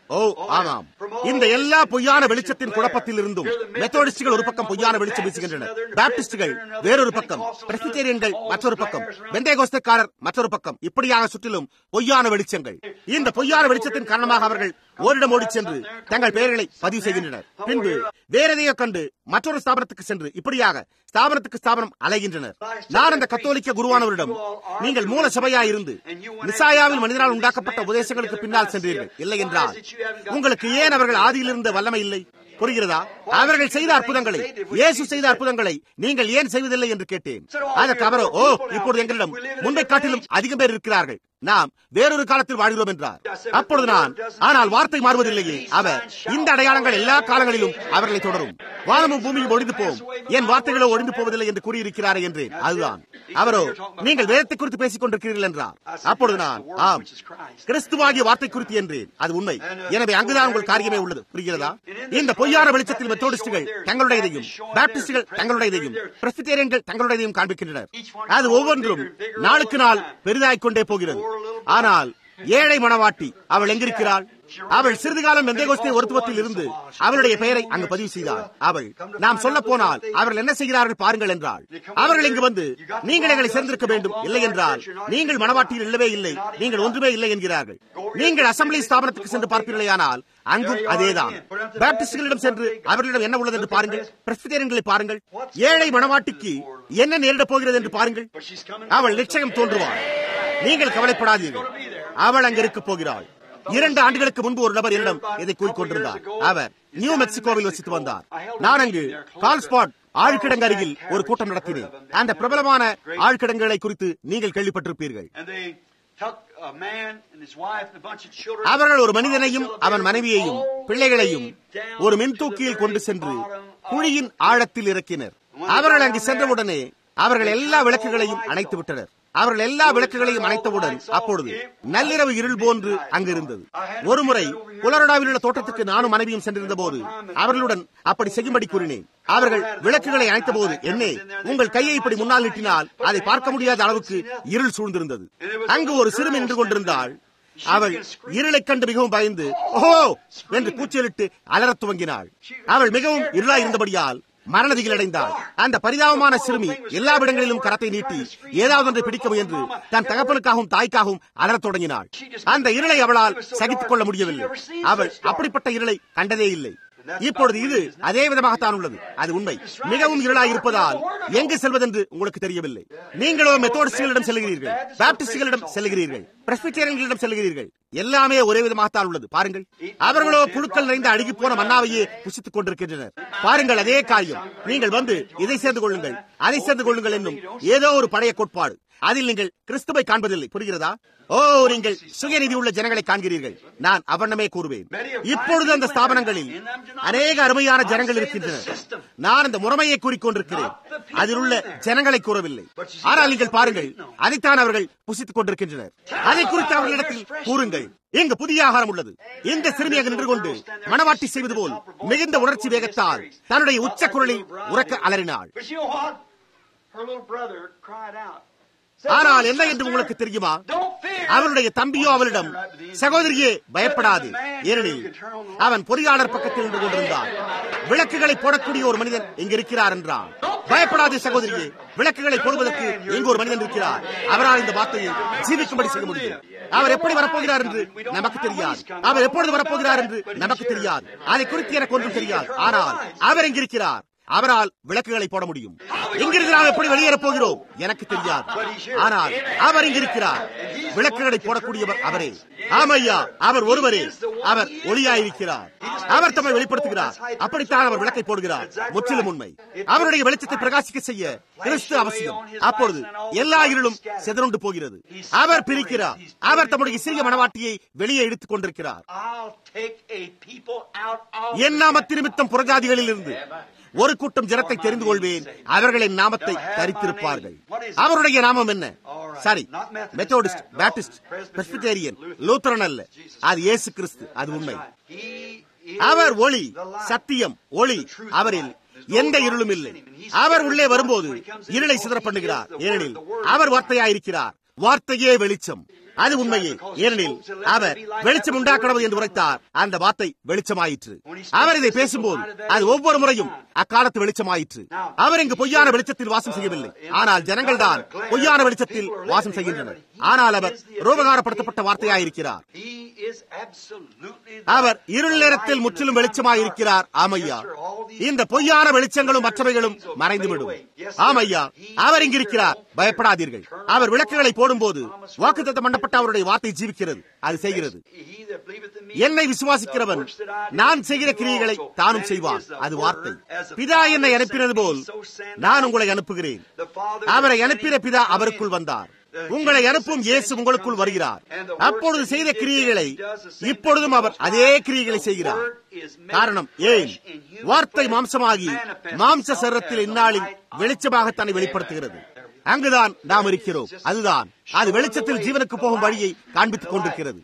ஓ ஆமாம் இந்த எல்லா பொய்யான வெளிச்சத்தின் குழப்பத்தில் இருந்தும் மெத்தோடிஸ்டுகள் ஒரு பக்கம் பொய்யான வெளிச்சம் வீசுகின்றனர் பாப்டிஸ்டுகள் வேறொரு பக்கம் பிரசிடேரியன்கள் மற்றொரு பக்கம் வெந்தேகோஸ்தக்காரர் மற்றொரு பக்கம் இப்படியாக சுற்றிலும் பொய்யான வெளிச்சங்கள் இந்த பொய்யான வெளிச்சத்தின் காரணமாக அவர்கள் ஓரிடம் ஓடி சென்று தங்கள் பெயர்களை பதிவு செய்கின்றனர் பின்பு வேற எதையோ கண்டு மற்றொரு ஸ்தாபனத்துக்கு சென்று இப்படியாக ஸ்தாபனத்துக்கு ஸ்தாபனம் அலைகின்றனர் நான் அந்த கத்தோலிக்க குருவானவரிடம் நீங்கள் மூல சபையாயிருந்து நிசாயாவில் மனிதனால் உண்டாக்கப்பட்ட உபதேசங்களுக்கு பின்னால் சென்றீர்கள் இல்லை என்றால் உங்களுக்கு ஏன் அவர்கள் ஆதியில் இருந்த வல்லமை இல்லை புரிகிறதா அவர்கள் செய்த அற்புதங்களை இயேசு செய்த அற்புதங்களை நீங்கள் ஏன் செய்வதில்லை என்று கேட்டேன் அதற்கு அவரோ ஓ இப்பொழுது எங்களிடம் முன்பை காட்டிலும் அதிகம் பேர் இருக்கிறார்கள் நாம் வேறொரு காலத்தில் வாழ்கிறோம் என்றார் அப்பொழுது நான் ஆனால் வார்த்தை மாறுவதில்லையே அவர் இந்த அடையாளங்கள் எல்லா காலங்களிலும் அவர்களை தொடரும் வானமும் பூமியும் ஒழிந்து போகும் என் வார்த்தைகளோ ஒழிந்து போவதில்லை என்று கூறியிருக்கிறாரே என்றேன் அதுதான் அவரோ நீங்கள் வேதத்தை குறித்து பேசிக் கொண்டிருக்கிறீர்கள் என்றார் அப்பொழுது நான் ஆம் கிறிஸ்துவாகிய வார்த்தை குறித்து என்றேன் அது உண்மை எனவே அங்குதான் உங்கள் காரியமே உள்ளது புரிகிறதா இந்த பொய்யான வெளிச்சத்தில் மெத்தோடிஸ்டுகள் தங்களுடையதையும் பாப்டிஸ்டுகள் தங்களுடையதையும் பிரசிடேரியன்கள் தங்களுடையதையும் காண்பிக்கின்றனர் அது ஒவ்வொன்றும் நாளுக்கு நாள் பெரிதாய்க் கொண்டே போகிறது ஆனால் ஏழை மணவாட்டி அவள் எங்கிருக்கிறாள் அவள் சிறிது காலம் வெந்தேகோஸ்தே ஒருத்துவத்தில் இருந்து அவளுடைய பெயரை அங்கு பதிவு செய்தாள் அவள் நாம் சொல்ல போனால் அவர்கள் என்ன செய்கிறார்கள் பாருங்கள் என்றாள் அவர்கள் இங்கு வந்து நீங்கள் எங்களை சேர்ந்திருக்க வேண்டும் இல்லை என்றால் நீங்கள் மணவாட்டியில் இல்லவே இல்லை நீங்கள் ஒன்றுமே இல்லை என்கிறார்கள் நீங்கள் அசம்பிளி ஸ்தாபனத்துக்கு சென்று பார்ப்பீர்களேயானால் அங்கும் அதேதான் பாப்டிஸ்டுகளிடம் சென்று அவர்களிடம் என்ன உள்ளது என்று பாருங்கள் பிரஸ்பிட்டேரியன்களை பாருங்கள் ஏழை மணவாட்டிக்கு என்ன நேரிடப் போகிறது என்று பாருங்கள் அவள் நிச்சயம் தோன்றுவாள் நீங்கள் கவலைப்படாதீர்கள் அவள் அங்கு இருக்க போகிறாள் இரண்டு ஆண்டுகளுக்கு முன்பு ஒரு நபர் என்னிடம் இதை கூறிக்கொண்டிருந்தார் அவர் நியூ மெக்சிகோவில் வசித்து வந்தார் நான் அங்கு கால்ஸ்பாட் ஆழ்கிடங்கு அருகில் ஒரு கூட்டம் நடத்தினேன் அந்த பிரபலமான ஆழ்கிடங்குகளை குறித்து நீங்கள் கேள்விப்பட்டிருப்பீர்கள் அவர்கள் ஒரு மனிதனையும் அவன் மனைவியையும் பிள்ளைகளையும் ஒரு மின்தூக்கியில் கொண்டு சென்று குழியின் ஆழத்தில் இறக்கினர் அவர்கள் அங்கு சென்றவுடனே அவர்கள் எல்லா விளக்குகளையும் அணைத்து விட்டனர் அவர்கள் எல்லா விளக்குகளையும் அணைத்தவுடன் அப்பொழுது நள்ளிரவு இருள் போன்று அங்கு இருந்தது ஒருமுறை புலரடாவில் உள்ள தோட்டத்துக்கு நானும் மனைவியும் சென்றிருந்த போது அவர்களுடன் அப்படி செய்யும்படி கூறினேன் அவர்கள் விளக்குகளை அணைத்த போது என்னே உங்கள் கையை இப்படி முன்னால் நீட்டினால் அதை பார்க்க முடியாத அளவுக்கு இருள் சூழ்ந்திருந்தது அங்கு ஒரு சிறுமி நின்று கொண்டிருந்தாள் அவள் இருளைக் கண்டு மிகவும் பயந்து ஓஹோ என்று கூச்சலிட்டு அலறத் துவங்கினாள் அவள் மிகவும் இருளா இருந்தபடியால் மரணதிகள் அடைந்தாள் அந்த பரிதாபமான சிறுமி எல்லா இடங்களிலும் கரத்தை நீட்டி ஏதாவது ஒன்றை பிடிக்க முயன்று தன் தகப்பனுக்காகவும் தாய்க்காகவும் அலறத் தொடங்கினாள் அந்த இருளை அவளால் சகித்துக் கொள்ள முடியவில்லை அவள் அப்படிப்பட்ட இருளை கண்டதே இல்லை இப்பொழுது இது அதே விதமாகத்தான் உள்ளது அது உண்மை மிகவும் இருளாய் இருப்பதால் எங்கு செல்வதென்று உங்களுக்கு தெரியவில்லை நீங்களோ மெத்தோடிஸ்டுகளிடம் செல்கிறீர்கள் பாப்டிஸ்டுகளிடம் செல்கிறீர்கள் பிரஸ்பிட்டேரியன்களிடம் செல்கிறீர்கள் எல்லாமே ஒரே விதமாகத்தான் உள்ளது பாருங்கள் அவர்களோ புழுக்கள் நிறைந்த அழுகி போன மன்னாவையே புசித்துக் கொண்டிருக்கின்றனர் பாருங்கள் அதே காரியம் நீங்கள் வந்து இதை சேர்ந்து கொள்ளுங்கள் அதை சேர்ந்து கொள்ளுங்கள் என்னும் ஏதோ ஒரு பழைய கோட்பாடு அதில் நீங்கள் கிறிஸ்துவை காண்பதில்லை புரிகிறதா ஓ நீங்கள் சுயநிதி உள்ள ஜனங்களை காண்கிறீர்கள் நான் அவண்ணமே கூறுவேன் இப்பொழுது அந்த ஸ்தாபனங்களில் அநேக அருமையான ஜனங்கள் இருக்கின்றனர் நான் அந்த முறைமையை கூறிக்கொண்டிருக்கிறேன் அதில் உள்ள ஜனங்களை கூறவில்லை ஆனால் நீங்கள் பாருங்கள் அதைத்தான் அவர்கள் புசித்துக் கொண்டிருக்கின்றனர் அதை குறித்து அவர்களிடத்தில் கூறுங்கள் இங்கு புதிய ஆகாரம் உள்ளது இந்த சிறுமியாக நின்று கொண்டு மனவாட்டி செய்வது போல் மிகுந்த உணர்ச்சி வேகத்தால் தன்னுடைய உச்ச குரலில் உறக்க அலறினாள் ஆனால் என்ன என்று உங்களுக்கு தெரியுமா அவருடைய தம்பியோ அவளிடம் சகோதரியே பயப்படாது ஏனெனில் அவன் பொறியாளர் பக்கத்தில் நின்று கொண்டிருந்தான் விளக்குகளை போடக்கூடிய ஒரு மனிதன் இங்கு இருக்கிறார் என்றான் பயப்படாது சகோதரியே விளக்குகளை போடுவதற்கு இங்கு ஒரு மனிதன் இருக்கிறார் அவரால் இந்த வார்த்தையை ஜீவிக்கும்படி செய்ய முடியும் அவர் எப்படி வரப்போகிறார் என்று நமக்கு தெரியாது அவர் எப்பொழுது வரப்போகிறார் என்று நமக்கு தெரியாது அதை குறித்து எனக்கு ஒன்றும் தெரியாது ஆனால் அவர் எங்கிருக்கிறார் அவரால் விளக்குகளை போட முடியும் எங்கிருந்து நாம் எப்படி வெளியேறப் போகிறோம் எனக்கு தெரியாது ஆனால் அவர் இங்கிருக்கிறார் விளக்குகளை போடக்கூடியவர் அவரே ஆமையா அவர் ஒருவரே அவர் ஒளியாயிருக்கிறார் அவர் தம்மை வெளிப்படுத்துகிறார் அப்படித்தான் அவர் விளக்கை போடுகிறார் முற்றிலும் உண்மை அவருடைய வெளிச்சத்தை பிரகாசிக்க செய்ய கிறிஸ்து அவசியம் அப்பொழுது எல்லா இருளும் சிதறுண்டு போகிறது அவர் பிரிக்கிறார் அவர் தம்முடைய சிறிய மனவாட்டியை வெளியே இழுத்துக் கொண்டிருக்கிறார் என் நாமத்து நிமித்தம் புறஜாதிகளில் இருந்து ஒரு கூட்டம் ஜனத்தை தெரிந்து கொள்வேன் அவர்களின் நாமத்தை தரித்திருப்பார்கள் அவருடைய நாமம் என்ன சரி மெத்தோடிஸ்ட் பேப்டிஸ்ட் பிரஸ்பிட்டேரியன் லூத்தரன் அல்ல அது இயேசு கிறிஸ்து அது உண்மை அவர் ஒளி சத்தியம் ஒளி அவரில் எந்த இருளும் இல்லை அவர் உள்ளே வரும்போது இருளை சிதற பண்ணுகிறார் ஏனெனில் அவர் வார்த்தையாயிருக்கிறார் வார்த்தையே வெளிச்சம் அது உண்மையே ஏனெனில் அவர் வெளிச்சம் உண்டாக்கணும் என்று உரைத்தார் அந்த வார்த்தை வெளிச்சமாயிற்று அவர் இதை பேசும்போது அது ஒவ்வொரு முறையும் அக்காலத்து வெளிச்சமாயிற்று அவர் இங்கு பொய்யான வெளிச்சத்தில் வாசம் செய்யவில்லை ஆனால் ஜனங்கள் தான் பொய்யான வெளிச்சத்தில் வாசம் செய்கின்றனர் ஆனால் அவர் ரோபகாரப்படுத்தப்பட்ட வார்த்தையாயிருக்கிறார் அவர் இருள் நேரத்தில் முற்றிலும் வெளிச்சமாயிருக்கிறார் ஆமையா இந்த பொய்யான வெளிச்சங்களும் மற்றவைகளும் மறைந்துவிடும் ஆமையா அவர் இங்கிருக்கிறார் பயப்படாதீர்கள் அவர் விளக்குகளை போடும்போது வாக்குத்தத்தம் பண்ணப்பட்ட அவருடைய வார்த்தை ஜீவிக்கிறது அது செய்கிறது என்னை விசுவாசிக்கிறவன் நான் செய்கிற கிரியைகளை தானும் செய்வான் அது வார்த்தை பிதா என்னை அனுப்பினது போல் நான் உங்களை அனுப்புகிறேன் அவரை அனுப்பின பிதா அவருக்குள் வந்தார் உங்களை அனுப்பும் இயேசு உங்களுக்குள் வருகிறார் அப்பொழுது செய்த கிரியைகளை இப்பொழுதும் அவர் அதே கிரியைகளை செய்கிறார் காரணம் ஏன் வார்த்தை மாம்சமாகி மாம்ச சரத்தில் இந்நாளில் வெளிச்சமாக தன்னை வெளிப்படுத்துகிறது அங்குதான் நாம் இருக்கிறோம் அதுதான் அது வெளிச்சத்தில் ஜீவனுக்கு போகும் வழியை காண்பித்துக் கொண்டிருக்கிறது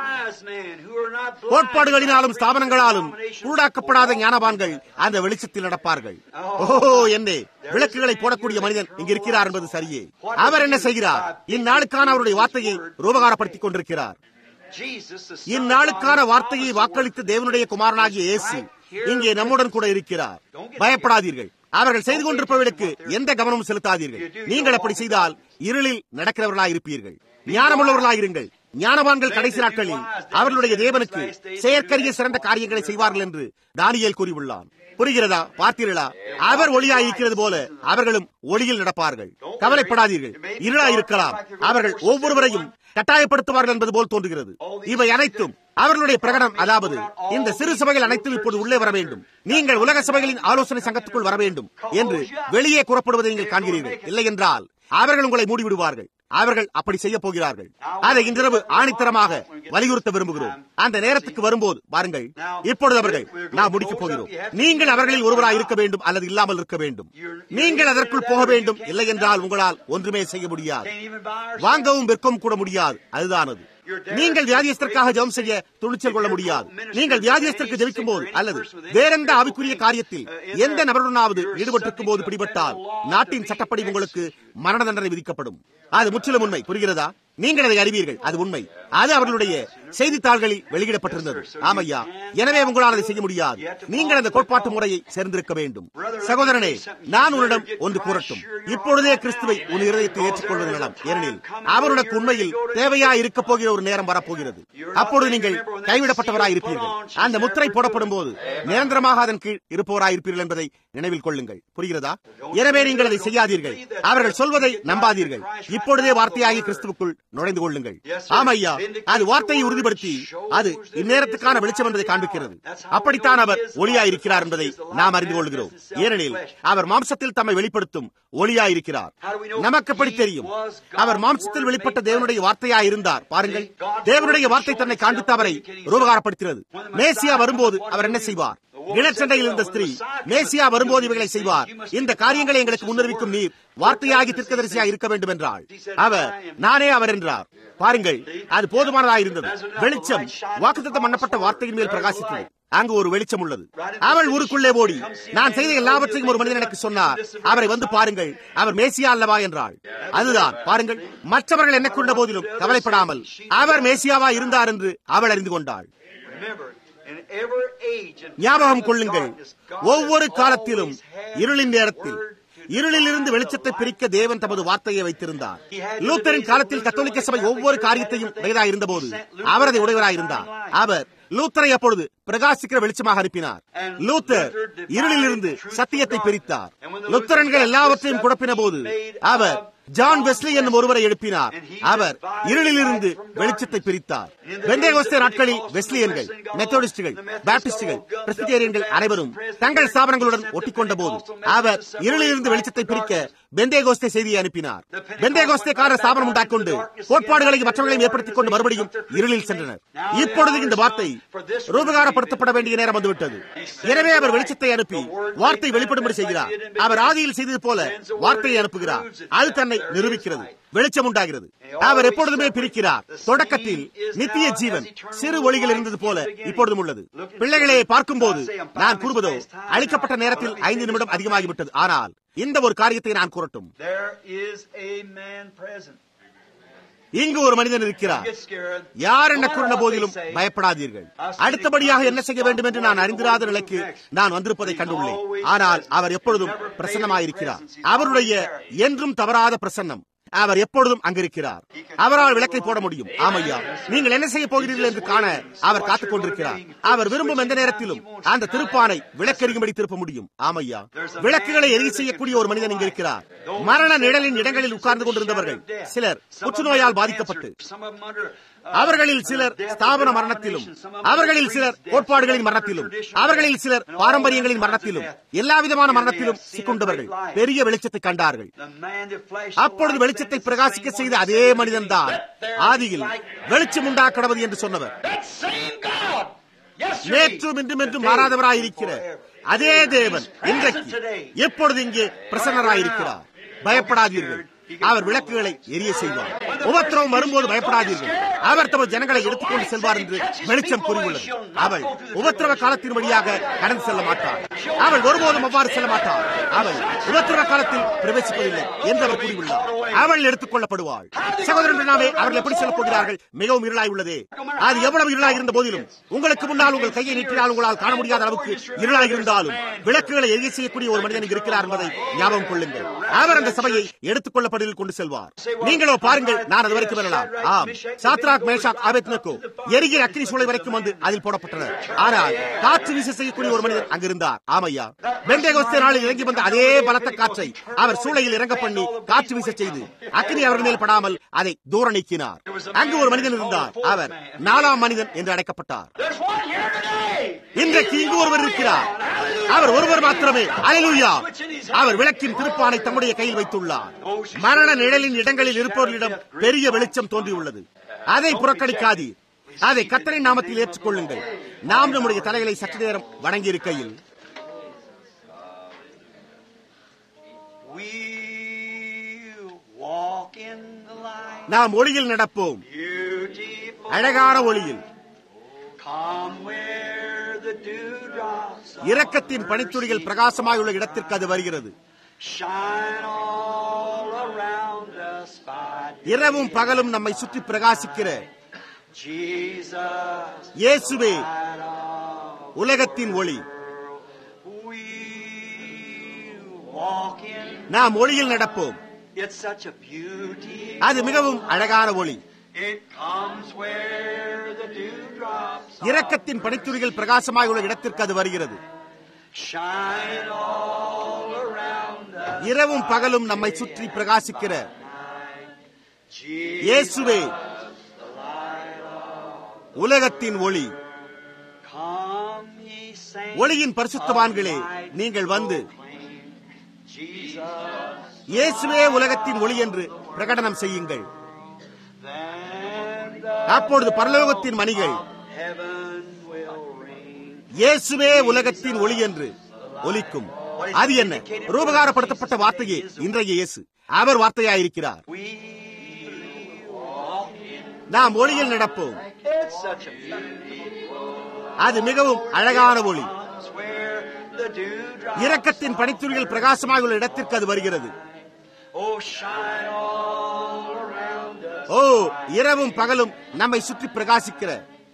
கோட்பாடுகளினாலும் ஸ்தாபனங்களாலும் குருடாக்கப்படாத ஞானவான்கள் அந்த வெளிச்சத்தில் நடப்பார்கள் ஓஹோ என்னே விளக்குகளை போடக்கூடிய மனிதன் இங்கு இருக்கிறார் என்பது சரியே அவர் என்ன செய்கிறார் இந்நாளுக்கான அவருடைய வார்த்தையை ரூபகாரப்படுத்திக் கொண்டிருக்கிறார் இந்நாளுக்கான வார்த்தையை வாக்களித்த தேவனுடைய குமாரனாகிய இயேசு இங்கே நம்முடன் கூட இருக்கிறார் பயப்படாதீர்கள் அவர்கள் செய்து கொண்டிருப்பவர்களுக்கு எந்த கவனமும் செலுத்தாதீர்கள் நீங்கள் அப்படி செய்தால் இருளில் நடக்கிறவர்களாய் இருப்பீர்கள் ஞானமுள்ளவர்களாயிருங்கள் ஞானவான்கள் கடைசி நாட்களில் அவர்களுடைய தேவனுக்கு செயற்கரிய சிறந்த காரியங்களை செய்வார்கள் என்று தானியல் கூறியுள்ளான் புரிகிறதா பார்த்தீர்களா அவர் ஒளியாயிருக்கிறது போல அவர்களும் ஒளியில் நடப்பார்கள் கவலைப்படாதீர்கள் இருளாயிருக்கலாம் அவர்கள் ஒவ்வொருவரையும் கட்டாயப்படுத்துவார்கள் என்பது போல் தோன்றுகிறது இவை அனைத்தும் அவர்களுடைய பிரகடனம் அதாவது இந்த சிறு சபைகள் அனைத்தும் இப்போது உள்ளே வர வேண்டும் நீங்கள் உலக சபைகளின் ஆலோசனை சங்கத்துக்குள் வர வேண்டும் என்று வெளியே கூறப்படுவதை நீங்கள் காண்கிறீர்கள் இல்லை என்றால் அவர்கள் உங்களை மூடிவிடுவார்கள் அவர்கள் அப்படி செய்ய போகிறார்கள் அதை இன்றிரவு ஆணித்தரமாக வலியுறுத்த விரும்புகிறோம் அந்த நேரத்துக்கு வரும்போது பாருங்கள் இப்பொழுது அவர்கள் நாம் முடிக்கப் போகிறோம் நீங்கள் அவர்களில் ஒருவராக இருக்க வேண்டும் அல்லது இல்லாமல் இருக்க வேண்டும் நீங்கள் அதற்குள் போக வேண்டும் இல்லை என்றால் உங்களால் ஒன்றுமே செய்ய முடியாது வாங்கவும் விற்கவும் கூட முடியாது அதுதான் அது நீங்கள் வியாதியஸ்தற்காக ஜெபம் செய்ய துணிச்சல் கொள்ள முடியாது நீங்கள் வியாதியஸ்தருக்கு ஜெபிக்கும் போது அல்லது வேறெந்த ஆவிக்குரிய காரியத்தில் எந்த நபருடனாவது ஈடுபட்டிருக்கும் போது பிடிபட்டால் நாட்டின் சட்டப்படி உங்களுக்கு மரண தண்டனை விதிக்கப்படும் அது முற்றிலும் உண்மை புரிகிறதா நீங்கள் அதை அறிவீர்கள் அது உண்மை அது அவர்களுடைய செய்தித்தாள்களில் வெளியிடப்பட்டிருந்தது ஆமையா எனவே உங்களால் அதை செய்ய முடியாது நீங்கள் அந்த கோட்பாட்டு முறையை சேர்ந்திருக்க வேண்டும் சகோதரனே நான் உன்னிடம் ஒன்று கூறட்டும் இப்பொழுதே கிறிஸ்துவை உன் இருதயத்தை ஏற்றுக்கொள்வது நலம் ஏனெனில் அவர் உனக்கு உண்மையில் தேவையா இருக்க போகிற ஒரு நேரம் வரப்போகிறது அப்பொழுது நீங்கள் கைவிடப்பட்டவராய் இருப்பீர்கள் அந்த முத்திரை போடப்படும் போது நிரந்தரமாக அதன் கீழ் இருப்பவராய் இருப்பீர்கள் என்பதை நினைவில் கொள்ளுங்கள் புரிகிறதா எனவே நீங்கள் அதை செய்யாதீர்கள் அவர்கள் சொல்வதை நம்பாதீர்கள் இப்பொழுதே வார்த்தையாகி கிறிஸ்துவுக்குள் நுழைந்து கொள்ளுங்கள் ஆமையா அது வார்த்தையை உறுதிப்படுத்தி அது இந்நேரத்துக்கான வெளிச்சம் என்பதை காண்பிக்கிறது அப்படித்தான் அவர் ஒளியாயிருக்கிறார் என்பதை நாம் அறிந்து கொள்கிறோம் ஏனெனில் அவர் மாம்சத்தில் தம்மை வெளிப்படுத்தும் ஒளியாயிருக்கிறார் நமக்கு எப்படி தெரியும் அவர் மாம்சத்தில் வெளிப்பட்ட தேவனுடைய வார்த்தையாய் இருந்தார் பாருங்கள் தேவனுடைய வார்த்தை தன்னை காண்பித்த அவரை ரூபகாரப்படுத்தினது மேசியா வரும்போது அவர் என்ன செய்வார் இளச்சண்டையில் இருந்த ஸ்திரீ மேசியா வரும்போது இவைகளை செய்வார் இந்த காரியங்களை எங்களுக்கு முன்னறிவிக்கும் நீர் வார்த்தையாகி திருக்கதரிசியா இருக்க வேண்டும் என்றாள் அவர் நானே அவர் என்றார் பாருங்கள் அது போதுமானதாக இருந்தது வெளிச்சம் வாக்குத்தத்தம் பண்ணப்பட்ட வார்த்தையின் மேல் பிரகாசித்தது அங்கு ஒரு வெளிச்சம் உள்ளது அவள் ஊருக்குள்ளே ஓடி நான் செய்த எல்லாவற்றையும் ஒரு மனிதன் எனக்கு சொன்னார் அவரை வந்து பாருங்கள் அவர் மேசியா அல்லவா என்றாள் அதுதான் பாருங்கள் மற்றவர்கள் என்ன கொண்ட போதிலும் கவலைப்படாமல் அவர் மேசியாவா இருந்தார் என்று அவள் அறிந்து கொண்டாள் ஞாபகம் கொள்ளுங்கள் ஒவ்வொரு காலத்திலும் இருளின் நேரத்தில் இருளிலிருந்து வெளிச்சத்தை பிரிக்க தேவன் தமது வார்த்தையை வைத்திருந்தார் லூத்தரின் காலத்தில் கத்தோலிக்க சபை ஒவ்வொரு காரியத்தையும் உடையதாக இருந்தபோது அவர் அதை உடையவராயிருந்தார் அவர் லூத்தரை அப்பொழுது பிரகாசிக்கிற வெளிச்சமாக அனுப்பினார் லூத்தர் இருளிலிருந்து சத்தியத்தை பிரித்தார் லுத்தரன்கள் எல்லாவற்றையும் குழப்பின போது அவர் ஜான் வெஸ்லி என்னும் ஒருவரை எழுப்பினார் அவர் இருளிலிருந்து வெளிச்சத்தை பிரித்தார் வெந்தேகோஸ்தே நாட்களில் வெஸ்லியன்கள் மெத்தோடிஸ்டுகள் பாப்டிஸ்டுகள் பிரசிடேரியன்கள் அனைவரும் தங்கள் ஸ்தாபனங்களுடன் ஒட்டிக்கொண்ட போது அவர் இருளிலிருந்து வெளிச்சத்தை பிரிக்க பெந்தேகோஸ்தே செய்தியை அனுப்பினார் பெந்தேகோஸ்தேக்கார ஸ்தாபனம் உண்டாக்கொண்டு கோட்பாடுகளையும் மற்றவர்களையும் ஏற்படுத்திக் கொண்டு மறுபடியும் இருளில் சென்றனர் இப்பொழுது இந்த வார்த்தை ரூபகாரப்படுத்தப்பட வேண்டிய நேரம் வந்துவிட்டது எனவே அவர் வெளிச்சத்தை அனுப்பி வார்த்தை வெளிப்படும்படி செய்கிறார் அவர் ஆதியில் செய்தது போல வார்த்தையை அனுப்புகிறார் அது தன்னை நிரூபிக்கிறது வெளிச்சம் உண்டாகிறது அவர் எப்பொழுதுமே பிரிக்கிறார் தொடக்கத்தில் நித்திய ஜீவன் சிறு ஒளிகள் இருந்தது போல இப்பொழுதும் உள்ளது பிள்ளைகளை பார்க்கும் போது நான் கூறுவதோ அளிக்கப்பட்ட நேரத்தில் ஐந்து நிமிடம் அதிகமாகிவிட்டது ஆனால் இந்த ஒரு காரியத்தை நான் கூறட்டும் இங்கு ஒரு மனிதன் இருக்கிறார் Get scared. யார் என்ன No matter கூறின what போதிலும் they say. பயப்படாதீர்கள் அடுத்தபடியாக என்ன செய்ய வேண்டும் என்று நான் அறிந்திராத நிலைக்கு நான் வந்திருப்பதை கண்டுள்ளேன் ஆனால் அவர் எப்பொழுதும் பிரசன்னமாயிருக்கிறார் அவருடைய என்றும் தவறாத பிரசன்னம் அவர் எப்பொழுதும் அங்கிருக்கிறார் அவரால் விளக்கை போட முடியும் ஆமையா நீங்கள் என்ன செய்ய போகிறீர்கள் என்று காண அவர் காத்துக் கொண்டிருக்கிறார் அவர் விரும்பும் எந்த நேரத்திலும் அந்த திருப்பானை விளக்கெறியும்படி திருப்ப முடியும் ஆமையா விளக்குகளை எரிய செய்யக்கூடிய ஒரு மனிதன் இங்கு இருக்கிறார் மரண நிழலின் இடங்களில் உட்கார்ந்து கொண்டிருந்தவர்கள் சிலர் புற்றுநோயால் பாதிக்கப்பட்டு Some of them under, uh, அவர்களில் சிலர் ஸ்தாபன மரணத்திலும் அவர்களில் சிலர் கோட்பாடுகளின் மரணத்திலும் அவர்களில் சிலர் பாரம்பரியங்களின் மரணத்திலும் எல்லா விதமான மரணத்திலும் சிக்கொண்டவர்கள் பெரிய வெளிச்சத்தை கண்டார்கள் the man that flashed அப்பொழுது வெளிச்சத்தை பிரகாசிக்க செய்த அதே மனிதன்தான் ஆதியில் வெளிச்சம் உண்டாக்கடவது என்று சொன்னவர் That same God. Yesterday. நேற்றும் இன்றும் என்றும் மாறாதவராயிருக்கிற அதே தேவன் இன்றைக்கு எப்பொழுது இங்கே பிரசன்னராயிருக்கிறார் பயப்படாதீர்கள் அவர் விளக்குகளை எரிய செய்வார் உபத்திரவம் வரும்போது பயப்படாதீர்கள் அவர் தமது ஜனங்களை எடுத்துக்கொண்டு செல்வார் என்று வெளிச்சம் கூறியுள்ளது அவள் உபத்திரவ காலத்தின் வழியாக கடந்து செல்ல மாட்டார் அவள் ஒருபோதும் அவ்வாறு செல்ல மாட்டார் அவள் உபத்திரவ காலத்தில் பிரவேசிப்பதில்லை என்று அவர் கூறியுள்ளார் அவள் எடுத்துக் கொள்ளப்படுவாள் சகோதரன் நாமே அவர்கள் எப்படி செல்லப் போகிறார்கள் மிகவும் இருளாய் உள்ளதே அது எவ்வளவு இருளாய் இருந்த போதிலும் உங்களுக்கு முன்னால் உங்கள் கையை நீட்டினால் உங்களால் காண முடியாத அளவுக்கு இருளாய் இருந்தாலும் விளக்குகளை எரிய செய்யக்கூடிய ஒரு மனிதன் இங்கு இருக்கிறார் என்பதை ஞாபகம் கொள்ளுங்கள் அவர் அந்த சபையை எடுத்துக் கொள்ளப்படில் கொண்டு செல்வார் நீங்களோ பாருங்கள் நான் அது வரைக்கும் வரலாம் ஆம் சாத்ராக் மேஷாக் ஆபத்னக்கோ எரிகிற அக்னி சூளை வரைக்கும் வந்து அதில் போடப்பட்டனர் ஆனால் காற்று வீச செய்யக்கூடிய ஒரு மனிதன் அங்கிருந்தார் ஆமையா பெந்தேகோஸ்தே நாளில் இறங்கி வந்த அதே பலத்த காற்றை அவர் சூளையில் இறங்க பண்ணி காற்று வீச செய்து அக்னி அவர்கள் மேல் படாமல் அதை தூர நீக்கினார் அங்கு ஒரு மனிதன் இருந்தார் அவர் நாலாம் மனிதன் என்று அழைக்கப்பட்டார் There's one here today. இன்றைக்கு இங்கு ஒருவர் இருக்கிறார் அவர் ஒருவர் மாத்திரமே அலையூயா அவர் விளக்கின் திருப்பானை தம்முடைய கையில் வைத்துள்ளார் மரண நிழலின் இடங்களில் இருப்பவர்களிடம் பெரிய வெளிச்சம் தோன்றியுள்ளது அதை புறக்கணிக்காதீர் அதை கத்தரின் நாமத்தில் ஏற்றுக்கொள்ளுங்கள் நாம் நம்முடைய தலைகளை சற்று நேரம் வணங்கி இருக்கையில் We'll walk in the light. நாம் ஒளியில் நடப்போம் Beautiful. அழகான ஒளியில் Come where the dewdrops of இரக்கத்தின் பனித்துளிகள் பிரகாசமாயுள்ள இடத்திற்கு அது வருகிறது shine all around us by இரவும் பகலும் நம்மை சுற்றி பிரகாசிக்கிற Jesus. இயேசுவே light of உலகத்தின் ஒளி We'll walk in. நாம் ஒளியில் நடப்போம் It's such a beauty. அது மிகவும் அழகான ஒளி It comes where the dewdrops இரக்கத்தின் பனித்துளிகள் பிரகாசமாயுள்ள இடத்திற்கு அது வருகிறது shine all around us. இரவும் பகலும் நம்மை சுற்றி பிரகாசிக்கிற Jesus. இயேசுவே உலகத்தின் ஒளி Come ye saints ஒளியின் பரிசுத்தவான்களே நீங்கள் வந்து Jesus. இயேசுவே உலகத்தின் ஒளி என்று பிரகடனம் செய்யுங்கள் Then the அப்பொழுது பரலோகத்தின் மணிகள் heaven will ring. இயேசுவே உலகத்தின் ஒளி என்று ஒலிக்கும் அது என்ன ரூபகாரப்படுத்தப்பட்ட வார்த்தையே இன்றைய இயேசு அவர் வார்த்தையாயிருக்கிறார் We walk in. நாம் ஒளியில் நடப்போம் It's such a beauty. அது மிகவும் அழகான ஒளி Comes where the dewdrops இரக்கத்தின் பனித்துளிகள் பிரகாசமாக உள்ள இடத்திற்கு அது வருகிறது Oh, shine all around us. ஓ இரவும் பகலும் நம்மை சுற்றி பிரகாசிக்கிற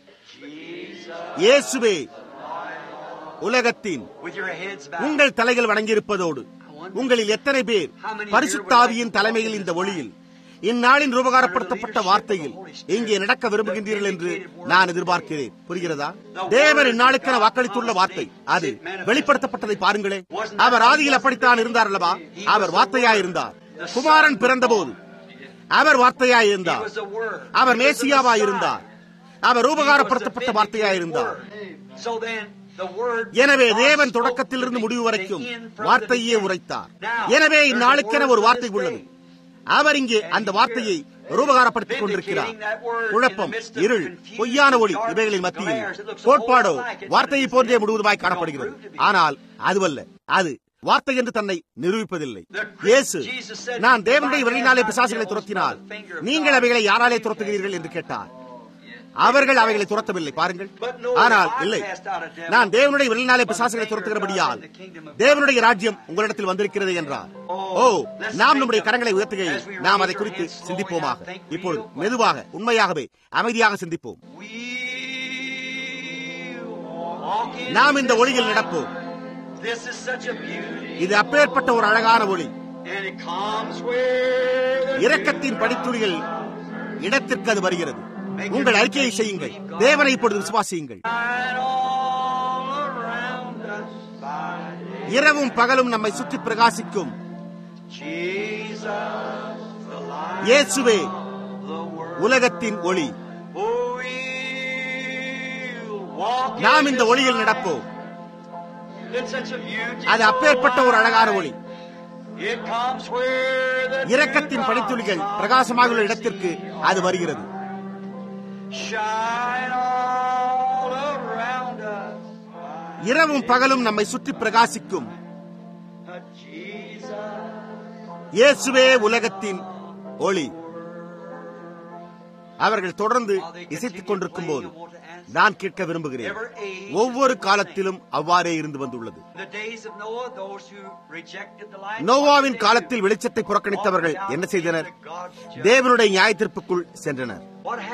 இயேசுவே உலகத்தின் With your heads bowed. உங்கள் தலைகள் வணங்கியிருப்பதோடு உங்களில் எத்தனை பேர் பரிசுத்தாவியின் தலைமையில் இந்த ஒளியில் இந்நாளின் ரூபகாரப்படுத்தப்பட்ட வார்த்தையில் இங்கே நடக்க விரும்புகின்றீர்கள் என்று நான் எதிர்பார்க்கிறேன் புரிகிறதா தேவன் இந்நாளுக்கென வாக்களித்துள்ள வார்த்தை அது வெளிப்படுத்தப்பட்டதை பாருங்களே அவர் ஆதியில் அப்படித்தான் இருந்தார் அல்லவா அவர் வார்த்தையாயிருந்தார் குமாரன் பிறந்தபோது அவர் வார்த்தையாயிருந்தார் was the word. Our மேசியாவாயிருந்தார் our ரூபகாரப்படுத்தப்பட்ட வார்த்தையாயிருந்தார் So then, the word எனவே God தேவன் spoke தொடக்கத்திலிருந்து to முடிவு the வரைக்கும் end from the வார்த்தையே beginning. உரைத்தார் Now, எனவே there's a இந்நாளுக்கென word ஒரு for வார்த்தை this உள்ளது day. அவர் இங்கே அந்த வார்த்தையை ரூபகாரப்படுத்திக் கொண்டிருக்கிறார் குழப்பம் இருள் பொய்யான ஒளி இவைகளின் மத்தியில் கோட்பாடோ வார்த்தையை போன்றே முழுவதுமாய் காணப்படுகிறது ஆனால் அதுவல்ல அது வார்த்தை என்று தன்னை நிரூபிப்பதில்லை இயேசு நான் தேவனுடைய வழியினாலே பிசாசுகளை துரத்தினால் நீங்கள் அவைகளை யாராலே துரத்துகிறீர்கள் என்று கேட்டார் அவர்கள் அவைகளை துரத்தவில்லை பாருங்கள் ஆனால் இல்லை நான் தேவனுடைய வெளிநாளை பிசாசுகளை துரத்துகிறபடியால் தேவனுடைய ராஜ்யம் உங்களிடத்தில் வந்திருக்கிறது என்றார் ஓ நாம் நம்முடைய கரங்களை உயர்த்துகையில் நாம் அதை குறித்து சிந்திப்போமாக இப்பொழுது மெதுவாக உண்மையாகவே அமைதியாக சிந்திப்போம் நாம் இந்த ஒளியில் நடப்போம் இது அப்பேற்பட்ட ஒரு அழகான ஒளி இரக்கத்தின் படித்துளிகள் இடத்திற்கு அது வருகிறது உங்கள் அறிக்கையை செய்யுங்கள் தேவனை இப்பொழுது விசுவாசியுங்கள் இரவும் பகலும் நம்மை சுற்றி பிரகாசிக்கும் இயேசுவே உலகத்தின் ஒளி நாம் இந்த ஒளியில் நடப்போம் அது அப்பேற்பட்ட ஒரு அழகான ஒளி இரக்கத்தின் பனித்துளிகள் பிரகாசமாக உள்ள இடத்திற்கு அது வருகிறது இரவும் பகலும் நம்மை சுற்றி பிரகாசிக்கும் இயேசுவே உலகத்தின் ஒளி அவர்கள் தொடர்ந்து இசைத்துக் கொண்டிருக்கும் போது நான் கேட்க விரும்புகிறேன் ஒவ்வொரு காலத்திலும் அவ்வாறே இருந்து வந்துள்ளது நோவாவின் காலத்தில் வெளிச்சத்தை புறக்கணித்தவர்கள் என்ன செய்தனர் தேவனுடைய நியாயத்திற்புக்குள் சென்றனர்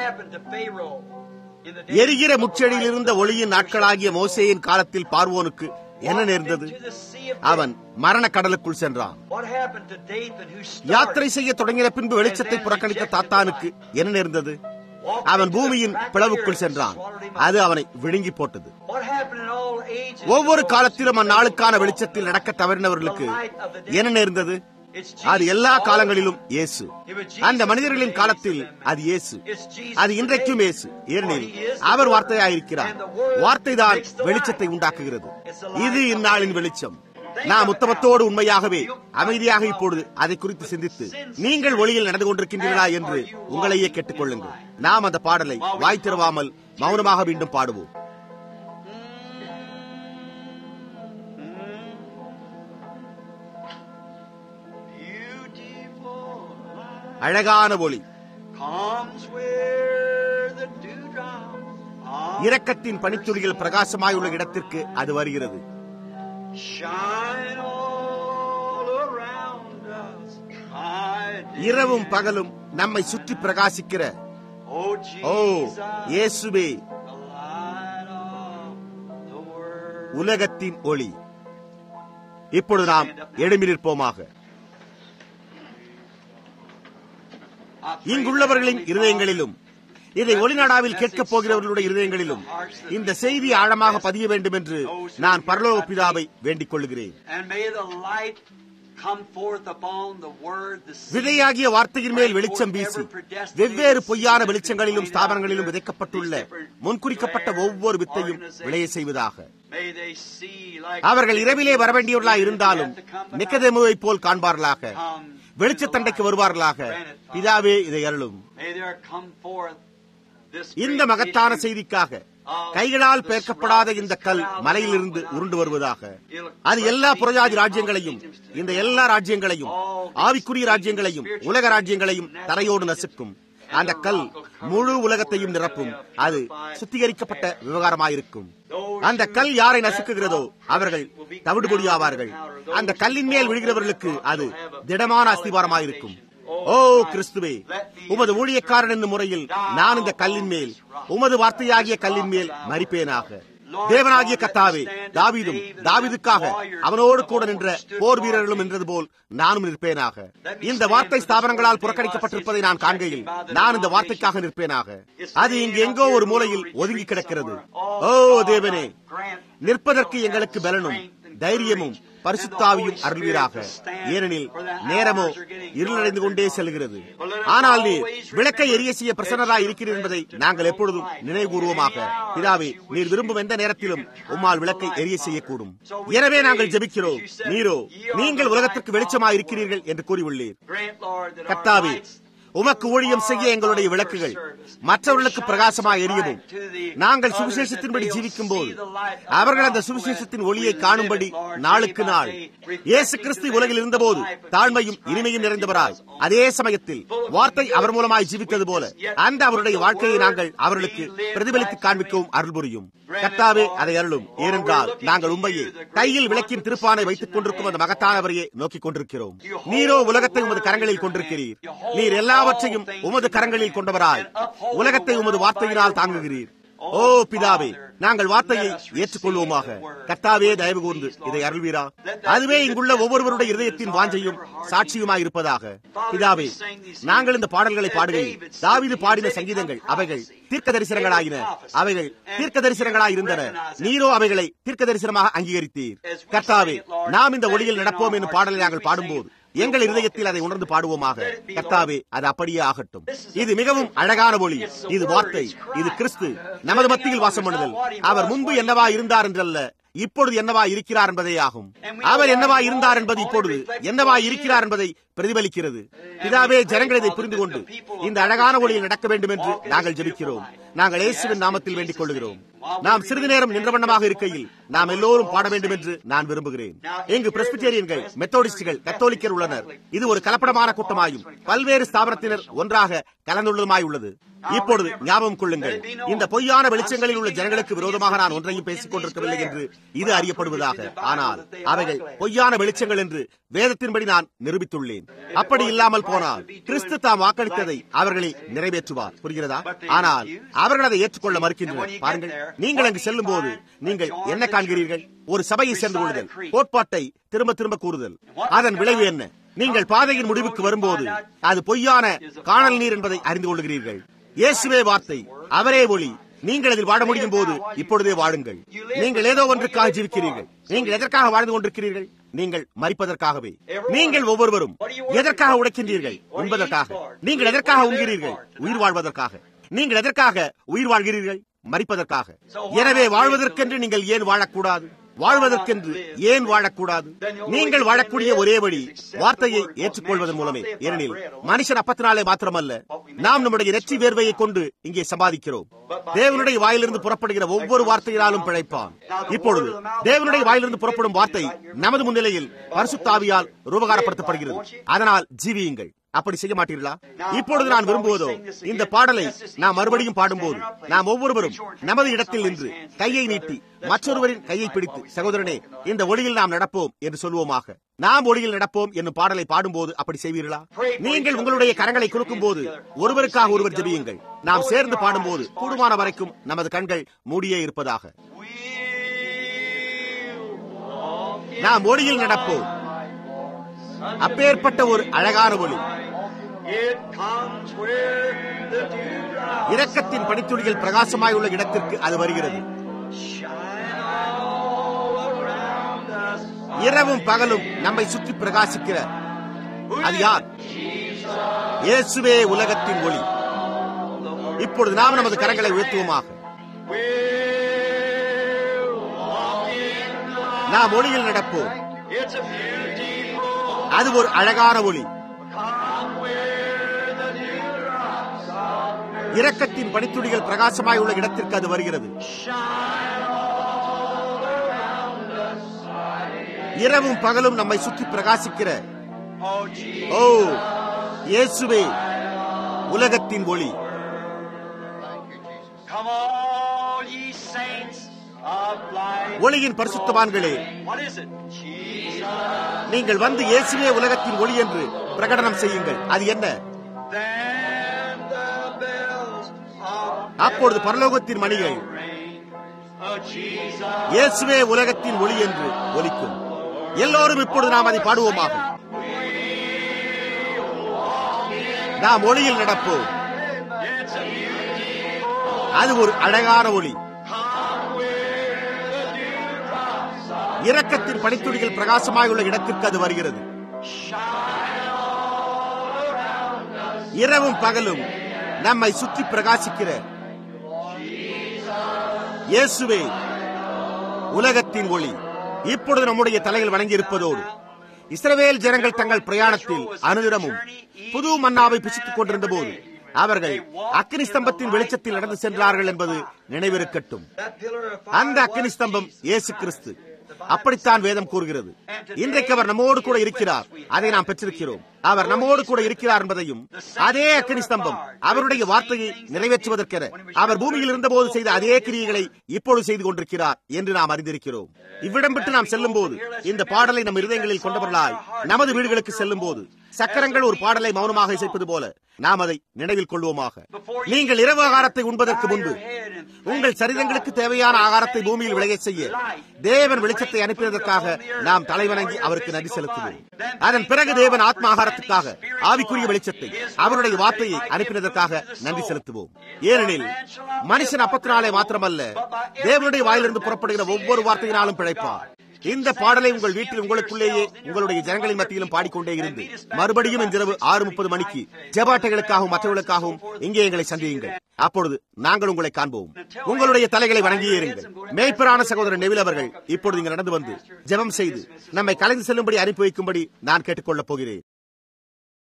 எரிகிற முச்செடியில் இருந்த ஒளியின் நாட்களாகிய மோசேயின் காலத்தில் பார்வோனுக்கு என்ன நேர்ந்தது அவன் மரண கடலுக்குள் சென்றான் யாத்திரை செய்ய தொடங்கின பின்பு வெளிச்சத்தை புறக்கணித்த தாத்தானுக்கு என்ன நேர்ந்தது அவன் பூமியின் பிளவுக்குள் சென்றான் அது அவனை விழுங்கி போட்டது ஒவ்வொரு காலத்திலும் அந்நாளுக்கான வெளிச்சத்தில் நடக்க தவறினவர்களுக்கு என்ன நேர்ந்தது அது எல்லா காலங்களிலும் இயேசு அந்த மனிதர்களின் காலத்தில் அது இயேசு அது இன்றைக்கும் இயேசு ஏனெனில் அவர் வார்த்தையாயிருக்கிறார் வார்த்தை தான் வெளிச்சத்தை உண்டாக்குகிறது இது இந்நாளின் வெளிச்சம் நாம் உத்தமத்தோடு உண்மையாகவே அமைதியாக இப்பொழுது அதை குறித்து சிந்தித்து நீங்கள் ஒளியில் நடந்து கொண்டிருக்கின்றீர்களா என்று உங்களையே கேட்டுக்கொள்ளுங்கள் நாம் அந்த பாடலை வாய் திறவாமல் மௌனமாக மீண்டும் பாடுவோம் அழகான ஒளி இரக்கத்தின் பனித்துளிகள் பிரகாசமாய் உள்ள இடத்திற்கு அது வருகிறது இரவும் பகலும் நம்மை சுற்றி பிரகாசிக்கிற ஓ இயேசுவே உலகத்தின் ஒளி இப்பொழுது நாம் எழும்பி நிற்போமாக இங்குள்ளவர்களின் இருதயங்களிலும் இதை ஒளிநாடாவில் கேட்கப் போகிறவர்களுடைய இருதயங்களிலும் இந்த செய்தி ஆழமாக பதிய வேண்டும் என்று நான் பரலோக பிதாவை வேண்டிக் கொள்கிறேன் விதையாகிய வார்த்தையின் மேல் வெளிச்சம் வீசி வெவ்வேறு பொய்யான வெளிச்சங்களிலும் ஸ்தாபனங்களிலும் விதைக்கப்பட்டுள்ள முன்குறிக்கப்பட்ட ஒவ்வொரு வித்தையும் விளைய செய்வதாக அவர்கள் இரவிலே வரவேண்டியவர்களாக இருந்தாலும் நிக்கதேமுவை போல் காண்பார்களாக வெளிச்சத்தண்டைக்கு வருவார்களாக பிதாவே இதை அருளும் இந்த மகத்தான செய்திக்காக கைகளால் பெயர்க்கப்படாத இந்த கல் மலையிலிருந்து உருண்டு வருவதாக அது எல்லா புறஜாதி ராஜ்யங்களையும் இந்த எல்லா ராஜ்யங்களையும் ஆவிக்குரிய ராஜ்யங்களையும் உலக ராஜ்யங்களையும் தரையோடு நசுக்கும் அந்த கல் முழு உலகத்தையும் நிரப்பும் அது சுத்திகரிக்கப்பட்ட விவகாரமாயிருக்கும் அந்த கல் யாரை நசுக்குகிறதோ அவர்கள் தவிடுபொடியாவார்கள் அந்த கல்லின் மேல் விழுகிறவர்களுக்கு அது திடமான அஸ்திவாரமாயிருக்கும் ஓ கிறிஸ்துவே உமது ஊழியக்காரன் என்னும் முறையில் நான் இந்த கல்லின் மேல் உமது வார்த்தையாகிய கல்லின் மேல் மறிப்பேனாக தேவனாகிய கத்தாவே தாவிதும் தாவிதுக்காக அவனோடு கூட நின்ற போர் வீரர்களும் நின்றது போல் நானும் நிற்பேனாக இந்த வார்த்தை ஸ்தாபனங்களால் புறக்கணிக்கப்பட்டிருப்பதை நான் காண்கையில் நான் இந்த வார்த்தைக்காக நிற்பேனாக அது இங்கு எங்கோ ஒரு மூலையில் ஒதுங்கி கிடக்கிறது ஓ தேவனே நிற்பதற்கு எங்களுக்கு பலனும் தைரியமும் பரிசுத்தாவியும் அருள்வீராக ஏனெனில் நேரமோ இருளடைந்து கொண்டே செல்கிறது ஆனால் நீர் விளக்கை எரிய செய்ய பிரசன்னராய் இருக்கிறீர் என்பதை நாங்கள் எப்பொழுதும் நினைவுகூர்வமாக பிதாவே நீர் விரும்பும் எந்த நேரத்திலும் உம்மால் விளக்கை எரிய செய்யக்கூடும் எனவே நாங்கள் ஜெபிக்கிறோம் நீரோ நீங்கள் உலகத்திற்கு வெளிச்சமாய் இருக்கிறீர்கள் என்று கூறியுள்ளீர் கத்தாவே உமக்கு ஊழியம் செய்ய எங்களுடைய விளக்குகள் மற்றவர்களுக்கு பிரகாசமாக எரியவும் நாங்கள் சுவிசேஷத்தின்படி ஜீவிக்கும் போது அவர்கள் அந்த சுவிசேஷத்தின் ஒளியை காணும்படி நாளுக்கு நாள் இயேசு கிறிஸ்து உலகில் இருந்தபோது தாழ்மையும் இனிமையும் நிறைந்தவராய் அதே சமயத்தில் வார்த்தை அவர் மூலமாய் ஜீவித்தது போல அந்த அவருடைய வாழ்க்கையை நாங்கள் அவர்களுக்கு பிரதிபலித்து காண்பிக்கவும் அருள் புரியும் கர்த்தாவே அதை அருளும் ஏனென்றால் நாங்கள் உண்மையே கையில் விளக்கின் திருப்பானை வைத்துக் கொண்டிருக்கும் அந்த மகத்தானவரையே நோக்கிக் கொண்டிருக்கிறோம் நீரோ உலகத்தை உமது கரங்களில் கொண்டிருக்கிறீர் நீர் எல்லாவற்றையும் உமது கரங்களில் கொண்டவராய் உலகத்தை உமது வார்த்தையினால் தாங்குகிறீர் ஓ பிதாவே நாங்கள் வார்த்தையை ஏற்றுக்கொள்வோமாக கத்தாவே தயவு கூர்ந்து இதை அருள்வீரா அதுவே இங்குள்ள ஒவ்வொருவருடைய இதயத்தின் வாஞ்சையும் சாட்சியுமாய் இருப்பதாக பிதாவே நாங்கள் இந்த பாடல்களை பாடுகையில் தாவிது பாடின சங்கீதங்கள் அவைகள் தீர்க்க தரிசனங்களாயின அவைகள் தீர்க்க தரிசனங்களாய் இருந்தன நீரோ அவைகளை தீர்க்க தரிசனமாக அங்கீகரித்தீர் கர்த்தாவே நாம் இந்த ஒளியில் நடப்போம் என்னும் பாடலை நாங்கள் பாடும்போது எங்கள் இருதயத்தில் அதை உணர்ந்து பாடுவோமாக கர்த்தாவே அது அப்படியே ஆகட்டும் இது மிகவும் அழகான ஒளி இது வார்த்தை இது கிறிஸ்து நமது மத்தியில் வாசம் பண்ணுதல் அவர் முன்பு என்னவா இருந்தார் என்றல்ல இப்பொழுது என்னவா இருக்கிறார் என்பதே ஆகும் அவர் என்னவா இருந்தார் என்பது இப்பொழுது என்னவா இருக்கிறார் என்பதை பிரதிபலிக்கிறது பிதாவே ஜனங்கள் இதை புரிந்து கொண்டு இந்த அழகான ஒளியில் நடக்க வேண்டும் என்று நாங்கள் ஜெபிக்கிறோம் நாங்கள் இயேசுவின் நாமத்தில் வேண்டிக் கொள்கிறோம் நாம் சிறிது நேரம் நின்ற வண்ணமாக இருக்கையில் நாம் எல்லோரும் பாட வேண்டும் என்று நான் விரும்புகிறேன் இங்கு பிரஸ்பிட்டேரியன்கள் மெத்தோடிஸ்டுகள் கத்தோலிக்கர் உள்ளனர் இது ஒரு கலப்படமான கூட்டமாயும் பல்வேறு ஸ்தாபனத்தினர் ஒன்றாக கலந்துள்ளதுமாய் உள்ளது இப்பொழுது ஞாபகம் கொள்ளுங்கள் இந்த பொய்யான வெளிச்சங்களில் உள்ள ஜனங்களுக்கு விரோதமாக நான் ஒன்றையும் பேசிக் கொண்டிருக்கவில்லை என்று இது அறியப்படுவதாக ஆனால் அவைகள் பொய்யான வெளிச்சங்கள் என்று வேதத்தின்படி நான் நிரூபித்துள்ளேன் அப்படி இல்லாமல் போனால் கிறிஸ்து தாம் வாக்களித்ததை அவர்களை நிறைவேற்றுவார் புரிகிறதா ஆனால் அவர்கள் அதை ஏற்றுக்கொள்ள மறுக்கின்றனர் பாருங்கள் நீங்கள் அங்கு செல்லும் போது நீங்கள் என்ன காண்கிறீர்கள் ஒரு சபையை சேர்ந்து கொள்ளுதல் கோட்பாட்டை திரும்ப திரும்ப கூறுதல் அதன் விளைவு என்ன நீங்கள் பாதையின் முடிவுக்கு வரும்போது அது பொய்யான காணல் நீர் என்பதை அறிந்து கொள்கிறீர்கள் இயேசுவே வார்த்தை அவரே ஒளி நீங்கள் அதில் வாழ முடியும் போது இப்பொழுதே வாழுங்கள் நீங்கள் ஏதோ ஒன்றுக்காக ஜீவிக்கிறீர்கள் நீங்கள் எதற்காக வாழ்ந்து கொண்டிருக்கிறீர்கள் நீங்கள் மறிப்பதற்காகவே நீங்கள் ஒவ்வொருவரும் எதற்காக உடைக்கின்றீர்கள் உண்பதற்காக நீங்கள் எதற்காக உண்கிறீர்கள் உயிர் வாழ்வதற்காக நீங்கள் எதற்காக உயிர் வாழ்கிறீர்கள் மறிப்பதற்காக எனவே வாழ்வதற்கென்று நீங்கள் ஏன் வாழக்கூடாது வாழ்வதற்கென்று ஏன் வாழக்கூடாது நீங்கள் வாழக்கூடிய ஒரே வழி வார்த்தையை ஏற்றுக்கொள்வதன் மூலமே ஏனெனில் மனுஷன் அப்பத்தினாலே மாத்திரமல்ல நாம் நம்முடைய நெற்றி வேர்வையை கொண்டு இங்கே சம்பாதிக்கிறோம் தேவனுடைய வாயிலிருந்து புறப்படுகிற ஒவ்வொரு வார்த்தையினாலும் பிழைப்பான் இப்பொழுது தேவனுடைய வாயிலிருந்து புறப்படும் வார்த்தை நமது முன்னிலையில் பரிசுத்தாவியால் ரூபகாரப்படுத்தப்படுகிறது அதனால் ஜீவியுங்கள் அப்படி செய்ய மாட்டீர்களா இப்பொழுது நான் விரும்புவதோ இந்த பாடலை நாம் மறுபடியும் பாடும்போது நாம் ஒவ்வொருவரும் நமது இடத்தில் நின்று கையை நீட்டி மற்றொருவரின் கையை பிடித்து சகோதரனே இந்த ஒளியில் நாம் நடப்போம் என்று சொல்லுவோமாக நாம் ஒளியில் நடப்போம் என்னும் பாடலை பாடும்போது அப்படி செய்வீர்களா நீங்கள் உங்களுடைய கரங்களை குலுக்கும் போது ஒருவருக்காக ஒருவர் ஜெபியுங்கள் நாம் சேர்ந்து பாடும்போது கூடுமான வரைக்கும் நமது கண்கள் மூடியே இருப்பதாக நாம் ஒளியில் நடப்போம் அப்பேற்பட்ட ஒரு அழகான ஒளி It comes where the dewdrops இரக்கத்தின் பனித்துளிகள் பிரகாசமாய் உள்ள இடத்திற்கு அது வருகிறது shine all around us. இரவும் பகலும் நம்மை சுற்றி பிரகாசிக்கிற அது யார் இயேசுவே உலகத்தின் ஒளி இப்பொழுது நாம் நமது கரங்களை உயர்த்துவோமாக We'll walk in the light. நாம் ஒளியில் நடப்போம் It's a beautiful அது ஒரு அழகான ஒளி come where the dewdrops of இரக்கத்தின் பனித்துளிகள் பிரகாசமாய் உள்ள இடத்திற்கு அது வருகிறது shine all around us. இரவும் பகலும் நம்மை சுற்றி பிரகாசிக்கிற Oh, Jesus. ஓ இயேசுவே உலகத்தின் ஒளி Come all ye saints of light. ஒளியின் பரிசுத்தவான்களே What is it? Jesus. நீங்கள் வந்து இயேசுவே உலகத்தின் ஒளி என்று பிரகடனம் செய்யுங்கள் அது என்ன Then the bells of அப்பொழுது பரலோகத்தின் மணிகள் ring. Oh, Jesus. இயேசுவே உலகத்தின் ஒளி என்று ஒலிக்கும் எல்லோரும் இப்பொழுது நாம் அதை பாடுவோமாக நாம் ஒளியில் நடப்போம் It's a beautiful அது ஒரு அழகான ஒளி come where the dewdrops of இரக்கத்தின் பனித்துளிகள் பிரகாசமாய் உள்ள இடத்திற்கு அது வருகிறது shine all around us. இரவும் பகலும் நம்மை சுற்றி பிரகாசிக்கிற இயேசுவே உலகத்தின் ஒளி இப்பொழுது நம்முடைய தலையில் வணங்கி இருப்பதோடு இஸ்ரவேல் ஜனங்கள் தங்கள் பிரயாணத்தில் அனுதினமும் புது மன்னாவை பிசித்துக் கொண்டிருந்த போது அவர்கள் அக்கினி ஸ்தம்பத்தின் வெளிச்சத்தில் நடந்து சென்றார்கள் என்பது நினைவிருக்கட்டும் அந்த அக்கினி ஸ்தம்பம் இயேசு கிறிஸ்து அப்படித்தான் வேதம் கூறுகிறது இன்றைக்கு அவர் நம்மோடு கூட இருக்கிறார் அதை நாம் பெற்றிருக்கிறோம் அவர் நம்மோடு கூட இருக்கிறார் என்பதையும் அதே அக்கினி ஸ்தம்பம் அவருடைய வார்த்தையை நிறைவேற்றுவதற்கென அவர் பூமியில் இருந்தபோது செய்த அதே கிரியைகளை இப்பொழுது செய்து கொண்டிருக்கிறார் என்று நாம் அறிந்திருக்கிறோம் இவ்விடம் விட்டு நாம் செல்லும் போது இந்த பாடலை நம் இருதயங்களில் கொண்டவர்களாய் நமது வீடுகளுக்கு செல்லும் போது சக்கரங்கள் ஒரு பாடலை மௌனமாக இசைப்பது போல நாம் அதை நினைவில் கொள்வோமாக நீங்கள் இரவு ஆகாரத்தை உண்பதற்கு முன்பு உங்கள் சரீரங்களுக்கு தேவையான ஆகாரத்தை பூமியில் விளைய செய்ய தேவன் வெளிச்சத்தை அனுப்பியதற்காக நாம் தலைவணங்கி அவருக்கு நன்றி செலுத்துவோம் அதன் பிறகு தேவன் ஆத்ம ஆகாரத்துக்காக ஆவிக்குரிய வெளிச்சத்தை அவருடைய வார்த்தையை அனுப்பினதற்காக நன்றி செலுத்துவோம் ஏனெனில் மனுஷன் அப்பத்தினாலே மாத்திரமல்ல தேவனுடைய வாயிலிருந்து புறப்படுகிற ஒவ்வொரு வார்த்தையினாலும் பிழைப்பார் இந்த பாடலை உங்கள் வீட்டில் உங்களுக்குள்ளேயே உங்களுடைய ஜனங்களின் மத்தியிலும் பாடிக்கொண்டே இருந்து மறுபடியும் இன்றிரவு ஆறு முப்பது மணிக்கு ஜெபாட்டைகளுக்காகவும் மற்றவர்களுக்காகவும் இங்கே எங்களை சந்தியுங்கள் அப்பொழுது நாங்கள் உங்களை காண்போம் உங்களுடைய தலைகளை வணங்கியே இருங்கள் மேய்ப்பரான சகோதரர் நெவில் அவர்கள் இப்பொழுது இங்கு நடந்து வந்து ஜெபம் செய்து நம்மை கலைந்து செல்லும்படி அனுப்பி வைக்கும்படி நான் கேட்டுக்கொள்ளப் போகிறேன்